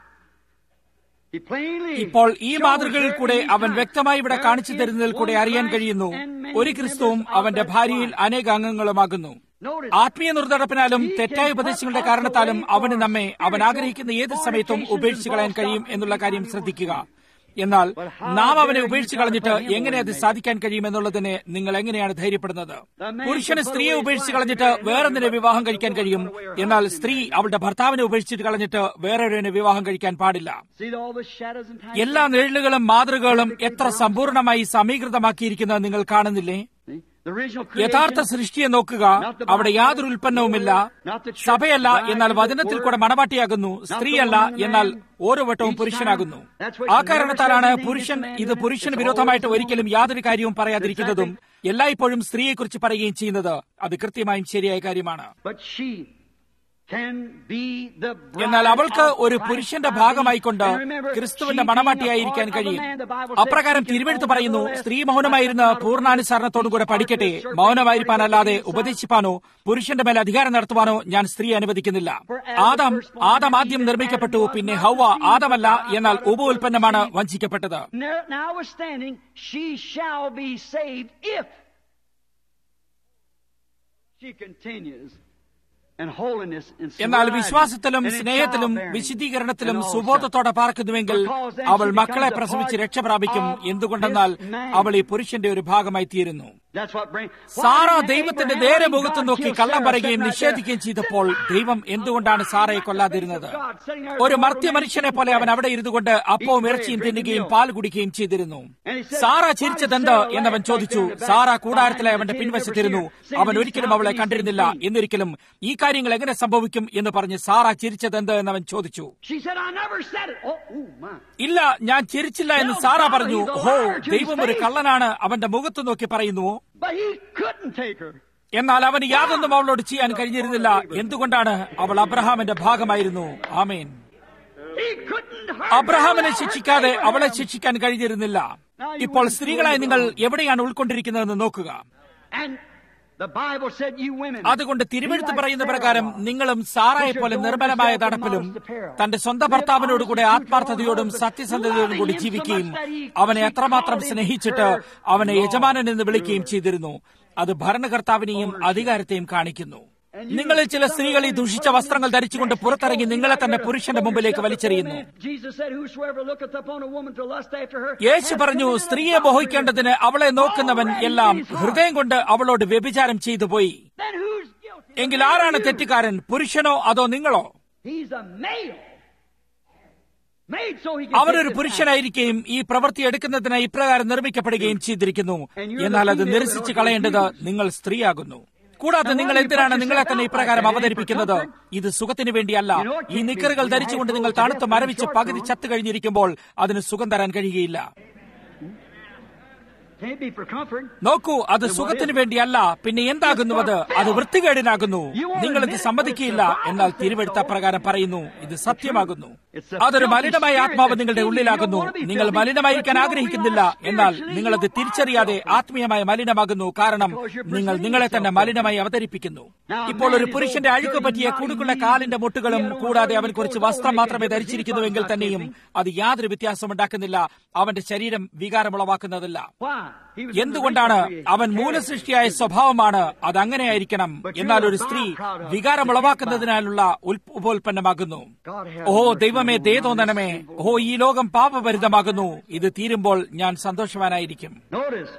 he plainly ഇപ്പോൾ ഈ shows മാതൃകകളിൽ here കൂടെ in അവൻ Christ വ്യക്തമായി ഇവിടെ there കാണിച്ചു is തരുന്നതിൽ കൂടെ one അറിയാൻ Christ കഴിയുന്നു and many ഒരു ക്രിസ്തുവും members of അവന്റെ that ഭാര്യയിൽ wife. അനേക അംഗങ്ങളുമാകുന്നു Notice, ആത്മീയ നിർദ്ദടപ്പിനാലും തെറ്റായ ഉപദേശങ്ങളുടെ കാരണത്താലും അവന് നമ്മെ അവൻ ആഗ്രഹിക്കുന്ന ഏത് സമയത്തും ഉപേക്ഷിച്ചു കളയാൻ കഴിയും എന്നുള്ള കാര്യം ശ്രദ്ധിക്കുക എന്നാൽ നാം അവനെ ഉപേക്ഷിച്ചു കളഞ്ഞിട്ട് എങ്ങനെ അത് സാധിക്കാൻ കഴിയും എന്നുള്ളതിനെ നിങ്ങൾ എങ്ങനെയാണ് ധൈര്യപ്പെടുന്നത് പുരുഷന് സ്ത്രീയെ ഉപേക്ഷിച്ച് കളഞ്ഞിട്ട് വേറൊന്നിനെ വിവാഹം കഴിക്കാൻ കഴിയും എന്നാൽ സ്ത്രീ അവളുടെ ഭർത്താവിനെ ഉപേക്ഷിച്ചിട്ട് കളഞ്ഞിട്ട് വേറൊരുവിനെ വിവാഹം കഴിക്കാൻ പാടില്ല see all the shadows and types? എല്ലാ നിഴലുകളും മാതൃകകളും എത്ര സമ്പൂർണമായി സമീകൃതമാക്കിയിരിക്കുന്നത് നിങ്ങൾ കാണുന്നില്ലേ See? The original യഥാർത്ഥ creation, സൃഷ്ടിയെ നോക്കുക അവിടെ യാതൊരു ഉൽപ്പന്നവുമില്ല സഭയല്ല എന്നാൽ വചനത്തിൽ കൂടെ മണവാട്ടിയാകുന്നു സ്ത്രീയല്ല എന്നാൽ ഓരോ വട്ടവും പുരുഷനാകുന്നു ആ കാരണത്താലാണ് പുരുഷൻ ഇത് പുരുഷന് വിരോധമായിട്ട് ഒരിക്കലും യാതൊരു കാര്യവും പറയാതിരിക്കുന്നതും എല്ലായ്പ്പോഴും സ്ത്രീയെക്കുറിച്ച് പറയുകയും ചെയ്യുന്നത് അത് കൃത്യമായും ശരിയായ കാര്യമാണ് but she can be the bride എന്നാൽ അവൾക്ക് of ഒരു Christ പുരുഷന്റെ by ഭാഗമായിക്കൊണ്ട് being- And remember, ക്രിസ്തുവിന്റെ she മണവാട്ടിയായിരിക്കാൻ being a part of കഴിയും a man, the Bible says അപ്രകാരം she can തിരുവെഴുത്ത് only പറയുന്നു nevertheless സ്ത്രീ മൗനമായിരുന്ന് not പൂർണ്ണാനുസരണത്തോടു കൂടെ പഠിക്കട്ടെ മൗനമായിരിക്കാനല്ലാതെ ഉപദേശിപ്പാനോ പുരുഷന്റെ മേൽ അധികാരം നടത്തുവാനോ ഞാൻ സ്ത്രീ അനുവദിക്കുന്നില്ല ആദം ആദം ആദ്യം നിർമ്മിക്കപ്പെട്ടു പിന്നെ ഹൗവ ആദമല്ല എന്നാൽ ഉപ ഉൽപ്പന്നമാണ് വഞ്ചിക്കപ്പെട്ടത് Now- Notwithstanding, she shall be saved if she continues in holiness and എന്നാൽ sobriety വിശ്വാസത്തിലും and in സ്നേഹത്തിലും childbearing വിശുദ്ധീകരണത്തിലും and all സുബോധത്തോടെ പാർക്കുന്നുവെങ്കിൽ Because then അവൾ she മക്കളെ becomes a പ്രസവിച്ച് part രക്ഷ പ്രാപിക്കും of എന്തുകൊണ്ടെന്നാൽ this man. അവൾ ഈ പുരുഷന്റെ ഒരു ഭാഗമായി തീരുന്നു That's what bring- Sarah Why did ദൈവത്തിന്റെ Abraham നേരെ and മുഖത്ത് God നോക്കി kill കള്ളം Sarah പറയുകയും sitting right നിഷേധിക്കുകയും there? ചെയ്തപ്പോൾ ദൈവം എന്തുകൊണ്ടാണ് സാറയെ കൊല്ലാതിരുന്നത് ഒരു മർത്യ മനുഷ്യനെ പോലെ അവൻ അവിടെ ഇരുന്നുകൊണ്ട് അപ്പവും ഇറച്ചിയും തിന്നുകയും പാൽ കുടിക്കുകയും ചെയ്തിരുന്നു സാറ ചിരിച്ചതെന്ത് എന്നവൻ ചോദിച്ചു സാറ കൂടാരത്തിലെ അവന്റെ പിൻവശത്തിരുന്നു അവൻ ഒരിക്കലും അവളെ കണ്ടിരുന്നില്ല എന്നൊരിക്കലും ഈ കാര്യങ്ങൾ എങ്ങനെ സംഭവിക്കും എന്ന് പറഞ്ഞ് സാറ ചിരിച്ചതെന്ത് എന്നവൻ ചോദിച്ചു She said, I never said it. Oh, ooh, my. ഇല്ല ഞാൻ ചിരിച്ചില്ല എന്ന് സാറ പറഞ്ഞു ഹോ ദൈവം ഒരു കള്ളനാണ് അവന്റെ മുഖത്ത് നോക്കി പറയുന്നു But he couldn't take her. എന്നാൽ അവന് യാതൊന്നും അവളോട് ചെയ്യാൻ കഴിഞ്ഞിരുന്നില്ല എന്തുകൊണ്ടാണ് അവൾ അബ്രഹാമിന്റെ ഭാഗമായിരുന്നു ആമേൻ He couldn't hurt അബ്രഹാമിനെ her. ശിക്ഷിക്കാതെ Abraham. അവളെ ശിക്ഷിക്കാൻ കഴിഞ്ഞിരുന്നില്ല ഇപ്പോൾ സ്ത്രീകളായി നിങ്ങൾ എവിടെയാണ് ഉൾക്കൊണ്ടിരിക്കുന്നതെന്ന് നോക്കുക And the Bible said, you women. അതുകൊണ്ട് തിരുവെഴുത്ത് പറയുന്ന പ്രകാരം നിങ്ങളും സാറായെ പോലെ നിർമ്മലമായ നടപ്പിലും തന്റെ സ്വന്തം ഭർത്താവിനോട് കൂടെ ആത്മാർത്ഥതയോടും സത്യസന്ധതയോടും കൂടി ജീവിക്കുകയും അവനെ എത്രമാത്രം സ്നേഹിച്ചിട്ട് അവനെ യജമാനൻ എന്ന് വിളിക്കുകയും ചെയ്തിരുന്നു അത് ഭരണകർത്താവിനെയും അധികാരത്തെയും കാണിക്കുന്നു നിങ്ങളിൽ ചില സ്ത്രീകൾ ഈ ദുഷിച്ച വസ്ത്രങ്ങൾ ധരിച്ചുകൊണ്ട് പുറത്തിറങ്ങി നിങ്ങളെ തന്നെ പുരുഷന്റെ മുമ്പിലേക്ക് വലിച്ചെറിയുന്നു Jesus said, Whosoever looketh upon a woman to lust after her. Yeshu hath പറഞ്ഞു committed സ്ത്രീയെ adultery. മോഹിക്കേണ്ടതിന് അവളെ നോക്കുന്നവൻ എല്ലാം ഹൃദയം കൊണ്ട് അവളോട് വ്യഭിചാരം ചെയ്തു പോയി Then who's guilty? എങ്കിൽ ആരാണ് തെറ്റുകാരൻ പുരുഷനോ അതോ നിങ്ങളോ He's a male. Made so he can അവനൊരു take this പുരുഷനായിരിക്കുകയും ഈ പ്രവൃത്തി എടുക്കുന്നതിനായി ഇപ്രകാരം നിർമ്മിക്കപ്പെടുകയും ചെയ്തിരിക്കുന്നു എന്നാൽ അത് നിരസിച്ച് കളയേണ്ടത് നിങ്ങൾ സ്ത്രീയാകുന്നു കൂടാതെ നിങ്ങൾ എന്തിനാണ് നിങ്ങളെ തന്നെ ഇപ്രകാരം അവതരിപ്പിക്കുന്നത് ഇത് സുഖത്തിന് വേണ്ടിയല്ല ഈ നിക്കറുകൾ ധരിച്ചുകൊണ്ട് നിങ്ങൾ തണുത്ത് മരവിച്ച് പകുതി ചത്തു കഴിഞ്ഞിരിക്കുമ്പോൾ അതിന് സുഖം തരാൻ കഴിയുകയില്ല Can't be for comfort. നോക്കൂ അത് സുഖത്തിന് വേണ്ടിയല്ല പിന്നെ എന്താകുന്നു അത് അത് വൃത്തികേടിനാകുന്നു നിങ്ങൾ ഇത് സമ്മതിക്കുകയില്ല എന്നാൽ തിരുവെടുത്ത പ്രകാരം പറയുന്നു ഇത് സത്യമാകുന്നു അതൊരു മലിനമായ ആത്മാവ് നിങ്ങളുടെ ഉള്ളിലാകുന്നു നിങ്ങൾ മലിനമായിരിക്കാൻ ആഗ്രഹിക്കുന്നില്ല എന്നാൽ നിങ്ങൾ അത് തിരിച്ചറിയാതെ ആത്മീയമായ മലിനമാകുന്നു കാരണം നിങ്ങൾ നിങ്ങളെ തന്നെ മലിനമായി അവതരിപ്പിക്കുന്നു ഇപ്പോൾ ഒരു പുരുഷന്റെ അഴുക്ക് പറ്റിയ കുടുക്കുള്ള കാലിന്റെ മുട്ടുകളും കൂടാതെ അവൻ കുറച്ച് വസ്ത്രം മാത്രമേ ധരിച്ചിരിക്കുന്നുവെങ്കിൽ തന്നെയും അത് യാതൊരു വ്യത്യാസമുണ്ടാക്കുന്നില്ല അവന്റെ ശരീരം വികാരമുളവാക്കുന്നതല്ല Why? He was എന്തുകൊണ്ടാണ് അവൻ മൂലസൃഷ്ടിയായ സ്വഭാവമാണ് അത് അങ്ങനെയായിരിക്കണം എന്നാൽ ഒരു സ്ത്രീ വികാരമുളവാക്കുന്നതിനാലുള്ള ഉൽപ- ഉപോൽപ്പന്നമാകുന്നു ഓ ദൈവമേ ദേ തോന്നണമേ ഓ ഈ ലോകം പാപഭരിതമാകുന്നു ഇത് തീരുമ്പോൾ ഞാൻ സന്തോഷവാനായിരിക്കും Notice.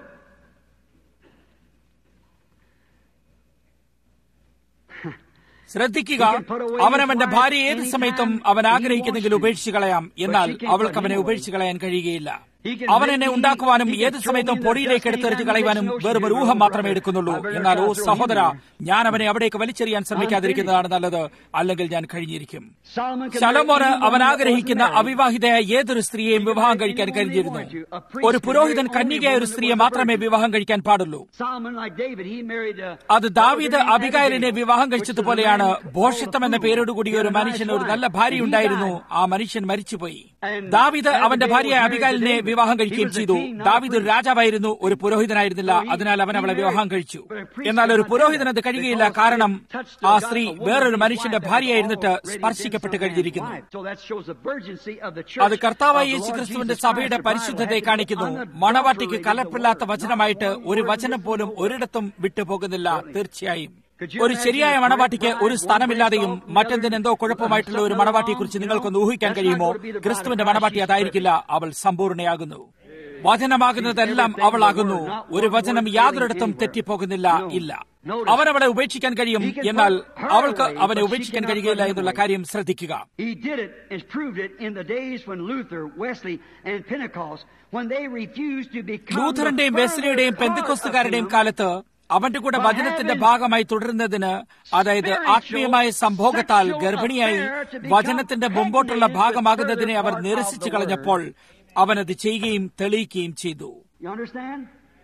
ശ്രദ്ധിക്കുക അവനവന്റെ ഭാര്യ ഏത് സമയത്തും അവൻ ആഗ്രഹിക്കുന്നെങ്കിൽ ഉപേക്ഷിച്ച് കളയാം എന്നാൽ അവൾക്ക് അവനെ ഉപേക്ഷിച്ച് കളയാൻ കഴിയുകയില്ല അവൻ എന്നെ ഉണ്ടാക്കുവാനും ഏത് സമയത്തും പൊടിയിലേക്ക് എടുത്തെറിച്ച് കളയുവാനും വെറും ഒരു ഊഹം മാത്രമേ എടുക്കുന്നുള്ളൂ എന്നാൽ ഓ സഹോദര ഞാൻ അവനെ അവിടേക്ക് വലിച്ചെറിയാൻ ശ്രമിക്കാതിരിക്കുന്നതാണ് നല്ലത് അല്ലെങ്കിൽ ഞാൻ കഴിഞ്ഞിരിക്കും Solomon could ശലോമോന് marry അവൻ anyone ആഗ്രഹിക്കുന്ന who wasn't married. അവിവാഹിതയായ ഏതൊരു സ്ത്രീയെയും വിവാഹം കഴിക്കാൻ കഴിഞ്ഞിരുന്നു ഒരു പുരോഹിതൻ കന്യകയായ ഒരു സ്ത്രീയെ മാത്രമേ വിവാഹം കഴിക്കാൻ പാടുള്ളൂ Solomon, like David, he married. Uh, അത് ദാവീദ് അബിഗായലിനെ വിവാഹം കഴിച്ചതുപോലെയാണ് ഭോഷത്വം എന്ന പേരോടുകൂടി ഒരു മനുഷ്യന് ഒരു നല്ല ഭാര്യ ഉണ്ടായിരുന്നു ആ മനുഷ്യൻ മരിച്ചുപോയി ദാവീദ് അവന്റെ ഭാര്യ അബിഗായലിനെ വിവാഹം കഴിക്കുകയും ചെയ്തു ദാവീദ് ഒരു രാജാവായിരുന്നു ഒരു പുരോഹിതനായിരുന്നില്ല അതിനാൽ അവൻ അവളെ വിവാഹം കഴിച്ചു എന്നാൽ ഒരു പുരോഹിതൻ അത് കഴിയുകയില്ല കാരണം ആ സ്ത്രീ വേറൊരു മനുഷ്യന്റെ ഭാര്യയായിരുന്നിട്ട് സ്പർശിക്കപ്പെട്ട് കഴിഞ്ഞിരിക്കുന്നു So that shows the urgency of the അത് church. കർത്താവായ of the യേശു Lord ക്രിസ്തുവിന്റെ Jesus സഭയുടെ Christ. The Bible പരിശുദ്ധതയെ has to be കാണിക്കുന്നു unadulterated മണവാട്ടിക്ക് the കലർപ്പില്ലാത്ത word. വചനമായിട്ട് Not one ഒരു word വചനം missing, പോലും no word. ഒരിടത്തും വിട്ടുപോകുന്നില്ല തീർച്ചയായും Could you ഒരു imagine ശരിയായ a മണവാട്ടിക്ക് great ഒരു bride, സ്ഥാനമില്ലാതെയും one breaks off, മറ്റെന്തിനെന്തോ കുഴപ്പമായിട്ടുള്ള ഒരു മണവാട്ടിയെ കുറിച്ച് നിങ്ങൾക്കൊന്ന് ഊഹിക്കാൻ കഴിയുമോ ക്രിസ്തുവിന്റെ മണവാട്ടി അതായിരിക്കില്ല അവൾ സമ്പൂർണ്ണയാകുന്നു വചനമാകുന്നതെല്ലാം അവളാകുന്നു ഒരു വചനം യാതൊരിടത്തും തെറ്റിപ്പോകുന്നില്ല ഇല്ല അവനവളെ ഉപേക്ഷിക്കാൻ കഴിയും എന്നാൽ അവൾക്ക് അവനെ ഉപേക്ഷിക്കാൻ കഴിയുകയില്ല എന്നുള്ള കാര്യം ശ്രദ്ധിക്കുക He did it and proved it in the days when Luther, Wesley, and Pentecost, when they refused to become ലൂഥറിന്റെയും the വെസ്ലിയുടെയും further part പെന്തിക്കൊസ്തുകാരുടെയും of him. കാലത്ത് അവന്റെ കൂടെ വചനത്തിന്റെ ഭാഗമായി തുടരുന്നതിന് അതായത് ആത്മീയമായ സംഭോഗത്താൽ ഗർഭിണിയായി വചനത്തിന്റെ മുമ്പോട്ടുള്ള ഭാഗമാകുന്നതിനെ അവർ നിരസിച്ചു കളഞ്ഞപ്പോൾ അവനത് ചെയ്യുകയും തെളിയിക്കുകയും ചെയ്തു You understand?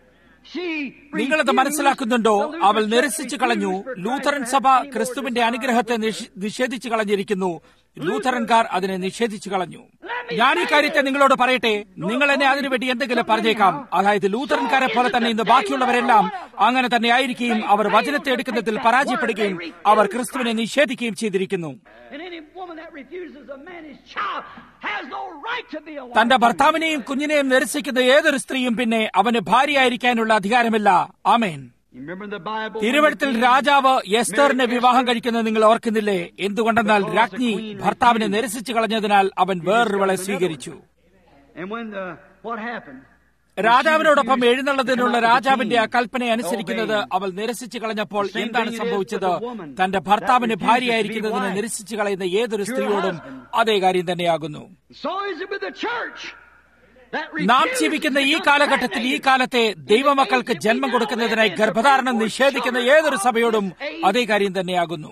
She നിങ്ങളത് refused മനസ്സിലാക്കുന്നുണ്ടോ the Lutheran അവൾ church നിരസിച്ചു കളഞ്ഞു refused for ലൂഥറൻ Christ സഭ to have any ക്രിസ്തുവിന്റെ word അനുഗ്രഹത്തെ നിഷ്- നിഷേധിച്ചു കളഞ്ഞിരിക്കുന്നു ലൂഥറൻകാർ അതിനെ നിഷേധിച്ചു കളഞ്ഞു ഞാൻ ഈ കാര്യത്തെ നിങ്ങളോട് പറയട്ടെ നിങ്ങൾ എന്നെ അതിനുവേണ്ടി എന്തെങ്കിലും പറഞ്ഞേക്കാം അതായത് ലൂഥറൻകാരെ പോലെ തന്നെ ഇന്ന് ബാക്കിയുള്ളവരെല്ലാം അങ്ങനെ തന്നെ ആയിരിക്കുകയും അവർ വചനത്തെ എടുക്കുന്നതിൽ പരാജയപ്പെടുകയും അവർ ക്രിസ്തുവിനെ നിഷേധിക്കുകയും ചെയ്തിരിക്കുന്നു And any woman that refuses a man his child has no right to be a wife. തന്റെ ഭർത്താവിനെയും കുഞ്ഞിനെയും നിരസിക്കുന്ന ഏതൊരു സ്ത്രീയും പിന്നെ അവന് ഭാര്യയായിരിക്കാനുള്ള അധികാരമില്ല ആമേൻ You remember the Bible? തിരുവഴുത്തിൽ രാജാവ് എസ്തറിനെ വിവാഹം കഴിക്കുന്നത് നിങ്ങൾ ഓർക്കുന്നില്ലേ എന്തുകൊണ്ടെന്നാൽ രാജ്ഞി ഭർത്താവിനെ നിരസിച്ചു കളഞ്ഞതിനാൽ അവൻ വേറൊരുവളെ സ്വീകരിച്ചു And when the what happened? രാജാവിനോടൊപ്പം എഴുന്നള്ളതിനുള്ള രാജാവിന്റെ ആ കൽപ്പന അനുസരിക്കുന്നത് അവൾ നിരസിച്ചു കളഞ്ഞപ്പോൾ എന്താണ് സംഭവിച്ചത് തന്റെ ഭർത്താവിന് ഭാര്യയായിരിക്കുന്നതിനെ നിരസിച്ചു കളയുന്ന ഏതൊരു സ്ത്രീയോടും അതേ കാര്യം തന്നെയാകുന്നു So is it with the church. That നാം refused ജീവിക്കുന്ന to ഈ become കാലഘട്ടത്തിൽ ഈ impregnated. കാലത്തെ ദൈവമക്കൾക്ക് ജന്മം കൊടുക്കുന്നതിനായി ഗർഭധാരണം നിഷേധിക്കുന്ന ഏതൊരു സഭയോടും അതേ കാര്യം തന്നെയാകുന്നു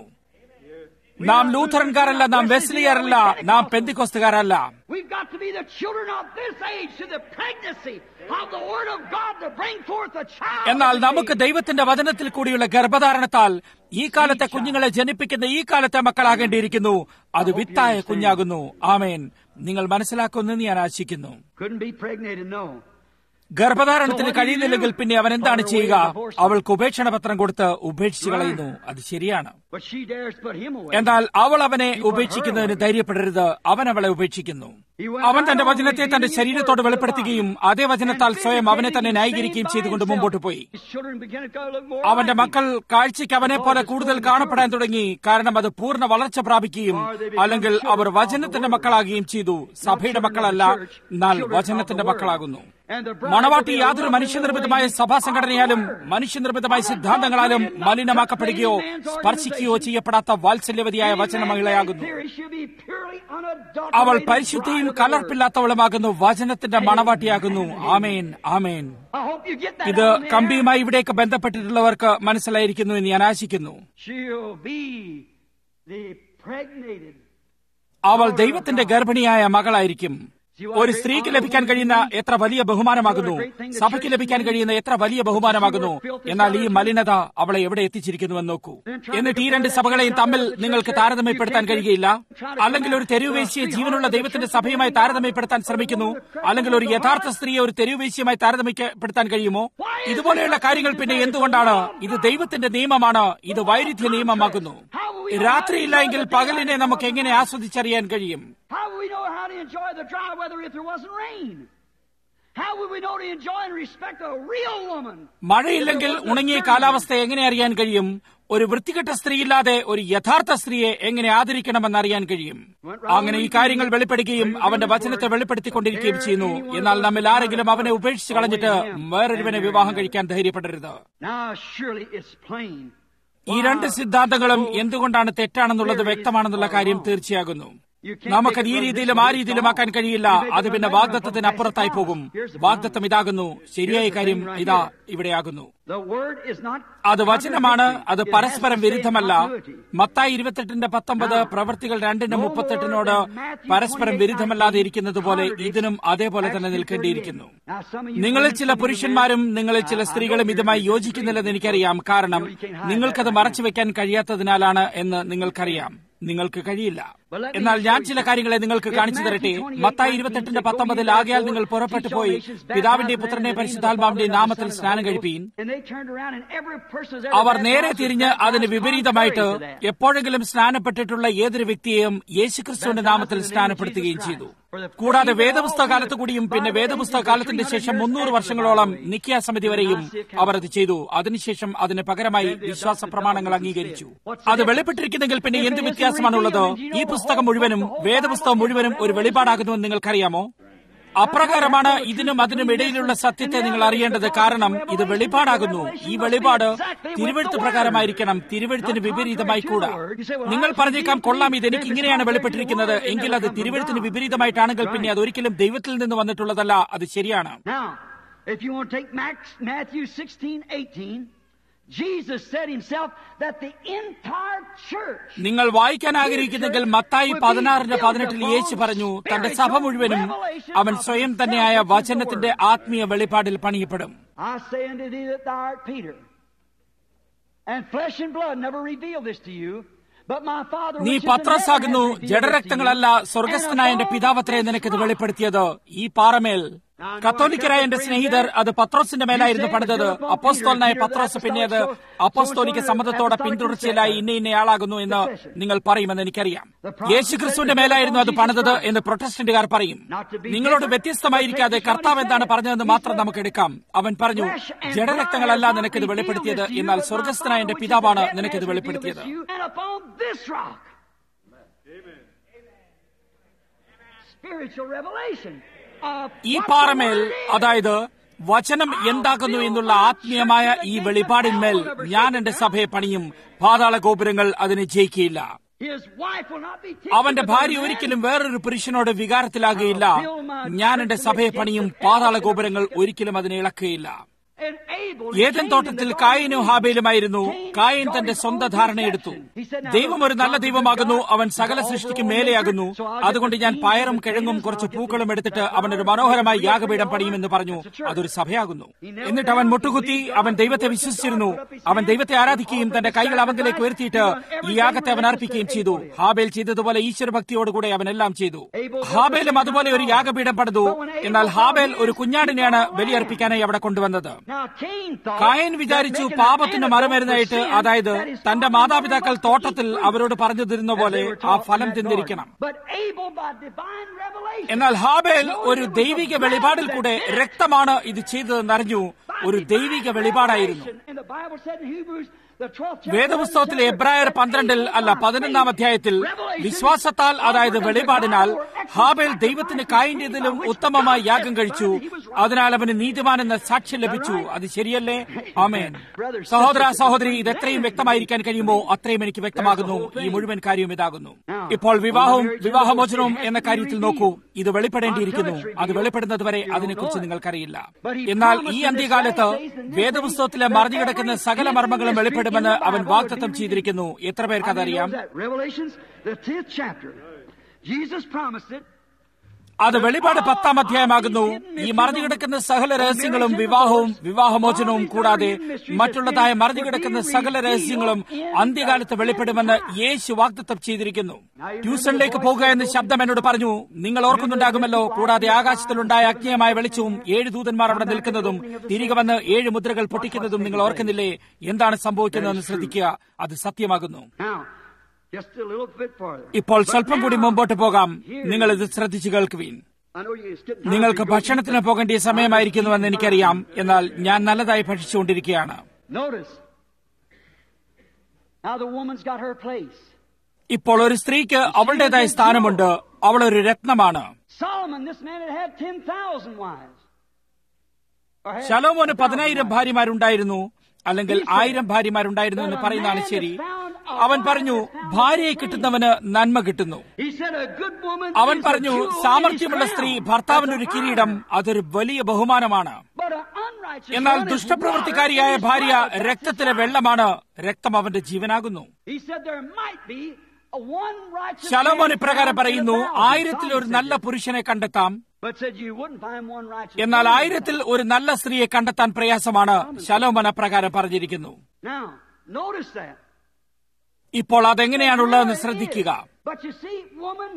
നാം ലൂഥറൻകാരല്ല നാം വെസ്ലിയറല്ല നാം പെന്തിക്കൊസ്തുകാരല്ല We've got to be the children of this age to the pregnancy of the Word of God to bring forth a child. എന്നാൽ നമുക്ക് ദൈവത്തിന്റെ വചനത്തിൽ കൂടിയുള്ള ഗർഭധാരണത്താൽ ഈ കാലത്തെ കുഞ്ഞുങ്ങളെ ജനിപ്പിക്കുന്ന ഈ കാലത്തെ മക്കളാകേണ്ടിയിരിക്കുന്നു അത് വിത്തായ കുഞ്ഞാകുന്നു ആമേൻ നിങ്ങൾ മനസ്സിലാക്കുമെന്ന് ഞാൻ ആശിക്കുന്നു Couldn't be pregnated, no. ഗർഭധാരണത്തിന് കഴിയുന്നില്ലെങ്കിൽ പിന്നെ അവൻ എന്താണ് ചെയ്യുക അവൾക്ക് ഉപേക്ഷണ പത്രം കൊടുത്ത് ഉപേക്ഷിച്ചു കളയുന്നു അത് ശരിയാണ് But she dares put him away. എന്നാൽ അവൾ അവനെ ഉപേക്ഷിക്കുന്നതിന് ധൈര്യപ്പെടരുത് അവൻ അവളെ ഉപേക്ഷിക്കുന്നു അവൻ തന്റെ വചനത്തെ തന്റെ ശരീരത്തോട് വെളിപ്പെടുത്തുകയും അതേ വചനത്താൽ സ്വയം അവനെ തന്നെ ന്യായീകരിക്കുകയും ചെയ്തുകൊണ്ട് മുമ്പോട്ട് പോയി His children began to look more അവന്റെ like him. മക്കൾ കാഴ്ചയ്ക്ക് അവനെ പോലെ കൂടുതൽ കാണപ്പെടാൻ തുടങ്ങി കാരണം അത് പൂർണ്ണ വളർച്ച പ്രാപിക്കുകയും അല്ലെങ്കിൽ അവർ വചനത്തിന്റെ മക്കളാകുകയും ചെയ്തു സഭയുടെ മക്കളല്ല എന്നാൽ വചനത്തിന്റെ മക്കളാകുന്നു And the bride മണവാട്ടി will be യാതൊരു loved മനുഷ്യനിർമ്മിതമായ in the way സഭാ സംഘടനയാലും മനുഷ്യനിർമ്മിതമായ സിദ്ധാന്തങ്ങളാലും മലിനമാക്കപ്പെടുകയോ സ്പർശിക്കുകയോ ചെയ്യപ്പെടാത്ത വാത്സല്യവതിയായ വചന മഹിളയാകുന്നു അവൾ പരിശുദ്ധിയും കലർപ്പില്ലാത്തവളുമാകുന്നു വചനത്തിന്റെ മണവാട്ടിയാകുന്നു ആമേൻ ആമേൻ ഇത് കമ്പിയുമായി ഇവിടേക്ക് ബന്ധപ്പെട്ടിട്ടുള്ളവർക്ക് മനസ്സിലായിരിക്കുന്നു എന്ന് ഞാൻ ആശിക്കുന്നു She'll be the pregnated. അവൾ ദൈവത്തിന്റെ ഗർഭിണിയായ മകളായിരിക്കും ഒരു സ്ത്രീക്ക് ലഭിക്കാൻ കഴിയുന്ന എത്ര വലിയ ബഹുമാനമാകുന്നു സഭയ്ക്ക് ലഭിക്കാൻ കഴിയുന്ന എത്ര വലിയ ബഹുമാനമാകുന്നു എന്നാൽ ഈ മലിനത അവളെ എവിടെ എത്തിച്ചിരിക്കുന്നുവെന്ന് നോക്കൂ എന്നിട്ട് ഈ രണ്ട് സഭകളെയും തമ്മിൽ നിങ്ങൾക്ക് താരതമ്യപ്പെടുത്താൻ കഴിയുകയില്ല അല്ലെങ്കിൽ ഒരു തെരുവേശിയെ ജീവനുള്ള ദൈവത്തിന്റെ സഭയുമായി താരതമ്യപ്പെടുത്താൻ ശ്രമിക്കുന്നു അല്ലെങ്കിൽ ഒരു യഥാർത്ഥ സ്ത്രീയെ ഒരു തെരുവേശിയുമായി താരതമ്യപ്പെടുത്താൻ കഴിയുമോ ഇതുപോലെയുള്ള കാര്യങ്ങൾ പിന്നെ എന്തുകൊണ്ടാണ് ഇത് ദൈവത്തിന്റെ നിയമമാണ് ഇത് വൈരുദ്ധ്യ നിയമമാകുന്നു രാത്രിയില്ല എങ്കിൽ പകലിനെ നമുക്ക് എങ്ങനെ ആസ്വദിച്ചറിയാൻ കഴിയും How would we know how to enjoy the dry weather if there wasn't rain? How would we know to enjoy and respect a real woman? മഴയില്ലെങ്കിൽ ഉണങ്ങിയ കാലാവസ്ഥ എങ്ങനെ അറിയാൻ കഴിയും ഒരു വൃത്തികെട്ട സ്ത്രീയില്ലാതെ ഒരു യഥാർത്ഥ സ്ത്രീയെ എങ്ങനെ ആദരിക്കണമെന്ന് അറിയാൻ കഴിയും അങ്ങനെ ഈ കാര്യങ്ങൾ വെളിപ്പെടുകയും അവന്റെ വചനത്തെ വെളിപ്പെടുത്തിക്കൊണ്ടിരിക്കുകയും ചെയ്യുന്നു എന്നാൽ നമ്മിൽ ആരെങ്കിലും അവനെ ഉപേക്ഷിച്ച് കളഞ്ഞിട്ട് വേറൊരുവനെ വിവാഹം കഴിക്കാൻ ധൈര്യപ്പെടരുത് Now, surely it's plain. ഈ രണ്ട് സിദ്ധാന്തങ്ങളും എന്തുകൊണ്ടാണ് തെറ്റാണെന്നുള്ളത് വ്യക്തമാണെന്നുള്ള കാര്യം തീർച്ചയാകുന്നു നമുക്കത് ഈ രീതിയിലും ആ രീതിയിലും ആക്കാൻ കഴിയില്ല അത് പിന്നെ വാഗ്ദത്തത്തിന് അപ്പുറത്തായി പോകും വാഗ്ദത്തം ഇതാകുന്നു ശരിയായ കാര്യം ഇതാ ഇവിടെയാകുന്നു The word is not. അത് വചനമാണ് അത് പരസ്പരം വിരുദ്ധമല്ല മത്തായി ഇരുപത്തെട്ടിന്റെ പത്തൊമ്പത് പ്രവൃത്തികൾ രണ്ടിന്റെ മുപ്പത്തെട്ടിനോട് പരസ്പരം വിരുദ്ധമല്ലാതെ ഇരിക്കുന്നത് പോലെ ഇതിനും അതേപോലെ തന്നെ നിൽക്കേണ്ടിയിരിക്കുന്നു Now, some of you. നിങ്ങളിൽ ചില പുരുഷന്മാരും നിങ്ങളിൽ ചില സ്ത്രീകളും ഇതുമായി യോജിക്കുന്നില്ലെന്ന് എനിക്കറിയാം കാരണം നിങ്ങൾക്കത് മറച്ചുവെക്കാൻ കഴിയാത്തതിനാലാണ് എന്ന് നിങ്ങൾക്കറിയാം നിങ്ങൾക്ക് കഴിയില്ല എന്നാൽ ഞാൻ ചില കാര്യങ്ങളെ നിങ്ങൾക്ക് കാണിച്ചു തരട്ടെ മത്തായി ഇരുപത്തെട്ടിന്റെ പത്തൊമ്പതിൽ ആകയാൽ നിങ്ങൾ പുറപ്പെട്ടു പോയി പിതാവിന്റെ പുത്രനെ പരിശുദ്ധാത്മാവിന്റെ നാമത്തിൽ സ്നാനം കഴിപ്പീൻ And they turned around and every person who's our ever നേരെ baptized തിരിഞ്ഞ് was അതിന് baptized വിപരീതമായിട്ട് contrary to that. എപ്പോഴെങ്കിലും സ്നാനപ്പെട്ടിട്ടുള്ള ഏതൊരു വ്യക്തിയെയും യേശുക്രിസ്തുവിന്റെ നാമത്തിൽ സ്നാനപ്പെടുത്തുകയും ചെയ്തു കൂടാതെ വേദപുസ്തക കാലത്ത് കൂടിയും പിന്നെ വേദപുസ്തക കാലത്തിന്റെ ശേഷം മുന്നൂറ് വർഷങ്ങളോളം നിക്കിയ സമിതി വരെയും അവർ അത് ചെയ്തു അതിനുശേഷം അതിന് പകരമായി വിശ്വാസ പ്രമാണങ്ങൾ അംഗീകരിച്ചു അത് വെളിപ്പെട്ടിരിക്കുന്നെങ്കിൽ പിന്നെ എന്ത് വ്യത്യാസമാണുള്ളത് ഈ പുസ്തകം മുഴുവനും വേദപുസ്തകം മുഴുവനും ഒരു വെളിപാടാകുന്നുവെന്ന് നിങ്ങൾക്കറിയാമോ അപ്രകാരമാണ് ഇതിനും അതിനും ഇടയിലുള്ള സത്യത്തെ നിങ്ങൾ അറിയേണ്ടത് കാരണം ഇത് വെളിപാടാകുന്നു ഈ വെളിപാട് തിരുവഴുത്ത് പ്രകാരമായിരിക്കണം തിരുവഴുത്തിന് വിപരീതമായി കൂടാ നിങ്ങൾ പറഞ്ഞേക്കാം കൊള്ളാം ഇത് എനിക്ക് ഇങ്ങനെയാണ് വെളിപ്പെട്ടിരിക്കുന്നത് എങ്കിൽ അത് തിരുവഴുത്തിന് വിപരീതമായിട്ടാണെങ്കിൽ പിന്നെ അത് ഒരിക്കലും ദൈവത്തിൽ നിന്ന് വന്നിട്ടുള്ളതല്ല അത് ശരിയാണ് Now, if you want to take Max, Matthew 16, 18, Jesus said himself that the entire church നിങ്ങൾ വായിക്കാൻ ആഗ്രഹിക്കുന്നെങ്കിൽ മത്തായി പതിനാറിന്റെ പതിനെട്ടിൽ യേശു പറഞ്ഞു തന്റെ സഭ മുഴുവനും അവൻ സ്വയം തന്നെയായ വചനത്തിന്റെ ആത്മീയ വെളിപ്പാടിൽ പണിയപ്പെടും I say unto thee that thou art Peter. And flesh and blood never revealed this to you, but my Father നീ which is in heaven പത്രസാകുന്നു hath revealed this to you. ജഡരക്തങ്ങളല്ല സ്വർഗസ്ഥനായ എന്റെ പിതാവത്രയെ നിനക്കിത് വെളിപ്പെടുത്തിയത് ഈ പാറമേൽ കത്തോലിക്കരായ എന്റെ സ്നേഹിതർ അത് പത്രോസിന്റെ മേലായിരുന്നു പണിതത് അപ്പോസ്തോലനായ പത്രോസ് പിന്നെ അത് അപ്പോസ്തോലിക സമ്മതത്തോടെ പിന്തുടർച്ചയിലായി ഇന്ന ഇന്നയാളാകുന്നു എന്ന് നിങ്ങൾ പറയുമെന്ന് എനിക്കറിയാം യേശുക്രിസ്തുവിന്റെ മേലായിരുന്നു അത് പണിതത് എന്ന് പ്രൊട്ടസ്റ്റന്റുകാർ പറയും നിങ്ങളോട് വ്യത്യസ്തമായിരിക്കാതെ കർത്താവ് എന്താണ് പറഞ്ഞതെന്ന് മാത്രം നമുക്ക് എടുക്കാം അവൻ പറഞ്ഞു ജഡരക്തങ്ങളല്ല നിനക്കിത് വെളിപ്പെടുത്തിയത് എന്നാൽ സ്വർഗസ്ഥനായ എന്റെ പിതാവാണ് നിനക്കിത് വെളിപ്പെടുത്തിയത് And upon this rock. Spiritual revelation. of ഈ what the പാറമേൽ word is. അതായത് വചനം എന്താകുന്നു എന്നുള്ള ആത്മീയമായ ഈ വെളിപാടിന്മേൽ ഞാൻ എന്റെ സഭയെ പണിയും പാതാള ഗോപുരങ്ങൾ അതിനെ ജയിക്കുകയില്ല His wife will not be അവന്റെ ഭാര്യ ഒരിക്കലും വേറൊരു പുരുഷനോട് വികാരത്തിലാകുകയില്ല ഞാൻ എന്റെ സഭയെ പണിയും പാതാള ഗോപുരങ്ങൾ ഒരിക്കലും അതിനെ ഇളക്കുകയില്ല And Abel ഏതൻ തോട്ടത്തിൽ കായനും ഹാബേലുമായിരുന്നു കായൻ തന്റെ സ്വന്തം ധാരണയെടുത്തു ദൈവം ഒരു നല്ല ദൈവമാകുന്നു അവൻ സകല സൃഷ്ടിക്കും മേലെയാകുന്നു അതുകൊണ്ട് ഞാൻ പയറും കിഴങ്ങും കുറച്ച് പൂക്കളും എടുത്തിട്ട് അവൻ ഒരു മനോഹരമായ യാഗപീഠം പണിയുമെന്ന് പറഞ്ഞു അതൊരു സഭയാകുന്നു എന്നിട്ട് അവൻ മുട്ടുകുത്തി അവൻ ദൈവത്തെ വിശ്വസിച്ചിരുന്നു അവൻ ദൈവത്തെ ആരാധിക്കുകയും തന്റെ കൈകൾ അവങ്കിലേക്ക് ഉയർത്തിയിട്ട് ഈ യാഗത്തെ അവൻ അർപ്പിക്കുകയും ചെയ്തു ഹാബേൽ ചെയ്തതുപോലെ ഈശ്വരഭക്തിയോടുകൂടെ അവൻ എല്ലാം ചെയ്തു ഹാബേലും അതുപോലെ ഒരു യാഗപീഠം പണിതു എന്നാൽ ഹാബേൽ ഒരു കുഞ്ഞാടിനെയാണ് ബലിയർപ്പിക്കാനായി അവിടെ കൊണ്ടുവന്നത് Now Cain thought കായൻ വിചാരിച്ചു that making പാപത്തിന് an മറുമരുന്നായിട്ട് antidote for sin, അതായത് that his തന്റെ father മാതാപിതാക്കൾ must eat തോട്ടത്തിൽ fruit. അവരോട് പറഞ്ഞു തരുന്ന As പോലെ they were ആ taught in ഫലം that തിന്നിരിക്കണം garden. But Abel by divine revelation. എന്നാൽ ഹാബേൽ ഒരു ദൈവിക വെളിപാടിൽ കൂടെ രക്തമാണ് ഇത് ചെയ്തതെന്ന് അറിഞ്ഞു ഒരു ദൈവിക വെളിപാടായിരുന്നു And the Bible said in Hebrews, the 12th chapter, വേദപുസ്തകത്തിലെ എബ്രായർ പന്ത്രണ്ടിൽ അല്ല പതിനൊന്നാം അധ്യായത്തിൽ വിശ്വാസത്താൽ അതായത് വെളിപാടിനാൽ ഹാബേൽ ദൈവത്തിന് കായിന്റേതിലും ഉത്തമമായി യാഗം കഴിച്ചു അതിനാൽ അവന് നീതിമാൻ എന്ന സാക്ഷ്യം ലഭിച്ചു അത് ശരിയല്ലേ ആമേൻ സഹോദര സഹോദരി ഇത് എത്രയും വ്യക്തമായിരിക്കാൻ കഴിയുമോ അത്രയും എനിക്ക് വ്യക്തമാകുന്നു ഈ മുഴുവൻ കാര്യവും ഇതാകുന്നു ഇപ്പോൾ വിവാഹവും വിവാഹമോചനവും എന്ന കാര്യത്തിൽ നോക്കൂ ഇത് വെളിപ്പെടേണ്ടിയിരിക്കുന്നു അത് വെളിപ്പെടുന്നത് വരെ അതിനെക്കുറിച്ച് നിങ്ങൾക്കറിയില്ല എന്നാൽ ഈ അന്ത്യകാലത്ത് വേദപുസ്തകത്തിലെ മറിഞ്ഞുകിടക്കുന്ന സകല മർമ്മങ്ങളും വെളിപ്പെടുമെന്ന് അവൻ വാഗ്ദത്തം ചെയ്തിരിക്കുന്നു എത്ര പേർക്ക് അതറിയാം Revelations, the 10th chapter. Jesus promised it. അത് വെളിപാട് പത്താം അധ്യായമാകുന്നു ഈ മറിഞ്ഞുകിടക്കുന്ന സകല രഹസ്യങ്ങളും വിവാഹവും വിവാഹമോചനവും കൂടാതെ മറ്റുള്ളതായ മറിഞ്ഞുകിടക്കുന്ന സകല രഹസ്യങ്ങളും അന്ത്യകാലത്ത് വെളിപ്പെടുമെന്ന് യേശു വാഗ്ദത്തം ചെയ്തിരിക്കുന്നു ട്യൂഷനിലേക്ക് പോകുക എന്ന് ശബ്ദം എന്നോട് പറഞ്ഞു നിങ്ങൾ ഓർക്കുന്നുണ്ടാകുമല്ലോ കൂടാതെ ആകാശത്തിലുണ്ടായ അഗ്നിയമായ വെളിച്ചവും ഏഴ് ദൂതന്മാർ അവിടെ നിൽക്കുന്നതും തിരികെ വന്ന് ഏഴ് മുദ്രകൾ പൊട്ടിക്കുന്നതും നിങ്ങൾ ഓർക്കുന്നില്ലേ എന്താണ് സംഭവിക്കുന്നതെന്ന് ശ്രദ്ധിക്കുക അത് സത്യമാകുന്നു Now, just a little bit farther. ഇപ്പോൾ സ്വല്പം കൂടി മുമ്പോട്ട് പോകാം നിങ്ങൾ ഇത് ശ്രദ്ധിച്ചു കേൾക്കുവീൻ I know you skip time നിങ്ങൾക്ക് to go- ഭക്ഷണത്തിന് പോകേണ്ട സമയമായിരിക്കുന്നുവെന്ന് എനിക്കറിയാം എന്നാൽ ഞാൻ നല്ലതായി ഭക്ഷിച്ചുകൊണ്ടിരിക്കുകയാണ് Notice. Now the woman's got her place. ഇപ്പോൾ ഒരു സ്ത്രീക്ക് അവളുടേതായ സ്ഥാനമുണ്ട് അവൾ ഒരു രത്നമാണ് Solomon, this man had had 10,000 wives. Or had- ശലോമോന് പതിനായിരം ഭാര്യമാരുണ്ടായിരുന്നു അല്ലെങ്കിൽ ആയിരം ഭാര്യമാരുണ്ടായിരുന്നു എന്ന് പറയുന്നതാണ് ശരി അവൻ പറഞ്ഞു ഭാര്യയെ കിട്ടുന്നവന് നന്മ കിട്ടുന്നു He said a good woman അവൻ is a പറഞ്ഞു jewel in his സാമർഥ്യമുള്ള crown. സ്ത്രീ ഭർത്താവിനൊരു കിരീടം അതൊരു വലിയ ബഹുമാനമാണ് But an unrighteous എന്നാൽ woman is ദുഷ്ടപ്രവൃത്തിക്കാരിയായ water in his ഭാര്യ blood. That's രക്തത്തിലെ his life. വെള്ളമാണ് രക്തം അവന്റെ ജീവനാകുന്നു He said there might be a one righteous Solomon man ഇപ്രകാരം found in a പറയുന്നു thousand. ആയിരത്തിൽ ഒരു Solomon നല്ല said that. പുരുഷനെ കണ്ടെത്താം But said you wouldn't find one righteous എന്നാൽ woman. ആയിരത്തിൽ ഒരു നല്ല സ്ത്രീയെ കണ്ടെത്താൻ പ്രയാസമാണ് ശലോമൻ അപ്രകാരം പറഞ്ഞിരിക്കുന്നു Now, notice that. ഇപ്പോൾ അതെങ്ങനെയാണുള്ളതെന്ന് ശ്രദ്ധിക്കുക But you see, woman,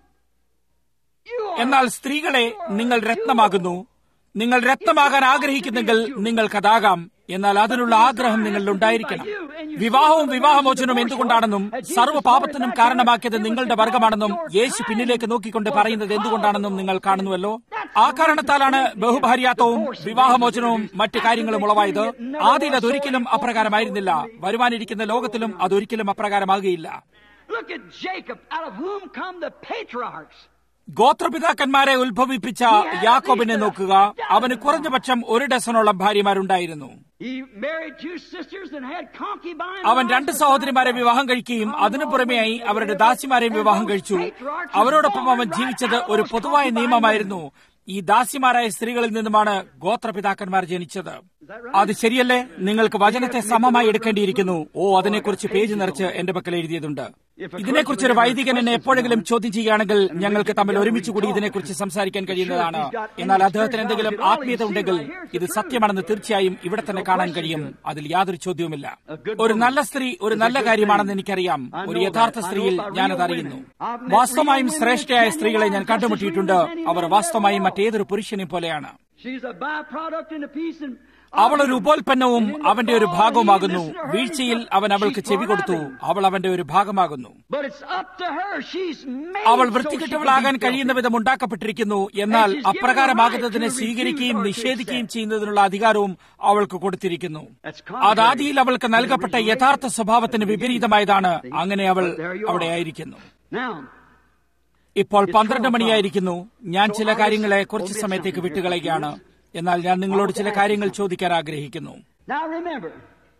you are എന്നാൽ സ്ത്രീകളെ നിങ്ങൾ രത്നമാകുന്നു നിങ്ങൾ രത്നമാകാൻ ആഗ്രഹിക്കുന്നെങ്കിൽ നിങ്ങൾക്കതാകാം എന്നാൽ അതിനുള്ള ആഗ്രഹം നിങ്ങളിൽ ഉണ്ടായിരിക്കണം വിവാഹവും വിവാഹമോചനവും എന്തുകൊണ്ടാണെന്നും സർവ്വ പാപത്തിനും കാരണമാക്കിയത് നിങ്ങളുടെ വർഗമാണെന്നും യേശു പിന്നിലേക്ക് നോക്കിക്കൊണ്ട് പറയുന്നത് എന്തുകൊണ്ടാണെന്നും നിങ്ങൾ കാണുന്നുവല്ലോ ആ കാരണത്താലാണ് ബഹുഭാര്യാത്വവും വിവാഹമോചനവും മറ്റു കാര്യങ്ങളും ഉളവായത് ആദ്യം അതൊരിക്കലും അപ്രകാരമായിരുന്നില്ല വരുവാനിരിക്കുന്ന ലോകത്തിലും അതൊരിക്കലും അപ്രകാരമാകുകയില്ല Look at Jacob, out of whom come the patriarchs. ഗോത്രപിതാക്കന്മാരെ ഉത്ഭവിപ്പിച്ച യാക്കോബിനെ നോക്കുക അവന് കുറഞ്ഞപക്ഷം ഒരു ഡസനോളം ഭാര്യമാരുണ്ടായിരുന്നു He married two sisters and had concubines. അവൻ രണ്ട് സഹോദരിമാരെ വിവാഹം കഴിക്കുകയും അതിനു പുറമെയായി അവരുടെ ദാസിമാരെയും വിവാഹം കഴിച്ചു അവരോടൊപ്പം അവൻ ജീവിച്ചത് ഒരു പൊതുവായ നിയമമായിരുന്നു ഈ ദാസിമാരായ സ്ത്രീകളിൽ നിന്നുമാണ് ഗോത്രപിതാക്കന്മാർ ജനിച്ചത് അത് ശരിയല്ലേ നിങ്ങൾക്ക് വചനത്തെ സമമായി എടുക്കേണ്ടിയിരിക്കുന്നു ഓ അതിനെക്കുറിച്ച് പേജ് നിറച്ച് എന്റെ പക്കൽ എഴുതിയതുണ്ട് ഇതിനെക്കുറിച്ച് ഒരു വൈദികൻ എന്നെ എപ്പോഴെങ്കിലും ചോദ്യം ചെയ്യുകയാണെങ്കിൽ ഞങ്ങൾക്ക് തമ്മിൽ ഒരുമിച്ച് കൂടി ഇതിനെക്കുറിച്ച് സംസാരിക്കാൻ കഴിയുന്നതാണ് എന്നാൽ അദ്ദേഹത്തിന് എന്തെങ്കിലും ആത്മീയത ഉണ്ടെങ്കിൽ ഇത് സത്യമാണെന്ന് തീർച്ചയായും ഇവിടെ തന്നെ കാണാൻ കഴിയും അതിൽ യാതൊരു ചോദ്യവുമില്ല ഒരു നല്ല സ്ത്രീ ഒരു നല്ല കാര്യമാണെന്ന് എനിക്കറിയാം ഒരു യഥാർത്ഥ സ്ത്രീയിൽ ഞാനത് അറിയുന്നു വാസ്തവമായും ശ്രേഷ്ഠയായ സ്ത്രീകളെ ഞാൻ കണ്ടുമുട്ടിയിട്ടുണ്ട് അവർ വാസ്തവമായും മറ്റേതൊരു പുരുഷനെ പോലെയാണ് She's a byproduct in a piece and അവൾ ഒരു ഉപോൽപ്പന്നവും അവന്റെ ഒരു ഭാഗവുമാകുന്നു വീഴ്ചയിൽ അവൻ അവൾക്ക് ചെവി കൊടുത്തു അവൾ അവന്റെ ഒരു ഭാഗമാകുന്നു But it's up to her. She's made അവൾ so she വൃത്തികെട്ടവളാകാൻ can be കഴിയുന്ന filthy. വിധം ഉണ്ടാക്കപ്പെട്ടിരിക്കുന്നു എന്നാൽ അപ്രകാരമാകുന്നതിനെ സ്വീകരിക്കുകയും നിഷേധിക്കുകയും ചെയ്യുന്നതിനുള്ള അധികാരവും അവൾക്ക് കൊടുത്തിരിക്കുന്നു അത് ആദിയിൽ അവൾക്ക് നൽകപ്പെട്ട യഥാർത്ഥ സ്വഭാവത്തിന് വിപരീതമായതാണ് അങ്ങനെ അവൾ അവിടെ ആയിരിക്കുന്നു Now, ഇപ്പോൾ പന്ത്രണ്ട് മണിയായിരിക്കുന്നു ഞാൻ ചില കാര്യങ്ങളെ കുറച്ച് സമയത്തേക്ക് വിട്ടുകളയുകയാണ് എന്നാൽ ഞാൻ നിങ്ങളോട് ചില കാര്യങ്ങൾ ചോദിക്കാൻ ആഗ്രഹിക്കുന്നു now remember,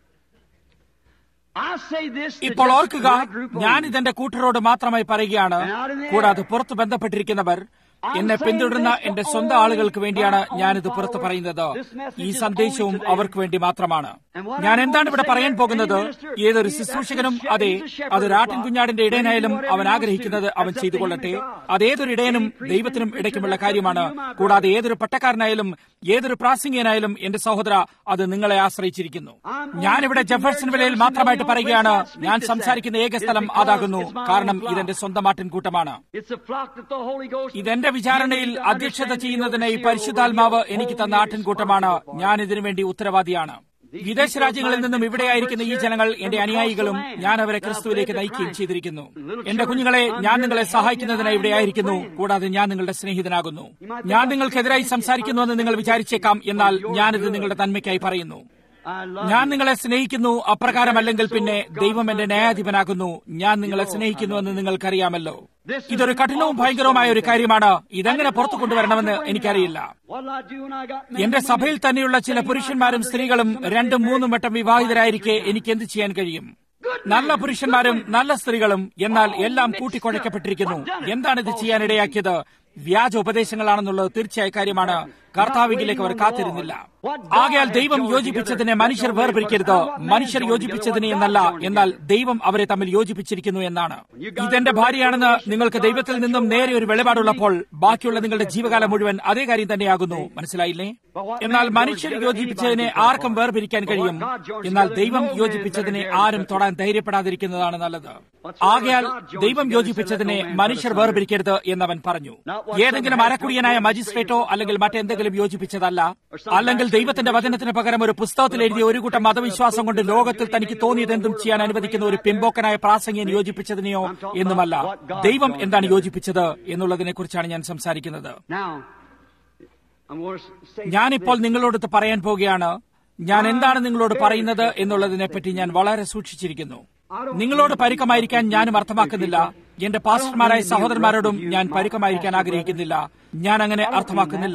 I say this to ഇപ്പോൾ just ഓർക്കുക my group ഞാൻ only. ഇതെന്റെ കൂട്ടരോട് മാത്രമായി പറയുകയാണ് കൂടാതെ പുറത്ത് ബന്ധപ്പെട്ടിരിക്കുന്നവർ എന്നെ പിന്തുടരുന്ന എന്റെ സ്വന്തം ആളുകൾക്ക് വേണ്ടിയാണ് ഞാനിത് പുറത്ത് പറയുന്നത് ഈ സന്ദേശവും അവർക്ക് വേണ്ടി മാത്രമാണ് ഞാൻ എന്താണ് ഇവിടെ പറയാൻ പോകുന്നത് ഏതൊരു ശുശ്രൂഷകനും അതെ അതൊരു ആട്ടിൻ കുഞ്ഞാടിന്റെ ഇടയനായാലും അവൻ ആഗ്രഹിക്കുന്നത് അവൻ ചെയ്തു കൊള്ളട്ടെ അതേതൊരു ഇടയനും ദൈവത്തിനും ഇടയ്ക്കുമുള്ള കാര്യമാണ് കൂടാതെ ഏതൊരു പട്ടക്കാരനായാലും ഏതൊരു പ്രാസംഗികനായാലും എന്റെ സഹോദര അത് നിങ്ങളെ ആശ്രയിച്ചിരിക്കുന്നു ഞാനിവിടെ ജെഫേഴ്സൺ വിലയിൽ മാത്രമായിട്ട് പറയുകയാണ് ഞാൻ സംസാരിക്കുന്ന ഏക സ്ഥലം അതാകുന്നു കാരണം ഇതെന്റെ സ്വന്തം ആട്ടിൻകൂട്ടമാണ് It's a flock that the Holy Ghost ഇതെന്റെ വിചാരണയിൽ അധ്യക്ഷത ചെയ്യുന്നതിന് ഈ പരിശുദ്ധാത്മാവ് എനിക്ക് തന്ന ആട്ടിൻകൂട്ടമാണ് ഞാൻ ഇതിനു വേണ്ടി ഉത്തരവാദിയാണ് വിദേശ രാജ്യങ്ങളിൽ നിന്നും ഇവിടെയായിരിക്കുന്ന ഈ ജനങ്ങൾ എന്റെ അനുയായികളും ഞാൻ അവരെ ക്രിസ്തുവിലേക്ക് നയിക്കുകയും ചെയ്തിരിക്കുന്നു എന്റെ കുഞ്ഞുങ്ങളെ ഞാൻ നിങ്ങളെ സഹായിക്കുന്നതിനായി ഇവിടെയായിരിക്കുന്നു കൂടാതെ ഞാൻ നിങ്ങളുടെ സ്നേഹിതനാകുന്നു ഞാൻ നിങ്ങൾക്കെതിരായി സംസാരിക്കുന്നുവെന്ന് നിങ്ങൾ വിചാരിച്ചേക്കാം എന്നാൽ ഞാനിത് നിങ്ങളുടെ നന്മയ്ക്കായി പറയുന്നു I love ഞാൻ നിങ്ങളെ സ്നേഹിക്കുന്നു അപ്രകാരമല്ലെങ്കിൽ പിന്നെ ദൈവം എന്റെ ന്യായാധിപനാകുന്നു ഞാൻ നിങ്ങളെ സ്നേഹിക്കുന്നുവെന്ന് നിങ്ങൾക്കറിയാമല്ലോ ഇതൊരു കഠിനവും ഭയങ്കരവുമായ ഒരു കാര്യമാണ് ഇതെങ്ങനെ പുറത്തു കൊണ്ടുവരണമെന്ന് എനിക്കറിയില്ല What'll I do when I got men എന്റെ and സഭയിൽ women? തന്നെയുള്ള ചില പുരുഷന്മാരും സ്ത്രീകളും രണ്ടും മൂന്നും വട്ടം വിവാഹിതരായിരിക്കെ എനിക്ക് എന്ത് ചെയ്യാൻ കഴിയും നല്ല പുരുഷന്മാരും നല്ല സ്ത്രീകളും എന്നാൽ എല്ലാം കൂട്ടിക്കുഴയ്ക്കപ്പെട്ടിരിക്കുന്നു എന്താണ് ഇത് ചെയ്യാൻ ഇടയാക്കിയത് വ്യാജ ഉപദേശങ്ങളാണെന്നുള്ളത് തീർച്ചയായ കാര്യമാണ് കർത്താവിലേക്ക് അവർ കാത്തിരുന്നില്ല ആകയാൽ ദൈവം യോജിപ്പിച്ചതിനെ മനുഷ്യർ വേർപിരിക്കരുത് മനുഷ്യർ യോജിപ്പിച്ചതിനെ എന്നല്ല എന്നാൽ ദൈവം അവരെ തമ്മിൽ യോജിപ്പിച്ചിരിക്കുന്നു എന്നാണ് ഇതെന്റെ ഭാര്യയാണെന്ന് നിങ്ങൾക്ക് ദൈവത്തിൽ നിന്നും നേരെ ഒരു വെളിപാടുള്ളപ്പോൾ ബാക്കിയുള്ള നിങ്ങളുടെ ജീവകാലം മുഴുവൻ അതേ കാര്യം തന്നെയാകുന്നു മനസ്സിലായില്ലേ എന്നാൽ മനുഷ്യർ യോജിപ്പിച്ചതിനെ ആർക്കും വേർപിരിക്കാൻ കഴിയും എന്നാൽ ദൈവം യോജിപ്പിച്ചതിനെ ആരും തൊടാൻ ധൈര്യപ്പെടാതിരിക്കുന്നതാണ് നല്ലത് ആകയാൽ ദൈവം യോജിപ്പിച്ചതിനെ മനുഷ്യർ വേർപിരിക്കരുത് എന്നവൻ പറഞ്ഞു ഏതെങ്കിലും അരക്കുടിയനായ മജിസ്ട്രേറ്റോ അല്ലെങ്കിൽ മറ്റെന്തെങ്കിലും യോജിപ്പിച്ചതല്ല അല്ലെങ്കിൽ ദൈവത്തിന്റെ വചനത്തിന് പകരം ഒരു പുസ്തകത്തിൽ എഴുതിയ ഒരു കൂട്ടം മതവിശ്വാസം കൊണ്ട് ലോകത്തിൽ തനിക്ക് തോന്നിയതെന്തും ചെയ്യാൻ അനുവദിക്കുന്ന ഒരു പിമ്പോക്കനായ പ്രാസംഗികൻ യോജിപ്പിച്ചതിനെയോ എന്നുമല്ല ദൈവം എന്താണ് യോജിപ്പിച്ചത് എന്നുള്ളതിനെ കുറിച്ചാണ് ഞാൻ സംസാരിക്കുന്നത് ഞാനിപ്പോൾ നിങ്ങളോട് പറയാൻ പോവുകയാണ് ഞാൻ എന്താണ് നിങ്ങളോട് പറയുന്നത് എന്നുള്ളതിനെ പറ്റി ഞാൻ വളരെ സൂക്ഷിച്ചിരിക്കുന്നു നിങ്ങളോട് പരുക്കമായിരിക്കാൻ ഞാനും അർത്ഥമാക്കുന്നില്ല എന്റെ പാസ്റ്റർമാരായ സഹോദരന്മാരോടും ഞാൻ പരുക്കമായിരിക്കാൻ ആഗ്രഹിക്കുന്നില്ല ഞാൻ അങ്ങനെ അർത്ഥമാക്കുന്നില്ല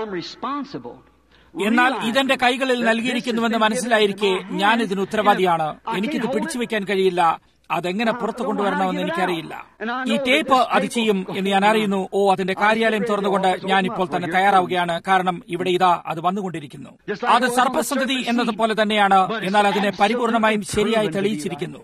എന്നാൽ ഇതെന്റെ കൈകളിൽ നൽകിയിരിക്കുന്നുവെന്ന് മനസ്സിലായിരിക്കെ ഞാൻ ഇതിന് ഉത്തരവാദിയാണ് എനിക്കിത് പിടിച്ചു വെക്കാൻ കഴിയില്ല അതെങ്ങനെ പുറത്തു കൊണ്ടുവരണമെന്ന് എനിക്കറിയില്ല ഈ ടേപ്പ് അത് ചെയ്യും എന്ന് ഞാൻ അറിയുന്നു ഓ അതിന്റെ കാര്യാലയം തുറന്നുകൊണ്ട് ഞാൻ ഇപ്പോൾ തന്നെ തയ്യാറാവുകയാണ് കാരണം ഇവിടെ ഇതാ അത് വന്നുകൊണ്ടിരിക്കുന്നു അത് സർപ്പസന്ധതി എന്നതുപോലെ തന്നെയാണ് എന്നാൽ അതിനെ പരിപൂർണമായും ശരിയായി തെളിയിച്ചിരിക്കുന്നു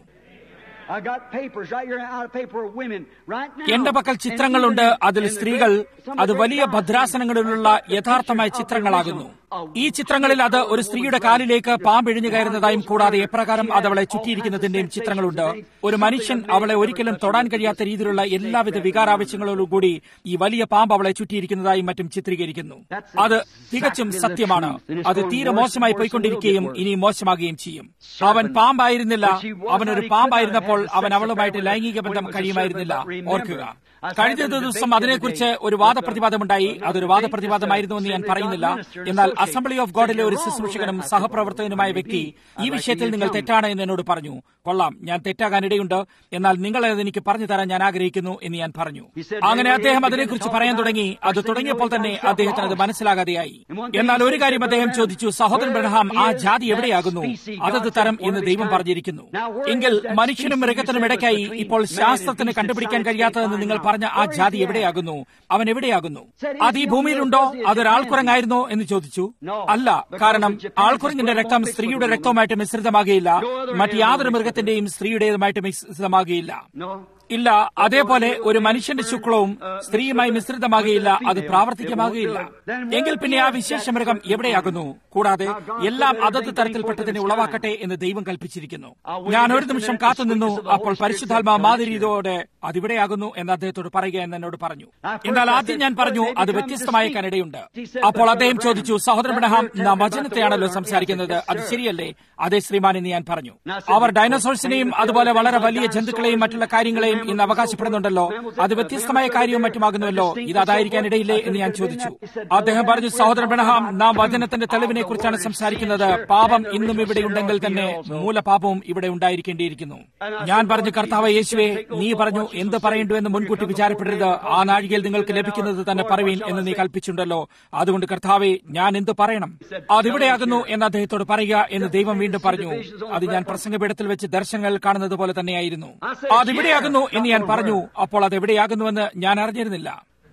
എന്റെ പക്കൽ ചിത്രങ്ങളുണ്ട് അതിൽ സ്ത്രീകൾ അത് വലിയ ഭദ്രാസനങ്ങളിലുള്ള യഥാർത്ഥമായ ചിത്രങ്ങളാകുന്നു ഈ ചിത്രങ്ങളിൽ അത് ഒരു സ്ത്രീയുടെ കാലിലേക്ക് പാമ്പിഴിഞ്ഞു കയറുന്നതായും കൂടാതെ എപ്രകാരം അത് അവളെ ചുറ്റിയിരിക്കുന്നതിന്റെയും ചിത്രങ്ങളുണ്ട് ഒരു മനുഷ്യൻ അവളെ ഒരിക്കലും തൊടാൻ കഴിയാത്ത രീതിയിലുള്ള എല്ലാവിധ വികാരാവശ്യങ്ങളോടും കൂടി ഈ വലിയ പാമ്പ് അവളെ ചുറ്റിയിരിക്കുന്നതായും മറ്റും ചിത്രീകരിക്കുന്നു അത് തികച്ചും സത്യമാണ് അത് തീരെ മോശമായി പോയിക്കൊണ്ടിരിക്കുകയും ഇനി മോശമാകുകയും ചെയ്യും അവൻ പാമ്പായിരുന്നില്ല അവനൊരു പാമ്പായിരുന്നപ്പോൾ അവൻ അവളുമായിട്ട് ലൈംഗിക ബന്ധം കഴിയുമായിരുന്നില്ല ഓർക്കുക കഴിഞ്ഞ ദിവസം അതിനെക്കുറിച്ച് ഒരു വാദപ്രതിവാദമുണ്ടായി അതൊരു വാദപ്രതിവാദമായിരുന്നു എന്ന് ഞാൻ പറയുന്നില്ല എന്നാൽ അസംബ്ലി ഓഫ് ഗോഡിലെ ഒരു ശുശ്രൂഷകനും സഹപ്രവർത്തകനുമായ വ്യക്തി ഈ വിഷയത്തിൽ നിങ്ങൾ തെറ്റാണ് എന്ന് എന്നോട് പറഞ്ഞു കൊള്ളാം ഞാൻ തെറ്റാകാനിടയുണ്ട് എന്നാൽ നിങ്ങൾ അത് എനിക്ക് പറഞ്ഞു തരാൻ ഞാൻ ആഗ്രഹിക്കുന്നു എന്ന് ഞാൻ പറഞ്ഞു അങ്ങനെ അദ്ദേഹം അതിനെക്കുറിച്ച് പറയാൻ തുടങ്ങി അത് തുടങ്ങിയപ്പോൾ തന്നെ അദ്ദേഹത്തിന് അത് മനസ്സിലാകാതെയായി എന്നാൽ ഒരു കാര്യം അദ്ദേഹം ചോദിച്ചു സഹോദരൻ ബ്രഹ്ഹാം ആ ജാതി എവിടെയാകുന്നു അതത് തരം എന്ന് ദൈവം പറഞ്ഞിരിക്കുന്നു എങ്കിൽ മനുഷ്യനും മൃഗത്തിനും ഇടയ്ക്കായി ഇപ്പോൾ ശാസ്ത്രത്തിന് കണ്ടുപിടിക്കാൻ കഴിയാത്തതെന്ന് നിങ്ങൾ പറഞ്ഞ ആ ജാതി എവിടെയാകുന്നു അവൻ എവിടെയാകുന്നു അത് ഈ ഭൂമിയിലുണ്ടോ അതൊരാൾക്കുരങ്ങായിരുന്നോ എന്ന് ചോദിച്ചു അല്ല കാരണം ആൾക്കുരങ്ങിന്റെ രക്തം സ്ത്രീയുടെ രക്തവുമായിട്ട് മിശ്രിതമാകുകയില്ല മറ്റ് യാതൊരു മൃഗത്തിന്റെയും സ്ത്രീയുടേതുമായിട്ട് മിശ്രിതമാകുകയില്ല ഇല്ല അതേപോലെ ഒരു മനുഷ്യന്റെ ശുക്ലവും സ്ത്രീയുമായി മിശ്രിതമാകുകയില്ല അത് പ്രാവർത്തികമാകുകയില്ല എങ്കിൽ പിന്നെ ആ വിശേഷ മൃഗം എവിടെയാകുന്നു കൂടാതെ എല്ലാം അതത് തരത്തിൽപ്പെട്ടതിനെ ഉളവാക്കട്ടെ എന്ന് ദൈവം കൽപ്പിച്ചിരിക്കുന്നു ഞാൻ ഒരു നിമിഷം കാത്തുനിന്നു അപ്പോൾ പരിശുദ്ധാത്മാ മാതിരിയോടെ അതിവിടെയാകുന്നു എന്ന് അദ്ദേഹത്തോട് പറയുക എന്ന് എന്നോട് പറഞ്ഞു എന്നാൽ ആദ്യം ഞാൻ പറഞ്ഞു അത് വ്യത്യസ്തമായ ഇടയുണ്ട് അപ്പോൾ അദ്ദേഹം ചോദിച്ചു സഹോദരൻ ബ്രഹാം നാം വചനത്തെയാണല്ലോ സംസാരിക്കുന്നത് അത് ശരിയല്ലേ അതെ ശ്രീമാൻ എന്ന് ഞാൻ പറഞ്ഞു അവർ ഡൈനോസോഴ്സിനെയും അതുപോലെ വളരെ വലിയ ജന്തുക്കളെയും മറ്റുള്ള കാര്യങ്ങളെയും ഇന്ന് അവകാശപ്പെടുന്നുണ്ടല്ലോ അത് വ്യത്യസ്തമായ കാര്യവും മറ്റുമാകുന്നുവല്ലോ ഇത് അതായിരിക്കാൻ ഇടയില്ലേ എന്ന് ഞാൻ ചോദിച്ചു അദ്ദേഹം പറഞ്ഞു സഹോദരൻ ബ്രഹാം നാം വചനത്തിന്റെ തെളിവിനെ കുറിച്ചാണ് സംസാരിക്കുന്നത് പാപം ഇന്നും ഇവിടെ ഉണ്ടെങ്കിൽ തന്നെ മൂലപാപവും ഇവിടെ ഉണ്ടായിരിക്കേണ്ടിയിരിക്കുന്നു ഞാൻ പറഞ്ഞു കർത്താവ് യേശുവെ നീ പറഞ്ഞു എന്ത് പറയണ്ടു എന്ന് മുൻകൂട്ടി വിചാരപ്പെടരുത് ആ നാഴികയിൽ നിങ്ങൾക്ക് ലഭിക്കുന്നത് തന്നെ പറവീൻ എന്ന് നീ കൽപ്പിച്ചിട്ടുണ്ടല്ലോ അതുകൊണ്ട് കർത്താവെ ഞാൻ എന്ത് പറയണം അതിവിടെയാകുന്നു എന്ന് അദ്ദേഹത്തോട് പറയുക എന്ന് ദൈവം വീണ്ടും പറഞ്ഞു അത് ഞാൻ പ്രസംഗപീഠത്തിൽ വെച്ച് ദർശനങ്ങൾ കാണുന്നത് പോലെ തന്നെയായിരുന്നു അതിവിടെയാകുന്നു എന്ന് ഞാൻ പറഞ്ഞു അപ്പോൾ അത് എവിടെയാകുന്നുവെന്ന് ഞാൻ അറിഞ്ഞിരുന്നില്ല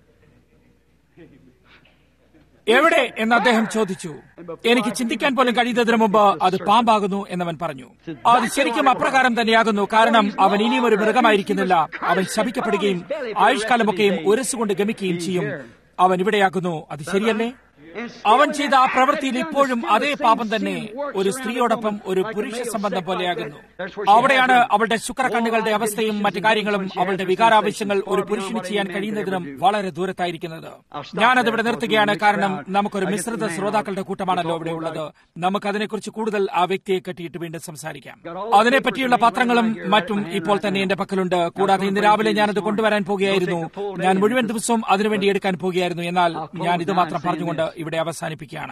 എവിടെ എന്ന് അദ്ദേഹം ചോദിച്ചു എനിക്ക് ചിന്തിക്കാൻ പോലും കഴിയുന്നതിന് മുമ്പ് അത് പാമ്പാകുന്നു എന്നവൻ പറഞ്ഞു അത് ശരിക്കും അപ്രകാരം തന്നെയാകുന്നു കാരണം അവൻ ഇനിയും ഒരു മൃഗമായിരിക്കുന്നില്ല അവൻ ശപിക്കപ്പെടുകയും ആയുഷ്കാലമൊക്കെയും ഉരസുകൊണ്ട് ഗമിക്കുകയും ചെയ്യും അവൻ ഇവിടെയാകുന്നു അത് ശരിയല്ലേ അവൻ ചെയ്ത ആ പ്രവൃത്തിയിൽ ഇപ്പോഴും അതേ പാപം തന്നെ ഒരു സ്ത്രീയോടൊപ്പം ഒരു പുരുഷ സംബന്ധം പോലെയാകുന്നു അവിടെയാണ് അവളുടെ ശുക്രക്കണ്ണുകളുടെ അവസ്ഥയും മറ്റു കാര്യങ്ങളും അവളുടെ വികാരാവശ്യങ്ങൾ ഒരു പുരുഷന് ചെയ്യാൻ കഴിയുന്നതിനും വളരെ ദൂരത്തായിരിക്കുന്നത് ഞാനതിവിടെ നിർത്തുകയാണ് കാരണം നമുക്കൊരു മിശ്രിത ശ്രോതാക്കളുടെ കൂട്ടമാണല്ലോ ഇവിടെ ഉള്ളത് നമുക്ക് അതിനെക്കുറിച്ച് കൂടുതൽ ആ വ്യക്തിയെ കെട്ടിയിട്ട് വീണ്ടും സംസാരിക്കാം അതിനെപ്പറ്റിയുള്ള പത്രങ്ങളും മറ്റും ഇപ്പോൾ തന്നെ എന്റെ പക്കലുണ്ട് കൂടാതെ ഇന്ന് രാവിലെ ഞാനത് കൊണ്ടുവരാൻ പോകുകയായിരുന്നു ഞാൻ മുഴുവൻ ദിവസവും അതിനുവേണ്ടി എടുക്കാൻ പോകുകയായിരുന്നു എന്നാൽ ഞാൻ ഇത് മാത്രം പറഞ്ഞുകൊണ്ട് ഇവിടെ അവസാനിപ്പിക്കുകയാണ്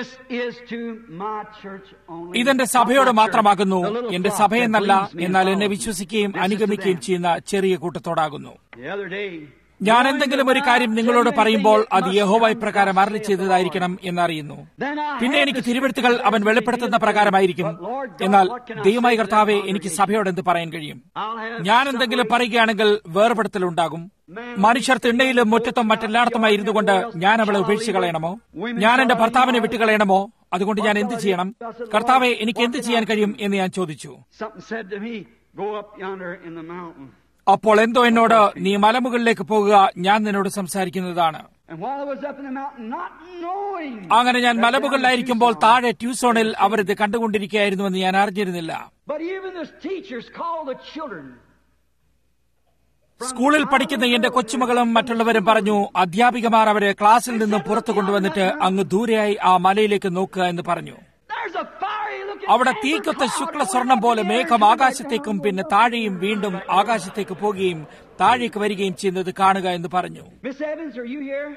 ഇതെന്റെ സഭയോട് മാത്രമാകുന്നു എന്റെ സഭയെന്നല്ല എന്നാൽ എന്നെ വിശ്വസിക്കുകയും അനുഗമിക്കുകയും ചെയ്യുന്ന ചെറിയ കൂട്ടത്തോടാകുന്നു ഞാൻ എന്തെങ്കിലും ഒരു കാര്യം നിങ്ങളോട് പറയുമ്പോൾ അത് യഹോവായി പ്രകാരം അരളി ചെയ്തതായിരിക്കണം എന്നറിയുന്നു പിന്നെ എനിക്ക് തിരുവെടുത്തുകൾ അവൻ വെളിപ്പെടുത്തുന്ന പ്രകാരമായിരിക്കും എന്നാൽ ദൈവമായി കർത്താവെ എനിക്ക് സഭയോട് എന്ത് പറയാൻ കഴിയും ഞാൻ എന്തെങ്കിലും പറയുകയാണെങ്കിൽ വേർപെടുത്തൽ ഉണ്ടാകും മനുഷ്യർ തിണ്ണയിലും മുറ്റത്തും മറ്റെല്ലായിടത്തുമായി ഇരുന്നു കൊണ്ട് ഞാൻ അവളെ ഉപേക്ഷിച്ച് കളയണമോ ഞാൻ എന്റെ ഭർത്താവിനെ വിട്ടുകളയണമോ അതുകൊണ്ട് ഞാൻ എന്ത് ചെയ്യണം കർത്താവെ എനിക്ക് എന്ത് ചെയ്യാൻ കഴിയും എന്ന് ഞാൻ ചോദിച്ചു Something said to me, go up yonder in the mountain. അപ്പോൾ എന്തോ എന്നോട് നീ മലമുകളിലേക്ക് പോകുക ഞാൻ നിന്നോട് സംസാരിക്കുന്നതാണ് And while I was up in the mountain, not knowing, അങ്ങനെ ഞാൻ മലമുകളിലായിരിക്കുമ്പോൾ താഴെ ട്യൂസോണിൽ അവരിത് കണ്ടുകൊണ്ടിരിക്കുകയായിരുന്നുവെന്ന് ഞാൻ അറിഞ്ഞിരുന്നില്ല but even the teachers called the children. സ്കൂളിൽ പഠിക്കുന്ന എന്റെ കൊച്ചുമകളും മറ്റുള്ളവരും പറഞ്ഞു അധ്യാപികമാർ അവരെ ക്ലാസ്സിൽ നിന്ന് പുറത്തു കൊണ്ടുവന്നിട്ട് അങ്ങ് ദൂരെയായി ആ മലയിലേക്ക് നോക്കുക എന്ന് പറഞ്ഞു There's a fiery looking അവിടെ amber തീക്കൊത്ത cloud ശുക്ല rolling സ്വർണം പോലെ up in the air മേഘം coming back ആകാശത്തേക്കും down. പിന്നെ താഴെയും വീണ്ടും ആകാശത്തേക്ക് പോകുകയും താഴേക്ക് വരികയും ചെയ്യുന്നത് കാണുക എന്ന് പറഞ്ഞു Miss Evans, are you here?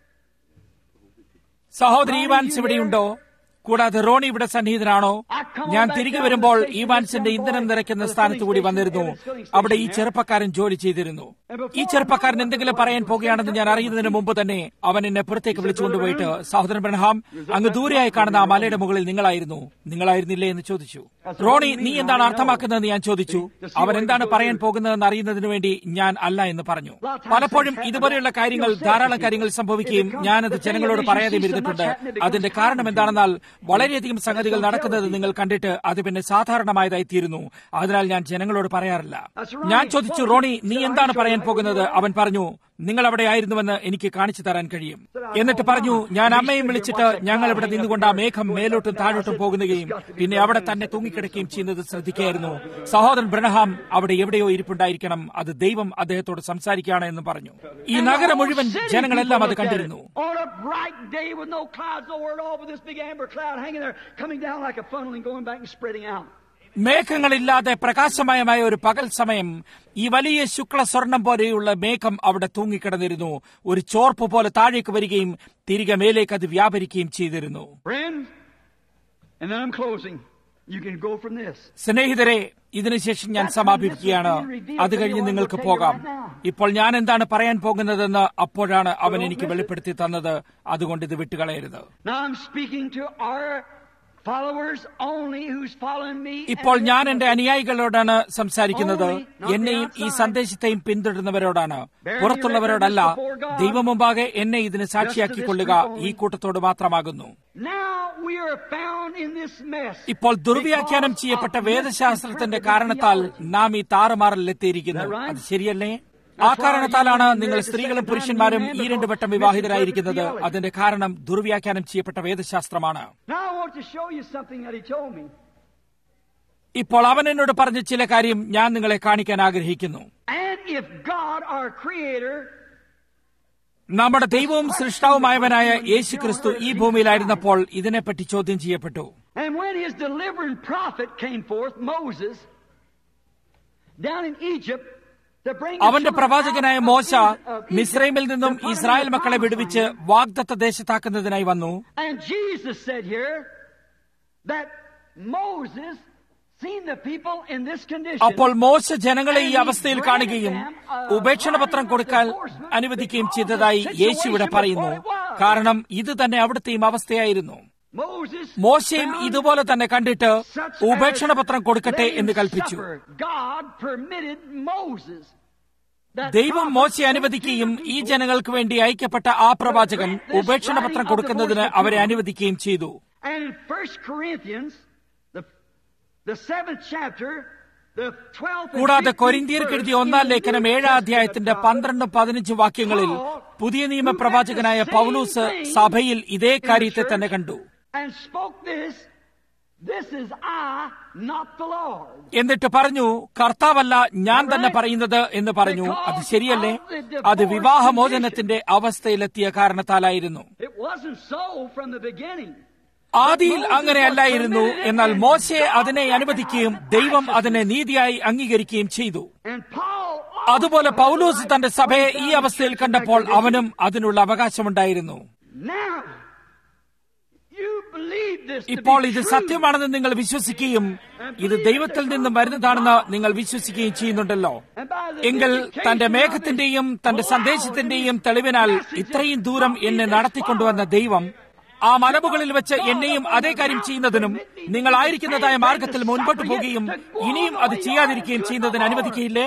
സഹോദരി ഈവാൻസ് ഇവിടെയുണ്ടോ കൂടാതെ റോണി ഇവിടെ സന്നിഹിതനാണോ ഞാൻ തിരികെ വരുമ്പോൾ ഈവാൻസിന്റെ ഇന്ധനം നിറയ്ക്കുന്ന സ്ഥാനത്ത് കൂടി വന്നിരുന്നു അവിടെ ഈ ചെറുപ്പക്കാരൻ ജോലി ചെയ്തിരുന്നു ഈ ചെറുപ്പക്കാരൻ എന്തെങ്കിലും പറയാൻ പോകുകയാണെന്ന് ഞാൻ അറിയുന്നതിന് മുമ്പ് തന്നെ അവൻ എന്നെ പുറത്തേക്ക് വിളിച്ചുകൊണ്ടുപോയിട്ട് സഹോദരൻ ബ്രഹ്ഹാം അങ്ങ് ദൂരെയായി കാണുന്ന ആ മലയുടെ മുകളിൽ നിങ്ങളായിരുന്നു നിങ്ങളായിരുന്നില്ലേ എന്ന് ചോദിച്ചു റോണി നീ എന്താണ് അർത്ഥമാക്കുന്നതെന്ന് ഞാൻ ചോദിച്ചു അവൻ എന്താണ് പറയാൻ പോകുന്നതെന്ന് അറിയുന്നതിന് വേണ്ടി ഞാൻ അല്ല എന്ന് പറഞ്ഞു പലപ്പോഴും ഇതുപോലെയുള്ള കാര്യങ്ങൾ ധാരാളം കാര്യങ്ങൾ സംഭവിക്കുകയും ഞാനത് ജനങ്ങളോട് പറയാതെയും ഇരുന്നിട്ടുണ്ട് അതിന്റെ കാരണം എന്താണെന്നാൽ വളരെയധികം സംഗതികൾ നടക്കുന്നത് നിങ്ങൾ കണ്ടിട്ട് അത് പിന്നെ സാധാരണമായതായി തീരുന്നു അതിനാൽ ഞാൻ ജനങ്ങളോട് പറയാറില്ല ഞാൻ ചോദിച്ചു റോണി നീ എന്താണ് പറയാൻ പോകുന്നത് അവൻ പറഞ്ഞു നിങ്ങൾ അവിടെ ആയിരുന്നുവെന്ന് എനിക്ക് കാണിച്ചു തരാൻ കഴിയും എന്നിട്ട് പറഞ്ഞു ഞാൻ അമ്മയും വിളിച്ചിട്ട് ഞങ്ങൾ ഇവിടെ നിന്നുകൊണ്ട് ആ മേഘം മേലോട്ടും താഴോട്ടും പോകുകയും പിന്നെ അവിടെ തന്നെ തൂങ്ങിക്കിടക്കുകയും ചെയ്യുന്നത് ശ്രദ്ധിക്കുകയായിരുന്നു സഹോദരൻ ബ്രണഹാം അവിടെ എവിടെയോ ഇരിപ്പുണ്ടായിരിക്കണം അത് ദൈവം അദ്ദേഹത്തോട് സംസാരിക്കുകയാണ് എന്ന് പറഞ്ഞു ഈ നഗരം മുഴുവൻ ജനങ്ങളെല്ലാം അത് കണ്ടിരുന്നു On a bright day with no clouds, nowhere at all, with this big amber cloud hanging there, coming down like a funnel and going back and spreading out. മേഘങ്ങളില്ലാതെ പ്രകാശമയമായ ഒരു പകൽ സമയം ഈ വലിയ ശുക്ല സ്വർണം പോലെയുള്ള മേഘം അവിടെ തൂങ്ങിക്കിടന്നിരുന്നു ഒരു ചോർപ്പ് പോലെ താഴേക്ക് വരികയും തിരികെ മേലേക്ക് അത് വ്യാപരിക്കുകയും ചെയ്തിരുന്നു Friends, and then I'm closing. You can go from this. സ്നേഹിതരെ ഇതിനുശേഷം ഞാൻ സമാപിക്കുകയാണ് അത് കഴിഞ്ഞ് നിങ്ങൾക്ക് പോകാം ഇപ്പോൾ ഞാൻ എന്താണ് പറയാൻ പോകുന്നതെന്ന് അപ്പോഴാണ് അവൻ എനിക്ക് വെളിപ്പെടുത്തി തന്നത് അതുകൊണ്ട് ഇത് വിട്ടുകളയരുത് Now I'm speaking to our followers only who's following me. ഇപ്പോൾ ഞാൻ എന്റെ അനുയായികളോടാണ് സംസാരിക്കുന്നത് എന്നെയും ഈ സന്ദേശത്തെയും പിന്തുടരുന്നവരോടാണ് പുറത്തുള്ളവരോടല്ല ദൈവമുമ്പാകെ എന്നെ ഇതിന് സാക്ഷിയാക്കിക്കൊള്ളുക ഈ കൂട്ടത്തോട് മാത്രമാകുന്നു Now we are found in this mess. ഇപ്പോൾ ദുർവ്യാഖ്യാനം ചെയ്യപ്പെട്ട വേദശാസ്ത്രത്തിന്റെ കാരണത്താൽ നാം ഈ താറുമാറിലെത്തിയിരിക്കുന്നു അത് ശരിയല്ലേ ആ കാരണത്താലാണ് നിങ്ങൾ സ്ത്രീകളും പുരുഷന്മാരും ഈ രണ്ടു വട്ടം വിവാഹിതരായിരിക്കുന്നത് അതിന്റെ കാരണം ദുർവ്യാഖ്യാനം ചെയ്യപ്പെട്ട വേദശാസ്ത്രമാണ് Now I want to show you something that he told me. ഇപ്പോൾ അവൻ എന്നോട് പറഞ്ഞ ചില കാര്യം ഞാൻ നിങ്ങളെ കാണിക്കാൻ ആഗ്രഹിക്കുന്നു And if God, our Creator, നമ്മുടെ ദൈവവും സൃഷ്ടാവുമായവനായ യേശു ക്രിസ്തു ഈ ഭൂമിയിലായിരുന്നപ്പോൾ ഇതിനെപ്പറ്റി ചോദ്യം ചെയ്യപ്പെട്ടു and when his delivering prophet came forth, Moses, down in Egypt, to bring the അവന്റെ children പ്രവാചകനായ out of മോശ Egypt, മിസ്രൈമിൽ നിന്നും to put them in Israel the മക്കളെ promised വിടുവിച്ച് land. വാഗ്ദത്ത ദേശത്താക്കുന്നതിനായി വന്നു And Jesus said here that Moses seen the people in this condition. അപ്പോൾ മോശ ജനങ്ങളെ ഈ അവസ്ഥയിൽ കാണുകയും ഉപേക്ഷണപത്രം കൊടുക്കാൻ അനുവദിക്കുകയും ചെയ്തതായി യേശു ഇവിടെ പറയുന്നു കാരണം ഇത് തന്നെ അവിടുത്തെയും അവസ്ഥയായിരുന്നു Moses മോശയും found ഇതുപോലെ തന്നെ കണ്ടിട്ട് such ഉപേക്ഷണപത്രം as കൊടുക്കട്ടെ let എന്ന് him കൽപ്പിച്ചു suffer. God permitted Moses that ദൈവം prophet മോശയെ to അനുവദിക്കുകയും the ഈ people ജനങ്ങൾക്ക് വേണ്ടി അയക്കപ്പെട്ട ആ പ്രവാചകൻ ഉപേക്ഷണപത്രം കൊടുക്കുന്നതിന് അവരെ അനുവദിക്കുകയും ചെയ്തു And in First Corinthians, the, the seventh chapter, the 12th and കൂടാതെ 15th കൊരിന്തിയർക്ക് എഴുതിയ verse ഒന്നാം in the ലേഖനം New ഏഴാം Testament അധ്യായത്തിന്റെ prophet, പന്ത്രണ്ടും പതിനഞ്ച് വാക്യങ്ങളിൽ പുതിയ നിയമ പ്രവാചകനായ പൗലൂസ് സഭയിൽ ഇതേ കാര്യത്തെ തന്നെ കണ്ടു and spoke this, this is I, not the Lord. എന്നിട്ട് പറഞ്ഞു കർത്താവല്ല ഞാൻ തന്നെ പറയുന്നത് എന്ന് പറഞ്ഞു അത് ശരിയല്ലേ അത് വിവാഹമോചനത്തിന്റെ അവസ്ഥയിലെത്തിയ കാരണത്താലായിരുന്നു It wasn't so from the beginning. ആദിയിൽ അങ്ങനെയല്ലായിരുന്നു എന്നാൽ മോശയെ അതിനെ അനുവദിക്കുകയും ദൈവം അതിനെ നീതിയായി അംഗീകരിക്കുകയും ചെയ്തു And Paul അതുപോലെ പൗലൂസ് തന്റെ സഭയെ ഈ അവസ്ഥയിൽ കണ്ടപ്പോൾ അവനും അതിനുള്ള അവകാശമുണ്ടായിരുന്നു Now, you believe this to ഇപ്പോൾ be ഇത് true, സത്യമാണെന്ന് നിങ്ങൾ വിശ്വസിക്കുകയും ഇത് ദൈവത്തിൽ നിന്നും വരുന്നതാണെന്ന് നിങ്ങൾ വിശ്വസിക്കുകയും ചെയ്യുന്നുണ്ടല്ലോ and by the എങ്കിൽ തന്റെ vindication of മേഘത്തിന്റെയും his തന്റെ cloud സന്ദേശത്തിന്റെയും and his തെളിവിനാൽ message ഇത്രയും ദൂരം from എന്നെ his നടത്തിക്കൊണ്ടുവന്ന father, ദൈവം ആ മലമുകളിൽ വെച്ച് എന്നെയും അതേ കാര്യം ചെയ്യുന്നതിനും നിങ്ങളായിരിക്കുന്നതായ മാർഗത്തിൽ മുൻപോട്ട് പോവുകയും ഇനിയും അത് ചെയ്യാതിരിക്കുകയും ചെയ്യുന്നതിന് അനുവദിക്കുകയില്ലേ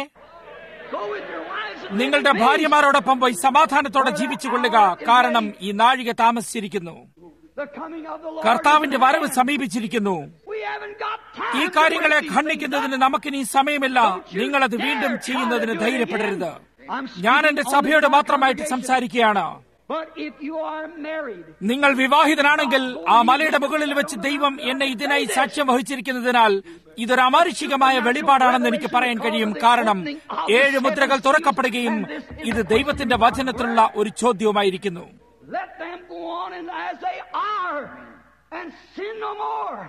Go with your wives and നിങ്ങളുടെ live in ഭാര്യമാരോടൊപ്പം പോയി സമാധാനത്തോടെ ജീവിച്ചു കൊള്ളുക കാരണം ഈ നാഴിക താമസിച്ചിരിക്കുന്നു peace. The coming of the Lord കർത്താവിന്റെ is at വരവ് hand. സമീപിച്ചിരിക്കുന്നു We haven't got time ഈ to കാര്യങ്ങളെ break these ഖണ്ഡിക്കുന്നതിന് things up. നമുക്കിനി സമയമില്ല നിങ്ങളത് വീണ്ടും ചെയ്യുന്നതിന് ധൈര്യപ്പെടരുത് ഞാൻ എന്റെ സഭയോട് മാത്രമായിട്ട് സംസാരിക്കുകയാണ് But if you are married, നിങ്ങൾ വിവാഹിതനാണെങ്കിൽ ആ മലയുടെ മുകളിൽ വെച്ച് ദൈവം എന്നെ ഇതിനായി സാക്ഷ്യം വഹിച്ചിരിക്കുന്നതിനാൽ ഇതൊരു അമാനുഷികമായ വെളിപാടാണെന്ന് എനിക്ക് പറയാൻ കഴിയും കാരണം ഏഴ് മുദ്രകൾ തുറക്കപ്പെടുകയും ഇത് ദൈവത്തിന്റെ വചനത്തിലുള്ള ഒരു ചോദ്യവുമായിരിക്കുന്നു let them go on and as they are and sin no more.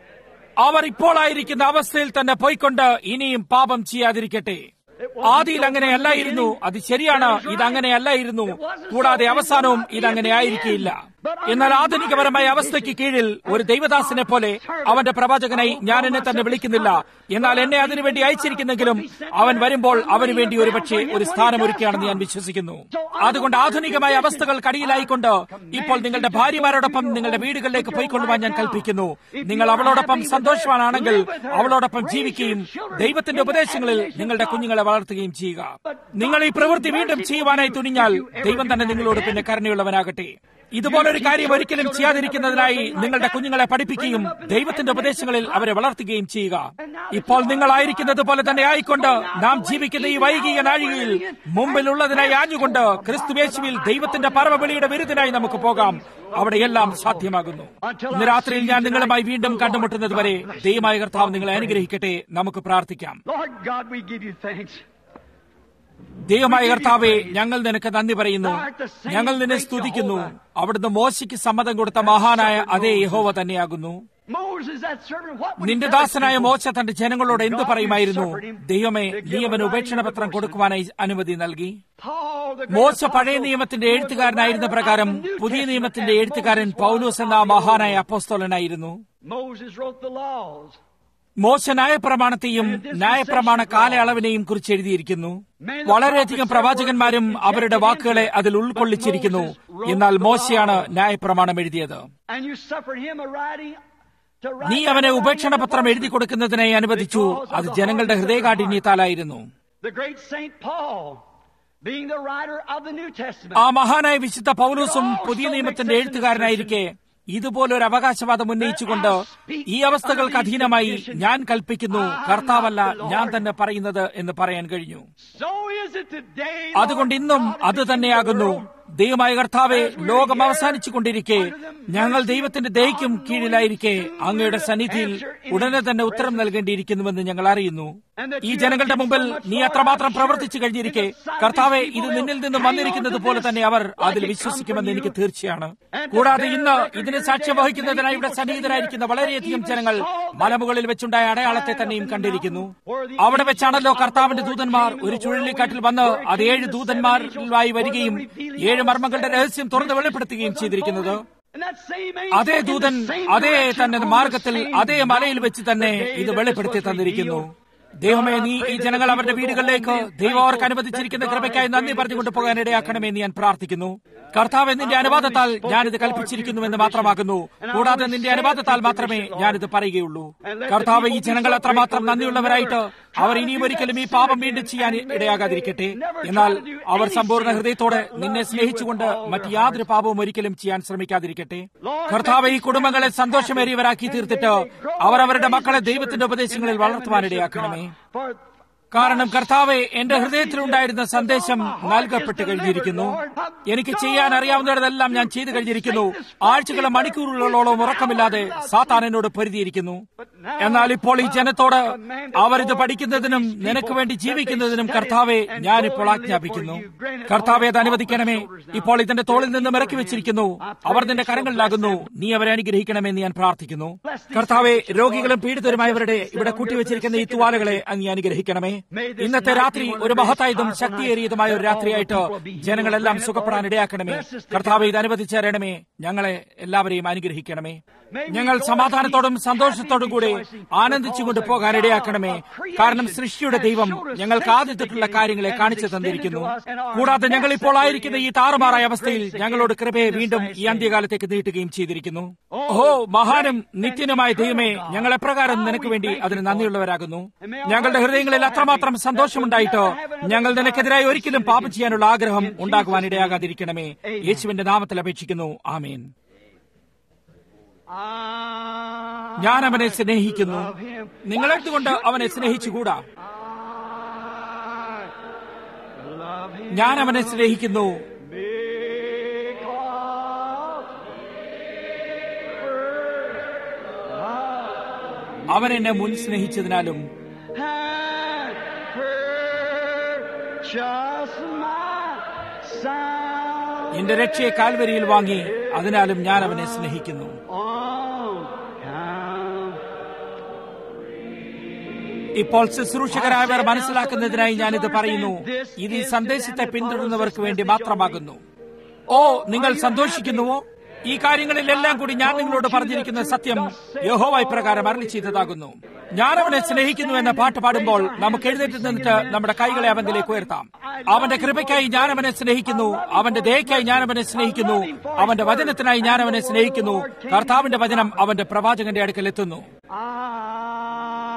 അവർ ഇപ്പോളായിരിക്കുന്ന അവസ്ഥയിൽ തന്നെ പോയിക്കൊണ്ട് ഇനിയും പാപം ചെയ്യാതിരിക്കട്ടെ ആദിയിൽ അങ്ങനെയല്ലായിരുന്നു അത് ശരിയാണ് ഇത് അങ്ങനെയല്ലായിരുന്നു കൂടാതെ അവസാനവും ഇത് അങ്ങനെ ആയിരിക്കില്ല എന്നാൽ ആധുനികപരമായ അവസ്ഥയ്ക്ക് കീഴിൽ ഒരു ദൈവദാസനെ പോലെ അവന്റെ പ്രവാചകനായി ഞാൻ എന്നെ തന്നെ വിളിക്കുന്നില്ല എന്നാൽ എന്നെ അതിനുവേണ്ടി അയച്ചിരിക്കുന്നെങ്കിലും അവൻ വരുമ്പോൾ അവന് വേണ്ടി ഒരുപക്ഷെ ഒരു സ്ഥാനം ഒരുക്കുകയാണെന്ന് ഞാൻ വിശ്വസിക്കുന്നു അതുകൊണ്ട് ആധുനികമായ അവസ്ഥകൾ കടിയിലായിക്കൊണ്ട് ഇപ്പോൾ നിങ്ങളുടെ ഭാര്യമാരോടൊപ്പം നിങ്ങളുടെ വീടുകളിലേക്ക് പോയിക്കൊള്ളുവാൻ ഞാൻ കൽപ്പിക്കുന്നു നിങ്ങൾ അവളോടൊപ്പം സന്തോഷവാനാണെങ്കിൽ അവളോടൊപ്പം ജീവിക്കുകയും ദൈവത്തിന്റെ ഉപദേശങ്ങളിൽ നിങ്ങളുടെ കുഞ്ഞുങ്ങളെ വളർത്തുകയും ചെയ്യുക നിങ്ങൾ ഈ പ്രവൃത്തി വീണ്ടും ചെയ്യുവാനായി തുനിഞ്ഞാൽ ദൈവം തന്നെ നിങ്ങളോട് പിന്നെ കരുണയുള്ളവനാകട്ടെ ഇതുപോലൊരു കാര്യം ഒരിക്കലും ചെയ്യാതിരിക്കുന്നതിനായി നിങ്ങളുടെ കുഞ്ഞുങ്ങളെ പഠിപ്പിക്കുകയും ദൈവത്തിന്റെ ഉപദേശങ്ങളിൽ അവരെ വളർത്തുകയും ചെയ്യുക ഇപ്പോൾ നിങ്ങളായിരിക്കുന്നത് പോലെ തന്നെ ആയിക്കൊണ്ട് നാം ജീവിക്കുന്ന ഈ വൈകിക നാഴികയിൽ മുമ്പിലുള്ളതിനായി ആഞ്ഞുകൊണ്ട് ക്രിസ്തുവേശുവിൽ ദൈവത്തിന്റെ പരമബലിയുടെ വിരുദ്ധനായി നമുക്ക് പോകാം അവിടെയെല്ലാം സാധ്യമാകുന്നു ഇന്ന് രാത്രിയിൽ ഞാൻ നിങ്ങളുമായി വീണ്ടും കണ്ടുമുട്ടുന്നത് വരെ ദൈവമായ കർത്താവ് നിങ്ങളെ അനുഗ്രഹിക്കട്ടെ നമുക്ക് പ്രാർത്ഥിക്കാം Lord God, we give you thanks. ദൈവമായ കർത്താവെ ഞങ്ങൾ നിനക്ക് നന്ദി പറയുന്നു ഞങ്ങൾ നിന്നെ സ്തുതിക്കുന്നു അവിടുന്ന് മോശയ്ക്ക് സമ്മതം കൊടുത്ത മഹാനായ അതേ യഹോവ തന്നെയാകുന്നു Moses, that servant, what would he നിന്റെ tell his ദാസനായ people? മോശ തന്റെ ജനങ്ങളോട് എന്തു പറയുമായിരുന്നു ദൈവമേ നീ അവന് ഉപേക്ഷണ പത്രം കൊടുക്കുവാനായി അനുമതി നൽകി Paul, the great മോശ apostle, പഴയ നിയമത്തിന്റെ who was the എഴുത്തുകാരനായിരുന്ന writer പ്രകാരം of the New പുതിയ Testament, നിയമത്തിന്റെ and എഴുത്തുകാരൻ Moses പൗലോസ് wrote എന്ന the മഹാനായ law. അപ്പോസ്തോലനായിരുന്നു Moses wrote the laws. മോശ ന്യായപ്രമാണത്തെയും ന്യായപ്രമാണ കാലയളവിനെയും കുറിച്ച് എഴുതിയിരിക്കുന്നു വളരെയധികം പ്രവാചകന്മാരും അവരുടെ വാക്കുകളെ അതിൽ ഉൾക്കൊള്ളിച്ചിരിക്കുന്നു എന്നാൽ മോശയാണ് ന്യായപ്രമാണം എഴുതിയത് And you suffered him a writing to write നീ അവനെ ഉപേക്ഷണ പത്രം എഴുതി കൊടുക്കുന്നതിനായി അനുവദിച്ചു അത് ജനങ്ങളുടെ ഹൃദയകാഠിന്യത്താലായിരുന്നു The great Saint Paul, being the writer of the New Testament. ആ മഹാനായ വിശുദ്ധ പൗലൂസും പുതിയ നിയമത്തിന്റെ എഴുത്തുകാരനായിരിക്കെ ഇതുപോലൊരു അവകാശവാദം ഉന്നയിച്ചുകൊണ്ട് ഈ അവസ്ഥകൾക്ക് അധീനമായി ഞാൻ കൽപ്പിക്കുന്നു കർത്താവല്ല ഞാൻ തന്നെ പറയുന്നത് എന്ന് പറയാൻ കഴിഞ്ഞു So is it today. അതുകൊണ്ട് ഇന്നും അത് തന്നെയാകുന്നു ദൈവമായ കർത്താവെ ലോകം അവസാനിച്ചു കൊണ്ടിരിക്കെ ഞങ്ങൾ ദൈവത്തിന്റെ ദയക്കും കീഴിലായിരിക്കെ അങ്ങയുടെ സന്നിധിയിൽ ഉടനെ തന്നെ ഉത്തരം നൽകേണ്ടിയിരിക്കുന്നുവെന്ന് ഞങ്ങൾ അറിയുന്നു ഈ ജനങ്ങളുടെ മുമ്പിൽ നീ അത്രമാത്രം പ്രവർത്തിച്ചു കഴിഞ്ഞിരിക്കെ കർത്താവെ ഇത് നിന്നിൽ നിന്നും വന്നിരിക്കുന്നത് പോലെ തന്നെ അവർ അതിൽ വിശ്വസിക്കുമെന്ന് എനിക്ക് തീർച്ചയാണ് കൂടാതെ ഇന്ന് ഇതിന് സാക്ഷ്യം വഹിക്കുന്നതിനായി ഇവിടെ സന്നിഹിതരായിരിക്കുന്ന വളരെയധികം ജനങ്ങൾ മലമുകളിൽ വെച്ചുണ്ടായ അടയാളത്തെ തന്നെയും കണ്ടിരിക്കുന്നു അവിടെ വെച്ചാണല്ലോ കർത്താവിന്റെ ദൂതന്മാർ ഒരു ചുഴലിക്കാറ്റിൽ വന്ന് അത് ഏഴ് ദൂതന്മാരിലായി വരികയും ഏഴ് മർമ്മങ്ങളുടെ രഹസ്യം തുറന്ന് വെളിപ്പെടുത്തുകയും ചെയ്തിരിക്കുന്നത് And that same അതേ angel in ദൂതൻ the same അതേ direction തന്നെ on the മാർഗത്തിൽ same അതേ മലയിൽ വെച്ച് തന്നെ the day ഇത് that വെളിപ്പെടുത്തി this was തന്നിരിക്കുന്നു revealed. ദൈവമേ നീ ഈ ജനങ്ങൾ അവരുടെ വീടുകളിലേക്ക് ദൈവം അവർക്ക് അനുവദിച്ചിരിക്കുന്ന കൃപയ്ക്കായി നന്ദി പറഞ്ഞുകൊണ്ട് പോകാൻ ഇടയാക്കണമേ എന്ന് ഞാൻ പ്രാർത്ഥിക്കുന്നു കർത്താവ് നിന്റെ അനുവാദത്താൽ ഞാനിത് കൽപ്പിച്ചിരിക്കുന്നുവെന്ന് മാത്രമാകുന്നു കൂടാതെ നിന്റെ അനുവാദത്താൽ മാത്രമേ ഞാനിത് പറയുകയുള്ളൂ കർത്താവ് ഈ ജനങ്ങൾ അത്രമാത്രം നന്ദിയുള്ളവരായിട്ട് അവർ ഇനിയും ഒരിക്കലും ഈ പാപം വീണ്ടും ചെയ്യാൻ ഇടയാകാതിരിക്കട്ടെ എന്നാൽ അവർ സമ്പൂർണ്ണ ഹൃദയത്തോടെ നിന്നെ സ്നേഹിച്ചുകൊണ്ട് മറ്റ് യാതൊരു പാപവും ഒരിക്കലും ചെയ്യാൻ ശ്രമിക്കാതിരിക്കട്ടെ കർത്താവ് ഈ കുടുംബങ്ങളെ സന്തോഷമേറിയവരാക്കി തീർത്തിട്ട് അവർ അവരുടെ മക്കളെ ദൈവത്തിന്റെ ഉപദേശങ്ങളിൽ വളർത്തുവാനിടയാക്കണമേ For കാരണം കർത്താവെ എന്റെ ഹൃദയത്തിലുണ്ടായിരുന്ന സന്ദേശം നൽകപ്പെട്ട് കഴിഞ്ഞിരിക്കുന്നു എനിക്ക് ചെയ്യാൻ അറിയാവുന്നതെല്ലാം ഞാൻ ചെയ്തു കഴിഞ്ഞിരിക്കുന്നു ആഴ്ചകളും മണിക്കൂറുകളോളം ഉറക്കമില്ലാതെ സാത്താൻ എന്നോട് പൊരുതിയിരിക്കുന്നു എന്നാൽ ഇപ്പോൾ ഈ ജനത്തോട് അവർ ഇത് പഠിക്കുന്നതിനും നിനക്ക് വേണ്ടി ജീവിക്കുന്നതിനും കർത്താവെ ഞാനിപ്പോൾ ആജ്ഞാപിക്കുന്നു കർത്താവെ അത് അനുവദിക്കണമേ ഇപ്പോൾ ഇതിന്റെ തോളിൽ നിന്നും ഇറക്കി വെച്ചിരിക്കുന്നു അവർ നിന്റെ കരങ്ങളിലാകുന്നു നീ അവരെ അനുഗ്രഹിക്കണമെന്ന് ഞാൻ പ്രാർത്ഥിക്കുന്നു കർത്താവെ രോഗികളും പീഡിതരുമായവരുടെ ഇവിടെ കൂട്ടിവെച്ചിരിക്കുന്ന ഈ തുവാലകളെ അങ്ങ് അനുഗ്രഹിക്കണമേ ഇന്നത്തെ രാത്രി ഒരു മഹത്തായതും ശക്തിയേറിയതുമായ ഒരു രാത്രിയായിട്ട് ജനങ്ങളെല്ലാം സുഖപ്പെടാൻ ഇടയാക്കണമേ കർത്താവ് ഇത് അനുവദിച്ചു തരണമേ ഞങ്ങളെ എല്ലാവരെയും അനുഗ്രഹിക്കണമേ ഞങ്ങൾ സമാധാനത്തോടും സന്തോഷത്തോടും കൂടെ ആനന്ദിച്ചുകൊണ്ട് പോകാൻ ഇടയാക്കണമേ കാരണം സൃഷ്ടിയുടെ ദൈവം ഞങ്ങൾക്ക് ആദ്യത്തിട്ടുള്ള കാര്യങ്ങളെ കാണിച്ചു തന്നിരിക്കുന്നു കൂടാതെ ഞങ്ങൾ ഇപ്പോൾ ആയിരിക്കുന്ന ഈ താറുമാറായ അവസ്ഥയിൽ ഞങ്ങളോട് കൃപയെ വീണ്ടും ഈ അന്ത്യകാലത്തേക്ക് നീട്ടുകയും ചെയ്തിരിക്കുന്നു ഓ മഹാനും നിത്യനുമായ ദൈവമേ ഞങ്ങൾ എപ്രകാരം നിനക്ക് വേണ്ടി അതിന് നന്ദിയുള്ളവരാകുന്നു ഞങ്ങളുടെ ഹൃദയങ്ങളിൽ അത്രമാത്രം സന്തോഷമുണ്ടായിട്ടോ ഞങ്ങൾ നിനക്കെതിരായി ഒരിക്കലും പാപം ചെയ്യാനുള്ള ആഗ്രഹം ഉണ്ടാകുവാൻ ഇടയാകാതിരിക്കണമേ യേശുവിന്റെ നാമത്തിൽ അപേക്ഷിക്കുന്നു ആമേൻ ഞാൻ അവനെ സ്നേഹിക്കുന്നു നിങ്ങളെടുത്തുകൊണ്ട് അവനെ സ്നേഹിച്ചുകൂടാ ഞാൻ അവനെ സ്നേഹിക്കുന്നു അവൻ എന്നെ മുൻ സ്നേഹിച്ചതിനാലും എന്റെ രക്ഷയെ കാൽവരിയിൽ വാങ്ങി അതിനാലും ഞാൻ അവനെ സ്നേഹിക്കുന്നു ഇപ്പോൾ ശുശ്രൂഷകരായവർ മനസ്സിലാക്കുന്നതിനായി ഞാനിത് പറയുന്നു ഇത് ഈ സന്ദേശത്തെ പിന്തുടരുന്നവർക്ക് വേണ്ടി മാത്രമാകുന്നു ഓ നിങ്ങൾ സന്തോഷിക്കുന്നുവോ ഈ കാര്യങ്ങളിലെല്ലാം കൂടി ഞാൻ നിങ്ങളോട് പറഞ്ഞിരിക്കുന്ന സത്യം യഹോവായി പ്രകാരം അരളി ചെയ്തതാകുന്നു ഞാൻ അവനെ സ്നേഹിക്കുന്നു എന്ന പാട്ട് പാടുമ്പോൾ നമുക്ക് എഴുന്നേറ്റ് നിന്നിട്ട് നമ്മുടെ കൈകളെ അവങ്കിലേക്ക് ഉയർത്താം അവന്റെ കൃപയ്ക്കായി ഞാൻ അവനെ സ്നേഹിക്കുന്നു അവന്റെ ദയക്കായി ഞാൻ അവനെ സ്നേഹിക്കുന്നു അവന്റെ വചനത്തിനായി ഞാൻ അവനെ സ്നേഹിക്കുന്നു കർത്താവിന്റെ വചനം അവന്റെ പ്രവാചകന്റെ അടുക്കൽ എത്തുന്നു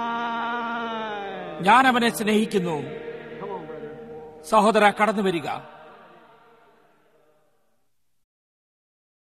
ഞാൻ അവനെ സ്നേഹിക്കുന്നു സഹോദര കടന്നു വരിക